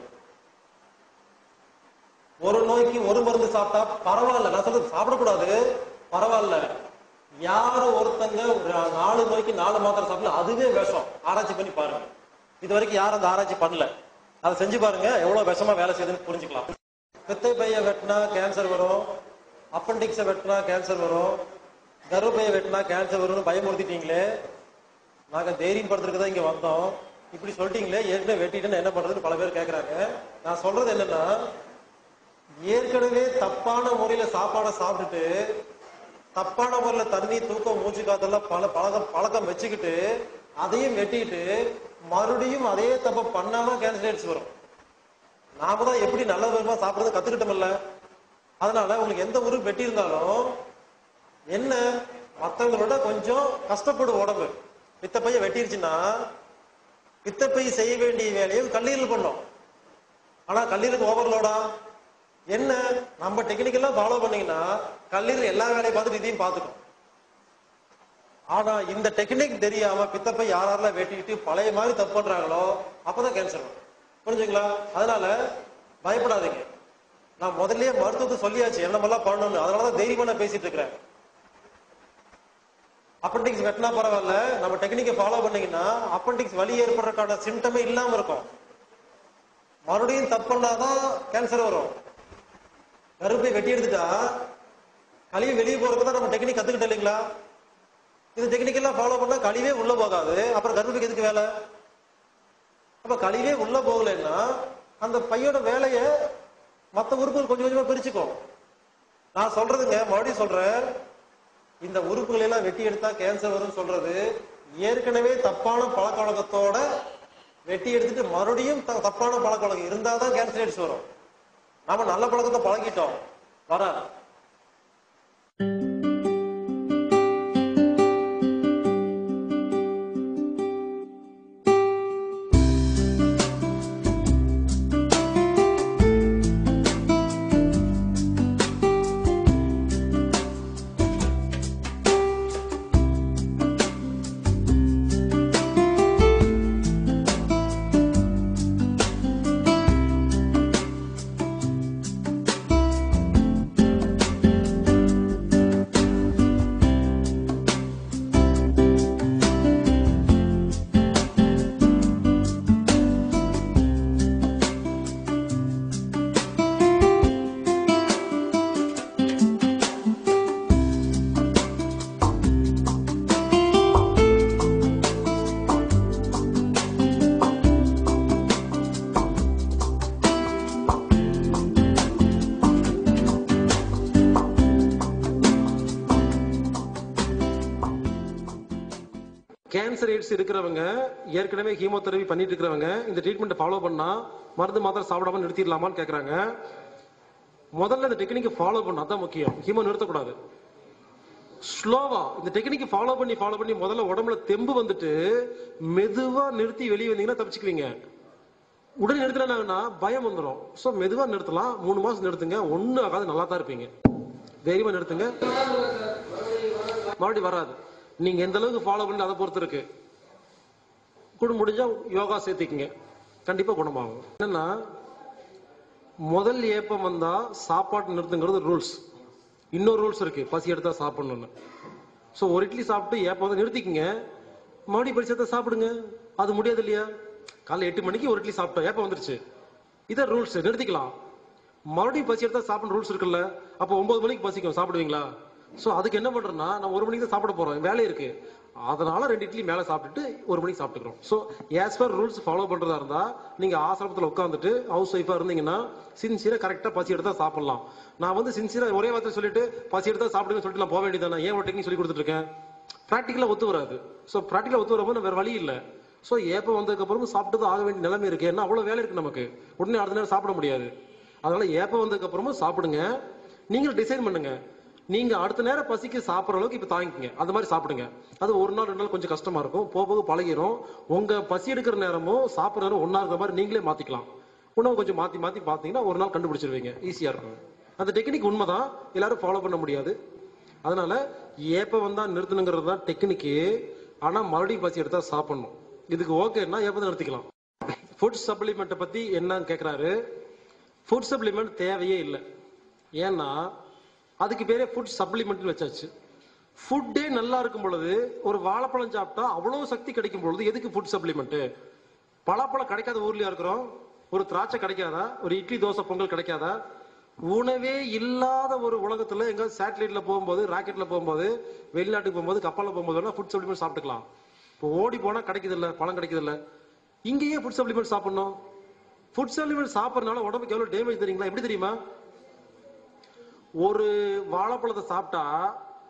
ஒரு நோய்க்கு ஒரு மருந்து சாப்பிட்டா பரவாயில்ல நான் சொல்றது சாப்பிடக்கூடாது பரவாயில்ல யாரோ ஒருத்தங்க ஒரு நாலு நோய்க்கு நாலு மாத்திரை சாப்பிடல அதுவே விஷம் ஆராய்ச்சி பண்ணி பாருங்க இது வரைக்கும் யாரும் அந்த ஆராய்ச்சி பண்ணல அதை செஞ்சு பாருங்க எவ்வளவு விஷமா வேலை செய்யுதுன்னு புரிஞ்சுக்கலாம் பித்தை பைய வெட்டினா கேன்சர் வரும் அப்பண்டிக்ஸை வெட்டினா கேன்சர் வரும் கர்ப்பையை வெட்டினா கேன்சர் வரும்னு பயமுறுத்திட்டீங்களே நாங்க தைரியம் படுத்துறதுக்கு தான் இங்க வந்தோம் இப்படி சொல்லிட்டீங்களே ஏற்கனவே வெட்டிட்டேன்னு என்ன பண்றதுன்னு பல பேர் கேக்குறாங்க நான் சொல்றது என்னன்னா ஏற்கனவே தப்பான முறையில சாப்பாடை சாப்பிட்டுட்டு தப்பான முறையில தண்ணி தூக்கம் மூச்சு காத்தெல்லாம் பல பழக்கம் பழக்கம் வச்சுக்கிட்டு அதையும் வெட்டிட்டு மறுபடியும் அதே தப்ப பண்ணாம கேன்சர் வரும் நாம தான் எப்படி நல்ல விதமா சாப்பிடுறது கத்துக்கிட்டோம்ல அதனால உங்களுக்கு எந்த உறுப்பு வெட்டி இருந்தாலும் என்ன மத்தவங்களோட கொஞ்சம் கஷ்டப்படும் உடம்பு பித்தப்பைய வெட்டிருச்சுன்னா பித்தப்பை செய்ய வேண்டிய வேலையை கல்லீரல் பண்ணும் ஆனா கல்லீரலுக்கு ஓவர்லோடா என்ன நம்ம டெக்னிக் எல்லாம் ஃபாலோ பண்ணீங்கன்னா கல்லீரல் எல்லா வேலையும் பார்த்துட்டு இதையும் பார்த்துக்கும் ஆனா இந்த டெக்னிக் தெரியாம பித்தப்பை யாரெல்லாம் வெட்டிட்டு பழைய மாதிரி தப்பு பண்றாங்களோ அப்பதான் கேன்சர் வரும் புரிஞ்சுங்களா அதனால பயப்படாதீங்க நான் முதல்லயே மருத்துவத்தை சொல்லியாச்சு என்னமெல்லாம் பண்ணணும்னு அதனாலதான் தைரியமா நான் பேசிட்டு இருக்கிறேன் அப்பண்டிக்ஸ் வெட்டினா பரவாயில்ல நம்ம டெக்னிக்கை ஃபாலோ பண்ணீங்கன்னா அப்பண்டிக்ஸ் வலி ஏற்படுறதுக்கான சிம்டமே இல்லாம இருக்கும் மறுபடியும் தப்பு பண்ணாதான் கேன்சர் வரும் கருப்பை வெட்டி எடுத்துட்டா கழிவு வெளியே போறதுக்கு தான் நம்ம டெக்னிக் கத்துக்கிட்டோம் இல்லைங்களா இந்த டெக்னிக் எல்லாம் ஃபாலோ பண்ணா கழிவே உள்ள போகாது அப்புறம் கர்ப்பைக்கு எதுக்கு வேலை அப்ப கழிவே உள்ள போகலைன்னா அந்த பையோட வேலைய மத்த உறுப்புகள் கொஞ்சம் கொஞ்சமா பிரிச்சுக்கும் நான் சொல்றதுங்க மறுபடியும் சொல்றேன் இந்த உறுப்புகளை எல்லாம் வெட்டி எடுத்தா கேன்சர் வரும்னு சொல்றது ஏற்கனவே தப்பான பழக்க வழக்கத்தோட வெட்டி எடுத்துட்டு மறுபடியும் த- தப்பான பழக்க வழக்கம் இருந்தாதான் கேன்சர் எய்ட்ஸ் வரும் நாம நல்ல பழக்கத்தை பழகிட்டோம் வராது கேன்சர் எய்ட்ஸ் இருக்கிறவங்க ஏற்கனவே ஹீமோதெரபி பண்ணிட்டு இருக்கிறவங்க இந்த ட்ரீட்மெண்ட் ஃபாலோ பண்ணா மருந்து மாத்திரை சாப்பிடாம நிறுத்திடலாமான்னு கேக்குறாங்க முதல்ல இந்த டெக்னிக்கை ஃபாலோ பண்ண அதான் முக்கியம் ஹீமோ நிறுத்தக்கூடாது ஸ்லோவா இந்த டெக்னிக்கை ஃபாலோ பண்ணி ஃபாலோ பண்ணி முதல்ல உடம்புல தெம்பு வந்துட்டு மெதுவா நிறுத்தி வெளியே வந்தீங்கன்னா தப்பிச்சுக்குவீங்க உடனே நிறுத்தலைன்னா பயம் வந்துடும் சோ மெதுவா நிறுத்தலாம் மூணு மாசம் நிறுத்துங்க ஒண்ணு ஆகாது நல்லா தான் இருப்பீங்க தைரியமா நிறுத்துங்க மறுபடியும் வராது நீங்க எந்த அளவுக்கு ஃபாலோ பண்ணி அதை பொறுத்து இருக்கு கூட முடிஞ்சா யோகா சேர்த்திக்கங்க கண்டிப்பா குணமாகும் என்னன்னா முதல் ஏப்பம் வந்தா சாப்பாட்டு நிறுத்துங்கிறது ரூல்ஸ் இன்னொரு ரூல்ஸ் இருக்கு பசி எடுத்தா சாப்பிடணும்னு ஸோ ஒரு இட்லி சாப்பிட்டு ஏப்பம் வந்து நிறுத்திக்கங்க மறுபடியும் பரிசத்தை சாப்பிடுங்க அது முடியாது இல்லையா காலைல எட்டு மணிக்கு ஒரு இட்லி சாப்பிட்டோம் ஏப்பம் வந்துருச்சு இதான் ரூல்ஸ் நிறுத்திக்கலாம் மறுபடியும் பசி எடுத்தா சாப்பிட ரூல்ஸ் இருக்குல்ல அப்போ ஒன்பது மணிக்கு பசிக்கும் சாப்பிடுவீங்களா சோ அதுக்கு என்ன பண்றோம்னா நான் ஒரு மணிக்கு தான் சாப்பிட போறோம் வேலை இருக்கு அதனால ரெண்டு இட்லி மேல சாப்பிட்டுட்டு ஒரு மணிக்கு சாப்பிட்டுக்கிறோம் so as per rules follow பண்றதா இருந்தா நீங்க ஆசிரமத்துல உட்காந்துட்டு ஹவுஸ் ஒய்ஃபா இருந்தீங்கன்னா சின்சியரா கரெக்டா பசி எடுத்தா சாப்பிடலாம் நான் வந்து சின்சியரா ஒரே வார்த்தை சொல்லிட்டு பசி எடுத்தா சாப்பிடுங்க சொல்லிட்டு நான் போக வேண்டியதானே ஏன் ஒரு டெக்னிக் சொல்லி கொடுத்துட்டு இருக்கேன் பிராக்டிக்கலா ஒத்து வராது சோ பிராக்டிக்கலா ஒத்து வரும்போது வேற வழி இல்ல சோ ஏப்ப வந்ததுக்கு அப்புறம் சாப்பிட்டு தான் ஆக வேண்டிய நிலைமை இருக்கு ஏன்னா அவ்வளவு வேலை இருக்கு நமக்கு உடனே அடுத்த நேரம் சாப்பிட முடியாது அதனால ஏப்ப வந்ததுக்கு அப்புறமும் சாப்பிடுங்க நீங்களும் டிசைன் பண்ணுங்க நீங்க அடுத்த நேரம் பசிக்கு சாப்பிடுற அளவுக்கு இப்ப தாங்கிக்கங்க அந்த மாதிரி சாப்பிடுங்க அது ஒரு நாள் ரெண்டு நாள் கொஞ்சம் கஷ்டமா இருக்கும் போக போக பழகிரும் உங்க பசி எடுக்கிற நேரமும் சாப்பிடுற நேரம் ஒன்னா இருக்கிற மாதிரி நீங்களே மாத்திக்கலாம் உணவு கொஞ்சம் மாத்தி மாத்தி பாத்தீங்கன்னா ஒரு நாள் கண்டுபிடிச்சிருவீங்க ஈஸியா இருக்கும் அந்த டெக்னிக் உண்மைதான் எல்லாரும் ஃபாலோ பண்ண முடியாது அதனால ஏப்ப வந்தா நிறுத்தணுங்கிறது தான் டெக்னிக்கு ஆனா மறுபடியும் பசி எடுத்தா சாப்பிடணும் இதுக்கு ஓகேன்னா ஏப்ப நிறுத்திக்கலாம் ஃபுட் சப்ளிமெண்ட்டை பத்தி என்னன்னு கேக்குறாரு ஃபுட் சப்ளிமெண்ட் தேவையே இல்லை ஏன்னா அதுக்கு பேரே ஃபுட் சப்ளிமெண்ட் வச்சாச்சு ஃபுட்டே நல்லா இருக்கும் பொழுது ஒரு வாழைப்பழம் சாப்பிட்டா அவ்வளவு சக்தி கிடைக்கும் பொழுது எதுக்கு ஃபுட் சப்ளிமெண்ட் பலாப்பழம் கிடைக்காத ஊர்லயா இருக்கிறோம் ஒரு திராட்சை கிடைக்காதா ஒரு இட்லி தோசை பொங்கல் கிடைக்காதா உணவே இல்லாத ஒரு உலகத்துல எங்க சேட்டலைட்ல போகும்போது ராக்கெட்ல போகும்போது வெளிநாட்டுக்கு போகும்போது கப்பல்ல போகும்போது வேணா ஃபுட் சப்ளிமெண்ட் சாப்பிட்டுக்கலாம் இப்போ ஓடி போனா கிடைக்குது இல்ல பழம் கிடைக்குது இல்ல இங்கேயே ஃபுட் சப்ளிமெண்ட் சாப்பிடணும் ஃபுட் சப்ளிமெண்ட் சாப்பிடறதுனால உடம்புக்கு எவ்வளவு டேமேஜ் தெரியுங்களா எப்படி தெரியுமா ஒரு வாழைப்பழத்தை சாப்பிட்டா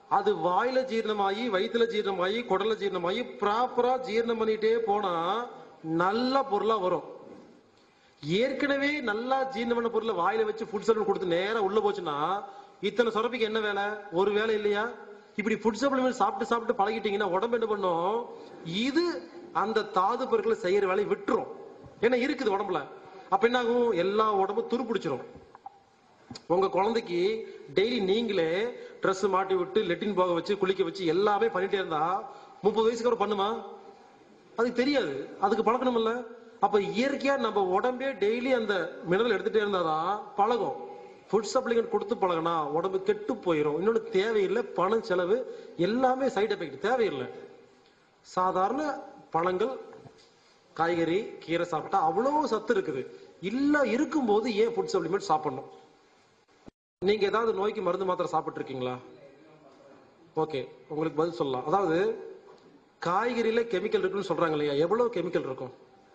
அது வாயில ஜீரணமாகி வயிற்றுல ஜீரணமாகி குடல்ல ஜீரணமாகி ப்ராப்பரா ஜீரணம் பண்ணிட்டே போனா நல்ல பொருளா வரும் ஏற்கனவே நல்லா ஜீரணம் பண்ண பொருளை வாயில வச்சு ஃபுட் சப்ளிமெண்ட் கொடுத்து நேரா உள்ள போச்சுன்னா இத்தனை சுரப்பிக்கு என்ன வேலை ஒரு வேலை இல்லையா இப்படி ஃபுட் சப்ளிமெண்ட் சாப்பிட்டு சாப்பிட்டு பழகிட்டீங்கன்னா உடம்பு என்ன பண்ணும் இது அந்த தாது பொருட்களை செய்யற வேலையை விட்டுரும் ஏன்னா இருக்குது உடம்புல அப்ப என்ன ஆகும் எல்லா உடம்பும் துருப்பிடிச்சிரும் உங்க குழந்தைக்கு டெய்லி நீங்களே Dress மாட்டி விட்டு லெட்டின் போக வச்சு குளிக்க வச்சு எல்லாமே பண்ணிட்டே இருந்தா முப்பது வயசுக்கு அப்புறம் பண்ணுமா அதுக்கு தெரியாது அதுக்கு பழக்கணும் இல்ல அப்ப இயற்கையா நம்ம உடம்பே டெய்லி அந்த மினரல் எடுத்துட்டே இருந்தாதான் பழகும் ஃபுட் சப்ளிமெண்ட் கொடுத்து பழகினா உடம்பு கெட்டு போயிடும் இன்னொன்னு தேவையில்லை பணம் செலவு எல்லாமே சைடு எஃபெக்ட் தேவையில்லை சாதாரண பழங்கள் காய்கறி கீரை சாப்பிட்டா அவ்வளவு சத்து இருக்குது இல்ல இருக்கும்போது ஏன் ஃபுட் சப்ளிமெண்ட் சாப்பிடணும் நீங்க ஏதாவது நோய்க்கு மருந்து மாத்திரை சாப்பிட்டு இருக்கீங்களா ஓகே உங்களுக்கு பதில் சொல்லலாம் அதாவது காய்கறியில கெமிக்கல் இருக்குன்னு சொல்றாங்க இல்லையா எவ்வளவு கெமிக்கல் இருக்கும்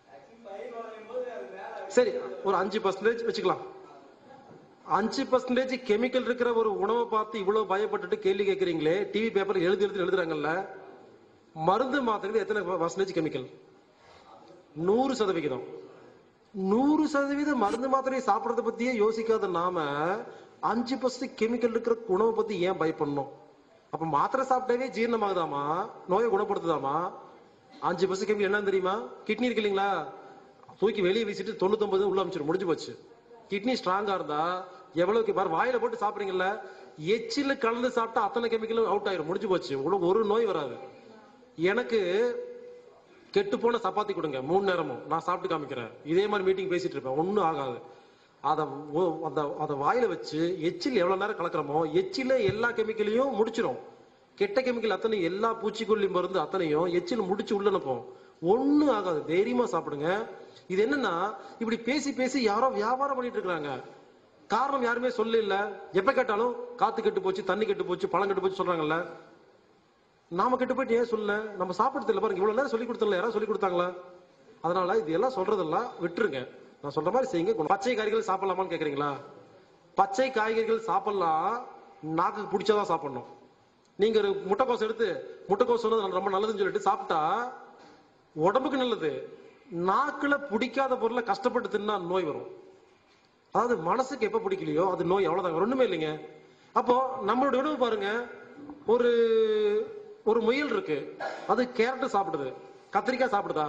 சரி ஒரு அஞ்சு பர்சன்டேஜ் வச்சுக்கலாம் அஞ்சு பர்சன்டேஜ் கெமிக்கல் இருக்கிற ஒரு உணவை பார்த்து இவ்வளவு பயப்பட்டுட்டு கேள்வி கேட்கறீங்களே டிவி பேப்பர் எழுதி எழுதி எழுதுறாங்கல்ல மருந்து மாத்திரைக்கு எத்தனை பர்சன்டேஜ் கெமிக்கல் நூறு சதவிகிதம் நூறு சதவீதம் மருந்து மாத்திரையை சாப்பிடறத பத்தியே யோசிக்காத நாம அஞ்சு பர்சன்ட் கெமிக்கல் இருக்கிற உணவை பத்தி ஏன் பயப்படணும் அப்ப மாத்திரை சாப்பிட்டாவே ஜீரணமாகுதாமா நோயை குணப்படுத்துதாமா அஞ்சு பர்சன்ட் கெமிக்கல் என்னன்னு தெரியுமா கிட்னி இருக்கு இல்லைங்களா தூக்கி வெளியே வீசிட்டு தொண்ணூத்தொன்பது உள்ள அமைச்சிடும் முடிஞ்சு போச்சு கிட்னி ஸ்ட்ராங்கா இருந்தா எவ்வளவுக்கு பாரு வாயில போட்டு சாப்பிடுறீங்கல்ல எச்சில கலந்து சாப்பிட்டா அத்தனை கெமிக்கலும் அவுட் ஆயிரும் முடிஞ்சு போச்சு உங்களுக்கு ஒரு நோய் வராது எனக்கு கெட்டு போன சப்பாத்தி கொடுங்க மூணு நேரமும் நான் சாப்பிட்டு காமிக்கிறேன் இதே மாதிரி மீட்டிங் பேசிட்டு இருப்பேன் ஒன்றும் ஆகாது அத ஓ- அந்த அத வாயில வச்சு எச்சில் எவ்வளவு நேரம் கலக்குறோமோ எச்சில எல்லா கெமிக்கலையும் முடிச்சிரும் கெட்ட கெமிக்கல் அத்தனை எல்லா பூச்சிக்கொல்லி மருந்து அத்தனையும் எச்சில் முடிச்சு உள்ள அனுப்பும் ஒண்ணும் ஆகாது தைரியமா சாப்பிடுங்க இது என்னன்னா இப்படி பேசி பேசி யாரோ வியாபாரம் பண்ணிட்டு இருக்காங்க காரணம் யாருமே சொல்ல இல்ல எப்ப கேட்டாலும் காத்து கெட்டு போச்சு தண்ணி கெட்டு போச்சு பழம் கெட்டு போச்சு சொல்றாங்கல்ல நாம கெட்டு போயிட்டு ஏன் சொல்ல நம்ம சாப்பிடுறது இல்ல பாருங்க இவ்வளவு நேரம் சொல்லி கொடுத்தல யாராவது சொல்லி கொடுத்தாங்களா அதனால இது எல்லாம் சொல்றதெல்லாம் விட்டுருங்க நான் சொல்ற மாதிரி செய்யுங்க குணம். பச்சை காய்கறிகள் சாப்பிடலாமான்னு கேக்குறீங்களா பச்சை காய்கறிகள் சாப்பிடலாம் நாக்குக்கு பிடிச்சதா சாப்பிடணும் நீங்க ஒரு முட்டைக்கோஸ் எடுத்து முட்டைக்கோஸ் சொன்னது ரொம்ப நல்லதுன்னு சொல்லிட்டு சாப்பிட்டா உடம்புக்கு நல்லது நாக்குல பிடிக்காத பொருளை கஷ்டப்பட்டு தின்னா நோய் வரும் அதாவது மனசுக்கு எப்ப பிடிக்கலையோ அது நோய் அவ்வளவுதான் வேற ஒண்ணுமே இல்லைங்க அப்போ நம்மளுடைய உணவு பாருங்க ஒரு ஒரு முயல் இருக்கு அது கேரட் சாப்பிடுது கத்திரிக்காய் சாப்பிடுதா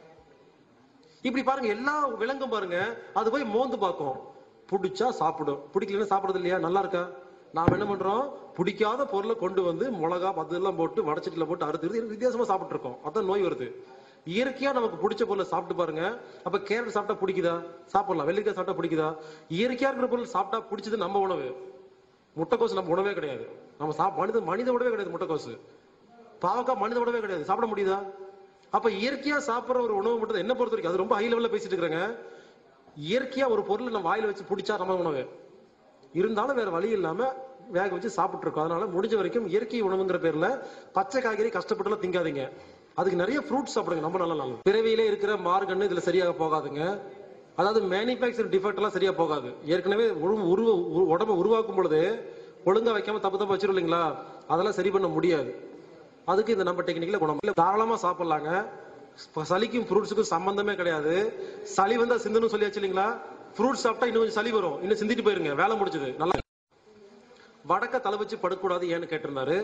இப்படி பாருங்க எல்லா விலங்கும் பாருங்க அது போய் மோந்து பார்க்கும் பிடிச்சா சாப்பிடும் பிடிக்கலன்னா சாப்பிடுறது இல்லையா நல்லா இருக்கா நாம என்ன பண்றோம் பிடிக்காத பொருளை கொண்டு வந்து மிளகா அதெல்லாம் போட்டு வடச்சட்டில போட்டு அறுத்து வித்தியாசமா சாப்பிட்டு இருக்கோம் அதான் நோய் வருது இயற்கையா நமக்கு பிடிச்ச பொருளை சாப்பிட்டு பாருங்க அப்ப கேரட் சாப்பிட்டா பிடிக்குதா சாப்பிடலாம் வெள்ளிக்காய் சாப்பிட்டா பிடிக்குதா இயற்கையா இருக்கிற பொருள் சாப்பிட்டா பிடிச்சது நம்ம உணவு முட்டைக்கோசு நம்ம உணவே கிடையாது நம்ம சாப் மனித மனித உணவே கிடையாது முட்டைக்கோசு பாவக்காய் மனித உணவே கிடையாது சாப்பிட முடியுதா அப்ப இயற்கையா சாப்பிடுற ஒரு உணவு மட்டும் தான் என்ன பொறுத்த வரைக்கும் அது ரொம்ப ஹை லெவல்ல பேசிட்டு இருக்காங்க இயற்கையா ஒரு பொருளை நம்ம வாயில வச்சு பிடிச்சா நம்ம உணவு இருந்தாலும் வேற வழி இல்லாம வேக வச்சு சாப்பிட்டு இருக்கோம் அதனால முடிஞ்ச வரைக்கும் இயற்கை உணவுங்கிற பேர்ல பச்சை காய்கறி கஷ்டப்பட்டுலாம் திங்காதீங்க அதுக்கு நிறைய ஃப்ரூட்ஸ் சாப்பிடுங்க ரொம்ப நல்ல நல்லது பிறவியிலே இருக்கிற மார்கன்னு இதுல சரியாக போகாதுங்க அதாவது மேனுபேக்சர் டிஃபெக்ட் எல்லாம் சரியா போகாது ஏற்கனவே உரு- உருவ உரு- உடம்ப உருவாக்கும் பொழுது ஒழுங்கா வைக்காம தப்பு தப்பு வச்சிரும் இல்லைங்களா அதெல்லாம் சரி பண்ண முடியாது அதுக்கு இந்த நம்ம டெக்னிக்ல குணம் இல்ல தாராளமா சாப்பிடலாங்க இப்ப சளிக்கும் ஃப்ரூட்ஸுக்கும் சம்பந்தமே கிடையாது சளி வந்தா சிந்தனும் சொல்லியாச்சு இல்லைங்களா ஃப்ரூட்ஸ் சாப்பிட்டா இன்னும் கொஞ்சம் சளி வரும் இன்னும் சிந்திட்டு போயிருங்க வேலை முடிச்சது நல்லா வடக்க தலை வச்சு படுக்கக்கூடாது ஏன்னு கேட்டிருந்தாரு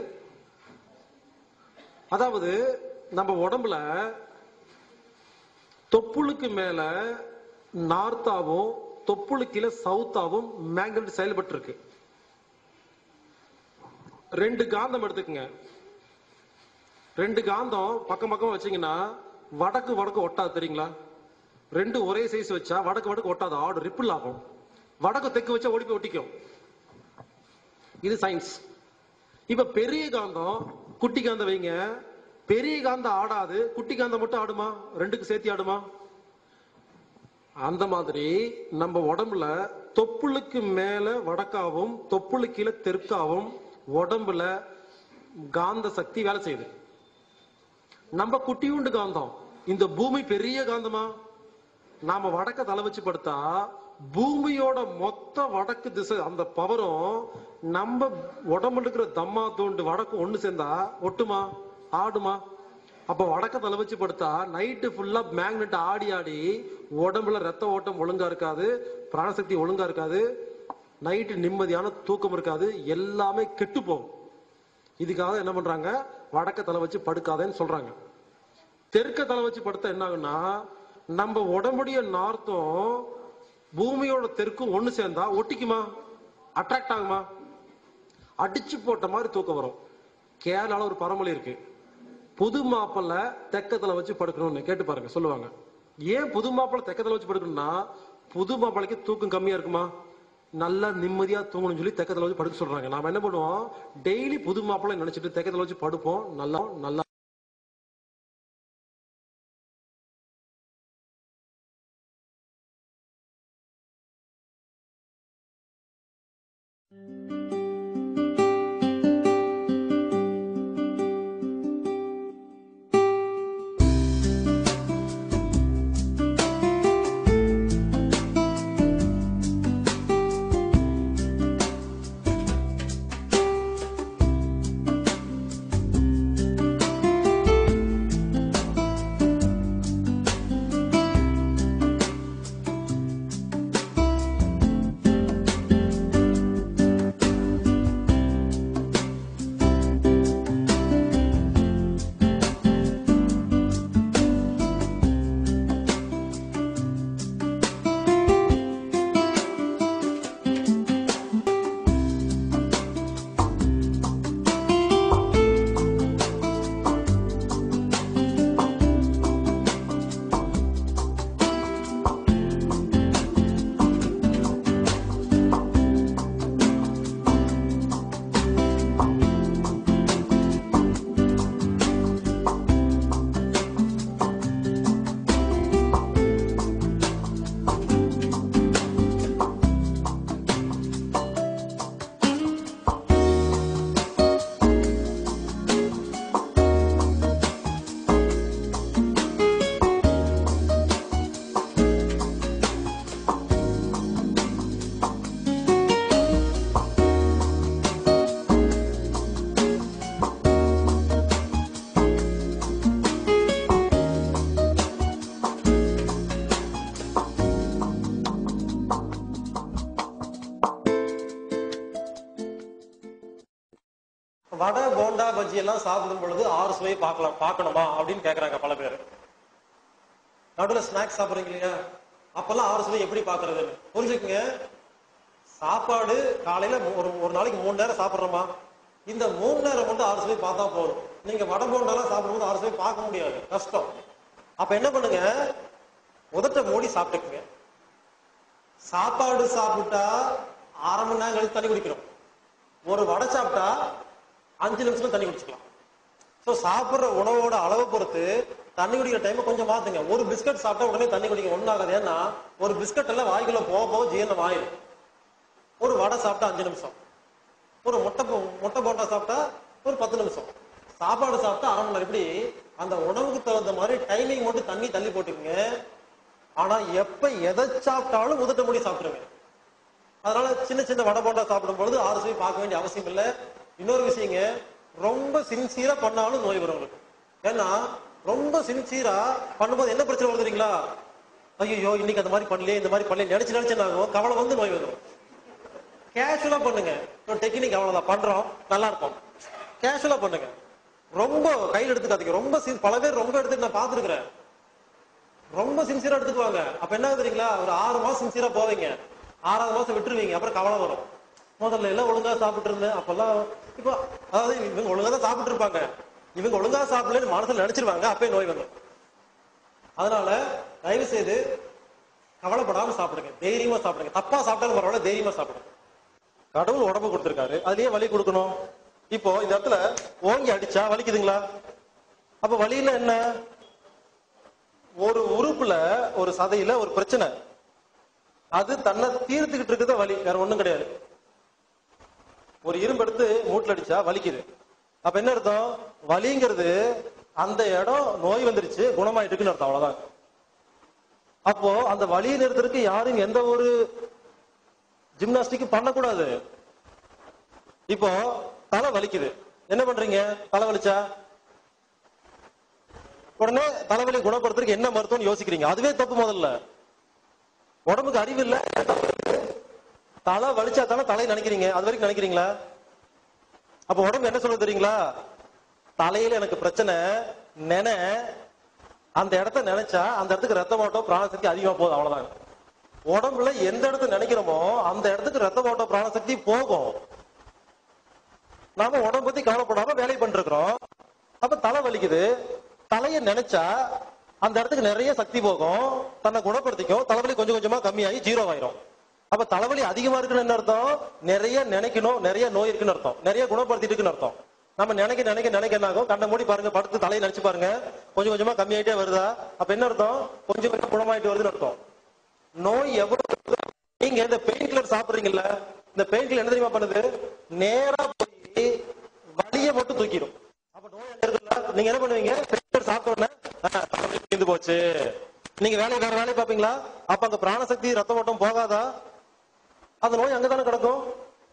அதாவது நம்ம உடம்புல தொப்புளுக்கு மேல நார்த்தாவும் தொப்புளுக்கு கீழே சவுத்தாவும் மேக்னெட் செயல்பட்டு இருக்கு ரெண்டு காந்தம் எடுத்துக்கங்க ரெண்டு காந்தம் பக்கம் பக்கம் வச்சீங்கன்னா வடக்கு வடக்கு ஒட்டாது தெரியுங்களா ரெண்டு ஒரே சைஸ் வச்சா வடக்கு வடக்கு ஒட்டாது ஆடு ரிப்பிள் ஆகும் வடக்கு தெற்கு வச்சா ஓடி போய் ஒட்டிக்கும் இது சயின்ஸ் இப்ப பெரிய காந்தம் குட்டி காந்தம் வைங்க பெரிய காந்தம் ஆடாது குட்டி காந்தம் மட்டும் ஆடுமா ரெண்டுக்கு சேர்த்து ஆடுமா அந்த மாதிரி நம்ம உடம்புல தொப்புளுக்கு மேல வடக்காவும் தொப்புளுக்கு கீழே தெற்காவும் உடம்புல காந்த சக்தி வேலை செய்யுது நம்ம குட்டியுண்டு காந்தம் இந்த பூமி பெரிய காந்தமா நாம வடக்க தலை வச்சு படுத்தா பூமியோட மொத்த வடக்கு திசை அந்த பவரும் நம்ம உடம்புல இருக்கிற தம்மா தோண்டு வடக்கு ஒண்ணு சேர்ந்தா ஒட்டுமா ஆடுமா அப்ப வடக்க தலை வச்சு படுத்தா நைட்டு ஃபுல்லா மேக்னெட் ஆடி ஆடி உடம்புல ரத்த ஓட்டம் ஒழுங்கா இருக்காது பிராணசக்தி ஒழுங்கா இருக்காது நைட்டு நிம்மதியான தூக்கம் இருக்காது எல்லாமே கெட்டு போகும் இதுக்காக என்ன பண்றாங்க வடக்க தலை வச்சு படுக்காதேன்னு சொல்றாங்க தெற்க தலை வச்சு படுத்தா என்ன ஆகுன்னா நம்ம உடம்புடைய நார்த்தும் பூமியோட தெற்கும் ஒண்ணு சேர்ந்தா ஒட்டிக்குமா அட்ராக்ட் ஆகுமா அடிச்சு போட்ட மாதிரி தூக்கம் வரும் கேரளால ஒரு பரமொழி இருக்கு புது மாப்பிள்ள தெக்கத்துல வச்சு படுக்கணும்னு கேட்டு பாருங்க சொல்லுவாங்க ஏன் புது மாப்பிள்ள தெக்கத்துல வச்சு படுக்கணும்னா புது மாப்பிளைக்கு தூக்கம் கம்மியா இருக்குமா நல்லா நிம்மதியா தூங்கணும்னு சொல்லி தெக்கத்துல வச்சு படுக்க சொல்றாங்க நாம என்ன பண்ணுவோம் டெய்லி புது மாப்பிள்ளை நினைச்சிட்டு தெக்கத்துல வச்சு படுப்போம் நல்லா நல்லா வடை போண்டா பஜ்ஜி எல்லாம் சாப்பிடும் பொழுது ஆறு சுவை பார்க்கலாம் பார்க்கணுமா அப்படின்னு கேக்குறாங்க பல பேர் நடுவில் ஸ்நாக்ஸ் சாப்பிடுறீங்க இல்லையா அப்பெல்லாம் ஆறு சுவை எப்படி பாக்குறதுன்னு புரிஞ்சுக்குங்க சாப்பாடு காலையில மூ- ஒரு ஒரு நாளைக்கு மூணு நேரம் சாப்பிடுறோமா இந்த மூணு நேரம் மட்டும் ஆறு சுவை பார்த்தா போதும் நீங்க வடை போண்டாலாம் சாப்பிடும்போது ஆறு சுவை பார்க்க முடியாது கஷ்டம் அப்ப என்ன பண்ணுங்க உதட்ட மூடி சாப்பிட்டுக்குங்க சாப்பாடு சாப்பிட்டா அரை மணி நேரம் கழிச்சு தண்ணி குடிக்கணும் ஒரு வடை சாப்பிட்டா அஞ்சு நிமிஷத்துல தண்ணி குடிச்சுக்கலாம் ஸோ சாப்பிட்ற உணவோட அளவை பொறுத்து தண்ணி குடிக்கிற டைமை கொஞ்சம் மாத்துங்க ஒரு பிஸ்கட் சாப்பிட்டா உடனே தண்ணி குடிக்க ஒன்றும் ஆகாது ஏன்னா ஒரு பிஸ்கட் எல்லாம் வாய்க்குள்ள போக போக ஜீரணம் ஆயிடும் ஒரு வடை சாப்பிட்டா அஞ்சு நிமிஷம் ஒரு முட்டை போ- முட்டை போண்டா சாப்பிட்டா ஒரு பத்து நிமிஷம் சாப்பாடு சாப்பிட்டா அரை மணி நேரம் இப்படி அந்த உணவுக்கு தகுந்த மாதிரி டைமிங் மட்டும் தண்ணி தள்ளி போட்டுக்குங்க ஆனா எப்ப எதை சாப்பிட்டாலும் உதட்ட மூடி சாப்பிடுங்க அதனால சின்ன சின்ன வடை போண்டா சாப்பிடும் பொழுது ஆறு சுவை பார்க்க வேண்டிய அவசியம் இல்லை இன்னொரு விஷயங்க ரொம்ப சின்சியரா பண்ணாலும் நோய் வரும் உங்களுக்கு ஏன்னா ரொம்ப சின்சியரா பண்ணும்போது என்ன பிரச்சனை வருது தெரியுங்களா ஐயோ இன்னைக்கு அந்த மாதிரி பண்ணலையே இந்த மாதிரி பண்ணலையே நினைச்சு நினைச்சு என்ன ஆகும் கவலை வந்து நோய் வரும் கேஷுவலா பண்ணுங்க டெக்னிக் அவ்வளவுதான் பண்றோம் நல்லா இருக்கும் கேஷுவலா பண்ணுங்க ரொம்ப கையில் எடுத்துக்காதீங்க ரொம்ப sin- பல பேர் ரொம்ப எடுத்துட்டு நான் பார்த்துருக்கிறேன் ரொம்ப சின்சியரா எடுத்துக்குவாங்க அப்ப என்ன ஆகுது தெரியுங்களா ஒரு ஆறு மாசம் சின்சியரா போவீங்க ஆறாவது மாசம் விட்டுருவீங்க அப்புறம் கவலை வரும் முதல்ல எல்லாம் ஒழுங்கா சாப்பிட்டு இருந்தேன் அப்பெல்லாம் இப்போ அதாவது இவங்க ஒழுங்கா தான் சாப்பிட்டு இருப்பாங்க இவங்க ஒழுங்கா சாப்பிடலன்னு மனசுல நினைச்சிருவாங்க அப்பயே நோய் வந்துடும் அதனால தயவு செய்து கவலைப்படாம சாப்பிடுங்க தைரியமா சாப்பிடுங்க தப்பா சாப்பிட்டாலும் பரவாயில்ல தைரியமா சாப்பிடுங்க கடவுள் உடம்பு கொடுத்திருக்காரு அதுலயே வலி கொடுக்கணும் இப்போ இந்த இடத்துல ஓங்கி அடிச்சா வலிக்குதுங்களா அப்ப வலியில என்ன ஒரு உறுப்புல ஒரு சதையில ஒரு பிரச்சனை அது தன்னை தீர்த்துக்கிட்டு இருக்கிறத வலி வேற ஒண்ணும் கிடையாது ஒரு இரும்பு எடுத்து மூட்டில் அடிச்சா வலிக்குது அப்ப என்ன அர்த்தம் வலிங்கிறது அந்த இடம் நோய் வந்துருச்சு குணமாயிட்டு இருக்குன்னு அர்த்தம் அவ்வளவுதான் அப்போ அந்த வலியை நிறுத்துறதுக்கு யாரும் எந்த ஒரு ஜிம்னாஸ்டிக்கும் பண்ணக்கூடாது இப்போ தலை வலிக்குது என்ன பண்றீங்க தலை வலிச்சா உடனே தலைவலி குணப்படுத்துறதுக்கு என்ன மருத்துவம் யோசிக்கிறீங்க அதுவே தப்பு முதல்ல உடம்புக்கு அறிவு இல்ல தலை வலிச்சா தானே தலை நினைக்கிறீங்க அது வரைக்கும் நினைக்கிறீங்களா அப்ப உடம்பு என்ன சொல்லுது தெரியுங்களா தலையில எனக்கு பிரச்சனை நினை அந்த இடத்த நினைச்சா அந்த இடத்துக்கு ரத்த ஓட்டம் பிராணசக்தி அதிகமா போகுது அவ்வளவுதான் உடம்புல எந்த இடத்த நினைக்கிறோமோ அந்த இடத்துக்கு ரத்த ஓட்டம் பிராணசக்தி போகும் நாம உடம்பு பத்தி கவலைப்படாம வேலை பண்ணிருக்கிறோம் அப்ப தலை வலிக்குது தலைய நினைச்சா அந்த இடத்துக்கு நிறைய சக்தி போகும் தன்னை குணப்படுத்திக்கும் தலைவலி கொஞ்சம் கொஞ்சமா கம்மியாகி ஜீரோ ஆயிரும் அப்ப தலைவலி அதிகமா இருக்குன்னு என்ன அர்த்தம் நிறைய நினைக்கணும் நிறைய நோய் இருக்குன்னு அர்த்தம் நிறைய குணப்படுத்திட்டு இருக்குன்னு அர்த்தம் நம்ம நினைக்க நினைக்க நினைக்க என்ன ஆகும் கண்ணை மூடி பாருங்க படுத்து தலையை நினைச்சு பாருங்க கொஞ்சம் கொஞ்சமா கம்மியாயிட்டே வருதா அப்ப என்ன அர்த்தம் கொஞ்சம் கொஞ்சம் குணமாயிட்டு வருதுன்னு அர்த்தம் நோய் எவ்வளவு நீங்க இந்த பெயின் கில்லர் சாப்பிடுறீங்கல்ல இந்த பெயின் கில்லர் என்ன தெரியுமா பண்ணுது நேரா போய் வலியை மட்டும் தூக்கிடும் அப்ப நோய் எங்க இருக்குல்ல நீங்க என்ன பண்ணுவீங்க பெயின் கில்லர் சாப்பிட்ட உடனே "ஆ, தலைவலி தீர்ந்து போச்சு நீங்க வேலையை வேற வேலையை பாப்பீங்களா அப்ப அங்க பிராணசக்தி ரத்த ஓட்டம் போகாதா அந்த நோய் அங்கதானே கிடக்கும்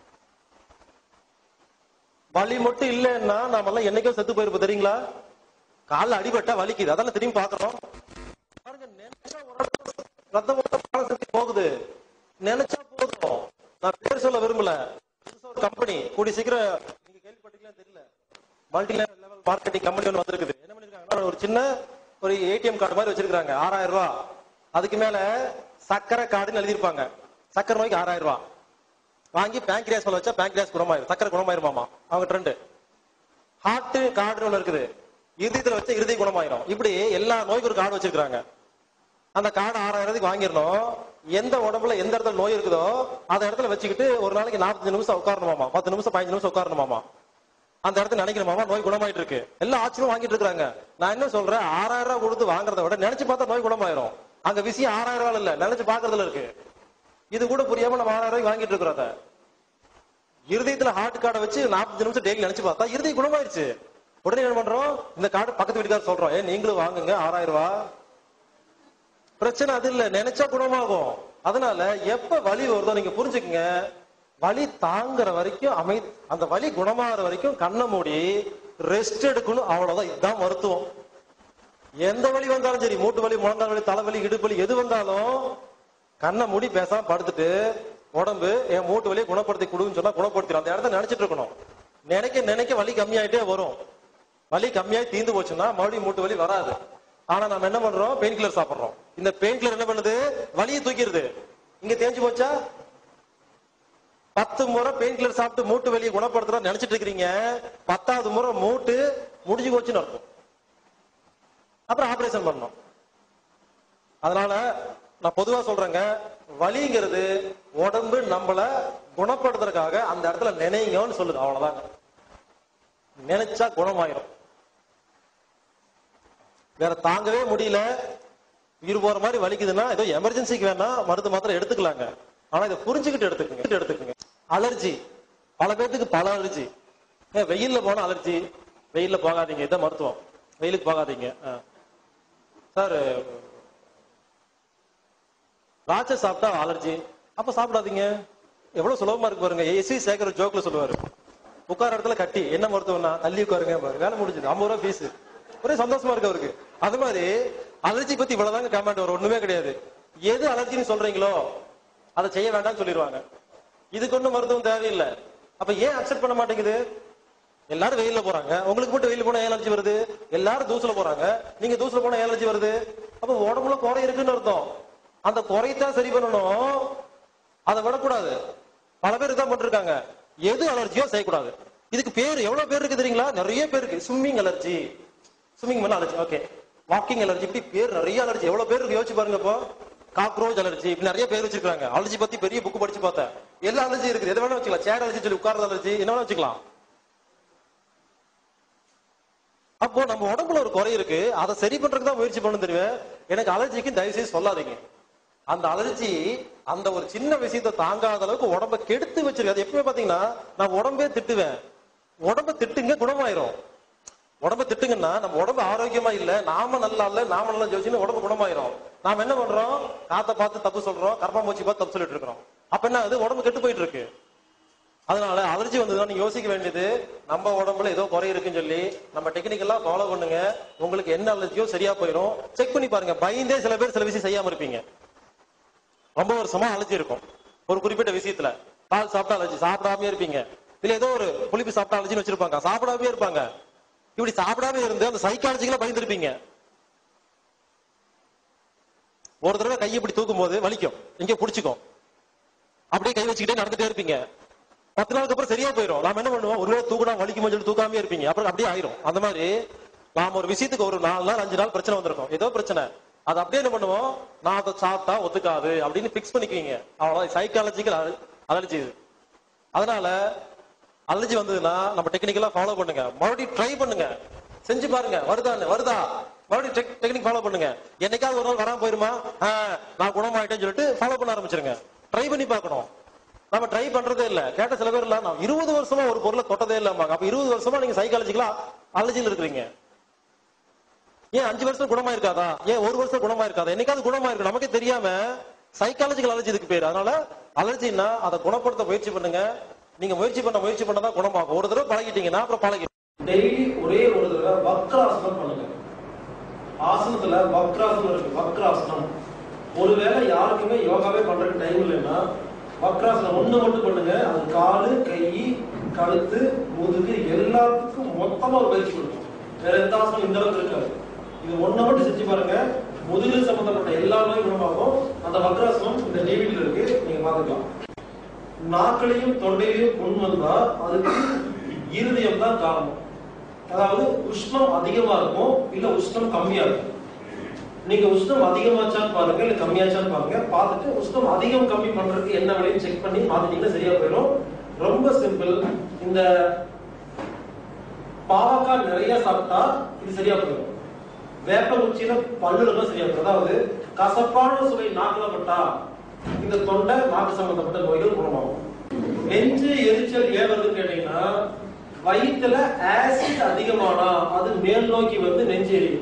வலி மட்டும் இல்லைன்னா நாமெல்லாம் என்னைக்கோ செத்து போயிருப்போம் தெரியுங்களா கால்ல அடிபட்டா வலிக்குது அதெல்லாம் திரும்பி பாக்குறோம் பாருங்க நினைச்சா ஒரு இடத்துல ரத்த ஓட்டம் பிராணசக்தி போகுது நினைச்சா போதும் நான் பேர் சொல்ல விரும்பல புதுசா ஒரு கம்பெனி கூடி சீக்கிரம் நீங்க கேள்விப்பட்டீங்களா தெரியல மல்டி லெவல் மார்க்கெட்டிங் கம்பெனி ஒன்று வந்திருக்குது என்ன பண்ணிருக்காங்கன்னா ஒரு சின்ன ஒரு ஏடிஎம் கார்டு மாதிரி வச்சிருக்காங்க ஆறாயிரம் ரூபாய் அதுக்கு மேல சக்கரை கார்டுன்னு எழுதியிருப்பாங்க சக்கரை நோய்க்கு ஆறாயிரம் ரூபாய் வாங்கி பேங்க்ரியாஸ் மேல வச்சா பேங்க்ரியாஸ் குணமாயிரும் சக்கரை குணமாயிருமாமா அவங்க ட்ரெண்டு ஹார்ட் கார்டுன்னு ஒன்று இருக்குது இருதயத்துல வச்சா இருதய குணமாயிரும் இப்படி எல்லா நோய்க்கு ஒரு கார்டு வச்சிருக்காங்க அந்த கார்டு ஆறாயிரத்துக்கு வாங்கிடணும் எந்த உடம்புல எந்த இடத்துல நோய் இருக்குதோ அந்த இடத்துல வச்சுக்கிட்டு ஒரு நாளைக்கு நாற்பத்தஞ்சு நிமிஷம் உட்காரணுமாமா பத்து நிமிஷம் பதினஞ்சு நிமிஷம் உட்காரணுமாமா அந்த இடத்துல நினைக்கணுமாமா நோய் குணமாயிட்டு இருக்கு எல்லா ஆச்சரியம் வாங்கிட்டு இருக்காங்க நான் என்ன சொல்றேன் ஆறாயிரம் ரூபாய் கொடுத்து வாங்குறத விட நினைச்சு பார்த்தா நோய் குணமாயிரும் அங்க விஷயம் ஆறாயிரம் ரூபாய் இல்ல நினைச்சு பாக்குறதுல இருக்கு இது கூட புரியாம நம்ம ஆறாயிரம் ரூபாய்க்கு வாங்கிட்டு இருக்கிறோம் அதை இருதயத்துல ஹார்ட் கார்டை வச்சு நாற்பது நிமிஷம் டெய்லி நினைச்சு பார்த்தா இருதய குணமாயிருச்சு உடனே என்ன பண்றோம் இந்த கார்டு பக்கத்து வீட்டுக்காரர் சொல்றோம் ஏ நீங்களும் வாங்குங்க ஆறாயிரம் ரூபாய் பிரச்சனை அது இல்ல நினைச்சா குணமாகும் அதனால எப்ப வலி வருதோ நீங்க புரிஞ்சுக்கங்க வலி தாங்குற வரைக்கும் அமை அந்த வலி குணமாகிற வரைக்கும் கண்ணை மூடி ரெஸ்ட் எடுக்கணும் அவ்வளவுதான் இதுதான் மருத்துவம் எந்த வலி வந்தாலும் சரி மூட்டு வலி முழங்கால் வலி தலைவலி இடுப்பு வலி எது வந்தாலும் கண்ணை மூடி பேசாம படுத்துட்டு உடம்பு என் மூட்டு வலியை குணப்படுத்தி கொடுன்னு சொன்னா குணப்படுத்திடும் அந்த இடத்த நினைச்சிட்டு இருக்கணும் நினைக்க நினைக்க வலி கம்மியாயிட்டே வரும் வலி கம்மியாயி தீந்து போச்சுன்னா மறுபடியும் மூட்டு வலி வராது ஆனா நம்ம என்ன பண்றோம் பெயின் கில்லர் சாப்பிடுறோம் இந்த பெயின் கில்லர் என்ன பண்ணுது வலியை தூக்கிடுது இங்க தேஞ்சு போச்சா பத்து முறை பெயின் கில்லர் சாப்பிட்டு மூட்டு வலியை குணப்படுத்துறோம் நினைச்சிட்டு இருக்கிறீங்க பத்தாவது முறை மூட்டு முடிஞ்சு போச்சுன்னு அர்த்தம் அப்புறம் ஆபரேஷன் பண்ணணும் அதனால நான் பொதுவா சொல்றேங்க வலிங்கிறது உடம்பு நம்மள குணப்படுத்துறதுக்காக அந்த இடத்துல நினைங்கன்னு சொல்லுது அவ்வளவுதாங்க நினைச்சா குணமாயிரும் வேற தாங்கவே முடியல உயிர் போற மாதிரி வலிக்குதுன்னா ஏதோ எமர்ஜென்சிக்கு வேணா மருந்து மாத்திரம் எடுத்துக்கலாங்க ஆனா இதை புரிஞ்சுக்கிட்டு எடுத்துக்கங்க எடுத்துக்கங்க அலர்ஜி பல பேர்த்துக்கு பல அலர்ஜி ஏன் வெயில்ல போனா அலர்ஜி வெயில்ல போகாதீங்க இதான் மருத்துவம் வெயிலுக்கு போகாதீங்க ஆ. சார் திராட்சை சாப்பிட்டா அலர்ஜி அப்ப சாப்பிடாதீங்க எவ்வளவு சுலபமா இருக்கு பாருங்க எஸ் வி சேகர் ஜோக்ல சொல்லுவாரு உட்கார இடத்துல கட்டி என்ன மருத்துவம்னா தள்ளி உட்காருங்க பாரு வேலை முடிஞ்சது ஐம்பது ரூபா ஃபீஸ் ஒரே சந்தோஷமா இருக்கு அவருக்கு அது மாதிரி அலர்ஜி பத்தி இவ்வளவுதாங்க கமெண்ட் வரும் ஒண்ணுமே கிடையாது எது அலர்ஜின்னு சொல்றீங்களோ அதை செய்ய வேண்டாம்னு சொல்லிடுவாங்க இதுக்கு ஒண்ணும் மருத்துவம் தேவையில்லை அப்ப ஏன் அக்செப்ட் பண்ண மாட்டேங்குது எல்லாரும் வெயில்ல போறாங்க உங்களுக்கு மட்டும் வெயில் போனா ஏன் அலர்ஜி வருது எல்லாரும் தூசுல போறாங்க நீங்க தூசுல போனா ஏன் அலர்ஜி வருது அப்ப உடம்புல குறை இருக்குன்னு அர்த்தம் அந்த குறைத்தான் சரி பண்ணணும் அதை விடக்கூடாது பல பேர் இதான் பண்ணிருக்காங்க எது அலர்ஜியோ செய்யக்கூடாது இதுக்கு பேர் எவ்வளவு பேர் இருக்கு தெரியுங்களா நிறைய பேர் இருக்கு ஸ்விம்மிங் அலர்ஜி ஸ்விம்மிங் மேல அலர்ஜி ஓகே வாக்கிங் அலர்ஜி இப்படி பேர் நிறைய அலர்ஜி எவ்வளவு பேர் இருக்கு யோசிச்சு பாருங்க இப்போ காக்ரோச் அலர்ஜி இப்படி நிறைய பேர் வச்சிருக்காங்க அலர்ஜி பத்தி பெரிய புக் படிச்சு பார்த்தேன் எல்லா அலர்ஜி இருக்குது எதை வேணா வச்சுக்கலாம் சேர் அலர்ஜி சொல்லி உட்கார்றது அலர்ஜி என்ன வேணா வச்சுக்கலாம் அப்போ நம்ம உடம்புல ஒரு குறை இருக்கு அதை சரி பண்றதுக்கு தான் முயற்சி பண்ண தெரியும் எனக்கு அலர்ஜிக்கு தயவு செய்து சொல்லாதீங்க அந்த அலர்ஜி அந்த ஒரு சின்ன விஷயத்தை தாங்காத அளவுக்கு உடம்ப கெடுத்து வச்சிருக்கு அது எப்பவுமே பாத்தீங்கன்னா நான் உடம்பே திட்டுவேன் உடம்ப திட்டுங்க குணமாயிரும் உடம்ப திட்டுங்கன்னா நம்ம உடம்பு ஆரோக்கியமா இல்ல நாம நல்லா இல்ல நாம நல்லா ஜோசின்னு உடம்பு குணமாயிரும் நாம என்ன பண்றோம் காத்த பார்த்து தப்பு சொல்றோம் கர்ப்பமூச்சி பார்த்து தப்பு சொல்லிட்டு இருக்கிறோம் அப்ப என்ன ஆகுது உடம்பு கெட்டு போயிட்டு இருக்கு அதனால அலர்ஜி வந்ததுன்னா நீங்க யோசிக்க வேண்டியது நம்ம உடம்புல ஏதோ குறை இருக்குன்னு சொல்லி நம்ம டெக்னிக்கலா ஃபாலோ பண்ணுங்க உங்களுக்கு என்ன அலர்ஜியோ சரியா போயிடும் செக் பண்ணி பாருங்க பயந்தே சில பேர் சில விஷயம் செய்யாம இருப்பீங்க ரொம்ப வருஷமா அலர்ஜி இருக்கும் ஒரு குறிப்பிட்ட விஷயத்துல பால் சாப்பிட்டா அலர்ஜி சாப்பிடாம இருப்பீங்க இல்ல ஏதோ ஒரு புளிப்பு சாப்பிட்டா அலர்ஜின்னு வச்சிருப்பாங்க சாப்பிடாம இருப்பாங்க இப்படி சாப்பிடாம இருந்து அந்த சைக்காலஜிக்கலா பயந்துருப்பீங்க ஒரு தடவை கையை இப்படி தூக்கும் போது வலிக்கும் இங்க புடிச்சுக்கும் அப்படியே கை வச்சுக்கிட்டே நடந்துட்டே இருப்பீங்க பத்து நாளுக்கு அப்புறம் சரியா போயிடும் நாம என்ன பண்ணுவோம் ஒரு வேளை தூக்குனா வலிக்குமோ சொல்லி தூக்காம இருப்பீங்க அப்புறம் அப்படியே ஆயிரும் அந்த மாதிரி நாம ஒரு விஷயத்துக்கு ஒரு நாலு நாள் அஞ்சு நாள் பிரச்சனை வந்திருக்கும் ஏதோ பிரச்சனை அது அப்படியே என்ன பண்ணுவோம் நான் அதை சாப்பிட்டா ஒத்துக்காது அப்படின்னு பிக்ஸ் பண்ணிக்குவீங்க அவ்வளவு சைக்காலஜிக்கல் அலர்ஜி இது அதனால அலர்ஜி வந்ததுன்னா நம்ம டெக்னிக்கலா ஃபாலோ பண்ணுங்க மறுபடியும் ட்ரை பண்ணுங்க செஞ்சு பாருங்க வருதான்னு வருதா மறுபடியும் டெக்னிக் ஃபாலோ பண்ணுங்க என்னைக்காவது ஒரு நாள் வராம போயிருமா ஆ, நான் குணமாயிட்டேன்னு சொல்லிட்டு ஃபாலோ பண்ண ஆரம்பிச்சிருங்க ட்ரை பண்ணி பார்க்கணும் நம்ம ட்ரை பண்றதே இல்ல கேட்ட சில பேர் இல்ல நான் இருபது வருஷமா ஒரு பொருளை தொட்டதே இல்லம்மாங்க அப்ப இருபது வருஷமா நீங்க சைக்காலஜிக்கலா அலர்ஜியில் இருக்கிறீங்க ஏன் அஞ்சு வருஷம் குணமா இருக்காதா ஏன் ஒரு வருஷம் குணமா இருக்காதா என்னைக்காவது குணமா இருக்கு நமக்கே தெரியாம சைக்காலஜிக்கல் அலர்ஜி இதுக்கு பேர் அதனால அலர்ஜின்னா அதை குணப்படுத்த முயற்சி பண்ணுங்க நீங்க முயற்சி பண்ண முயற்சி பண்ணதான் குணமாகும் ஒரு தடவை பழகிட்டீங்கன்னா அப்புறம் பழகி டெய்லி ஒரே ஒரு தடவை வக்ராசனம் பண்ணுங்க ஆசனத்துல வக்ராசனம் இருக்கு வக்ராசனம் ஒருவேளை யாருக்குமே யோகாவே பண்றதுக்கு டைம் இல்லைன்னா வக்ராசனம் ஒண்ணு மட்டும் பண்ணுங்க அது காலு கை கழுத்து முதுகு எல்லாத்துக்கும் மொத்தமா ஒரு பயிற்சி கொடுக்கும் வேற எந்த ஆசனம் இந்த அளவுக்கு இருக்காது இது ஒண்ணு மட்டும் செஞ்சு பாருங்க முதுகு சம்பந்தப்பட்ட எல்லா நோயும் குணமாகும் அந்த வக்ராசனம் இந்த டிவிடில இருக்கு நீங்க பாத்துக்கலாம் நாக்களையும் தொண்டையிலையும் புண் வந்தா அதுக்கு இருதயம் தான் காரணம் அதாவது உஷ்ணம் அதிகமா இருக்கும் இல்ல உஷ்ணம் கம்மியா இருக்கும் நீங்க உஷ்ணம் அதிகமாச்சான்னு பாருங்க இல்ல கம்மியாச்சான்னு பாருங்க பார்த்துட்டு உஷ்ணம் அதிகம் கம்மி பண்றதுக்கு என்ன வழின்னு செக் பண்ணி மாத்திட்டீங்கன்னா சரியா போயிடும் ரொம்ப சிம்பிள் இந்த பாவக்காய் நிறைய சாப்பிட்டா இது சரியா போயிடும் வேப்ப குச்சியில பல்லுல சரியா போயிடும் அதாவது கசப்பான சுவை நாக்குல பட்டா இந்த தொண்டை நாக்கு சம்பந்தப்பட்ட நோய்கள் குணமாகும் நெஞ்சு எரிச்சல் ஏன் வருதுன்னு கேட்டீங்கன்னா வயிற்றுல ஆசிட் அதிகமானா அது மேல் நோக்கி வந்து நெஞ்சு எரியும்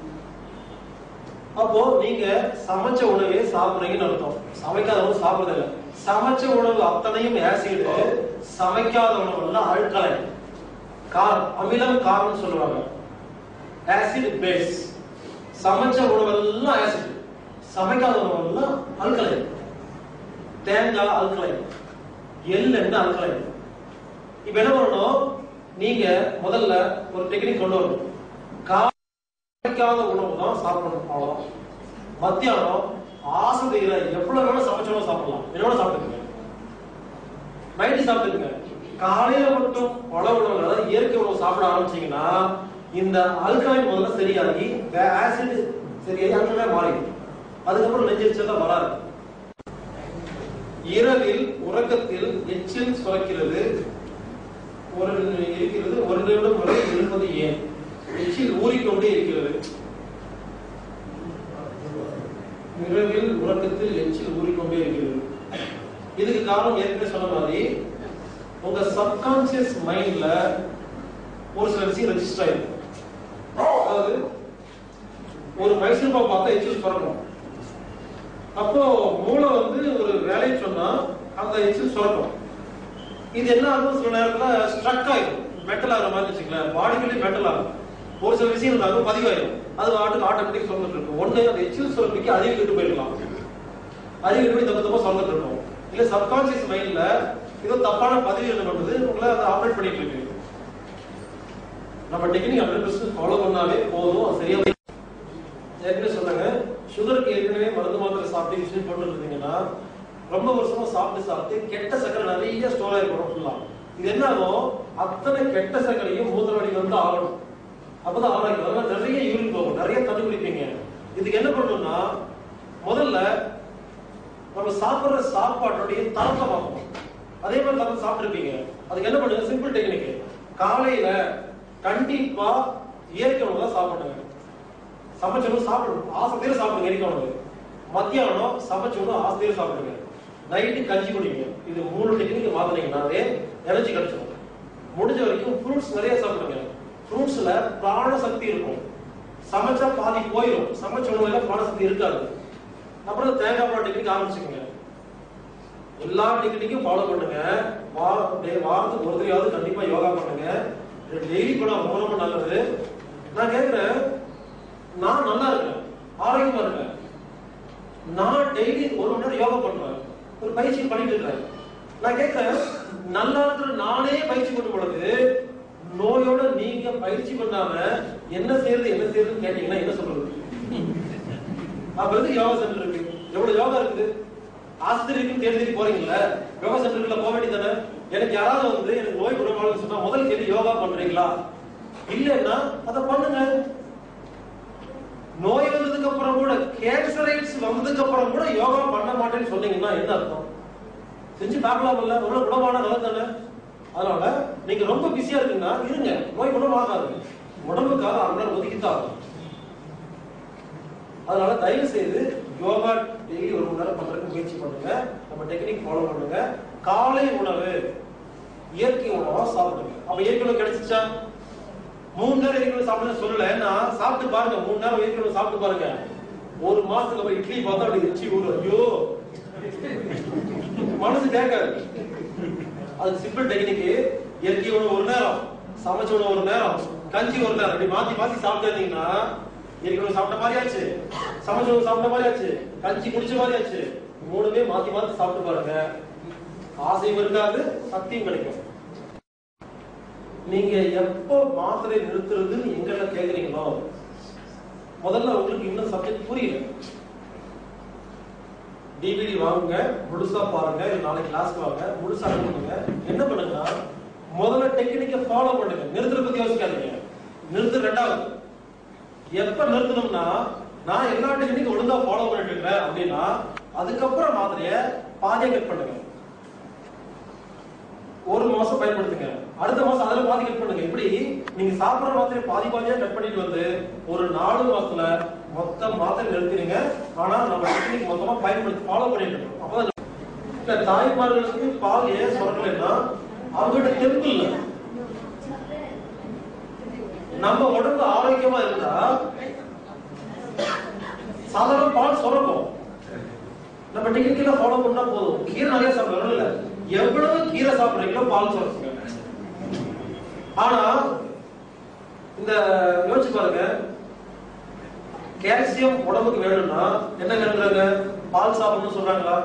அப்போ நீங்க சமைச்ச உணவே சாப்பிடுறீங்கன்னு அர்த்தம் சமைக்காத உணவு சாப்பிடுறது இல்ல சமைச்ச உணவு அத்தனையும் ஆசிட் சமைக்காத உணவுலாம் அழுக்கலை கார் அமிலம் காரம்னு சொல்லுவாங்க ஆசிட் பேஸ் சமைச்ச உணவெல்லாம் ஆசிட் சமைக்காத உணவெல்லாம் அல்கலை தேங்காய் அல்கலை எள் எண்ணெய் அல்கலை இப்ப என்ன பண்ணணும் நீங்க முதல்ல ஒரு டெக்னிக் கொண்டு வரணும் கா- சமைக்காத உணவு தான் சாப்பிடணும் அவ்வளவுதான் மத்தியானம் ஆசை தீர எவ்வளவு வேணா சமைச்சாலும் சாப்பிடலாம் என்ன வேணா சாப்பிட்டுக்கங்க நைட்டு சாப்பிட்டுக்கங்க காலையில மட்டும் பழ உணவு அதாவது இயற்கை உணவு சாப்பிட ஆரம்பிச்சீங்கன்னா இந்த அல்கலைன் முதல்ல சரியாகி ஆசிட் சரியாகி அல்கலைனா மாறிடும் அதுக்கப்புறம் நெஞ்செரிச்சல் வராது இரவில் உறக்கத்தில் எச்சில் சுரக்கிறது ஒரு இருக்கிறது ஒரு நிமிடம் வரை இருப்பது ஏன் எச்சில் ஊறிக்கொண்டே இருக்கிறது இரவில் உறக்கத்தில் எச்சில் ஊறிக்கொண்டே இருக்கிறது இதுக்கு காரணம் ஏற்கனவே சொன்ன மாதிரி உங்க சப்கான்சியஸ் மைண்ட்ல ஒரு சில விஷயம் ரெஜிஸ்டர் ஆயிருக்கு அதாவது ஒரு மைசூர் பாவு பார்த்தா எச்சில் சுரக்கும் அப்போ மூளை வந்து ஒரு வேலையை சொன்னா அந்த எச்சில் சுரக்கும் இது என்ன ஆகும் சில நேரத்துல ஸ்ட்ரக் ஆயிடும் மெட்டல் ஆகிற மாதிரி வச்சுக்கலாம் பாடிக்குள்ளே மெட்டல் ஆகும் ஒரு சில விஷயம் இருந்தாலும் பதிவாயிடும் அது ஆட்டுக்கு ஆட்டோமேட்டிக் சொல்லிட்டு இருக்கும் ஒண்ணு அந்த எச்சில் சுரப்பிக்கு அறிவு கிட்டு போயிருக்கலாம் அறிவு கிட்டு போய் தப்பு தப்பா சொல்லிட்டு இருக்கும் இல்ல சப்கான்சியஸ் மைண்ட்ல ஏதோ தப்பான பதிவு என்ன பண்ணுது உங்களை அதை ஆப்ரேட் பண்ணிட்டு இருக்கு நம்ம டெக்னிக் ஹண்ட்ரட் ஃபாலோ பண்ணாவே போதும் அது சரியா ஏற்கனவே சொன்னாங்க சுகருக்கு ஏற்கனவே மருந்து மாத்திரை சாப்பிட்டு யூஸ் போட்டு இருந்தீங்கன்னா ரொம்ப வருஷமா சாப்பிட்டு சாப்பிட்டு கெட்ட சக்கரை நிறைய ஸ்டோர் ஆகிருக்கும் ஃபுல்லா இது என்ன ஆகும் அத்தனை கெட்ட சக்கரையும் மூத்திர வழி வந்து ஆகணும் அப்பதான் ஆரோக்கியம் அதனால நிறைய யூரின் போகும் நிறைய தண்ணி குடிப்பீங்க இதுக்கு என்ன பண்ணணும்னா முதல்ல நம்ம சாப்பிடுற சாப்பாட்டுடைய தரத்தை பார்க்கணும் அதே மாதிரி தரத்தை சாப்பிட்டுருப்பீங்க அதுக்கு என்ன பண்ணுங்க சிம்பிள் டெக்னிக் காலையில கண்டிப்பா இயற்கை உணவு தான் சாப்பிடுங்க சமைச்சவனும் சாப்பிடணும் ஆசை தீர சாப்பிடுங்க இயற்கை உணவு மத்தியானம் சமைச்சவனும் ஆசை தீர சாப்பிடுங்க நைட்டு கஞ்சி குடிங்க இது மூணு டெக்னிக் மாத்தினீங்கன்னாவே எனர்ஜி கிடைச்சிடும் முடிஞ்ச வரைக்கும் ஃப்ரூட்ஸ் நிறைய சாப்பிடுங்க ஃப்ரூட்ஸ்ல பிராண சக்தி இருக்கும் சமைச்சா பாதி போயிடும் சமைச்ச உணவுல பிராண சக்தி இருக்காது அப்புறம் தேங்காய் பால் டெக்னிக் ஆரம்பிச்சுக்கோங்க எல்லா டெக்னிக்கும் ஃபாலோ பண்ணுங்க வா- டே- வாரத்துக்கு ஒரு தடவையாவது கண்டிப்பா யோகா பண்ணுங்க டெய்லி கூட ரொம்ப ரொம்ப நல்லது நான் கேக்குறேன் நான் நல்லா இருக்கேன் ஆரோக்கியமா இருக்கேன் நான் டெய்லி ஒரு மணி நேரம் யோகா பண்றேன் ஒரு பயிற்சி பண்ணிட்டு இருக்கேன் நான் கேட்கிறேன் நல்லா இருக்கிற நானே பயிற்சி பண்ணும் பொழுது நோயோட நீங்க பயிற்சி பண்ணாம என்ன செய்யறது என்ன செய்யறதுன்னு கேட்டீங்கன்னா என்ன சொல்றது அப்ப இருந்து யோகா சென்டர் இருக்கு எவ்வளவு யோகா இருக்குது ஆஸ்திரிக்கும் தேடி தேடி போறீங்கல்ல யோகா சென்டருக்குள்ள போக வேண்டியதானே எனக்கு யாராவது வந்து எனக்கு நோய் குணமாகலன்னு சொன்னா முதல் கேள்வி யோகா பண்றீங்களா இல்லைன்னா அதை பண்ணுங்க நோய் வந்ததுக்கு அப்புறம் கூட கேன்சரைட்ஸ் வந்ததுக்கு அப்புறம் கூட யோகா பண்ண மாட்டேன்னு சொன்னீங்கன்னா என்ன அர்த்தம் செஞ்சு பார்க்கலாம்ல உடனே குணமான நல்லது தானே அதனால நீங்க ரொம்ப பிஸியா இருக்கீங்கன்னா இருங்க நோய் குணமாகாது உடம்புக்காக அரை மணி நேரம் ஒதுக்கித்தான் ஆகும். அதனால தயவு செய்து யோகா டெய்லி ஒரு மணி நேரம் பண்றதுக்கு முயற்சி பண்ணுங்க நம்ம டெக்னிக் ஃபாலோ பண்ணுங்க காலை உணவு இயற்கை உணவா சாப்பிடுங்க அப்ப இயற்கை உணவு கிடைச்சிச்சா மூணு நேரம் இயற்கை உணவு சாப்பிடுங்க சொல்லல நான் சாப்பிட்டு பாருங்க மூணு நேரம் இயற்கை உணவு சாப்பிட்டு பாருங்க ஒரு மாசத்துக்கு அப்புறம் இட்லி பார்த்தா அப்படி எச்சி ஊறும் ஐயோ மனசு கேட்காது அது சிம்பிள் டெக்னிக் இயற்கை உணவு ஒரு நேரம் சமைச்ச உணவு ஒரு நேரம் கஞ்சி ஒரு நேரம் இப்படி மாத்தி மாத்தி சாப்பிட்டு இருந்தீங்கன்னா இயற்கை உணவு சாப்பிட்ட மாதிரி ஆச்சு சமைச்ச உணவு சாப்பிட்ட மாதிரி ஆச்சு கஞ்சி குடிச்ச மாதிரி ஆச்சு மூணுமே மாத்தி மாத்தி சாப்பிட்டு பாருங்க ஆசையும் இருக்காது சக்தியும் கிடைக்கும் நீங்க எப்போ மாத்திரை நிறுத்துறதுன்னு எங்கெல்ல கேக்குறீங்களோ முதல்ல உங்களுக்கு இன்னும் சப்ஜெக்ட் புரியல டிவிடி வாங்குங்க முழுசா பாருங்க இல்ல நாளைக்கு கிளாஸ் வாங்க முழுசா பண்ணுங்க என்ன பண்ணுங்கன்னா முதல்ல டெக்னிக்க ஃபாலோ பண்ணுங்க நிறுத்துற பத்தி யோசிக்காதீங்க நிறுத்து ரெண்டாவது எப்ப நிறுத்தணும்னா நான் எல்லா டெக்னிக்கும் ஒழுங்கா ஃபாலோ பண்ணிட்டு இருக்கிறேன் அப்படின்னா அதுக்கப்புறம் மாதிரிய பாதியை கட் பண்ணுங்க ஒரு மாசம் பயன்படுத்துங்க அடுத்த மாசம் அதுல பாதி கட் பண்ணுங்க இப்படி நீங்க சாப்பிடுற மாத்திரை பாதி பாதியா கட் பண்ணிட்டு வந்து ஒரு நாலு மாசத்துல மொத்த மாத்திரை நிறுத்தினீங்க ஆனா நம்ம டெக்னிக் மொத்தமா பயன்படுத்தி ஃபாலோ பண்ணிட்டு இருக்கோம் அப்பதான் இல்ல தாய்மார்களுக்கு பால் ஏன் சுரக்கலைன்னா அவங்ககிட்ட தெம்பு இல்ல நம்ம உடம்பு ஆரோக்கியமா இருந்தா சாதாரண பால் சுரக்கும் நம்ம டெக்னிக்கலா ஃபாலோ பண்ணா போதும் கீரை நிறைய சாப்பிடணும் இல்ல எவ்வளவு கீரை சாப்பிடுறீங்களோ பால் சுரக்குங்க ஆனா இந்த யோசிச்சு பாருங்க கால்சியம் உடம்புக்கு வேணும்னா என்ன வேணுங்கிறாங்க பால் சாப்பிடணும்னு சொல்றாங்களா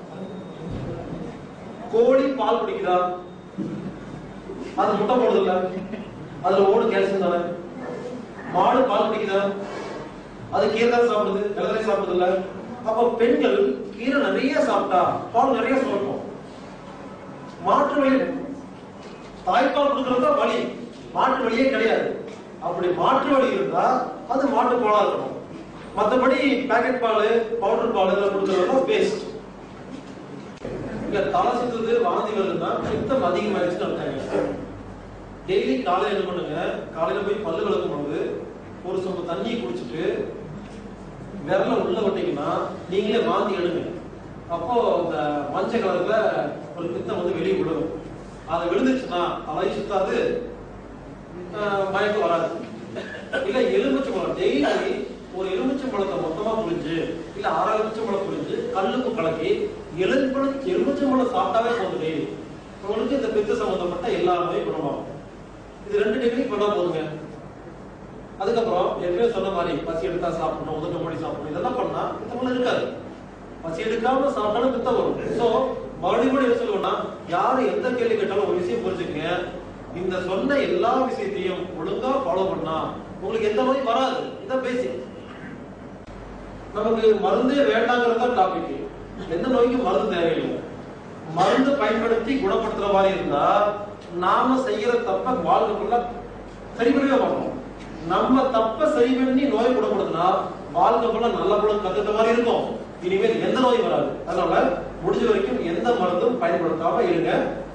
கோழி பால் குடிக்குதா அது முட்டை போடுது இல்ல அதுல ஓடு கால்சியம் தானே மாடு பால் குடிக்குதா அது கீரை தான் சாப்பிடுது வெள்ளரை சாப்பிடுது இல்ல அப்ப பெண்கள் கீரை நிறைய சாப்பிட்டா பால் நிறைய சுரக்கும் மாற்று வழி தாய்ப்பால் கொடுக்கறது தான் வழி மாற்று வழியே கிடையாது அப்படி மாற்று வழி இருந்தா அது மாட்டு பாலா இருக்கணும் மத்தபடி பாக்கெட் பால் பவுடர் பால் இதெல்லாம் கொடுக்கறதெல்லாம் வேஸ்ட் இல்ல தலை சுத்துது வாந்தி வருதுன்னா பித்தம் அதிகமாயிருச்சுன்னு அர்த்தம் டெய்லி காலையில என்ன பண்ணுங்க காலையில போய் பல்லு விளக்கும் பொழுது ஒரு சொம்பு தண்ணியை குடிச்சிட்டு விரல உள்ள விட்டீங்கன்னா நீங்களே வாந்தி எடுங்க அப்போ இந்த மஞ்சள் கலர்ல ஒரு பித்தம் வந்து வெளியே விழுகும் அது விழுந்துச்சுன்னா தலை சுத்தாது ஆஹ், மயக்கம் வராது இல்ல எலுமிச்சை பழம் டெய்லி ஒரு எலுமிச்சை பழத்தை மொத்தமா புளிஞ்சு இல்ல அரை எலுமிச்சை பழம் புளிஞ்சு கல்லுக்கு கலக்கி எலுமிச்சம்பழம் எலுமிச்சை பழம் சாப்பிட்டாவே போதும் டெய்லி உங்களுக்கு இந்த பித்த சம்பந்தப்பட்ட எல்லா நோயும் குணமாகும் இது ரெண்டு டெக்னிக் பண்ணா போதுங்க அதுக்கப்புறம் ஏற்கனவே சொன்ன மாதிரி பசி எடுத்தா சாப்பிடணும் உதட்ட மூடி சாப்பிடணும் இதெல்லாம் பண்ணா பித்தமெல்லாம் இருக்காது பசி எடுக்காம சாப்பிட்டாலும் பித்தம் வரும் சோ மறுபடியும் கூட என்ன சொல்லுவோம்னா யாரு எந்த கேள்வி கேட்டாலும் ஒரு விஷயம் புரிஞ்சுக்கங்க இந்த சொன்ன எல்லா விஷயத்தையும் ஒழுங்கா ஃபாலோ பண்ணா உங்களுக்கு எந்த நோய் வராது இதான் பேசிக் நமக்கு மருந்தே வேண்டாங்கிறது தான் டாபிக் எந்த நோய்க்கும் மருந்து தேவையில்லை மருந்து பயன்படுத்தி குணப்படுத்துற மாதிரி இருந்தா நாம செய்யற தப்ப வாழ்க்கைக்குள்ள சரி பண்ணவே மாட்டோம் நம்ம தப்ப சரி பண்ணி நோய் குணப்படுத்தினா வாழ்க்கைக்குள்ள நல்ல குணம் கத்துக்கிற மாதிரி இருக்கும் இனிமேல் எந்த நோயும் வராது அதனால முடிஞ்ச வரைக்கும் எந்த மருந்தும் பயன்படுத்தாம இருங்க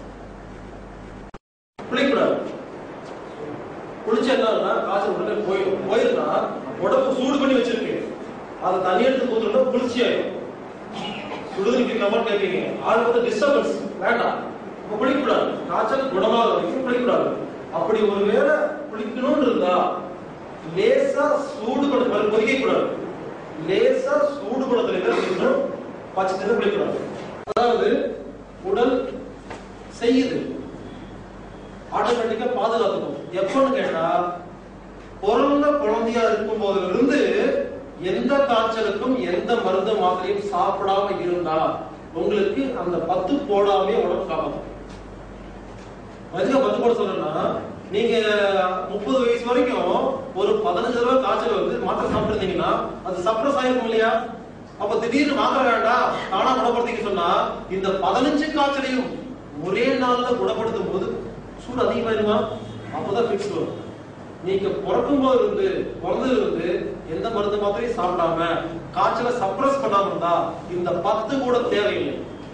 குளிக்கூடாது குளிச்சா என்ன ஆகுதுன்னா காய்ச்சல் உடனே போயிடும் போயிருந்தா உடம்பு சூடு பண்ணி வச்சிருக்கு அதை தண்ணி எடுத்து ஊத்துறோம்னா குளிர்ச்சி ஆயிடும் சுடுதண்ணி குடிக்கலாமான்னு கேட்பீங்க ஆள் வந்து டிஸ்டர்பன்ஸ் வேண்டாம் அப்ப குளிக்கக்கூடாது காய்ச்சல் குணமாக வரைக்கும் குளிக்கக்கூடாது அப்படி ஒருவேளை குளி குளிக்கணும்னு இருந்தா லேசா சூடுபடுத்த கொதிக்க கூடாது லேசா சூடுபடுத்தல குளிக்கணும் பச்சை தண்ணி குளிக்கணும் அதாவது உடல் செய்யுது ஆட்டோமேட்டிக்கா பாதுகாத்துக்கும் எப்பன்னு கேட்டா பிறந்த குழந்தையா இருக்கும் போதுல இருந்து எந்த காய்ச்சலுக்கும் எந்த மருந்து மாத்திரையும் சாப்பிடாம இருந்தா உங்களுக்கு அந்த பத்து போடாமே உடம்பு காப்பாற்றும் எதுக்கு பத்து போட சொல்றேன்னா நீங்க முப்பது வயசு வரைக்கும் ஒரு பதினஞ்சு தடவை காய்ச்சல் வந்து மாத்திரை சாப்பிட்டுருந்தீங்கன்னா அது சப்ரஸ் ஆயிருக்கும் இல்லையா அப்ப திடீர்னு மாத்திரை வேண்டாம் தானா குணப்படுத்திக்க சொன்னா இந்த பதினஞ்சு காய்ச்சலையும் ஒரே நாள்ல குணப்படுத்தும் போது சூடு அதிகமாயிருமா அப்பதான் பிக்ஸ் வரும் நீங்க பிறக்கும் போது இருந்து பிறந்ததுல இருந்து எந்த மருந்து மாத்திரையும் சாப்பிடாம காய்ச்சலை சப்ரஸ் பண்ணாம இருந்தா இந்த பத்து கூட தேவையில்லை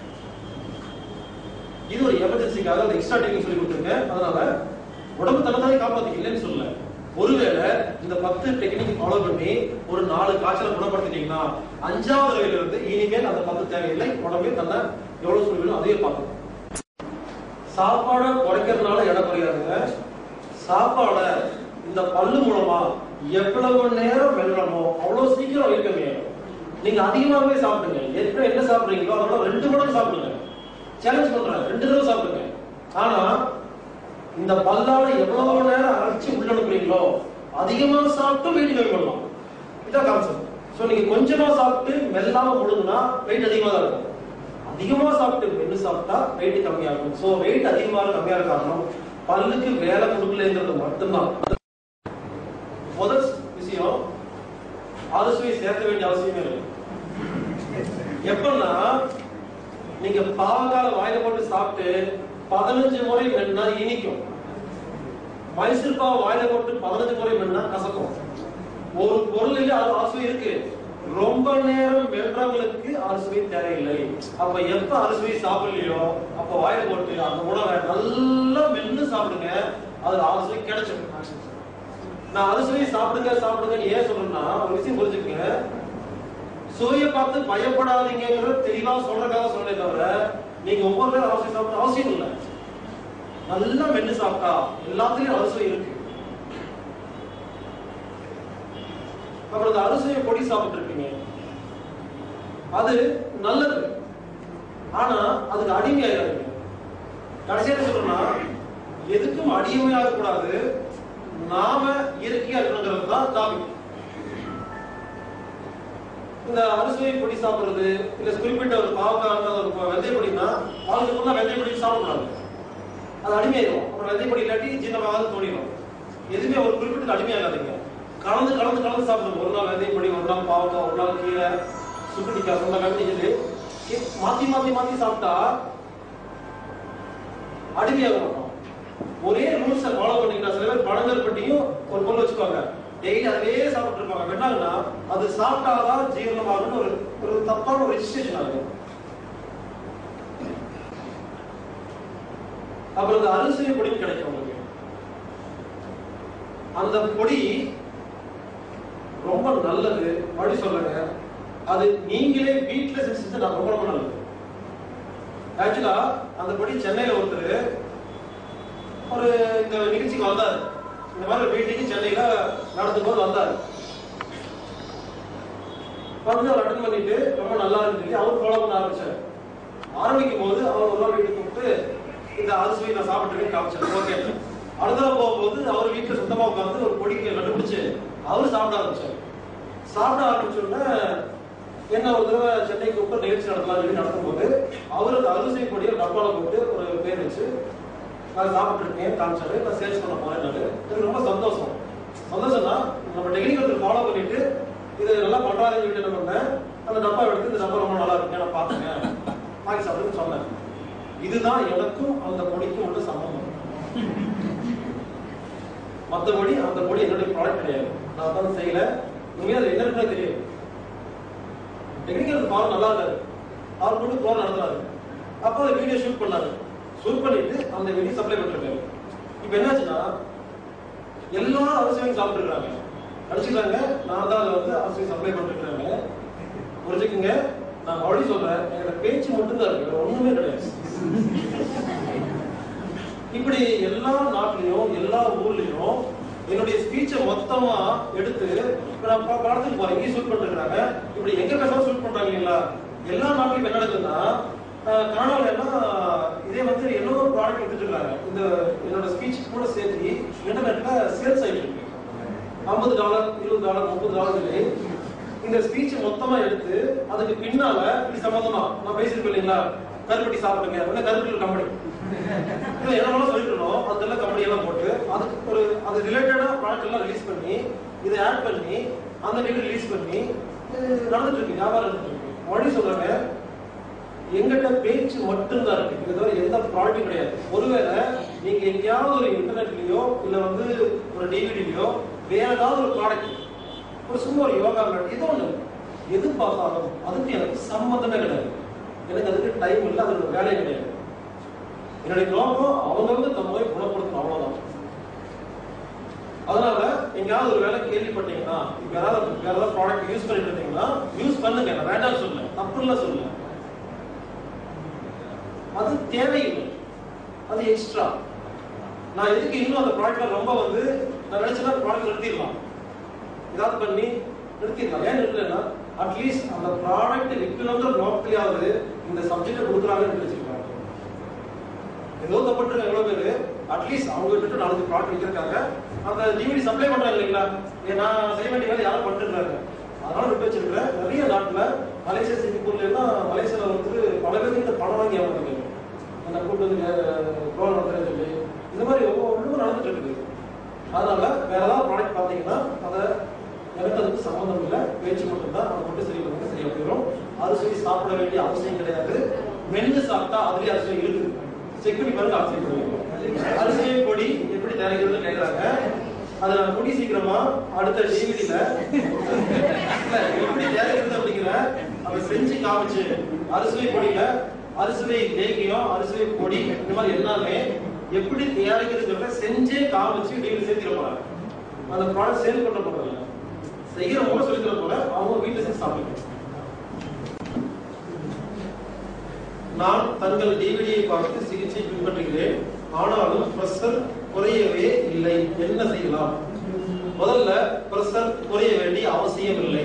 இது ஒரு எமர்ஜென்சிக்காக ஒரு எக்ஸ்ட்ரா டெக்னிக் சொல்லி கொடுத்துருக்கேன் அதனால உடம்பு தன்னைத்தானே காப்பாத்தி இல்லைன்னு சொல்லல ஒருவேளை இந்த பத்து டெக்னிக் ஃபாலோ பண்ணி ஒரு நாலு காய்ச்சலை குணப்படுத்திட்டீங்கன்னா அஞ்சாவது வகையில இருந்து இனிமேல் அந்த பத்து தேவையில்லை உடம்பே தன்னை எவ்வளவு சொல்லுவீங்களோ அதையே பார்க்கணும் சாப்பாடை குறைக்கிறதுனால எடை குறையாதுங்க சாப்பாடை இந்த பல்லு மூலமா எவ்வளவு நேரம் மெல்லணுமோ அவ்வளவு சீக்கிரம் வைக்க முடியும் நீங்க அதிகமாகவே சாப்பிடுங்க ஏற்கனவே என்ன சாப்பிடுறீங்களோ அதோட ரெண்டு மடங்கு சாப்பிடுங்க சேலஞ்ச் பண்றேன் ரெண்டு தடவை சாப்பிடுங்க ஆனா இந்த பல்லால எவ்வளவு நேரம் அரைச்சு உள்ள அனுப்புறீங்களோ அதிகமா சாப்பிட்டு வெயிட் கம்மி பண்ணலாம் இதான் கான்செப்ட் சோ நீங்க கொஞ்சமா சாப்பிட்டு மெல்லாம முழுங்குனா வெயிட் அதிகமா தான் இருக்கும் அதிகமா சாப்பிட்டு மென்னு சாப்பிட்டா வெயிட் கம்மியாகும் சோ வெயிட் அதிகமா கம்மியா காரணம் பல்லுக்கு வேலை கொடுக்கலங்கிறது மட்டும்தான் முதல் விஷயம் அறுசுவை சேர்க்க வேண்டிய அவசியமே இல்லை எப்பன்னா நீங்க பாவக்கால வாயில போட்டு சாப்பிட்டு பதினஞ்சு முறை மென்னா இனிக்கும் மைசூர் பாவ வாயில போட்டு பதினஞ்சு முறை மென்னா கசக்கும் ஒரு பொருளில் அறுசுவை இருக்கு ரொம்ப நேரம் வென்றவங்களுக்கு அறுசுவை தேவையில்லை அப்ப எப்ப அறுசுவை சாப்பிடலையோ அப்ப வாயில போட்டு அந்த உணவை நல்லா மென்னு சாப்பிடுங்க அது அறுசுவை கிடைச்சிடும் நான் அறுசுவை சாப்பிடுங்க சாப்பிடுங்கன்னு ஏன் சொல்றேன்னா ஒரு விஷயம் புரிஞ்சுக்கங்க சுவையை பார்த்து பயப்படாதீங்கிறத தெளிவா சொல்றதுக்காக சொன்னே தவிர நீங்க ஒவ்வொரு நேரம் அவசியம் சாப்பிட அவசியம் இல்லை நல்லா மென்னு சாப்பிட்டா எல்லாத்துலயும் அறுசுவை இருக்கு அப்புறம் இந்த அறுசுவை பொடி சாப்பிட்டு இருப்பீங்க அது நல்லது ஆனா அதுக்கு அடிமையாயிராதீங்க கடைசியா சொல்றேன்னா எதுக்கும் அடிமையாக கூடாது நாம இயற்கையா இருக்கணுங்கிறது தான் டாபிக் இந்த அரிசுவை பொடி சாப்பிடுறது இல்ல குறிப்பிட்ட ஒரு பாவக்காய் ஒரு வெந்தய பொடினா அவங்களுக்கு ஃபுல்லா வெந்தய பொடி சாப்பிடக்கூடாது அது அடிமையாயிடும் அப்புறம் வெந்தய பொடி இல்லாட்டி ஜீரணமாகாது தோணிடும் எதுவுமே ஒரு குறிப்பிட்ட அடிமையாகாதீங்க கலந்து கலந்து கலந்து சாப்பிடுங்க ஒரு நாள் வெந்தய பொடி ஒரு நாள் பாவக்காய் ஒரு நாள் கீரை சுக்குட்டிக்காய் சொந்தக்காய் சொல்லி மாத்தி மாத்தி மாத்தி சாப்பிட்டா அடிமையாக மாட்டோம் ஒரே ரூல்ஸை ஃபாலோ பண்ணீங்கன்னா சில பேர் பழங்கள் பட்டியும் ஒரு பொருள் வச்சுக்கோங்க டெய்லி அதே சாப்பிட்டு இருப்பாங்க என்னன்னா அது சாப்பிட்டாதான் ஜீரணமாகும்னு ஒரு ஒரு தப்பான ஒரு ரெஜிஸ்ட்ரேஷன் ஆகுது அப்புறம் இந்த அரிசி பொடி கிடைக்கும் உங்களுக்கு அந்த பொடி ரொம்ப நல்லது அப்படி சொல்லுங்க அது நீங்களே வீட்டுல செஞ்சு நான் ரொம்ப ரொம்ப நல்லது ஆக்சுவலா அந்த பொடி சென்னையில ஒருத்தர் ஒரு இந்த நிகழ்ச்சிக்கு வந்தாரு இந்த மாதிரி மீட்டிங் சென்னையில நடத்தும் போது வந்தாரு வந்து அவர் அட்டன் பண்ணிட்டு ரொம்ப நல்லா இருந்து சொல்லி அவர் ஃபாலோ பண்ண ஆரம்பிச்சாரு ஆரம்பிக்கும் போது அவர் ஒரு நாள் வீட்டுக்கு கூப்பிட்டு இந்த அரிசி நான் சாப்பிட்டுருக்கேன் காமிச்சாரு ஓகே அடுத்த நாள் போகும்போது அவர் வீட்டுல சுத்தமா உட்காந்து ஒரு பொடிக்கு கண்டுபிடிச்சு அவரு சாப்பிட ஆரம்பிச்சாரு சாப்பிட ஆரம்பிச்ச உடனே என்ன ஒரு தடவை சென்னை கூப்பிட்டு நிகழ்ச்சி நடத்தலாம் சொல்லி நடத்தும் போது அவர் அந்த அரிசி பொடியை டப்பால போட்டு ஒரு பேர் வச்சு நான் சாப்பிட்டுருக்கேன் காமிச்சாரு நான் சேல்ஸ் பண்ண போறேன் எனக்கு ரொம்ப சந்தோஷம் சந்தோஷம்னா நம்ம டெக்னிக்கல் ஃபாலோ பண்ணிட்டு இது நல்லா பண்றாருன்னு சொல்லிட்டு என்ன பண்ணேன் அந்த டப்பா எடுத்து இந்த டப்பா ரொம்ப நல்லா இருக்கு நான் பாத்துங்க வாங்கி சாப்பிடுன்னு சொன்னேன் இதுதான் எனக்கும் அந்த பொடிக்கும் உள்ள சம்பந்தம் மத்தபடி அந்த பொடி என்னுடைய ப்ராடக்ட் கிடையாது நான் தான் செய்யல உண்மையா அது என்னன்னு தெரியும் டெக்னிக்கல் ஃபாலோ நல்லா இருக்காரு அவர் கூட ப்ரோக்ராம் நடத்துறாரு அப்போ வீடியோ ஷூட் பண்ணாரு ஷூட் பண்ணிட்டு அந்த வீடியோ சப்ளை பண்ணிருக்காரு இப்போ என்னாச்சுன்னா எல்லாரும் அவசியம் சாப்பிட்டுருக்காங்க நினைச்சுக்கிறாங்க நான் தான் அதை வந்து அவசியம் சப்ளை பண்ணிருக்காங்க புரிஞ்சுக்குங்க நான் மறுபடியும் சொல்றேன் எங்களோட பேச்சு மட்டும்தான் இருக்கு வேற ஒண்ணுமே கிடையாது இப்படி எல்லா நாட்டிலையும் எல்லா ஊர்லயும் என்னுடைய ஸ்பீச்சை மொத்தமா எடுத்து இப்ப நான் ப- படத்துக்கு போறேன் இங்கே ஷூட் பண்ணிருக்காங்க இப்படி எங்க பேசாலும் ஷூட் பண்றாங்க இல்லைங்களா எல்லா நாட்டிலும் என்ன நடக்குதுன்னா ஆஹ், கனடால எல்லாம் இதே வந்து என்னவோ ப்ராடக்ட் எடுத்துட்டு இருக்காங்க இந்த என்னோட ஸ்பீச் கூட சேர்த்து இன்டர்நெட்ல சேல்ஸ் ஆயிட்டு இருக்கு ஐம்பது டாலர் இருபது டாலர் முப்பது டாலர் சொல்லி இந்த ஸ்பீச் மொத்தமா எடுத்து அதுக்கு பின்னால இது சம்பந்தமா நான் பேசியிருக்கேன் இல்லைங்களா கருப்பட்டி சாப்பிடுங்க உடனே கருப்பட்டி கம்பெனி இது என்ன வேணாலும் சொல்லிட்டு இருந்தோம் அதெல்லாம் கம்பெனி எல்லாம் போட்டு அதுக்கு ஒரு அது ரிலேட்டடா ப்ராடக்ட் எல்லாம் ரிலீஸ் பண்ணி இதை ஆட் பண்ணி அந்த டேட் ரிலீஸ் பண்ணி இது நடந்துட்டு இருக்கு வியாபாரம் நடந்துட்டு இருக்கு மறுபடியும் சொல்றாங்க எங்கிட்ட பேச்சு மட்டும்தான் இருக்கு இது தவிர எந்த ப்ராடக்ட்டும் கிடையாது ஒருவேளை நீங்க எங்கேயாவது ஒரு இன்டர்நெட்லயோ இல்ல வந்து ஒரு டிவிடிலயோ வேற ஏதாவது ஒரு ப்ராடக்ட் ஒரு சும்மா ஒரு யோகா மேட் ஏதோ ஒண்ணு எது பார்த்தாலும் அதுக்கு எனக்கு சம்மந்தமே கிடையாது எனக்கு அதுக்கு டைம் இல்லை அதுக்கு வேலையே கிடையாது என்னுடைய நோக்கம் அவங்க வந்து தம் நோயை குணப்படுத்தணும் அவ்வளவுதான் அதனால எங்கேயாவது ஒரு வேலை கேள்விப்பட்டீங்கன்னா இப்ப யாராவது வேற ஏதாவது ப்ராடக்ட் யூஸ் பண்ணிட்டு இருந்தீங்கன்னா யூஸ் பண்ணுங்க நான் வேண்டாம்னு சொல்லல தப்பு இல்லை சொல்லல அது தேவையில்லை அது எக்ஸ்ட்ரா நான் எதுக்கு இன்னும் அந்த ப்ராடக்ட்ல ரொம்ப வந்து நான் நினைச்சேன்னா ப்ராடக்ட் நிறுத்திடலாம் ஏதாவது பண்ணி நிறுத்திடலாம் ஏன் நிறுத்தலைன்னா அட்லீஸ்ட் அந்த ப்ராடக்ட் விற்கணுங்கிற நோக்கத்திலேயாவது இந்த சப்ஜெக்ட் கொடுக்குறாங்கன்னு நினைச்சிருக்காங்க ஏதோ தப்பட்டு எவ்வளவு பேரு அட்லீஸ்ட் அவங்க கிட்ட நாலஞ்சு ப்ராடக்ட் விற்கிறக்காங்க அந்த டிவிடி சப்ளை பண்றாங்க இல்லைங்களா ஏ, நான் செய்ய வேண்டிய வேலை யாரும் பண்ணிட்டு அதனால விட்டு வச்சிருக்கிறேன் நிறைய நாட்டுல மலேசியா சிங்கப்பூர்ல எல்லாம் மலேசியால வந்து பல பேருக்கு இந்த பணம் வாங்கி ஏமாத்துறாங்க அந்த கூட்டு வந்து ப்ரோ நடத்துறேன்னு சொல்லி இந்த மாதிரி ஒவ்வொன்றும் நடந்துட்டு இருக்குது அதனால வேற ஏதாவது ப்ராடக்ட் பாத்தீங்கன்னா அதை எனக்கு அதுக்கு சம்மந்தம் இல்லை பேச்சு மட்டும்தான் அதை மட்டும் சரி பண்ணுங்க சரியா போயிடும் அரிசி சாப்பிட வேண்டிய அவசியம் கிடையாது மென்னு சாப்பிட்டா அதுலயே அரிசி இருக்குது செக் பண்ணி பாருங்க அரிசி போடுவீங்க அரிசியை பொடி எப்படி தயாரிக்கிறதுன்னு கேக்குறாங்க அதை நான் கூடி சீக்கிரமா அடுத்த டிவிடில எப்படி தயாரிக்கிறது அப்படிங்கிற அதை செஞ்சு காமிச்சு அரிசிலை பொடியில அரிசிலை லேகியம் அரிசிலை பொடி இந்த மாதிரி எல்லாமே எப்படி தயாரிக்கிறதுங்கிறத செஞ்சே காமிச்சு டிவிடி சேர்த்திட போறாங்க அந்த ப்ராடக்ட் சேல் பண்ண போறதில்ல செய்யறவங்க சொல்லி தர போல அவங்க வீட்டுல செஞ்சு சாப்பிடுங்க நான் தங்கள் டிவிடியை பார்த்து சிகிச்சை பின்பற்றுகிறேன் ஆனாலும் பிரஷர் குறையவே இல்லை என்ன செய்யலாம் முதல்ல பிரஷர் குறைய வேண்டிய அவசியம் இல்லை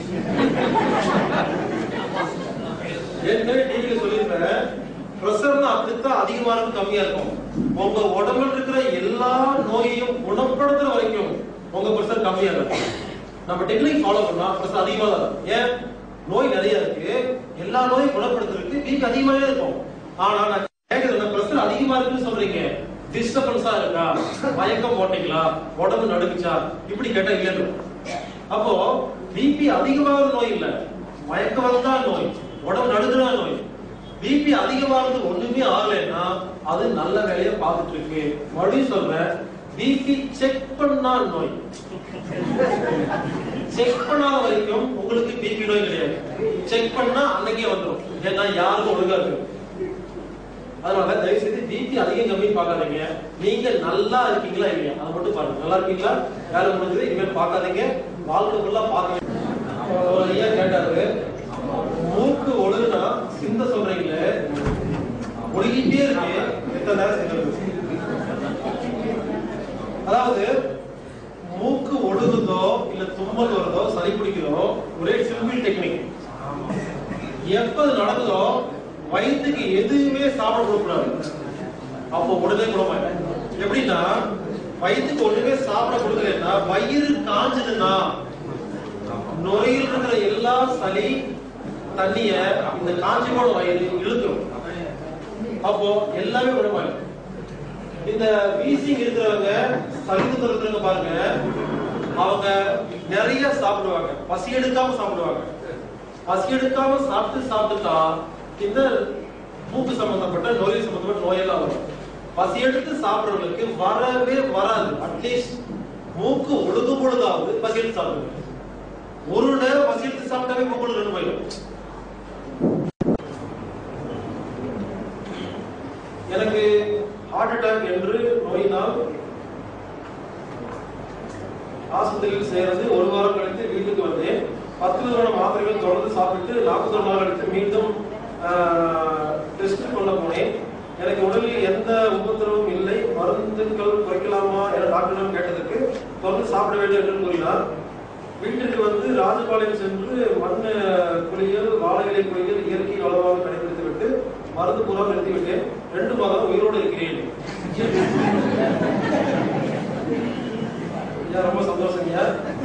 ஏற்கனவே டிவில சொல்லியிருப்பேன் பிரஷர்னா அப்படித்தான் அதிகமா இருக்கும் கம்மியா இருக்கும் உங்க உடம்புல இருக்கிற எல்லா நோயையும் குணப்படுத்துற வரைக்கும் உங்க பிரஷர் கம்மியா இருக்கும் நம்ம டெக்னிக் ஃபாலோ பண்ணா பிரஷர் அதிகமா தான் இருக்கும். ஏன் நோய் நிறைய இருக்கு எல்லா நோயும் குணப்படுத்துறதுக்கு வீக் அதிகமாவே இருக்கும் ஆனா நான் கேக்குறது பிரஷர் அதிகமா இருக்குன்னு சொல்றீங்க டிஸ்டர்பன்ஸா இருக்கா மயக்கம் போட்டீங்களா உடம்பு நடுக்குச்சா இப்படி கேட்டா இல்லைன்னு அப்போ பிபி அதிகமாவது நோய் இல்ல மயக்கம் வந்தா நோய் உடம்பு நடுக்குறா நோய் பிபி அதிகமானது ஒண்ணுமே ஆகலைன்னா அது நல்ல வேலையை பார்த்துட்டு இருக்கு மறுபடியும் சொல்றேன் பிபி செக் பண்ணா நோய் செக் பண்ணாத வரைக்கும் உங்களுக்கு பிபி நோய் கிடையாது செக் பண்ணா அன்னைக்கே வந்துடும் ஏன்னா யாருக்கும் ஒழுங்கா இருக்கு அதனால தயவு செய்து பிபி அதிகம் கம்மி பார்க்காதீங்க நீங்க நல்லா இருக்கீங்களா இல்லையா அதை மட்டும் பாருங்க நல்லா இருக்கீங்களா வேலை முடிஞ்சது இனிமேல் பார்க்காதீங்க வாழ்க்கை ஃபுல்லா பார்க்க ஒரு ஐயா கேட்டாரு மூக்கு ஒழுகுனா சிந்த சொல்றீங்களே ஒழுகிட்டே இருக்கு எத்தனை நேரம் சிந்துறது அதாவது மூக்கு ஒழுகுதோ இல்ல தும்மல் வருதோ சளி பிடிக்குதோ ஒரே சிம்பிள் டெக்னிக் எப்ப அது நடக்குதோ வயிற்றுக்கு எதுவுமே சாப்பிட கொடுக்கூடாது அப்போ உடனே குணமாயிடும் எப்படின்னா வயிற்றுக்கு ஒண்ணுமே சாப்பிட கொடுக்கலன்னா வயிறு காஞ்சதுன்னா நுரையில் இருக்கிற எல்லா சளி தண்ணிய இந்த காஞ்சி போன வயிறு இழுக்கும் அப்போ எல்லாமே குணமாயிடும் இந்த வீசிங் இருக்கிறவங்க சளித்து இருக்கிறவங்க பாருங்க அவங்க நிறைய சாப்பிடுவாங்க பசி எடுக்காம சாப்பிடுவாங்க பசி எடுக்காம சாப்பிட்டு சாப்பிட்டுட்டா இந்த மூக்கு சம்பந்தப்பட்ட நோய் சம்பந்தப்பட்ட நோயெல்லாம் வரும் பசி எடுத்து சாப்பிடுறவங்களுக்கு வரவே வராது அட்லீஸ்ட் மூக்கு ஒழுகு பொழுதாவது பசி எடுத்து சாப்பிடுங்க ஒரு நேரம் பசி எடுத்து சாப்பிட்டாவே மூக்கு ரெண்டு போயிடும் எனக்கு ஹார்ட் அட்டாக் என்று நோயினால் ஆஸ்பத்திரியில் சேர்ந்து ஒரு வாரம் கழித்து வீட்டுக்கு வந்தேன் பத்து விதமான மாத்திரைகள் தொடர்ந்து சாப்பிட்டு நாற்பது நாள் கழித்து மீண்டும் டெஸ்ட் பண்ண போனேன் எனக்கு உடலில் எந்த உபத்திரவும் இல்லை மருந்துகள் குறைக்கலாமா என டாக்டரிடம் கேட்டதுக்கு தொடர்ந்து சாப்பிட வேண்டிய என்று கூறினார் வீட்டிற்கு வந்து ராஜபாளையம் சென்று மண் குளியல் வாழை இலை குளியல் இயற்கை வளமாக கடைபிடித்து விட்டு மருந்து பூரா நிறுத்திவிட்டேன் ரெண்டு மாதம் உயிரோடு இருக்கிறேன் ஐயா ரொம்ப சந்தோஷங்க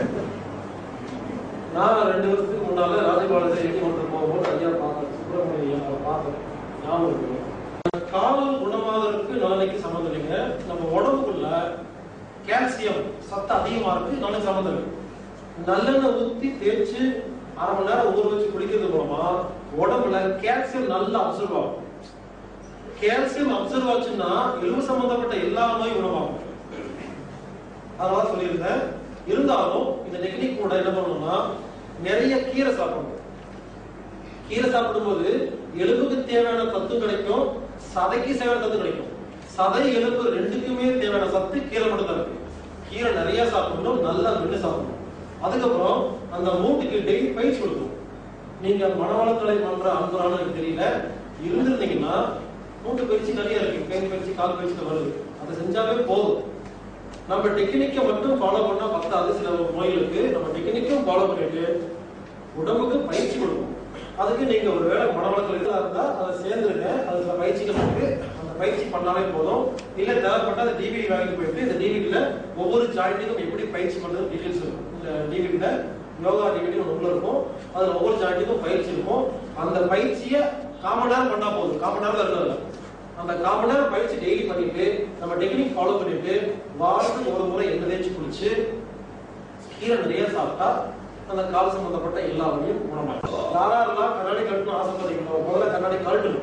நான் ரெண்டு வருஷத்துக்கு முன்னால ராஜபாளையத்தை எழுதி கொண்டு போகும்போது ஐயா பார்த்தேன் சுப்பிரமணிய ஐயா அவரை பார்த்தேன் ஞாபகம் இருக்கு காவல் குணமாவதற்கு நாளைக்கு சம்மந்தம் இல்லைங்க நம்ம உடம்புக்குள்ள கால்சியம் சத்து அதிகமா இருக்கு நாளைக்கு சம்மந்தம் இருக்கு நல்லெண்ணெய் ஊத்தி தேய்ச்சு அரை மணி நேரம் ஊற வச்சு குடிக்கிறது மூலமா உடம்புல கால்சியம் நல்லா அப்சர்வ் ஆகும் கால்சியம் அப்சர்வ் ஆச்சுன்னா எலும்பு சம்பந்தப்பட்ட எல்லா நோயும் குணமாகும் அதனால சொல்லியிருந்தேன் இருந்தாலும் இந்த டெக்னிக் கூட என்ன பண்ணணும்னா நிறைய கீரை சாப்பிடணும் கீரை சாப்பிடும்போது எலும்புக்கு தேவையான சத்து கிடைக்கும் சதைக்கு தேவையான சத்து கிடைக்கும் சதை எலும்பு ரெண்டுக்குமே தேவையான சத்து கீரை மட்டும் தான் இருக்கு கீரை நிறைய சாப்பிடணும் நல்லா மென்று சாப்பிடணும் அதுக்கப்புறம் அந்த மூட்டுக்கு டெய்லி பயிற்சி கொடுக்கணும் நீங்க மனவளக்கலை பண்ற அன்புறான்னு எனக்கு தெரியல இருந்திருந்தீங்கன்னா மூட்டு பயிற்சி நிறைய இருக்கு கை பயிற்சி கால் பயிற்சி வருது அதை செஞ்சாவே போதும் நம்ம டெக்னிக்கை மட்டும் ஃபாலோ பண்ணா பத்தாது சில நோய்களுக்கு நம்ம டெக்னிக்கும் ஃபாலோ பண்ணிட்டு உடம்புக்கு பயிற்சி கொடுக்கும் அதுக்கு நீங்க ஒரு வேளை மனவளக்கல் இதா இருந்தா அதை சேர்ந்துருங்க அது சில பயிற்சிகள் இருக்கு அந்த பயிற்சி பண்ணாலே போதும் இல்ல தேவைப்பட்ட அந்த டிவிடி வாங்கிட்டு போயிட்டு இந்த டிவிடில ஒவ்வொரு ஜாயிண்ட்டுக்கும் எப்படி பயிற்சி பண்றது டீடைல்ஸ் இருக்கும் இந்த டிவிடில யோகா டிவிடி ஒன்று உள்ள இருக்கும் அதுல ஒவ்வொரு ஜாயிண்ட்டுக்கும் பயிற்சி இருக்கும் அந்த பயிற்சியை காமன் நேரம் பண்ணா போதும் காமன் நேரம் இருக்கிறது அந்த காமன் நேரம் பயிற்சி டெய்லி பண்ணிட்டு நம்ம டெக்னிக் ஃபாலோ பண்ணிட்டு வாரத்துக்கு ஒரு முறை எண்ணெய் தேய்ச்சி குளிச்சு கீரை நிறைய சாப்பிட்டா அந்த கால் சம்பந்தப்பட்ட எல்லா வழியும் குணமாகும் யாரெல்லாம் கண்ணாடி கட்டணும் ஆசைப்படுறீங்களோ முதல்ல கண்ணாடி கழட்டணும்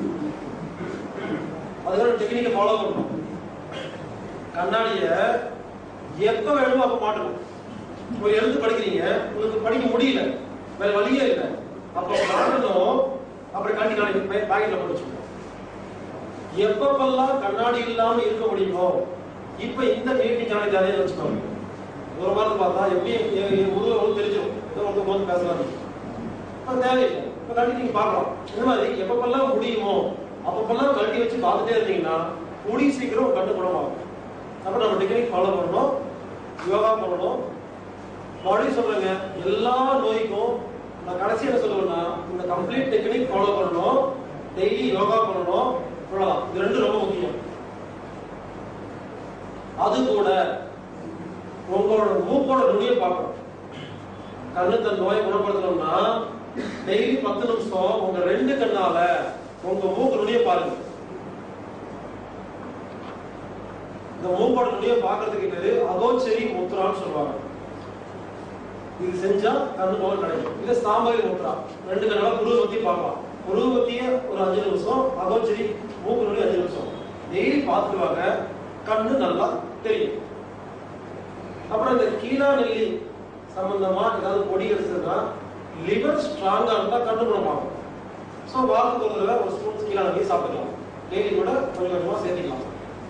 அதுக்கான டெக்னிக்கை ஃபாலோ பண்ணணும் கண்ணாடிய எப்ப வேணுமோ அப்ப மாட்டணும் ஒரு எழுத்து படிக்கிறீங்க உங்களுக்கு படிக்க முடியல வேற வழியே இல்லை அப்ப மாட்டணும் அப்புறம் கண்ணி நாளைக்கு பாக்கெட்ல போட்டு வச்சுக்கணும் எப்பப்பெல்லாம் கண்ணாடி இல்லாம இருக்க முடியுமோ இப்ப இந்த மீட்டிங் நாளைக்கு அதே வச்சுக்கோங்க ஒரு வாரத்தை பார்த்தா எப்படி உருவம் தெரிஞ்சிடும் ஏதோ ஒருத்தர் போது பேசலாம் அது தேவையில்லை இப்ப கழட்டி நீங்க பார்க்கலாம் இந்த மாதிரி எப்பப்பெல்லாம் முடியுமோ அப்பப்பெல்லாம் கழட்டி வச்சு பார்த்துட்டே இருந்தீங்கன்னா கூடி சீக்கிரம் கண்டு குணமாகும் அப்ப நம்ம டெக்னிக் ஃபாலோ பண்ணணும் யோகா பண்ணணும் மறுபடியும் சொல்றேங்க எல்லா நோய்க்கும் நான் கடைசி என்ன சொல்லுவேன்னா இந்த கம்ப்ளீட் டெக்னிக் ஃபாலோ பண்ணணும் டெய்லி யோகா பண்ணணும் அவ்வளவுதான் இது ரெண்டும் ரொம்ப முக்கியம் அது கூட உங்களோட மூக்கோட நுனியை பார்க்கணும் கண்ணு தன் நோயை குணப்படுத்தணும்னா டெய்லி பத்து நிமிஷம் உங்க ரெண்டு கண்ணால உங்க மூக்கு நுனியை பாருங்க இந்த மூக்கோட நுனியை பார்க்கறதுக்கு பேரு அகோச்சரி முத்ரான்னு சொல்லுவாங்க இது செஞ்சா கண்ணு நோய் கிடைக்கும் இது சாம்பரி முத்ரா ரெண்டு கண்ணால புருவத்தி பார்க்கலாம் புருவத்திய ஒரு அஞ்சு நிமிஷம் அகோச்சரி மூக்கு நுனி அஞ்சு நிமிஷம் டெய்லி பார்த்துருவாங்க கண்ணு நல்லா தெரியும் அப்புறம் இந்த கீழா நெல்லி சம்பந்தமா ஏதாவது பொடி எடுத்ததுன்னா லிவர் ஸ்ட்ராங்கா இருந்தா கண்ணு குணமாகும் ஸோ வாரத்துக்கு ஒரு தடவை ஒரு ஸ்பூன் கீழா நெல்லி சாப்பிடலாம் டெய்லி கூட கொஞ்சம் கொஞ்சமா சேர்த்துக்கலாம்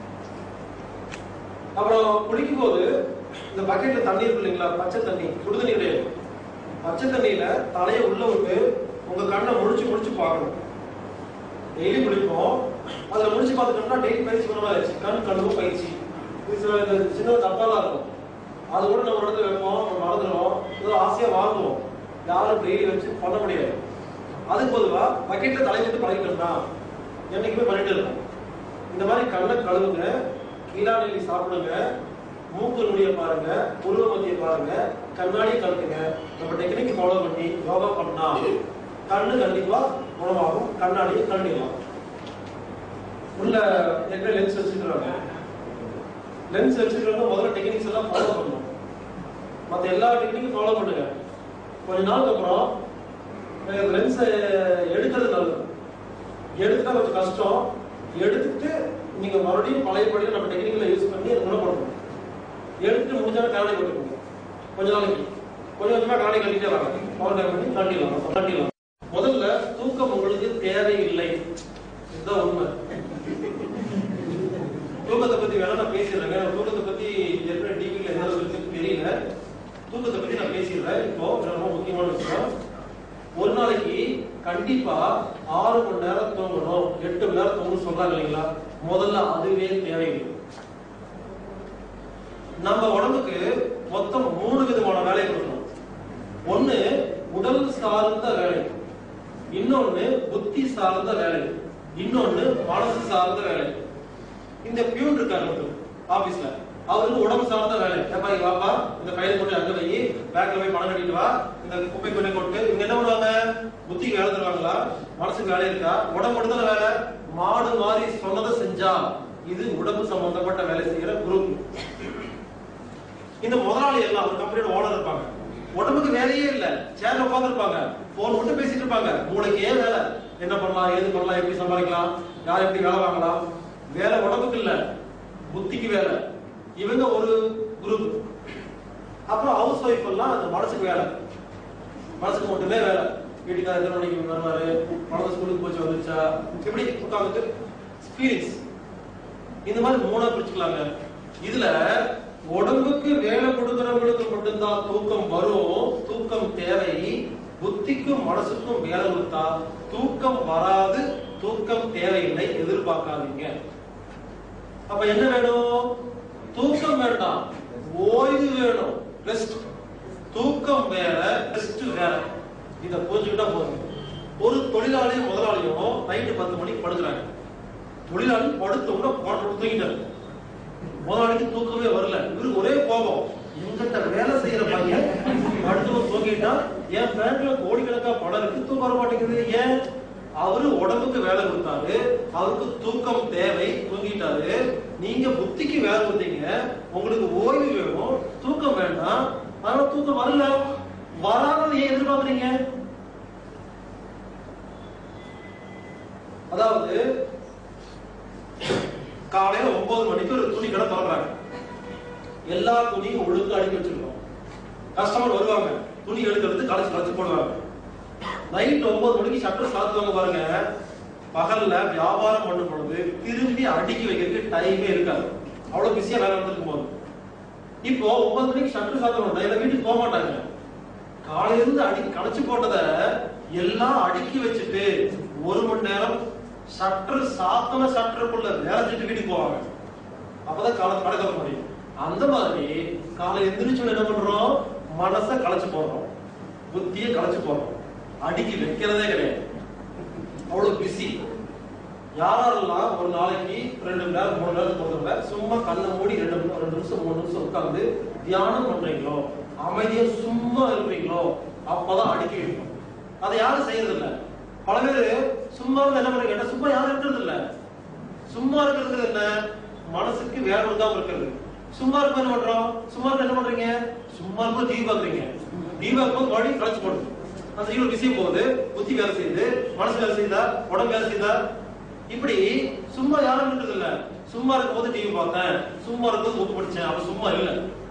அப்புறம் குளிக்கும் போது இந்த பக்கெட்ல தண்ணி இருக்கு இல்லைங்களா பச்சை தண்ணி சுடு தண்ணி கிடையாது பச்சை தண்ணியில தலையை உள்ள விட்டு உங்க கண்ணை முடிச்சு முடிச்சு பார்க்கணும் டெய்லி குளிப்போம் அதுல முடிச்சு பார்த்துட்டோம்னா டெய்லி பயிற்சி பண்ண ஆயிடுச்சு கண் கழுவு பயிற்சி இது சில இந்த சின்ன டப்பாலாம் இருக்கும் அது கூட நம்ம இடத்துல வைப்போம் நம்ம மறந்துடுவோம் ஏதோ ஆசையா வாங்குவோம் யாரும் டெய்லி வச்சு பண்ண முடியாது அதுக்கு பொதுவா பக்கெட்ல தலை விட்டு பழகிட்டோம்னா என்னைக்குமே பண்ணிட்டு இருக்கும் இந்த மாதிரி கண்ணை கழுவுங்க கீழா நெல்லி சாப்பிடுங்க மூக்கு நுடிய பாருங்க உருவ மத்திய பாருங்க கண்ணாடி கழுத்துங்க நம்ம டெக்னிக் ஃபாலோ பண்ணி யோகா பண்ணா கண்ணு கண்டிப்பா குணமாகும் கண்ணாடியை கழட்டிடலாம் உள்ள எங்க லென்ஸ் வச்சுக்கிறாங்க லென்ஸ் வச்சுக்கிறவங்க முதல்ல டெக்னிக்ஸ் எல்லாம் ஃபாலோ பண்ணணும் மத்த எல்லா டெக்னிக்கும் ஃபாலோ பண்ணுங்க கொஞ்ச நாளுக்கு அப்புறம் லென்ஸை எடுக்கிறது நல்லது எடுத்துட்டா கொஞ்சம் கஷ்டம் எடுத்துட்டு நீங்க மறுபடியும் பழைய படியில் நம்ம டெக்னிக்கல யூஸ் பண்ணி அதை குணப்படுத்தணும் எடுத்துட்டு முடிஞ்சாலும் கண்ணாடி போட்டுக்கோங்க கொஞ்ச நாளைக்கு கொஞ்சம் கொஞ்சமா கண்ணாடி கட்டிட்டே வாங்க பவர் டேக் பண்ணி கட்டிடலாம் கட்டிடலாம் முதல்ல தூக்கம் உங்களுக்கு தேவையில்லை இதுதான் உண்மை தூக்கத்தை பத்தி வேணா நான் பேசிடுறேங்க தூக்கத்தை பத்தி ஏற்கனவே டிவில என்ன இருக்குன்னு தெரியல தூக்கத்தை பத்தி நான் பேசிடுறேன் இப்போ இது ரொம்ப முக்கியமான விஷயம் ஒரு நாளைக்கு கண்டிப்பா ஆறு மணி நேரம் தூங்கணும் எட்டு மணி நேரம் தூங்கணும் சொல்றாங்க இல்லைங்களா முதல்ல அதுவே தேவையில்லை நம்ம உடம்புக்கு மொத்தம் மூணு விதமான வேலை கொடுக்கணும் ஒண்ணு உடல் சார்ந்த வேலை இன்னொன்னு புத்தி சார்ந்த வேலை இன்னொன்னு மனசு சார்ந்த வேலை இந்த பியூன் இருக்காரு ஒருத்தர் ஆபீஸ்ல அவருக்கு உடம்பு சார்ந்த வேலை ஏப்பா இங்க வாப்பா இந்த ஃபைல் கொண்டு அங்க வை பேங்க்ல போய் பணம் கட்டிட்டு வா இந்த குப்பை கொண்டு கொண்டு இவங்க என்ன பண்ணுவாங்க புத்திக்கு வேலை தருவாங்களா மனசுக்கு வேலை இருக்கா உடம்பு மட்டும் வேலை மாடு மாதிரி சொன்னதை செஞ்சா இது உடம்பு சம்பந்தப்பட்ட வேலை செய்யற குரூப் இந்த முதலாளி எல்லாம் ஒரு கம்பெனியோட ஓனர் இருப்பாங்க உடம்புக்கு வேலையே இல்ல சேர்ல உட்கார்ந்து இருப்பாங்க போன் மட்டும் பேசிட்டு இருப்பாங்க மூளைக்கே வேலை என்ன பண்ணலாம் ஏது பண்ணலாம் எப்படி சம்பாதிக்கலாம் யார் எப்படி வேலை வாங்கலாம் வேலை உடம்புக்கு இல்ல புத்திக்கு வேலை இவங்க ஒரு குரூப் அப்புறம் ஹவுஸ் ஒய்ஃப் எல்லாம் அந்த மனசுக்கு வேலை மனசுக்கு மட்டுமே வேலை வீட்டுக்காரர் எத்தனை மணிக்கு வருவாரு குழந்தை ஸ்கூலுக்கு போச்சு வந்துச்சா இப்படி உட்காந்துட்டு ஃபீலிங்ஸ் இந்த மாதிரி மூணா பிரிச்சுக்கலாங்க இதுல உடம்புக்கு வேலை கொடுக்கிறவங்களுக்கு மட்டும்தான் தூக்கம் வரும் தூக்கம் தேவை புத்திக்கும் மனசுக்கும் வேலை கொடுத்தா தூக்கம் வராது தூக்கம் தேவையில்லை எதிர்பார்க்காதீங்க அப்ப என்ன வேணும் தூக்கம் வேண்டாம் ஓய்வு வேணும் ரெஸ்ட் தூக்கம் வேற ரெஸ்ட் வேற இத புரிஞ்சுக்கிட்டா போதும் ஒரு தொழிலாளியும் முதலாளியும் நைட்டு பத்து மணிக்கு படுக்கிறாங்க தொழிலாளி படுத்த உடனே போட்டு தூங்கிட்டாரு முதலாளிக்கு தூக்கமே வரல இவருக்கு ஒரே கோபம் எங்கிட்ட வேலை செய்யற பையன் அடுத்தவன் தூங்கிட்டா என் பேங்க்ல கோடிக்கணக்கா பணம் இருக்கு தூக்கம் வர மாட்டேங்குது ஏன் அவரு உடம்புக்கு வேலை கொடுத்தாரு அவருக்கு தூக்கம் தேவை தூங்கிட்டாரு நீங்க புத்திக்கு வேலை கொடுத்தீங்க உங்களுக்கு ஓய்வு வேணும் தூக்கம் வேண்டாம் ஆனா தூக்கம் வரல வராதது ஏன் எதிர்பார்க்கறீங்க அதாவது காலையில ஒன்பது மணிக்கு ஒரு துணி கடை திறக்கிறாங்க எல்லா துணியும் ஒழுங்கா அடுக்கி வச்சிருக்கோம் கஸ்டமர் வருவாங்க துணி எடுக்கிறது களைச்சு களைச்சு போடுவாங்க நைட் ஒன்பது மணிக்கு ஷட்டர் சாத்துவாங்க பாருங்க பகல்ல வியாபாரம் பண்ணும் பொழுது திரும்பி அடுக்கி வைக்கிறதுக்கு டைமே இருக்காது அவ்வளவு பிஸியா வேலை நடந்துருக்கும் போது இப்போ ஒன்பது மணிக்கு ஷட்டர் சாத்தணும் நான் வீட்டுக்கு போக மாட்டாங்க காலையில இருந்து அடி களைச்சு போட்டத எல்லாம் அடுக்கி வச்சுட்டு ஒரு மணி நேரம் ஷட்டர் சாத்தன ஷட்டருக்குள்ள வேலை செஞ்சு வீட்டுக்கு போவாங்க அப்பதான் காலை கடை திறக்க முடியும் அந்த மாதிரி காலை எந்திரிச்சு என்ன பண்றோம் மனச களைச்சு போடுறோம் புத்திய களைச்சு போடுறோம் அடுக்கி வைக்கிறதே கிடையாது அவ்வளவு பிஸி யாரெல்லாம் ஒரு நாளைக்கு ரெண்டு மணி நேரம் மூணு நேரம் பொறுத்தவரை சும்மா கண்ணை மூடி ரெண்டு மணி ரெண்டு நிமிஷம் மூணு நிமிஷம் உட்கார்ந்து தியானம் பண்றீங்களோ அமைதியா சும்மா இருப்பீங்களோ அப்பதான் அடுக்கி வைக்கணும் அதை யாரும் செய்யறது இல்ல பல பேர் சும்மா இருந்து என்ன பண்றீங்க கேட்டா சும்மா யாரும் இருக்கிறது இல்ல சும்மா இருக்கிறது என்ன மனசுக்கு வேலை கொடுக்காம இருக்கிறது சும்மா இருக்க என்ன பண்றோம் சும்மா இருக்க என்ன பண்றீங்க சும்மா இருக்கும் டிவி பாக்குறீங்க டிவி பார்க்கும்போது வழி களைச்சு போடுது அந்த ஈரோ விஷயம் போகுது புத்தி வேலை செய்யுது மனசு வேலை செய்யுதா உடம்பு வேலை செய்யுதா இப்படி சும்மா யாரும் இருக்கிறது இல்ல சும்மா இருக்கும்போது டிவி பார்த்தேன் சும்மா இருக்கும்போது புக் படிச்சேன் அப்ப சும்மா இல்ல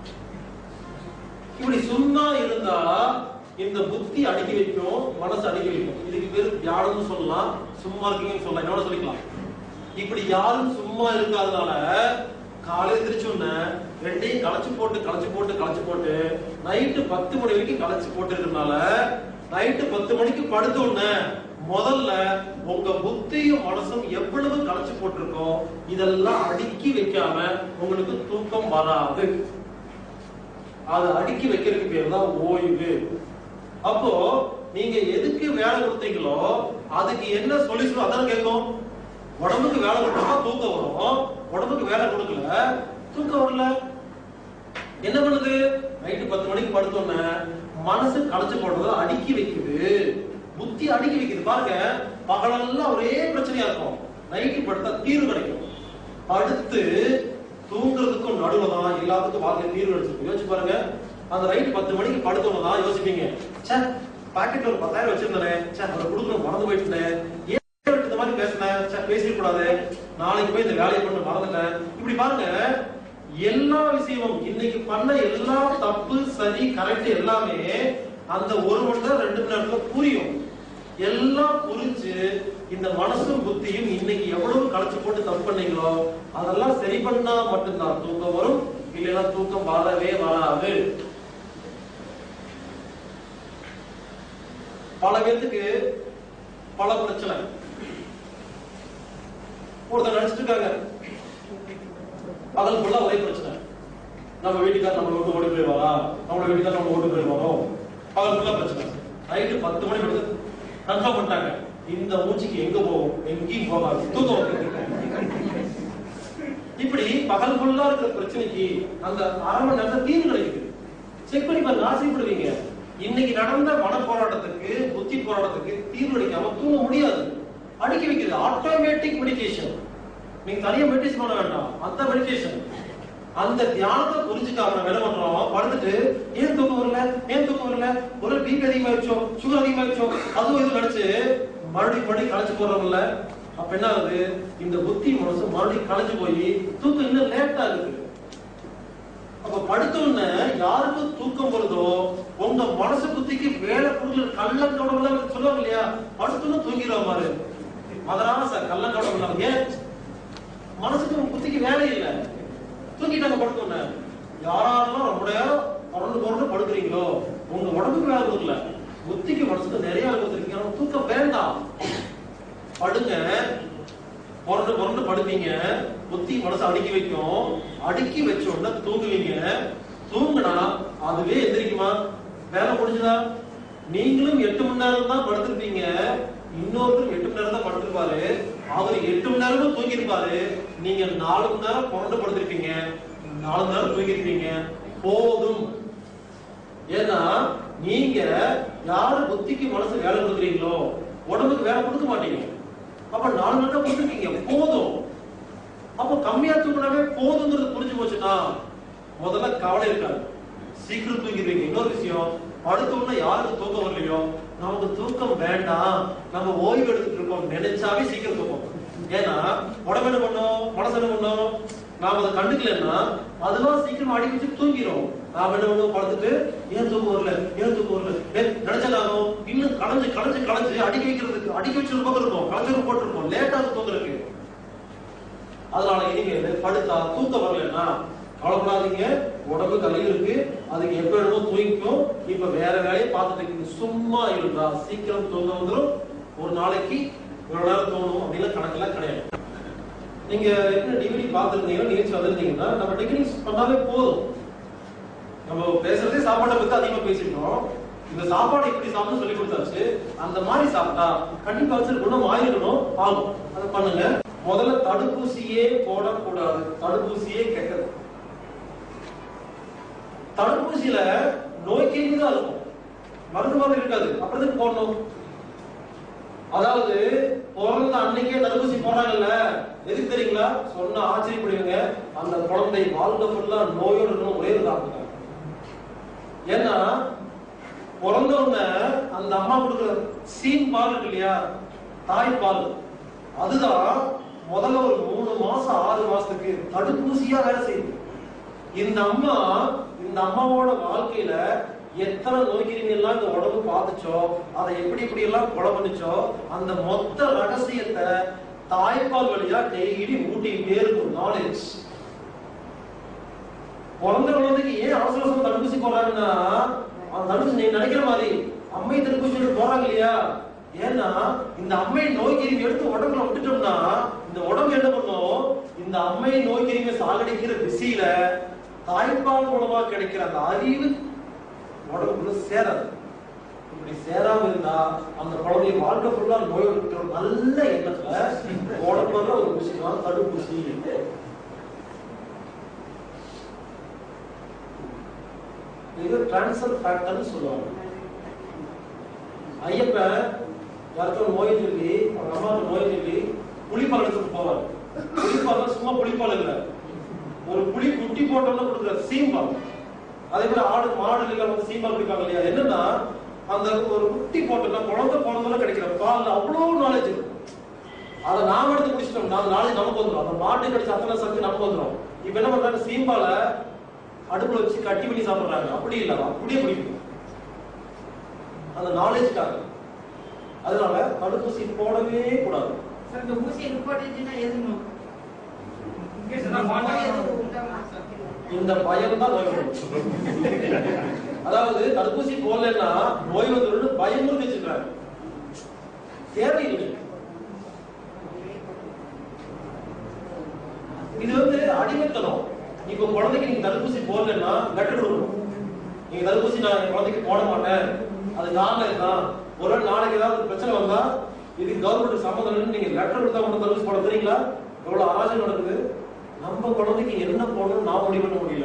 இப்படி சும்மா இருந்தா இந்த புத்தி அடுக்கி வைக்கும் மனசு அடுக்கி வைக்கும் இதுக்கு பேர் தியானம்னு சொல்லலாம் சும்மா இருக்கீங்கன்னு சொல்லலாம் என்னோட சொல்லிக்கலாம் இப்படி யாரும் சும்மா இருக்காதனால காலையில எந்திரிச்ச உடனே ரெண்டையும் களைச்சு போட்டு களைச்சு போட்டு களைச்சு போட்டு நைட்டு பத்து மணி வரைக்கும் களைச்சு போட்டு இருக்கனால நைட்டு பத்து மணிக்கு படுத்த உடனே முதல்ல உங்க புத்தியும் மனசும் எவ்வளவு களைச்சு போட்டிருக்கோ இதெல்லாம் அடுக்கி வைக்காம உங்களுக்கு தூக்கம் வராது அதை அடுக்கி வைக்கிறதுக்கு பேர் தான் ஓய்வு அப்போ நீங்க எதுக்கு வேலை கொடுத்தீங்களோ அதுக்கு என்ன சொல்யூஷன் அதான் கேட்கும் உடம்புக்கு வேலை கொடுத்தா தூக்கம் வரும் உடம்புக்கு வேலை கொடுக்கல தூக்கம் வரல என்ன பண்ணுது நைட்டு பத்து மணிக்கு படுத்தோன்னே மனசு களைச்சு போடுறது அடுக்கி வைக்குது புத்தி அடுக்கி வைக்குது பாருங்க பகலெல்லாம் ஒரே பிரச்சனையா இருக்கும் நைட்டு படுத்தா தீர்வு கிடைக்கும் படுத்து தூங்குறதுக்கும் நடுவுல தான் எல்லாத்துக்கும் வாழ்க்கை தீர்வு கிடைச்சிருக்கு யோசிச்சு பாருங்க அந்த நைட்டு பத்து மணிக்கு படுத்தவங்க தான் யோசிப்பீங்க சே பாக்கெட்ல ஒரு பத்தாயிரம் வச்சிருந்தேனே சே அதை கொடுக்கணும் மறந்து போயிட்டேன் ஏன் இந்த மாதிரி பேசினேன் சே பேசிக்க கூடாது நாளைக்கு போய் இந்த வேலையை பண்ண மறந்துட்டேன் இப்படி பாருங்க எல்லா விஷயமும் இன்னைக்கு பண்ண எல்லா தப்பு சரி கரெக்ட் எல்லாமே அந்த ஒரு மணி நேரம் ரெண்டு மணி நேரத்துல புரியும் எல்லாம் புரிஞ்சு இந்த மனசும் புத்தியும் இன்னைக்கு எவ்வளவு களைச்சு போட்டு தப்பு பண்ணீங்களோ அதெல்லாம் சரி பண்ணா மட்டும்தான் தூக்கம் வரும் இல்லைன்னா தூக்கம் வரவே வராது பல பேர்த்துக்கு பல பிரச்சனை ஒருத்தர் நடிச்சிட்டு இருக்காங்க பகல் ஃபுல்லா ஒரே பிரச்சனை நம்ம வீட்டுக்கார நம்ம விட்டு ஓடி போயிடுவாரா நம்ம வீட்டுக்கார நம்ம ஓடி போயிடுவாரோ பகல் ஃபுல்லா பிரச்சனை நைட்டு பத்து மணி விடுது கன்ஃபார்ம் பண்ணிட்டாங்க இந்த மூச்சுக்கு எங்க போகும் எங்கேயும் போகாது தூக்கம் வருது. இப்படி பகல் ஃபுல்லா இருக்கிற பிரச்சனைக்கு அந்த அரை மணி நேரத்துல தீர்வு கிடைக்குது செக் பண்ணி பாருங்க ஆசைப்படுவீங்க இன்னைக்கு நடந்த மன போராட்டத்துக்கு புத்தி போராட்டத்துக்கு தீர்வு கிடைக்காம தூங்க முடியாது அடிக்க வைக்கிறது ஆட்டோமேட்டிக் மெடிடேஷன் நீங்க தனியா மெடிடேஷன் பண்ண வேண்டாம் அந்த மெடிடேஷன் அந்த தியானத்தை புரிஞ்சுக்காம நம்ம என்ன பண்றோம் படுத்துட்டு ஏன் தூக்கம் வரல ஏன் தூக்கம் வரல ஒரு பிபி அதிகமாயிடுச்சோ சுகர் அதிகமாயிடுச்சோ அதுவும் இது நினைச்சு மறுபடியும் மறுபடியும் களைச்சு போடுறோம்ல அப்ப என்ன ஆகுது இந்த புத்தி மனசு மறுபடியும் களைச்சு போய் தூக்கம் இன்னும் லேட் ஆகுது அப்ப படுத்த உடனே யாருக்கு தூக்கம் வருதோ உங்க மனசு புத்திக்கு வேலை கொடுக்கல கள்ளங்கடவுல சொல்லுவாங்க இல்லையா படுத்துன்னு தூங்கிடுவோம் பாரு மதராச கள்ளங்கடவுல ஏன் மனசுக்கு புத்திக்கு வேலை இல்ல தூங்கிட்டாங்க படுத்தோன்னு யாரெல்லாம் ரொம்ப நேரம் புரண்டு புரண்டு படுக்கிறீங்களோ உங்க உடம்புக்கு வேலை இல்ல புத்திக்கு மனசுக்கு நிறைய வேலை கொடுத்துருக்கீங்க ஆனா தூக்கம் வேண்டாம் படுங்க புரண்டு புரண்டு படுப்பீங்க புத்தி மனசு அடுக்கி வைக்கும் அடுக்கி வச்ச உடனே தூங்குவீங்க தூங்குனா அதுவே எந்திரிக்குமா வேலை முடிஞ்சதா நீங்களும் எட்டு மணி நேரம் தான் படுத்திருப்பீங்க இன்னொருத்தர் எட்டு மணி நேரம் தான் படுத்திருப்பாரு அவர் எட்டு மணி நேரமும் தூங்கியிருப்பாரு நீங்க நாலு மணி நேரம் புரண்டு படுத்திருப்பீங்க நாலு மணி நேரம் தூங்கியிருப்பீங்க போதும் ஏன்னா நீங்க யாரு புத்திக்கு மனசு வேலை கொடுக்குறீங்களோ உடம்புக்கு வேலை கொடுக்க மாட்டீங்க அப்ப நாலு மணி நேரம் கொடுத்துருக்கீங்க போதும் அப்போ கம்மியா தூங்கினாவே போதுங்கிறது புரிஞ்சு போச்சுன்னா முதல்ல கவலை இருக்காது சீக்கிரம் தூங்கிடுவீங்க இன்னொரு விஷயம் படுத்த உடனே யாருக்கு தூக்கம் வரலையோ நமக்கு தூக்கம் வேண்டாம் நம்ம ஓய்வு எடுத்துட்டு இருக்கோம் நினைச்சாவே சீக்கிரம் தூக்கம் ஏன்னா உடம்பு என்ன பண்ணும் மனசு என்ன பண்ணும் நாம அதை கண்டுக்கலன்னா அதெல்லாம் சீக்கிரம் அடி வச்சு தூங்கிடும் நாம என்ன பண்ணுவோம் படுத்துட்டு ஏன் தூக்கம் வரல ஏன் தூக்கம் வரல ஏன் நினைச்சதாகும் இன்னும் களைஞ்சு களைஞ்சு களைஞ்சு அடிக்க வைக்கிறதுக்கு அடிக்க வச்சு பக்கம் இருக்கும் களைஞ்சு போட்டிருக்கோம் லேட்டாக தூங்குறதுக்கு அதனால இனிமேல் படுத்தா தூக்கம் வரலன்னா கவலைப்படாதீங்க உடம்பு கலையில் இருக்கு அதுக்கு எப்ப வேணுமோ தூங்கிக்கும் இப்ப வேற வேலையை பார்த்துட்டு இருக்கீங்க சும்மா இருந்தா சீக்கிரம் தூங்க வந்துடும் ஒரு நாளைக்கு இவ்வளவு நேரம் தோணும் அப்படின்னு கணக்கெல்லாம் கிடையாது நீங்க என்ன டிகிரி பார்த்துருந்தீங்கன்னா நிகழ்ச்சி வந்திருந்தீங்கன்னா நம்ம டெக்னிக்ஸ் பண்ணாலே போதும் நம்ம பேசுறதே சாப்பாட்டை பத்தி அதிகமா பேசிட்டோம் இந்த சாப்பாடு இப்படி சாப்பிட்டு சொல்லி கொடுத்தாச்சு அந்த மாதிரி சாப்பிட்டா கண்டிப்பா வச்சு குணம் ஆயிருக்கணும் ஆகும் அதை பண்ணுங்க முதல்ல தடுப்பூசியே போடக்கூடாது தடுப்பூசியே கெட்டது தடுப்பூசியில நோய் கேள்வி தான் இருக்கும் மருந்து மாதிரி இருக்காது அப்புறம் எதுக்கு போடணும் அதாவது பிறந்த அன்னைக்கே தடுப்பூசி போடுறாங்கல்ல எதுக்கு தெரியுங்களா சொன்னா ஆச்சரியப்படுவீங்க அந்த குழந்தை வாழ்க்கை ஃபுல்லா நோயோடு இருக்கணும் ஒரே ஒரு காரணத்துக்காக ஏன்னா பிறந்த உடனே அந்த அம்மா கொடுக்குற சீன் பால் இருக்கு இல்லையா தாய்ப்பால் அதுதான் முதல்ல ஒரு மூணு மாசம் ஆறு மாசத்துக்கு தடுப்பூசியா வேலை செய்யுது இந்த அம்மா இந்த அம்மாவோட வாழ்க்கையில எத்தனை நோய்க்கிருமி எல்லாம் இந்த உடம்பு பாத்துச்சோ அதை எப்படி இப்படி எல்லாம் கொலை பண்ணுச்சோ அந்த மொத்த ரகசியத்தை தாய்ப்பால் வழியா டெய்லி ஊட்டிக்கிட்டே இருக்கும் நாலேஜ் பிறந்த குழந்தைக்கு ஏன் அவசர அவசரம் தடுப்பூசி போடுறாங்கன்னா அந்த தடுப்பூசி நீங்க நினைக்கிற மாதிரி அம்மை தடுப்பூசி எடுத்து போடுறாங்க இல்லையா ஏன்னா இந்த அம்மை நோய் கிருமி எடுத்து உடம்புல விட்டுட்டோம்னா இந்த உடம்பு என்ன பண்ணும் இந்த அம்மை நோய் கிருமியை சாகடிக்கிற பிஸியில தாய்ப்பால் மூலமா கிடைக்கிற அந்த அறிவு உடம்புக்குள்ள சேராது இப்படி சேராம இருந்தா அந்த குழந்தைய வாழ்க்கை ஃபுல்லா நோய் இருக்கிற நல்ல எண்ணத்துல உடம்புல ஒரு ஊசி தான் தடுப்பூசி இது டிரான்ஸ்ஃபர் ஃபேக்டர்னு சொல்லுவாங்க ஐயப்பன் யாருக்கும் நோய் சொல்லி அவங்க அம்மாவுக்கு நோய் சொல்லி புளிப்பால் எடுத்துட்டு போவார் புளிப்பால் சும்மா புளிப்பால் இல்ல ஒரு புளி குட்டி போட்டோம்னா கொடுக்குற சீம்பால் அதே மாதிரி ஆடு மாடு எல்லாம் வந்து சீம்பால் குடிப்பாங்க இல்லையா என்னன்னா அந்த ஒரு குட்டி போட்டோம்னா குழந்தை பிறந்தோம்னா கிடைக்கிற பால் அவ்வளவு நாலேஜ் இருக்கும் அதை நாம எடுத்து குடிச்சிட்டோம் நாலு நாளைக்கு நமக்கு வந்துடும் அந்த மாட்டு கடிச்ச அத்தனை சக்தி நமக்கு வந்துடும் இப்ப என்ன பண்றாங்க சீம்பால அடுப்புல வச்சு கட்டி பண்ணி சாப்பிடுறாங்க அப்படி இல்ல அப்படியே குடிக்கணும் அந்த நாலேஜ்க்காக அதனால தடுப்பூசி போடவே கூடாது சார் இந்த ஊசி போட்டுச்சுன்னா எதுவும் இந்த பயம் தான் நோய் வரும் அதாவது தடுப்பூசி போடலன்னா நோய் வந்துடும் பயம் வச்சிருக்காங்க தேவையில்லை இது வந்து அடிமைத்தனம் இப்போ குழந்தைக்கு நீங்க தடுப்பூசி போடலன்னா லெட்டர் கொடுக்கணும் நீங்க தடுப்பூசி நான் என் குழந்தைக்கு போட மாட்டேன் அது காரணம் இதுதான் ஒரு வேளை நாளைக்கு ஏதாவது பிரச்சனை வந்தா இது கவர்மெண்ட் சம்மந்தம் இல்லைன்னு நீங்க லெட்டர் கொடுத்தா மட்டும் தடுப்பூசி போட தெரியுங்களா எவ்வளவு அராஜகம் நடக்குது நம்ம குழந்தைக்கு என்ன போடணும்னு நான் முடிவு பண்ண முடியல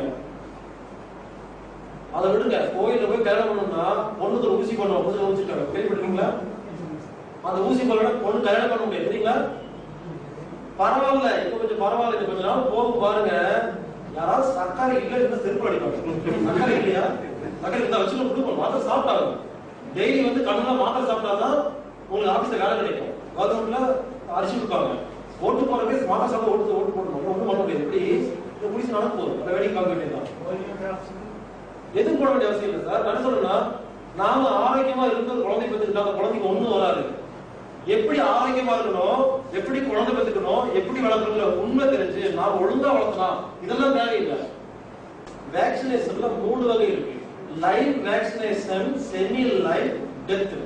அதை விடுங்க கோயில்ல போய் கல்யாணம் பண்ணணும்னா பொண்ணுக்கு ஒரு ஊசி பண்ணுவோம் புதுசு ஊசிட்டாங்க கேள்விப்பட்டிருக்கீங்களா அந்த ஊசி பண்ணா பொண்ணு கல்யாணம் பண்ண முடியாது தெரியுங்களா பரவாயில்ல இப்ப கொஞ்சம் பரவாயில்ல இன்னும் கொஞ்ச நாள் போக பாருங்க யாராவது சர்க்காரி இல்ல இருந்தா செருப்பு அடிப்பாங்க சர்க்காரி இல்லையா சர்க்காரி இருந்தா வச்சு கொடுக்கணும் மாத்திரை சாப்பிட்டாங்க டெய்லி வந்து கண்ணுல மாத்திரை சாப்பிட்டாதான் உங்களுக்கு ஆபீஸ்ல வேலை கிடைக்கும் கவர்மெண்ட்ல அரிசி கொடுப்பாங்க ஓட்டு போற கேஸ் மாத்திரை சாப்பிட ஓட்டு ஓட்டு போடணும் ஒண்ணும் பண்ண முடியாது எப்படி இந்த புலிஸ் நடந்து போகுது அதை வேடிக்கை பார்க்க வேண்டியதுதான் எதுவும் போட வேண்டிய அவசியம் இல்லை சார் நான் என்ன சொல்றேன்னா நாம ஆரோக்கியமா இருக்கிற குழந்தை பெற்றுக்கிட்டா அந்த குழந்தைக்கு ஒண்ணும் வராது எப்படி ஆரோக்கியமா இருக்கணும் எப்படி குழந்தை பெற்றுக்கணும் எப்படி வளர்க்கணுங்கிற உண்மை தெரிஞ்சு நாம் ஒழுங்கா வளர்த்தலாம் இதெல்லாம் தேவையில்லை வேக்சினேஷன்ல மூணு வகை இருக்கு live vaccination semi live death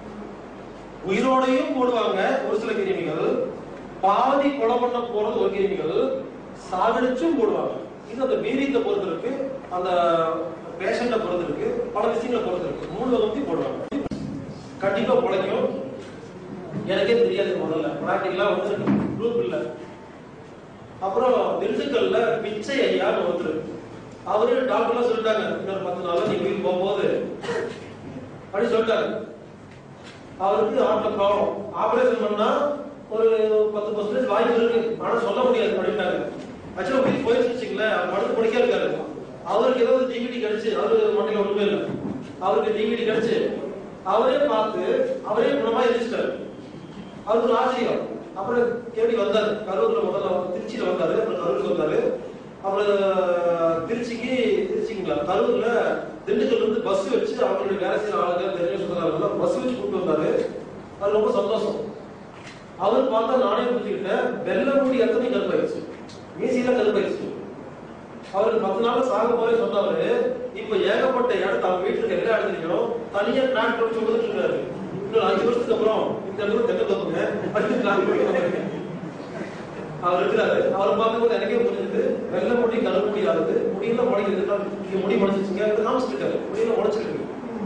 உயிரோடையும் போடுவாங்க ஒரு சில கிருமிகள் பாதி கொலை பண்ண போறது ஒரு கிருமிகள் சாகடிச்சும் போடுவாங்க இது அந்த வீரியத்தை பொறுத்து இருக்கு அந்த பேஷண்ட பொறுத்து இருக்கு பல விஷயங்களை பொறுத்து இருக்கு மூணு வகையும் போடுவாங்க கண்டிப்பா பிழைக்கும் எனக்கே தெரியாது முதல்ல பிராக்டிகலா வந்து குரூப் இல்ல அப்புறம் திண்டுக்கல்ல பிச்சை ஐயான்னு ஒருத்தர் அவரு டாக்டர்லாம் சொல்லிட்டாங்க இன்னொரு பத்து நாள்ல நீ உயிர் போகும்போது அப்படி சொல்லிட்டாரு அவருக்கு ஹார்ட்ல ப்ராப்ளம் ஆபரேஷன் பண்ணா ஒரு பத்து பர்சன்டேஜ் வாய்ப்பு இருக்கு ஆனா சொல்ல முடியாது அப்படின்னாங்க ஆக்சுவலா உயிர் போயிடுச்சு வச்சுங்களேன் அவர் படுத்து படிக்க இருக்காரு அவருக்கு ஏதாவது டிவிடி கிடைச்சு அவரு மண்டையில ஒண்ணுமே இல்லை அவருக்கு டிவிடி கிடைச்சு அவரே பார்த்து அவரே குணமா எதிர்ச்சிட்டாரு அவருக்கு ஒரு ஆச்சரியம் அப்புறம் தேடி வந்தாரு கரூர்ல முதல்ல வந்து திருச்சியில வந்தாரு அப்புறம் கரூருக்கு வந்தாரு அப்புறம் திருச்சிக்கு திருச்சிங்களா கரூர்ல திண்டுக்கல்ல இருந்து பஸ் வச்சு அவங்களுடைய வேலை செய்யற ஆளுங்க தெரிஞ்ச சொந்தக்காரங்க பஸ் வச்சு கூப்பிட்டு வந்தாரு அது ரொம்ப சந்தோஷம் அவர் பார்த்தா நானே புரிஞ்சுக்கிட்டேன் வெள்ளை மூடி எத்தனை கருப்பாயிருச்சு மீசியில கருப்பாயிருச்சு அவருக்கு பத்து நாள் சாக போறே சொன்னவரு இப்ப ஏகப்பட்ட இடத்த அவங்க வீட்டுல இருக்க எல்லா இடத்துலயும் தனியா டிராக்டர் வச்சு கொடுத்துட்டு இருக்காரு இன்னும் அஞ்சு வருஷத்துக்கு அப்புறம் இந்த இடத்துல தென்னை தோப்புங்க அடுத்து டிராக்டர் அவர் இருக்கிறாரு அவர் பார்க்கும்போது எனக்கே புரிஞ்சுது வெள்ளை முடி கருப்பு முடி ஆகுது முடியல முளைக்கிறது இங்க முடி முளைச்சிச்சுங்க காமிச்சிருக்காரு முடியல முளைச்சிருக்கு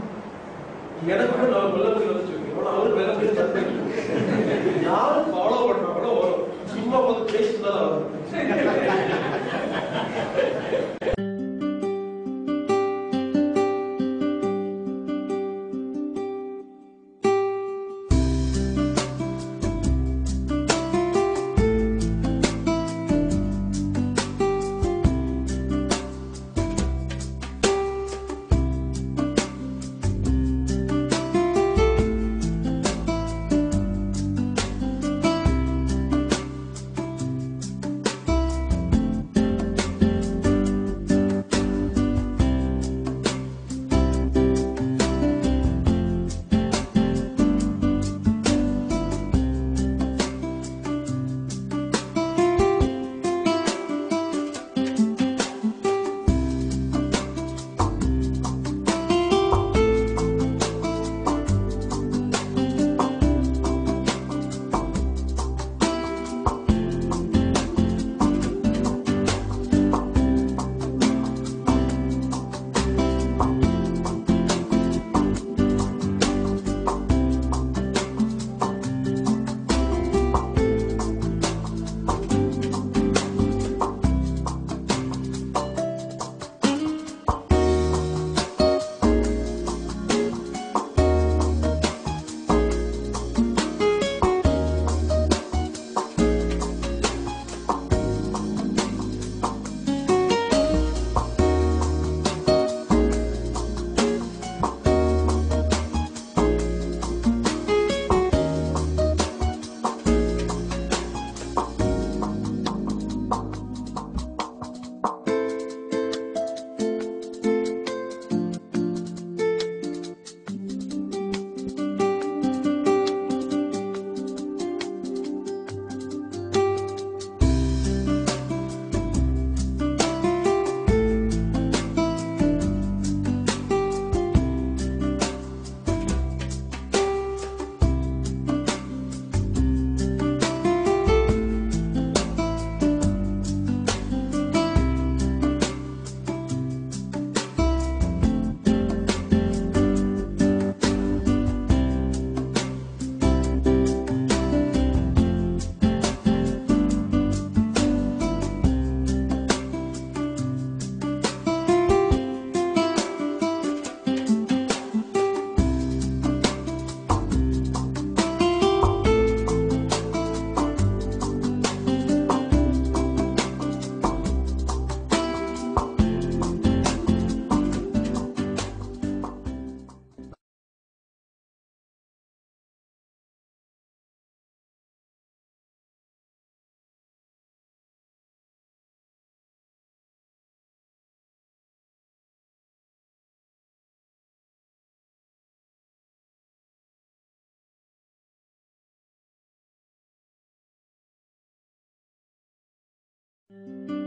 எனக்கு கூட நான் வெள்ளை முடி வந்துச்சு ஆனா அவருக்கு வெள்ளை முடி தப்பு யாரும் ஃபாலோ பண்ணா கூட வரும் சும்மா வந்து பேசிட்டு தான் வரும் ஆ